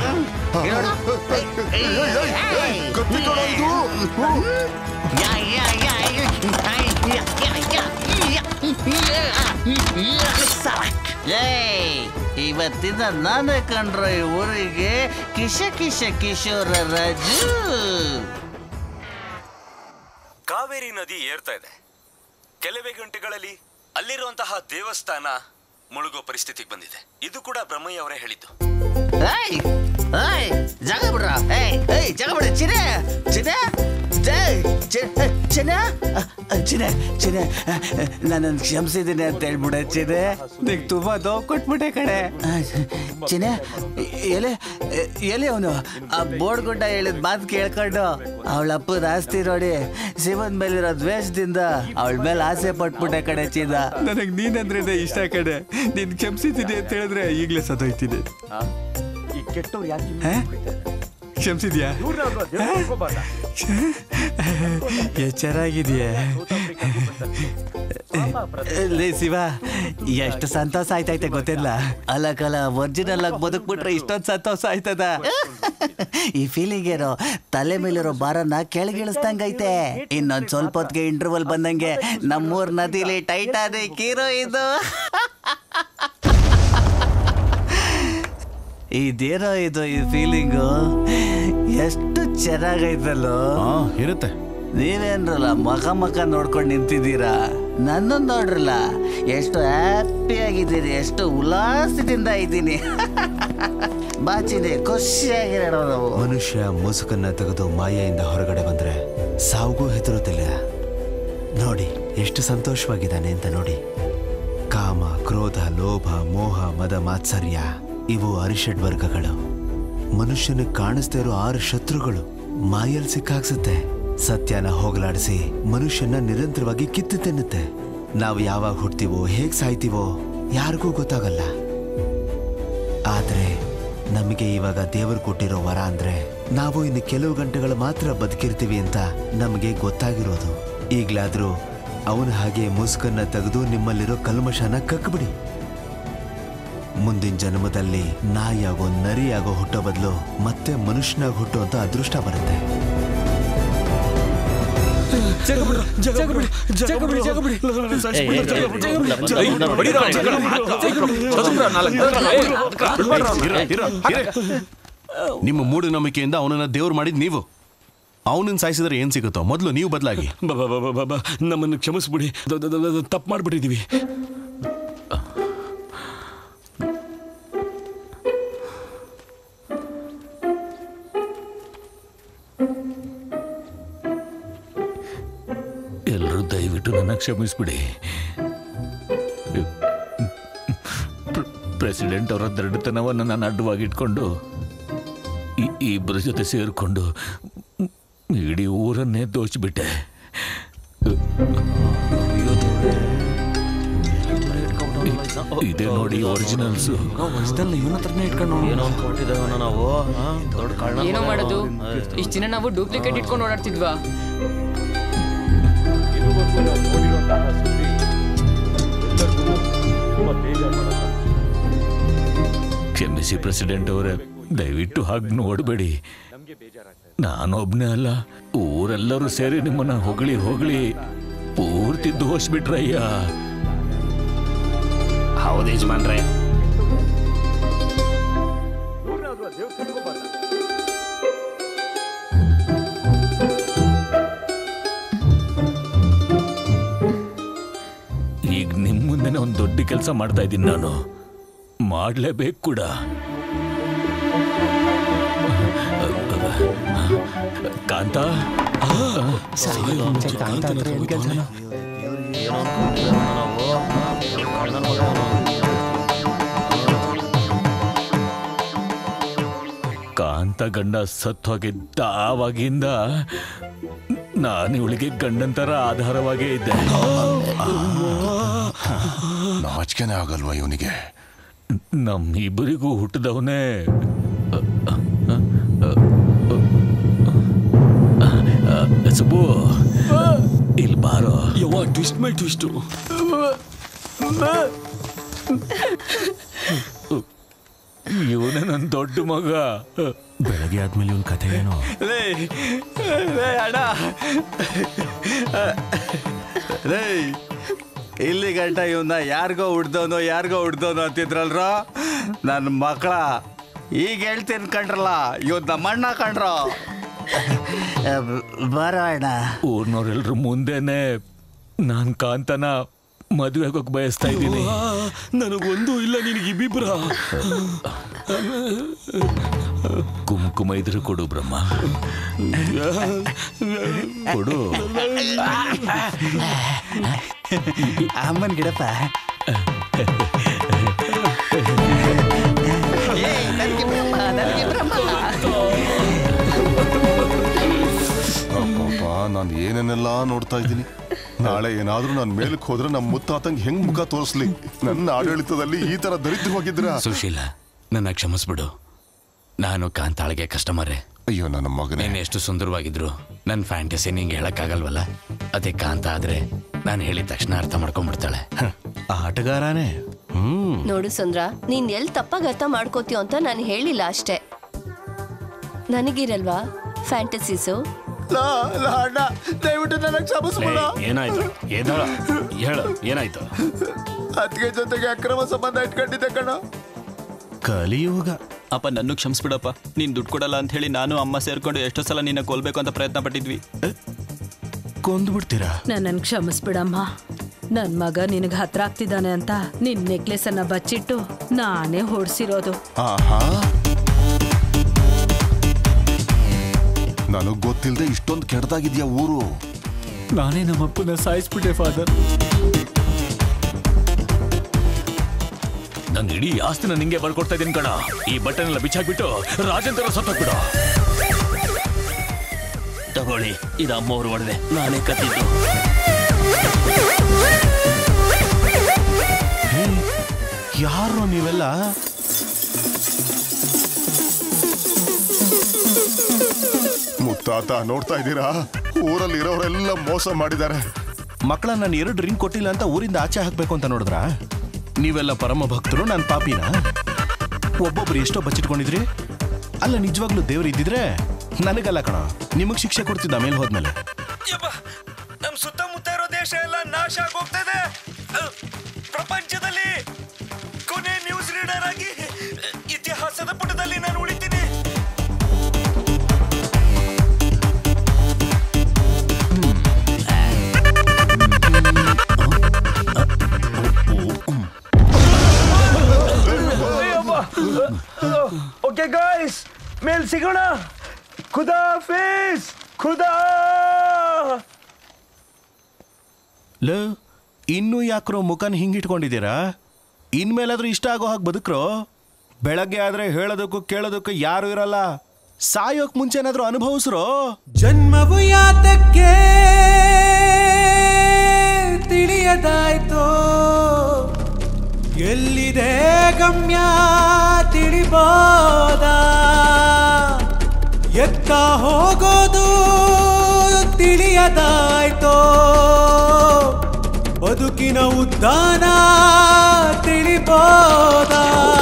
ಏಯ್ ಇವತ್ತಿಂದ ನಾನೇ ಕಂಡ್ರ ಈ ಊರಿಗೆ ಕಿಶ ಕಿಶ ಕಿಶೋರ ರಾಜು ಕಾವೇರಿ ನದಿ ಏರ್ತಾ ಇದೆ ಕೆಲವೇ ಗಂಟೆಗಳಲ್ಲಿ ಅಲ್ಲಿರುವಂತಹ ದೇವಸ್ಥಾನ ಮುಳುಗೋ ಪರಿಸ್ಥಿತಿಗೆ ಬಂದಿದೆ ಇದು ಕೂಡ ಬ್ರಹ್ಮಯ್ಯ ಅವರೇ ಹೇಳಿದ್ದು ಏಯ್ ಏಯ್ ಜಾಗ ಬಿಡ್ರ ಏಯ್ ಏಯ್ ಜಾಗ ಬಿಡ ಚಿನೆ ಚಿನೆ ಚಿನೆ ಚಿನೆ ಚಿನೆ ನನ್ನನ್ನು ಕ್ಷಮಿಸಿದ್ದೀನಿ ಅಂತ ಹೇಳ್ಬಿಡ ಚಿನೆ ನಿಂಗೆ ತುಂಬಾ ನೋವು ಕೊಟ್ಬಿಟ್ಟೆ ಕಡೆ ಚಿನೆ ಎಲೆ ಎಲೆ ಅವನು ಆ ಬೋರ್ಡ್ ಗುಡ್ಡ ಹೇಳಿದ ಮಾತು ಕೇಳ್ಕೊಂಡು ಅವಳ ಅಪ್ಪದ ಆಸ್ತಿ ನೋಡಿ ಶಿವನ್ ಮೇಲಿರೋ ದ್ವೇಷದಿಂದ ಅವಳ ಮೇಲೆ ಆಸೆ ಪಟ್ಬಿಟ್ಟೆ ಕಡೆ ಚಿದ ನನಗೆ ನೀನಂದ್ರೆ ಇಷ್ಟ ಕಡೆ ನೀನ್ ಕ್ಷಮಿಸಿದ್ದೀನಿ ಅಂತ ಹೇಳಿದ್ರೆ ಈಗಲೇ ಸದೋಯ್ತೀನಿ ಈ ಕೆಟ್ಟವ್ರು ಯಾಕೆ ಕ್ಷಮಿಸಿದ್ಯಾ ಎಚ್ಚರಾಗಿದೆಯಾ ಲೇ ಶಿವ ಎಷ್ಟು ಸಂತೋಷ ಆಯ್ತೈತೆ ಗೊತ್ತಿಲ್ಲ ಅಲ್ಲ ಕಲ ಒರಿಜಿನಲ್ ಆಗಿ ಬದುಕ್ಬಿಟ್ರೆ ಇಷ್ಟೊಂದು ಸಂತೋಷ ಆಯ್ತದ ಈ ಫೀಲಿಂಗ್ ಏನೋ ತಲೆ ಮೇಲಿರೋ ಭಾರನ ಕೆಳಗಿಳಿಸ್ದಂಗೈತೆ ಇನ್ನೊಂದ್ ಸ್ವಲ್ಪ ಹೊತ್ತಿಗೆ ಇಂಟರ್ವಲ್ ಬಂದಂಗೆ ನಮ್ಮೂರ್ ನದಿಲಿ ಟೈಟ್ ಆದ ಕೀರೋ ಇದು ಇದೇನೋ ಇದು ಈ ಫೀಲಿಂಗು ಎಷ್ಟು ಚೆನ್ನಾಗೈತಲ್ಲೋ ಇರುತ್ತೆ ನೀವೇನ್ರಲ್ಲ ಮಖ ಮಖ ನೋಡ್ಕೊಂಡು ನಿಂತಿದ್ದೀರಾ ನನ್ನನ್ನು ನೋಡ್ರಲ್ಲ ಎಷ್ಟು ಹ್ಯಾಪಿ ಆಗಿದ್ದೀನಿ ಎಷ್ಟು ಉಲ್ಲಾಸದಿಂದ ಇದ್ದೀನಿ ಬಾಚಿದೆ ಖುಷಿಯಾಗಿರೋಣ ನಾವು ಮನುಷ್ಯ ಮುಸುಕನ್ನ ತೆಗೆದು ಮಾಯೆಯಿಂದ ಹೊರಗಡೆ ಬಂದ್ರೆ ಸಾವುಗೂ ಹೆದರುತ್ತಿಲ್ಲ ನೋಡಿ ಎಷ್ಟು ಸಂತೋಷವಾಗಿದ್ದಾನೆ ಅಂತ ನೋಡಿ ಕಾಮ ಕ್ರೋಧ ಲೋಭ ಮೋಹ ಮದ ಮಾತ್ಸರ್ಯ ಇವು ಅರಿಷಡ್ ವರ್ಗಗಳು ಮನುಷ್ಯನ ಕಾಣಿಸ್ತಾ ಇರೋ ಆರು ಶತ್ರುಗಳು ಮಾಯಲ್ ಸಿಕ್ಕಾಕ್ಸುತ್ತೆ ಸತ್ಯನ ಹೋಗಲಾಡಿಸಿ ಮನುಷ್ಯನ ನಿರಂತರವಾಗಿ ಕಿತ್ತು ತಿನ್ನುತ್ತೆ ನಾವು ಯಾವಾಗ ಹುಡ್ತೀವೋ ಹೇಗ್ ಸಾಯ್ತೀವೋ ಯಾರಿಗೂ ಗೊತ್ತಾಗಲ್ಲ ಆದ್ರೆ ನಮಗೆ ಇವಾಗ ದೇವರು ಕೊಟ್ಟಿರೋ ವರ ಅಂದ್ರೆ ನಾವು ಇನ್ನು ಕೆಲವು ಗಂಟೆಗಳು ಮಾತ್ರ ಬದುಕಿರ್ತೀವಿ ಅಂತ ನಮಗೆ ಗೊತ್ತಾಗಿರೋದು ಈಗ್ಲಾದ್ರೂ ಅವನ ಹಾಗೆ ಮುಸುಕನ್ನ ತೆಗೆದು ನಿಮ್ಮಲ್ಲಿರೋ ಕಲ್ಮಶನ ಕಕ್ಬಿಡಿ ಮುಂದಿನ ಜನ್ಮದಲ್ಲಿ ನಾಯಿಯಾಗೋ ನರಿಯಾಗೋ ಹುಟ್ಟೋ ಬದಲು ಮತ್ತೆ ಮನುಷ್ಯನಾಗಿ ಹುಟ್ಟುವಂತ ಅದೃಷ್ಟ ಬರುತ್ತೆ ಜಾಗ ಬಿಡು ಜಾಗ ಬಿಡು ಜಾಗ ಬಿಡು ಜಾಗ ಬಿಡು ನಿಮ್ಮ ಮೂಢನಂಬಿಕೆಯಿಂದ ಅವನನ್ನ ದೇವ್ರು ಮಾಡಿದ್ ನೀವು ಅವನನ್ನ ಸಾಯಿಸಿದ್ರೆ ಏನ್ ಸಿಗುತ್ತೋ ಮೊದಲು ನೀವು ಬದಲಾಗಿ ಬಾಬಾ ನಮ್ಮನ್ನು ಕ್ಷಮಿಸ್ಬಿಡಿ ತಪ್ಪು ಮಾಡ್ಬಿಟ್ಟಿದೀವಿ ಎಲ್ಲರೂ ದಯವಿಟ್ಟು ನನ್ನ ಕ್ಷಮಿಸ್ಬಿಡಿ ಪ್ರ- ಪ್ರೆಸಿಡೆಂಟ್ ಅವರ ದೃಢತನವನ್ನು ನಾನು ಅಡ್ಡವಾಗಿ ಇಟ್ಕೊಂಡು ಈ- ಈ ಇಬ್ಬರ ಜೊತೆ ಸೇರಿಕೊಂಡು ಇಡೀ ಊರನ್ನೇ ದೋಚಿಬಿಟ್ಟೆ ಇ- ಇದೇ ನೋಡಿ ಒರಿಜಿನಲ್ಸು ಇವನ ಹತ್ರನೇ ಇಟ್ಕೊಂಡು ಏನೋ ಅನ್ಕೊಂಡಿದ್ದೇವನ ನಾವು ದೊಡ್ಡ ಕಾರಣ ಏನೋ ಮಾಡೋದು ಇಷ್ಟ ದಿನ ನಾವು ಡೂಪ್ಲಿಕೇಟ್ ಇಟ್ಕೊಂಡು ಓಡಾಡ್ತಿದ್ವಾ ಕ್ಷಮಿಸಿ ಪ್ರೆಸಿಡೆಂಟ್ ಅವರೇ ದಯವಿಟ್ಟು ಹಾಗೆ ನೋಡಬೇಡಿ ನಾನೊಬ್ನೇ ಅಲ್ಲ ಊರೆಲ್ಲರೂ ಸೇರಿ ನಿಮ್ಮನ್ನ ಹೊಗಳಿ ಹೊಗಳಿ ಪೂರ್ತಿ ದೋಷಿಬಿಟ್ರಯ್ಯ ಹೌದು ಯಜಮಾನ್ರೆ ಈಗ ನಿಮ್ಮ ಮುಂದೆನೆ ಒಂದು ದೊಡ್ಡ ಕೆಲಸ ಮಾಡ್ತಾ ಇದ್ದೀನಿ ನಾನು ಮಾಡಲೇಬೇಕು ಕೂಡ ಕಾಂತ ಕಾಂತ ಗಂಡ ಸತ್ತು ಹೋಗಿದ್ದ ಆವಾಗಿಂದ ನಾನು ಇವಳಿಗೆ ಗಂಡಂತರ ಆಧಾರವಾಗೇ ಇದ್ದೆ ನಾಚಿಕೆನೇ ಆಗಲ್ವಾ ಇವನಿಗೆ ನಮ್ಮಿಬ್ಬರಿಗೂ ಹುಟ್ಟಿದವನೇ ಸುಬ್ಬು ಇಲ್ಲಿ ಬಾರೋ ಯವ್ವ ಟ್ವಿಸ್ಟ್ ಮೈ ಟ್ವಿಸ್ಟು ಇವನೇ ನನ್ನ ದೊಡ್ಡ ಮಗ ಬೆಳಗ್ಗೆ ಆದ್ಮೇಲೆ ಇವನ್ ಕಥೆ ಏನೋ ಲೇ ಲೇ ಅಣ್ಣ ಲೇ ಇಲ್ಲಿ ಗಂಟ ಇವನ್ನ ಯಾರಿಗೋ ಹುಡ್ದವನು ಯಾರಿಗೋ ಹುಡ್ದವನು ಅಂತಿದ್ರಲ್ರ ನನ್ನ ಮಕ್ಕಳ ಈಗ ಹೇಳ್ತೀನಿ ಕಂಡ್ರಲ್ಲ ಇವತ್ತು ನಮ್ಮಣ್ಣ ಕಂಡ್ರು ಬರೋ ಅಣ್ಣ ಊರ್ನವ್ರೆಲ್ರ ಮುಂದೆನೆ ನಾನ್ ಕಾಂತನ ಮದುವೆ ಹೋಗಕ್ ಬಯಸ್ತಾ ಇದ್ದೀನಿ ನನಗೊಂದು ಇಲ್ಲ ನಿನಗೆ ಇಬ್ಬಿಬ್ರ ಕುಂಕುಮ ಇದ್ರೆ ಕೊಡು ಬ್ರಹ್ಮ ಕೊಡು ಅಮ್ಮನ್ ಗಿಡಪ್ಪ ಪಾಪ ನಾನು ಏನೇನೆಲ್ಲ ನೋಡ್ತಾ ಇದ್ದೀನಿ ನಾಳೆ ಏನಾದ್ರೂ ನಾನು ಮೇಲಕ್ಕೆ ಹೋದ್ರೆ ನಮ್ಮ ಮುತ್ತಾತಂಗೆ ಹೆಂಗ್ ಮುಖ ತೋರಿಸ್ಲಿ ನನ್ನ ಆಡಳಿತದಲ್ಲಿ ಈ ತರ ದರಿದ್ರವಾಗಿದ್ರ ಸುಶೀಲ ನನ್ನ ಕ್ಷಮಿಸ್ಬಿಡು ನಾನು ಕಾಂತಾಳಿಗೆ ಕಸ್ಟಮರೇ ಅಯ್ಯೋ ನನ್ನ ಮಗನೇ ನೀನು ಎಷ್ಟು ಸುಂದರವಾಗಿದ್ರು ನನ್ನ ಫ್ಯಾಂಟಸಿ ನಿಂಗೆ ಹೇಳಕ್ಕಾಗಲ್ವಲ್ಲ ಅದೇ ಕಾಂತ ಆದ್ರೆ ನಾನು ಹೇಳಿದ ತಕ್ಷಣ ಅರ್ಥ ಮಾಡ್ಕೊಂಡ್ಬಿಡ್ತಾಳೆ ಆಟಗಾರನೇ ಹ್ಮ್ ನೋಡು ಸುಂದ್ರ ನೀನ್ ಎಲ್ ತಪ್ಪಾಗಿ ಅರ್ಥ ಮಾಡ್ಕೋತೀಯ ಅಂತ ನಾನು ಹೇಳಿಲ್ಲ ಅಷ್ಟೇ ನನಗಿರಲ್ವಾ ಫ್ಯಾಂಟಸೀಸು ಅಣ್ಣ ದಯವಿಟ್ಟು ನನಗೆ ಕ್ಷಮಿಸ್ಬಿಡು ಏನಾಯ್ತು ಏನಾಳ ಹೇಳು ಏನಾಯ್ತು ಅತ್ತಿಗೆ ಜೊತೆಗೆ ಅಕ್ರಮ ಸಂಬಂಧ ಇಟ್ಕೊಂಡಿದ್ದೆ ಕಣ ಕಲಿಯುಗ ಅಪ್ಪ ನನ್ನ ಕ್ಷಮಿಸ್ಬಿಡಪ್ಪ ನೀನ್ ದುಡ್ಡು ಕೊಡಲ್ಲ ಅಂತ ಹೇಳಿ ನಾನು ಅಮ್ಮ ಸೇರ್ಕೊಂಡು ಎಷ್ಟೋ ಸಲ ನಿನ್ನ ಕೊಲ್ಬೇಕು ಅಂತ ಪ್ರಯತ್ನ ಪಟ್ಟಿದ್ವಿ ಕೊಂದ್ಬಿಡ್ತೀರಾ ನನ್ನನ್ನು ಕ್ಷಮಿಸ್ಬಿಡಮ್ಮ ನನ್ ಮಗ ನಿನಗೆ ಹತ್ರ ಆಗ್ತಿದ್ದಾನೆ ಅಂತ ನಿನ್ ನೆಕ್ಲೆಸ್ ಅನ್ನ ಬಚ್ಚಿಟ್ಟು ನಾನೇ ಹೊಡ್ಸಿರೋದು ಆಹಾ ನನಗ್ ಗೊತ್ತಿಲ್ಲದೆ ಇಷ್ಟೊಂದು ಕೆಡ್ದಾಗಿದ್ಯಾ ಊರು ನಾನೇ ನಮ್ಮಪ್ಪನ ಸಾಯಿಸ್ಬಿಟ್ಟೆ ಫಾದರ್ ನನ್ನ ಇಡೀ ಆಸ್ತಿನ ನಿಂಗೆ ಬರ್ಕೊಡ್ತಾ ಇದ್ದೀನಿ ಕಣ ಈ ಬಟನ್ ಎಲ್ಲ ಬಿಚ್ಚಾಕ್ಬಿಟ್ಟು ರಾಜೇಂದ್ರ ಸತ್ತೋಗ್ಬಿಡು ತಗೊಳ್ಳಿ ಇದು ಅಮ್ಮವ್ರ ಒಡವೆ ನಾನೇ ಕತ್ತಿದ್ದು ಯಾರು ನೀವೆಲ್ಲ ಮುತ್ತಾತ ನೋಡ್ತಾ ಇದ್ದೀರಾ ಊರಲ್ಲಿ ಇರೋರೆಲ್ಲ ಮೋಸ ಮಾಡಿದ್ದಾರೆ ಮಕ್ಕಳ ನಾನು ಎರಡು ರಿಂಗ್ ಕೊಟ್ಟಿಲ್ಲ ಅಂತ ಊರಿಂದ ಆಚೆ ಹಾಕ್ಬೇಕು ಅಂತ ನೋಡಿದ್ರ ನೀವೆಲ್ಲ ಪರಮ ಭಕ್ತರು ನಾನು ಪಾಪಿನ ಒಬ್ಬೊಬ್ರು ಎಷ್ಟೋ ಬಚ್ಚಿಟ್ಕೊಂಡಿದ್ರಿ ಅಲ್ಲ ನಿಜವಾಗ್ಲೂ ದೇವ್ರು ಇದ್ದಿದ್ರೆ ನನಗಲ್ಲ ಕಣ ನಿಮಗ್ ಶಿಕ್ಷೆ ಕೊಡ್ತಿದ್ದ ಆಮೇಲೆ ಹೋದ್ಮೇಲೆ ಸುತ್ತಮುತ್ತ ಇರೋ ದೇಶ ಎಲ್ಲ ನಾಶ ಆಗೋಗ್ತಾ ಇದೆ ಅಹ್, ಪ್ರಪಂಚದಲ್ಲಿ ಕೊನೆ ನ್ಯೂಸ್ ರೀಡರ್ ಆಗಿ ಇತಿಹಾಸದ ಪುಟದಲ್ಲಿ ನಾನು ಉಳಿತೀನಿ ಓಕೆ ಗಾಯ್ಸ್ ಮೇಲ್ ಸಿಗೋಣ ಖುದಾ ಫೇಸ್ ಖುದಾ ಲ ಇನ್ನೂ ಯಾಕ್ರೋ ಮುಖನ ಹಿಂಗಿಟ್ಕೊಂಡಿದ್ದೀರಾ ಇನ್ಮೇಲಾದ್ರೂ ಇಷ್ಟ ಆಗೋ ಹಾಗೆ ಬದುಕ್ರೋ ಬೆಳಗ್ಗೆ ಆದ್ರೆ ಹೇಳೋದಕ್ಕೂ ಕೇಳೋದಕ್ಕೂ ಯಾರು ಇರಲ್ಲ ಸಾಯೋಕ್ ಮುಂಚೆನಾದ್ರೂ ಅನುಭವಿಸ್ರೋ ಜನ್ಮವು ಯಾತಕ್ಕೆ ತಿಳಿಯದಾಯ್ತೋ ಎಲ್ಲಿದೆ ಗಮ್ಯ ತಿಳಿಬೋದ ಎತ್ತ ಹೋಗೋದು ತಿಳಿಯದಾಯ್ತೋ ಬದುಕಿನ ಉದ್ದಾನ ತಿಳಿಬೋದ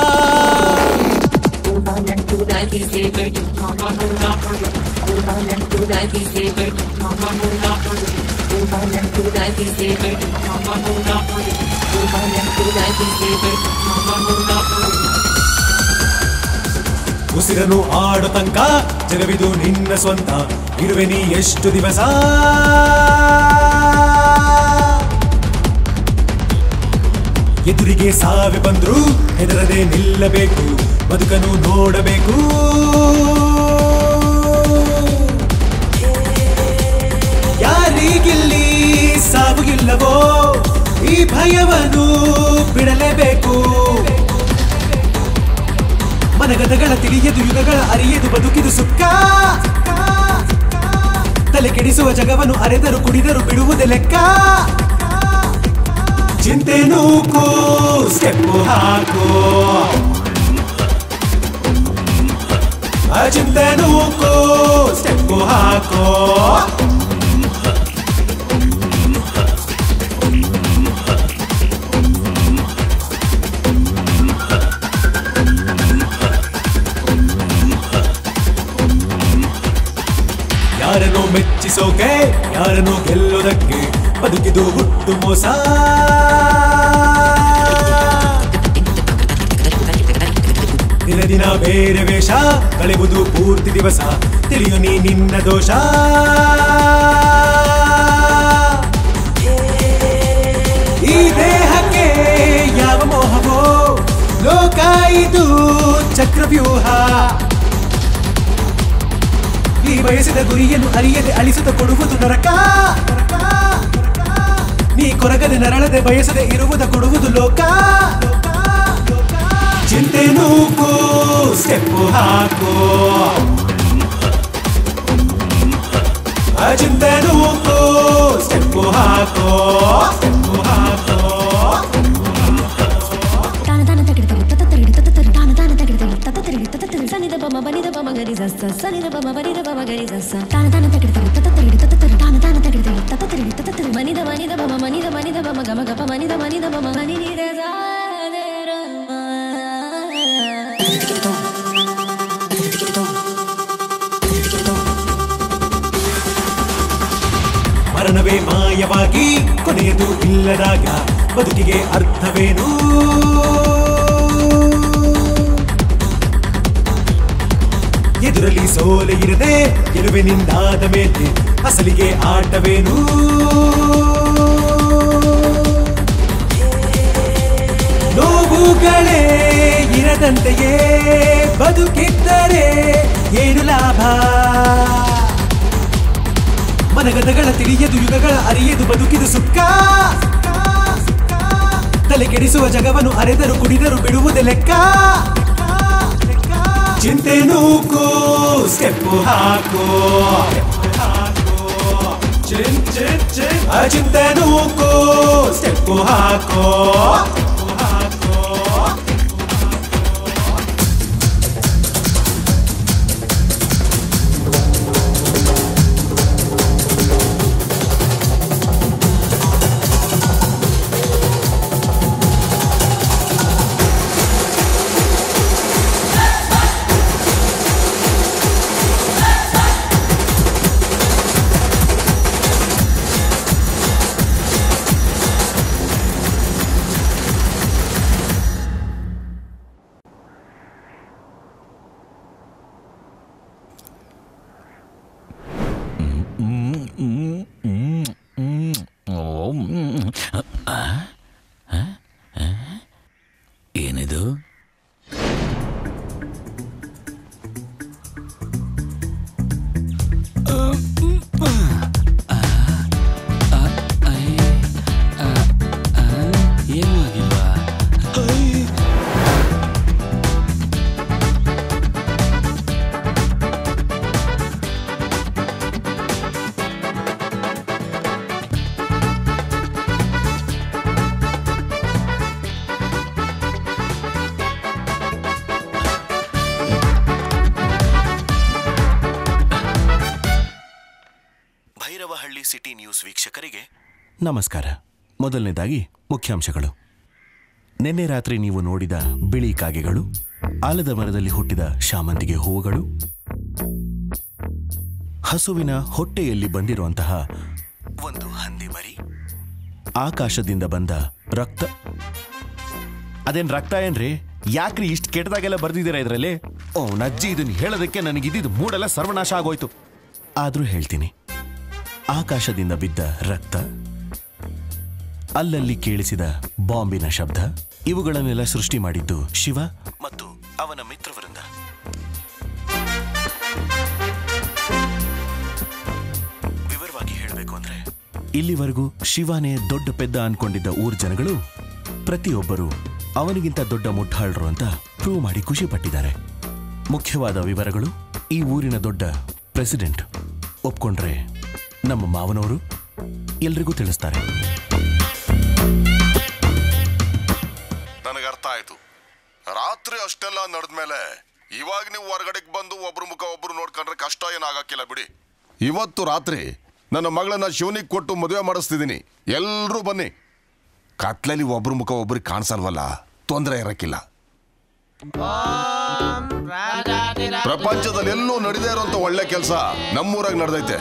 ಉಸಿರನು ಆಡೋ ತನಕ ಜಗವಿದು ನಿನ್ನ ಸ್ವಂತ ಇರುವೆ ನೀ ಎಷ್ಟು ದಿವಸ ಎದುರಿಗೆ ಸಾವೆ ಬಂದ್ರು ಹೆದರದೆ ನಿಲ್ಲಬೇಕು ಬದುಕನ್ನು ನೋಡಬೇಕು ಯಾರಿಗಿಲ್ಲಿ ಸಾವು ಇಲ್ಲವೋ ಈ ಭಯವನ್ನು ಬಿಡಲೇಬೇಕು ಮನಗದಗಳ ತಿಳಿಯದು ಯುಗಗಳ ಅರಿಯದು ಬದುಕಿದು ಸುಖ ತಲೆ ಕೆಡಿಸುವ ಜಗವನ್ನು ಅರೆದರು ಕುಡಿದರು ಬಿಡುವುದೇ ಲೆಕ್ಕ ಚಿಂತೆ ನೂಕು ಸ್ಟೆಪ್ಪು ಹಾಕು ಆ ಚಿಂತೆ ನೂಕು ಸ್ಟೆಪ್ಪು ಹಾಕೋ ಯಾರನ್ನು ಮೆಚ್ಚಿಸೋಕೆ ಯಾರನ್ನು ಗೆಲ್ಲೋದಕ್ಕೆ ಬದುಕಿದು ಹುಟ್ಟು ಮೋಸ ದಿನ ದಿನ ಬೇರೆ ವೇಷ ಕಳೆಯುವುದು ಪೂರ್ತಿ ದಿವಸ ತಿಳಿಯು ನೀ ನಿನ್ನ ದೋಷ ಈ ದೇಹಕ್ಕೆ ಯಾವ ಮೋಹವೋ ಲೋಕ ಇದು ಚಕ್ರವ್ಯೂಹ ಈ ಬಯಸಿದ ಗುರಿಯನ್ನು ಅರಿಯದೆ ಅಳಿಸುತ್ತ ಕೊಡುವುದು ನರಕ ನೀ ಕೊರಗದೆ ನರಳದೆ ಬಯಸದೆ ಇರುವುದ ಕೊಡುವುದು ಲೋಕ ಚಿಂತೆ ನೂಕು ಸ್ಟೆಪ್ಪು ಹಾಕು ಆ ಚಿಂತೆ ನೂಕು ಸ್ಟೆಪ್ಪು ಹಾಕೋ ಸ್ಟೆಪ್ಪು ಹಾಕೋ ತಾನ ತಾನ ತಗಿಡ್ತರು ತತ ತರಿಡಿ ತತ ತರಿ ತಾನ ತಾನ ತಗಿಡ್ತರು ತತ ತರಿಡಿ ತತ ತರಿ ಸನಿದ ಬಮ ಬನಿದ ಬಮ ಗರಿ ಸಸ್ಸ ಸನಿದ ಬಮ ಬನಿದ ಬಮ ಗರಿ ಸಸ್ಸ ತಾನ ತಾನ ತಗಿಡ್ತರು ತತ ತರಿಡಿ ತತ ತರಿ ತಾನ ತಾನ ತಗಿಡ್ತರು ತತ ತರಿಡಿ ತತ ತರಿ ಮನಿದ ಮನಿದ ಬಮ ಮನಿದ ಮನಿದ ಬಮ ಗಮ ಗಪ ಮನಿದ ಮನಿದ ಬಮ ಮನಿ ನಿದ ಮರಣವೇ ಮಾಯವಾಗಿ ಕೊನೆಯದು ಇಲ್ಲದಾಗ ಬದುಕಿಗೆ ಅರ್ಥವೇನು ಎದುರಲ್ಲಿ ಸೋಲೆ ಇರದೆ ಗೆಲುವಿನಿಂದಾದ ಮೇಲೆ ಅಸಲಿಗೆ ಆಟವೇನು ನೋವುಗಳೇ ಇರದಂತೆಯೇ ಬದುಕಿದ್ದರೆ ಏನು ಲಾಭ ಮನಗದಗಳ ತಿಳಿಯದು ಯುಗಗಳ ಅರಿಯದು ಬದುಕಿದು ಸುಖ ತಲೆ ಕೆಡಿಸುವ ಜಗವನ್ನು ಅರೆದರು ಕುಡಿದರು ಬಿಡುವುದೇ ಲೆಕ್ಕ ಚಿಂತೆ ನೂಕು ಸ್ಟೆಪ್ಪು ಹಾಕು ಚಿನ್ ಚಿನ್ ಚಿನ್ ಆ ಚಿಂತೆ ನೂಕು ಸ್ಟೆಪ್ಪು ಹಾಕೋ ಸಿಟಿ ನ್ಯೂಸ್ ವೀಕ್ಷಕರಿಗೆ ನಮಸ್ಕಾರ ಮೊದಲನೇದಾಗಿ ಮುಖ್ಯಾಂಶಗಳು ನಿನ್ನೆ ರಾತ್ರಿ ನೀವು ನೋಡಿದ ಬಿಳಿ ಕಾಗೆಗಳು ಆಲದ ಮರದಲ್ಲಿ ಹುಟ್ಟಿದ ಶಾಮಂತಿಗೆ ಹೂವುಗಳು ಹಸುವಿನ ಹೊಟ್ಟೆಯಲ್ಲಿ ಬಂದಿರುವಂತಹ ಒಂದು ಹಂದಿ ಮರಿ ಆಕಾಶದಿಂದ ಬಂದ ರಕ್ತ ಅದೇನ್ ರಕ್ತ ಏನ್ರಿ ಯಾಕ್ರಿ ಇಷ್ಟು ಕೆಟ್ಟದಾಗೆಲ್ಲ ಬರ್ದಿದ್ದೀರಾ ಇದರಲ್ಲಿ ಓ ನಜ್ಜಿ ಇದನ್ನ ಹೇಳೋದಕ್ಕೆ ನನಗಿದ್ದಿದ್ದು ಮೂಡೆಲ್ಲ ಸರ್ವನಾಶ ಆಗೋಯ್ತು ಆದ್ರೂ ಹೇಳ್ತೀನಿ ಆಕಾಶದಿಂದ ಬಿದ್ದ ರಕ್ತ ಅಲ್ಲಲ್ಲಿ ಕೇಳಿಸಿದ ಬಾಂಬಿನ ಶಬ್ದ ಇವುಗಳನ್ನೆಲ್ಲ ಸೃಷ್ಟಿ ಮಾಡಿದ್ದು ಶಿವ ಮತ್ತು ಅವನ ಮಿತ್ರವೃಂದ ವಿವರವಾಗಿ ಹೇಳಬೇಕು ಅಂದ್ರೆ ಇಲ್ಲಿವರೆಗೂ ಶಿವನೇ ದೊಡ್ಡ ಪೆದ್ದ ಅನ್ಕೊಂಡಿದ್ದ ಊರ್ ಜನಗಳು ಪ್ರತಿಯೊಬ್ಬರು ಅವನಿಗಿಂತ ದೊಡ್ಡ ಮುಟ್ಟಾಳ್ರು ಅಂತ ಪ್ರೂವ್ ಮಾಡಿ ಖುಷಿ ಪಟ್ಟಿದ್ದಾರೆ ಮುಖ್ಯವಾದ ವಿವರಗಳು ಈ ಊರಿನ ದೊಡ್ಡ ಪ್ರೆಸಿಡೆಂಟ್ ಒಪ್ಕೊಂಡ್ರೆ ನಮ್ಮ ಮಾವನವರು ಎಲ್ರಿಗೂ ತಿಳಿಸ್ತಾರೆ ನನಗೆ ಅರ್ಥ ಆಯ್ತು ರಾತ್ರಿ ಅಷ್ಟೆಲ್ಲ ನಡೆದ್ಮೇಲೆ ಇವಾಗ ನೀವು ಹೊರಗಡೆಗೆ ಬಂದು ಒಬ್ರು ಮುಖ ಒಬ್ರು ನೋಡ್ಕೊಂಡ್ರೆ ಕಷ್ಟ ಏನಾಗಕ್ಕಿಲ್ಲ ಬಿಡಿ ಇವತ್ತು ರಾತ್ರಿ ನನ್ನ ಮಗಳನ್ನ ಶಿವನಿಗೆ ಕೊಟ್ಟು ಮದುವೆ ಮಾಡಿಸ್ತಿದ್ದೀನಿ ಎಲ್ಲರೂ ಬನ್ನಿ ಕತ್ಲಲ್ಲಿ ಒಬ್ರು ಮುಖ ಒಬ್ರಿಗೆ ಕಾಣಿಸಲ್ವಲ್ಲ ತೊಂದರೆ ಇರಕ್ಕಿಲ್ಲ ಪ್ರಪಂಚದಲ್ಲಿ ಎಲ್ಲೂ ನಡೆದೇ ಇರೋಂಥ ಒಳ್ಳೆ ಕೆಲಸ ನಮ್ಮೂರಾಗ ನಡೆದೈತೆ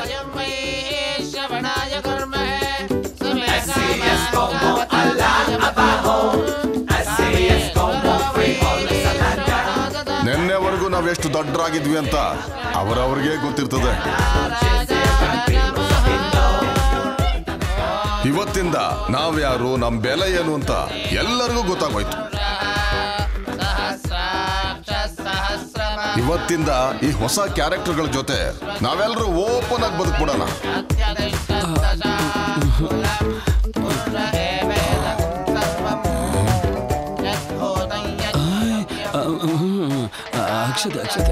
ನಿನ್ನೆವರೆಗೂ ನಾವೆಷ್ಟು ದೊಡ್ಡರಾಗಿದ್ವಿ ಅಂತ ಅವರವ್ರಿಗೆ ಗೊತ್ತಿರ್ತದೆ ಇವತ್ತಿಂದ ನಾವ್ಯಾರು ನಮ್ ಬೆಲೆ ಏನು ಅಂತ ಎಲ್ಲರಿಗೂ ಗೊತ್ತಾಗೋಯ್ತು ಇವತ್ತಿಂದ ಈ ಹೊಸ ಕ್ಯಾರೆಕ್ಟರ್ಗಳ ಜೊತೆ ನಾವೆಲ್ಲರೂ ಓಪನ್ ಆಗಿ ಬದುಕ್ಬಿಡೋಣ ಅಕ್ಷತೆ ಅಕ್ಷತೆ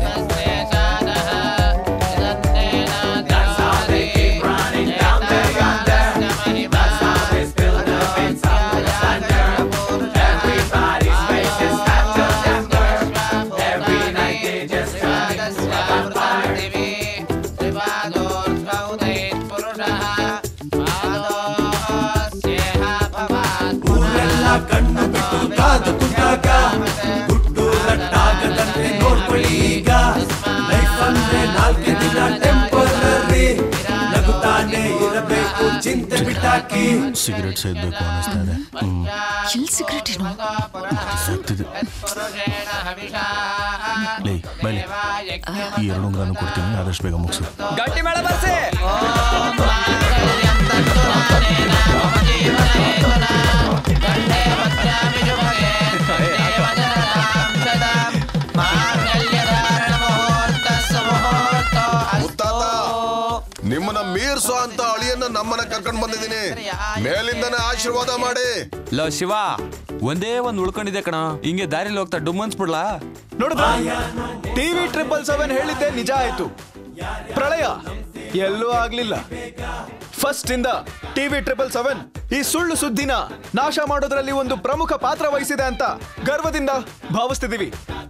ಊರೆಲ್ಲ ಕಣ್ಣು ಬಿಟ್ಟು ಕಾದು ಕುಂತಾಗ ಗುಡ್ಡು ರಟ್ಟಾಗದಂತೆ ನೋಡ್ಕೊಳ್ಳಿ ಈಗ ಲೈಫ್ ಅಂದ್ರೆ ನಾಲ್ಕೆ ದಿನ ಟೆಂಪರರಿ ನಗುತ್ತಾನೆ ಇರಬೇಕು ಚಿಂತೆ ಬಿಟ್ಟಾಕಿ ಸಿಗರೆಟ್ ಸೇದಬೇಕು ಅನಿಸ್ತಾ ಇದೆ ಹ್ಮ್. ಎಲ್ಲಿ ಸಿಗರೇಟ್ ಏನು ಸತ್ತಿದೆ ಲೇ ಬೈಲಿ ಈ ಎರಡು ಉಂಗ್ರನು ಕೊಡ್ತೀನಿ ಆದಷ್ಟು ಬೇಗ ಮುಗಿಸು ಗಟ್ಟಿ ಮೇಳ ಬರ್ಸಿ ಮುತ್ತಾತ ನಿಮ್ಮನ್ನ ಮೀರ್ಸೋ ಅಂತ ಅಳಿಯನ್ನ ನಮ್ಮನ್ನ ಕರ್ಕೊಂಡ್ ಬಂದಿದ್ದೀನಿ ಮೇಲಿಂದನೇ ಆಶೀರ್ವಾದ ಮಾಡಿ ಲೋ ಶಿವ ಒಂದೇ ಒಂದ್ ಉಳ್ಕೊಂಡಿದೆ ಕಣ ಹಿಂಗೆ ದಾರಿಲಿ ಹೋಗ್ತಾ ಡುಮ್ ಅನ್ಸ್ಬಿಡ್ಲಾ ನೋಡಿದ್ರ ಟಿವಿ ಟ್ರಿಪಲ್ ಸೆವೆನ್ ಹೇಳಿದ್ದೆ ನಿಜ ಆಯ್ತು ಪ್ರಳಯ ಎಲ್ಲೂ ಆಗ್ಲಿಲ್ಲ ಫಸ್ಟ್ ಇಂದ ಟಿವಿ ಟ್ರಿಪಲ್ ಸೆವೆನ್ ಈ ಸುಳ್ಳು ಸುದ್ದಿನ ನಾಶ ಮಾಡೋದ್ರಲ್ಲಿ ಒಂದು ಪ್ರಮುಖ ಪಾತ್ರ ವಹಿಸಿದೆ ಅಂತ ಗರ್ವದಿಂದ ಭಾವಿಸ್ತಿದೀವಿ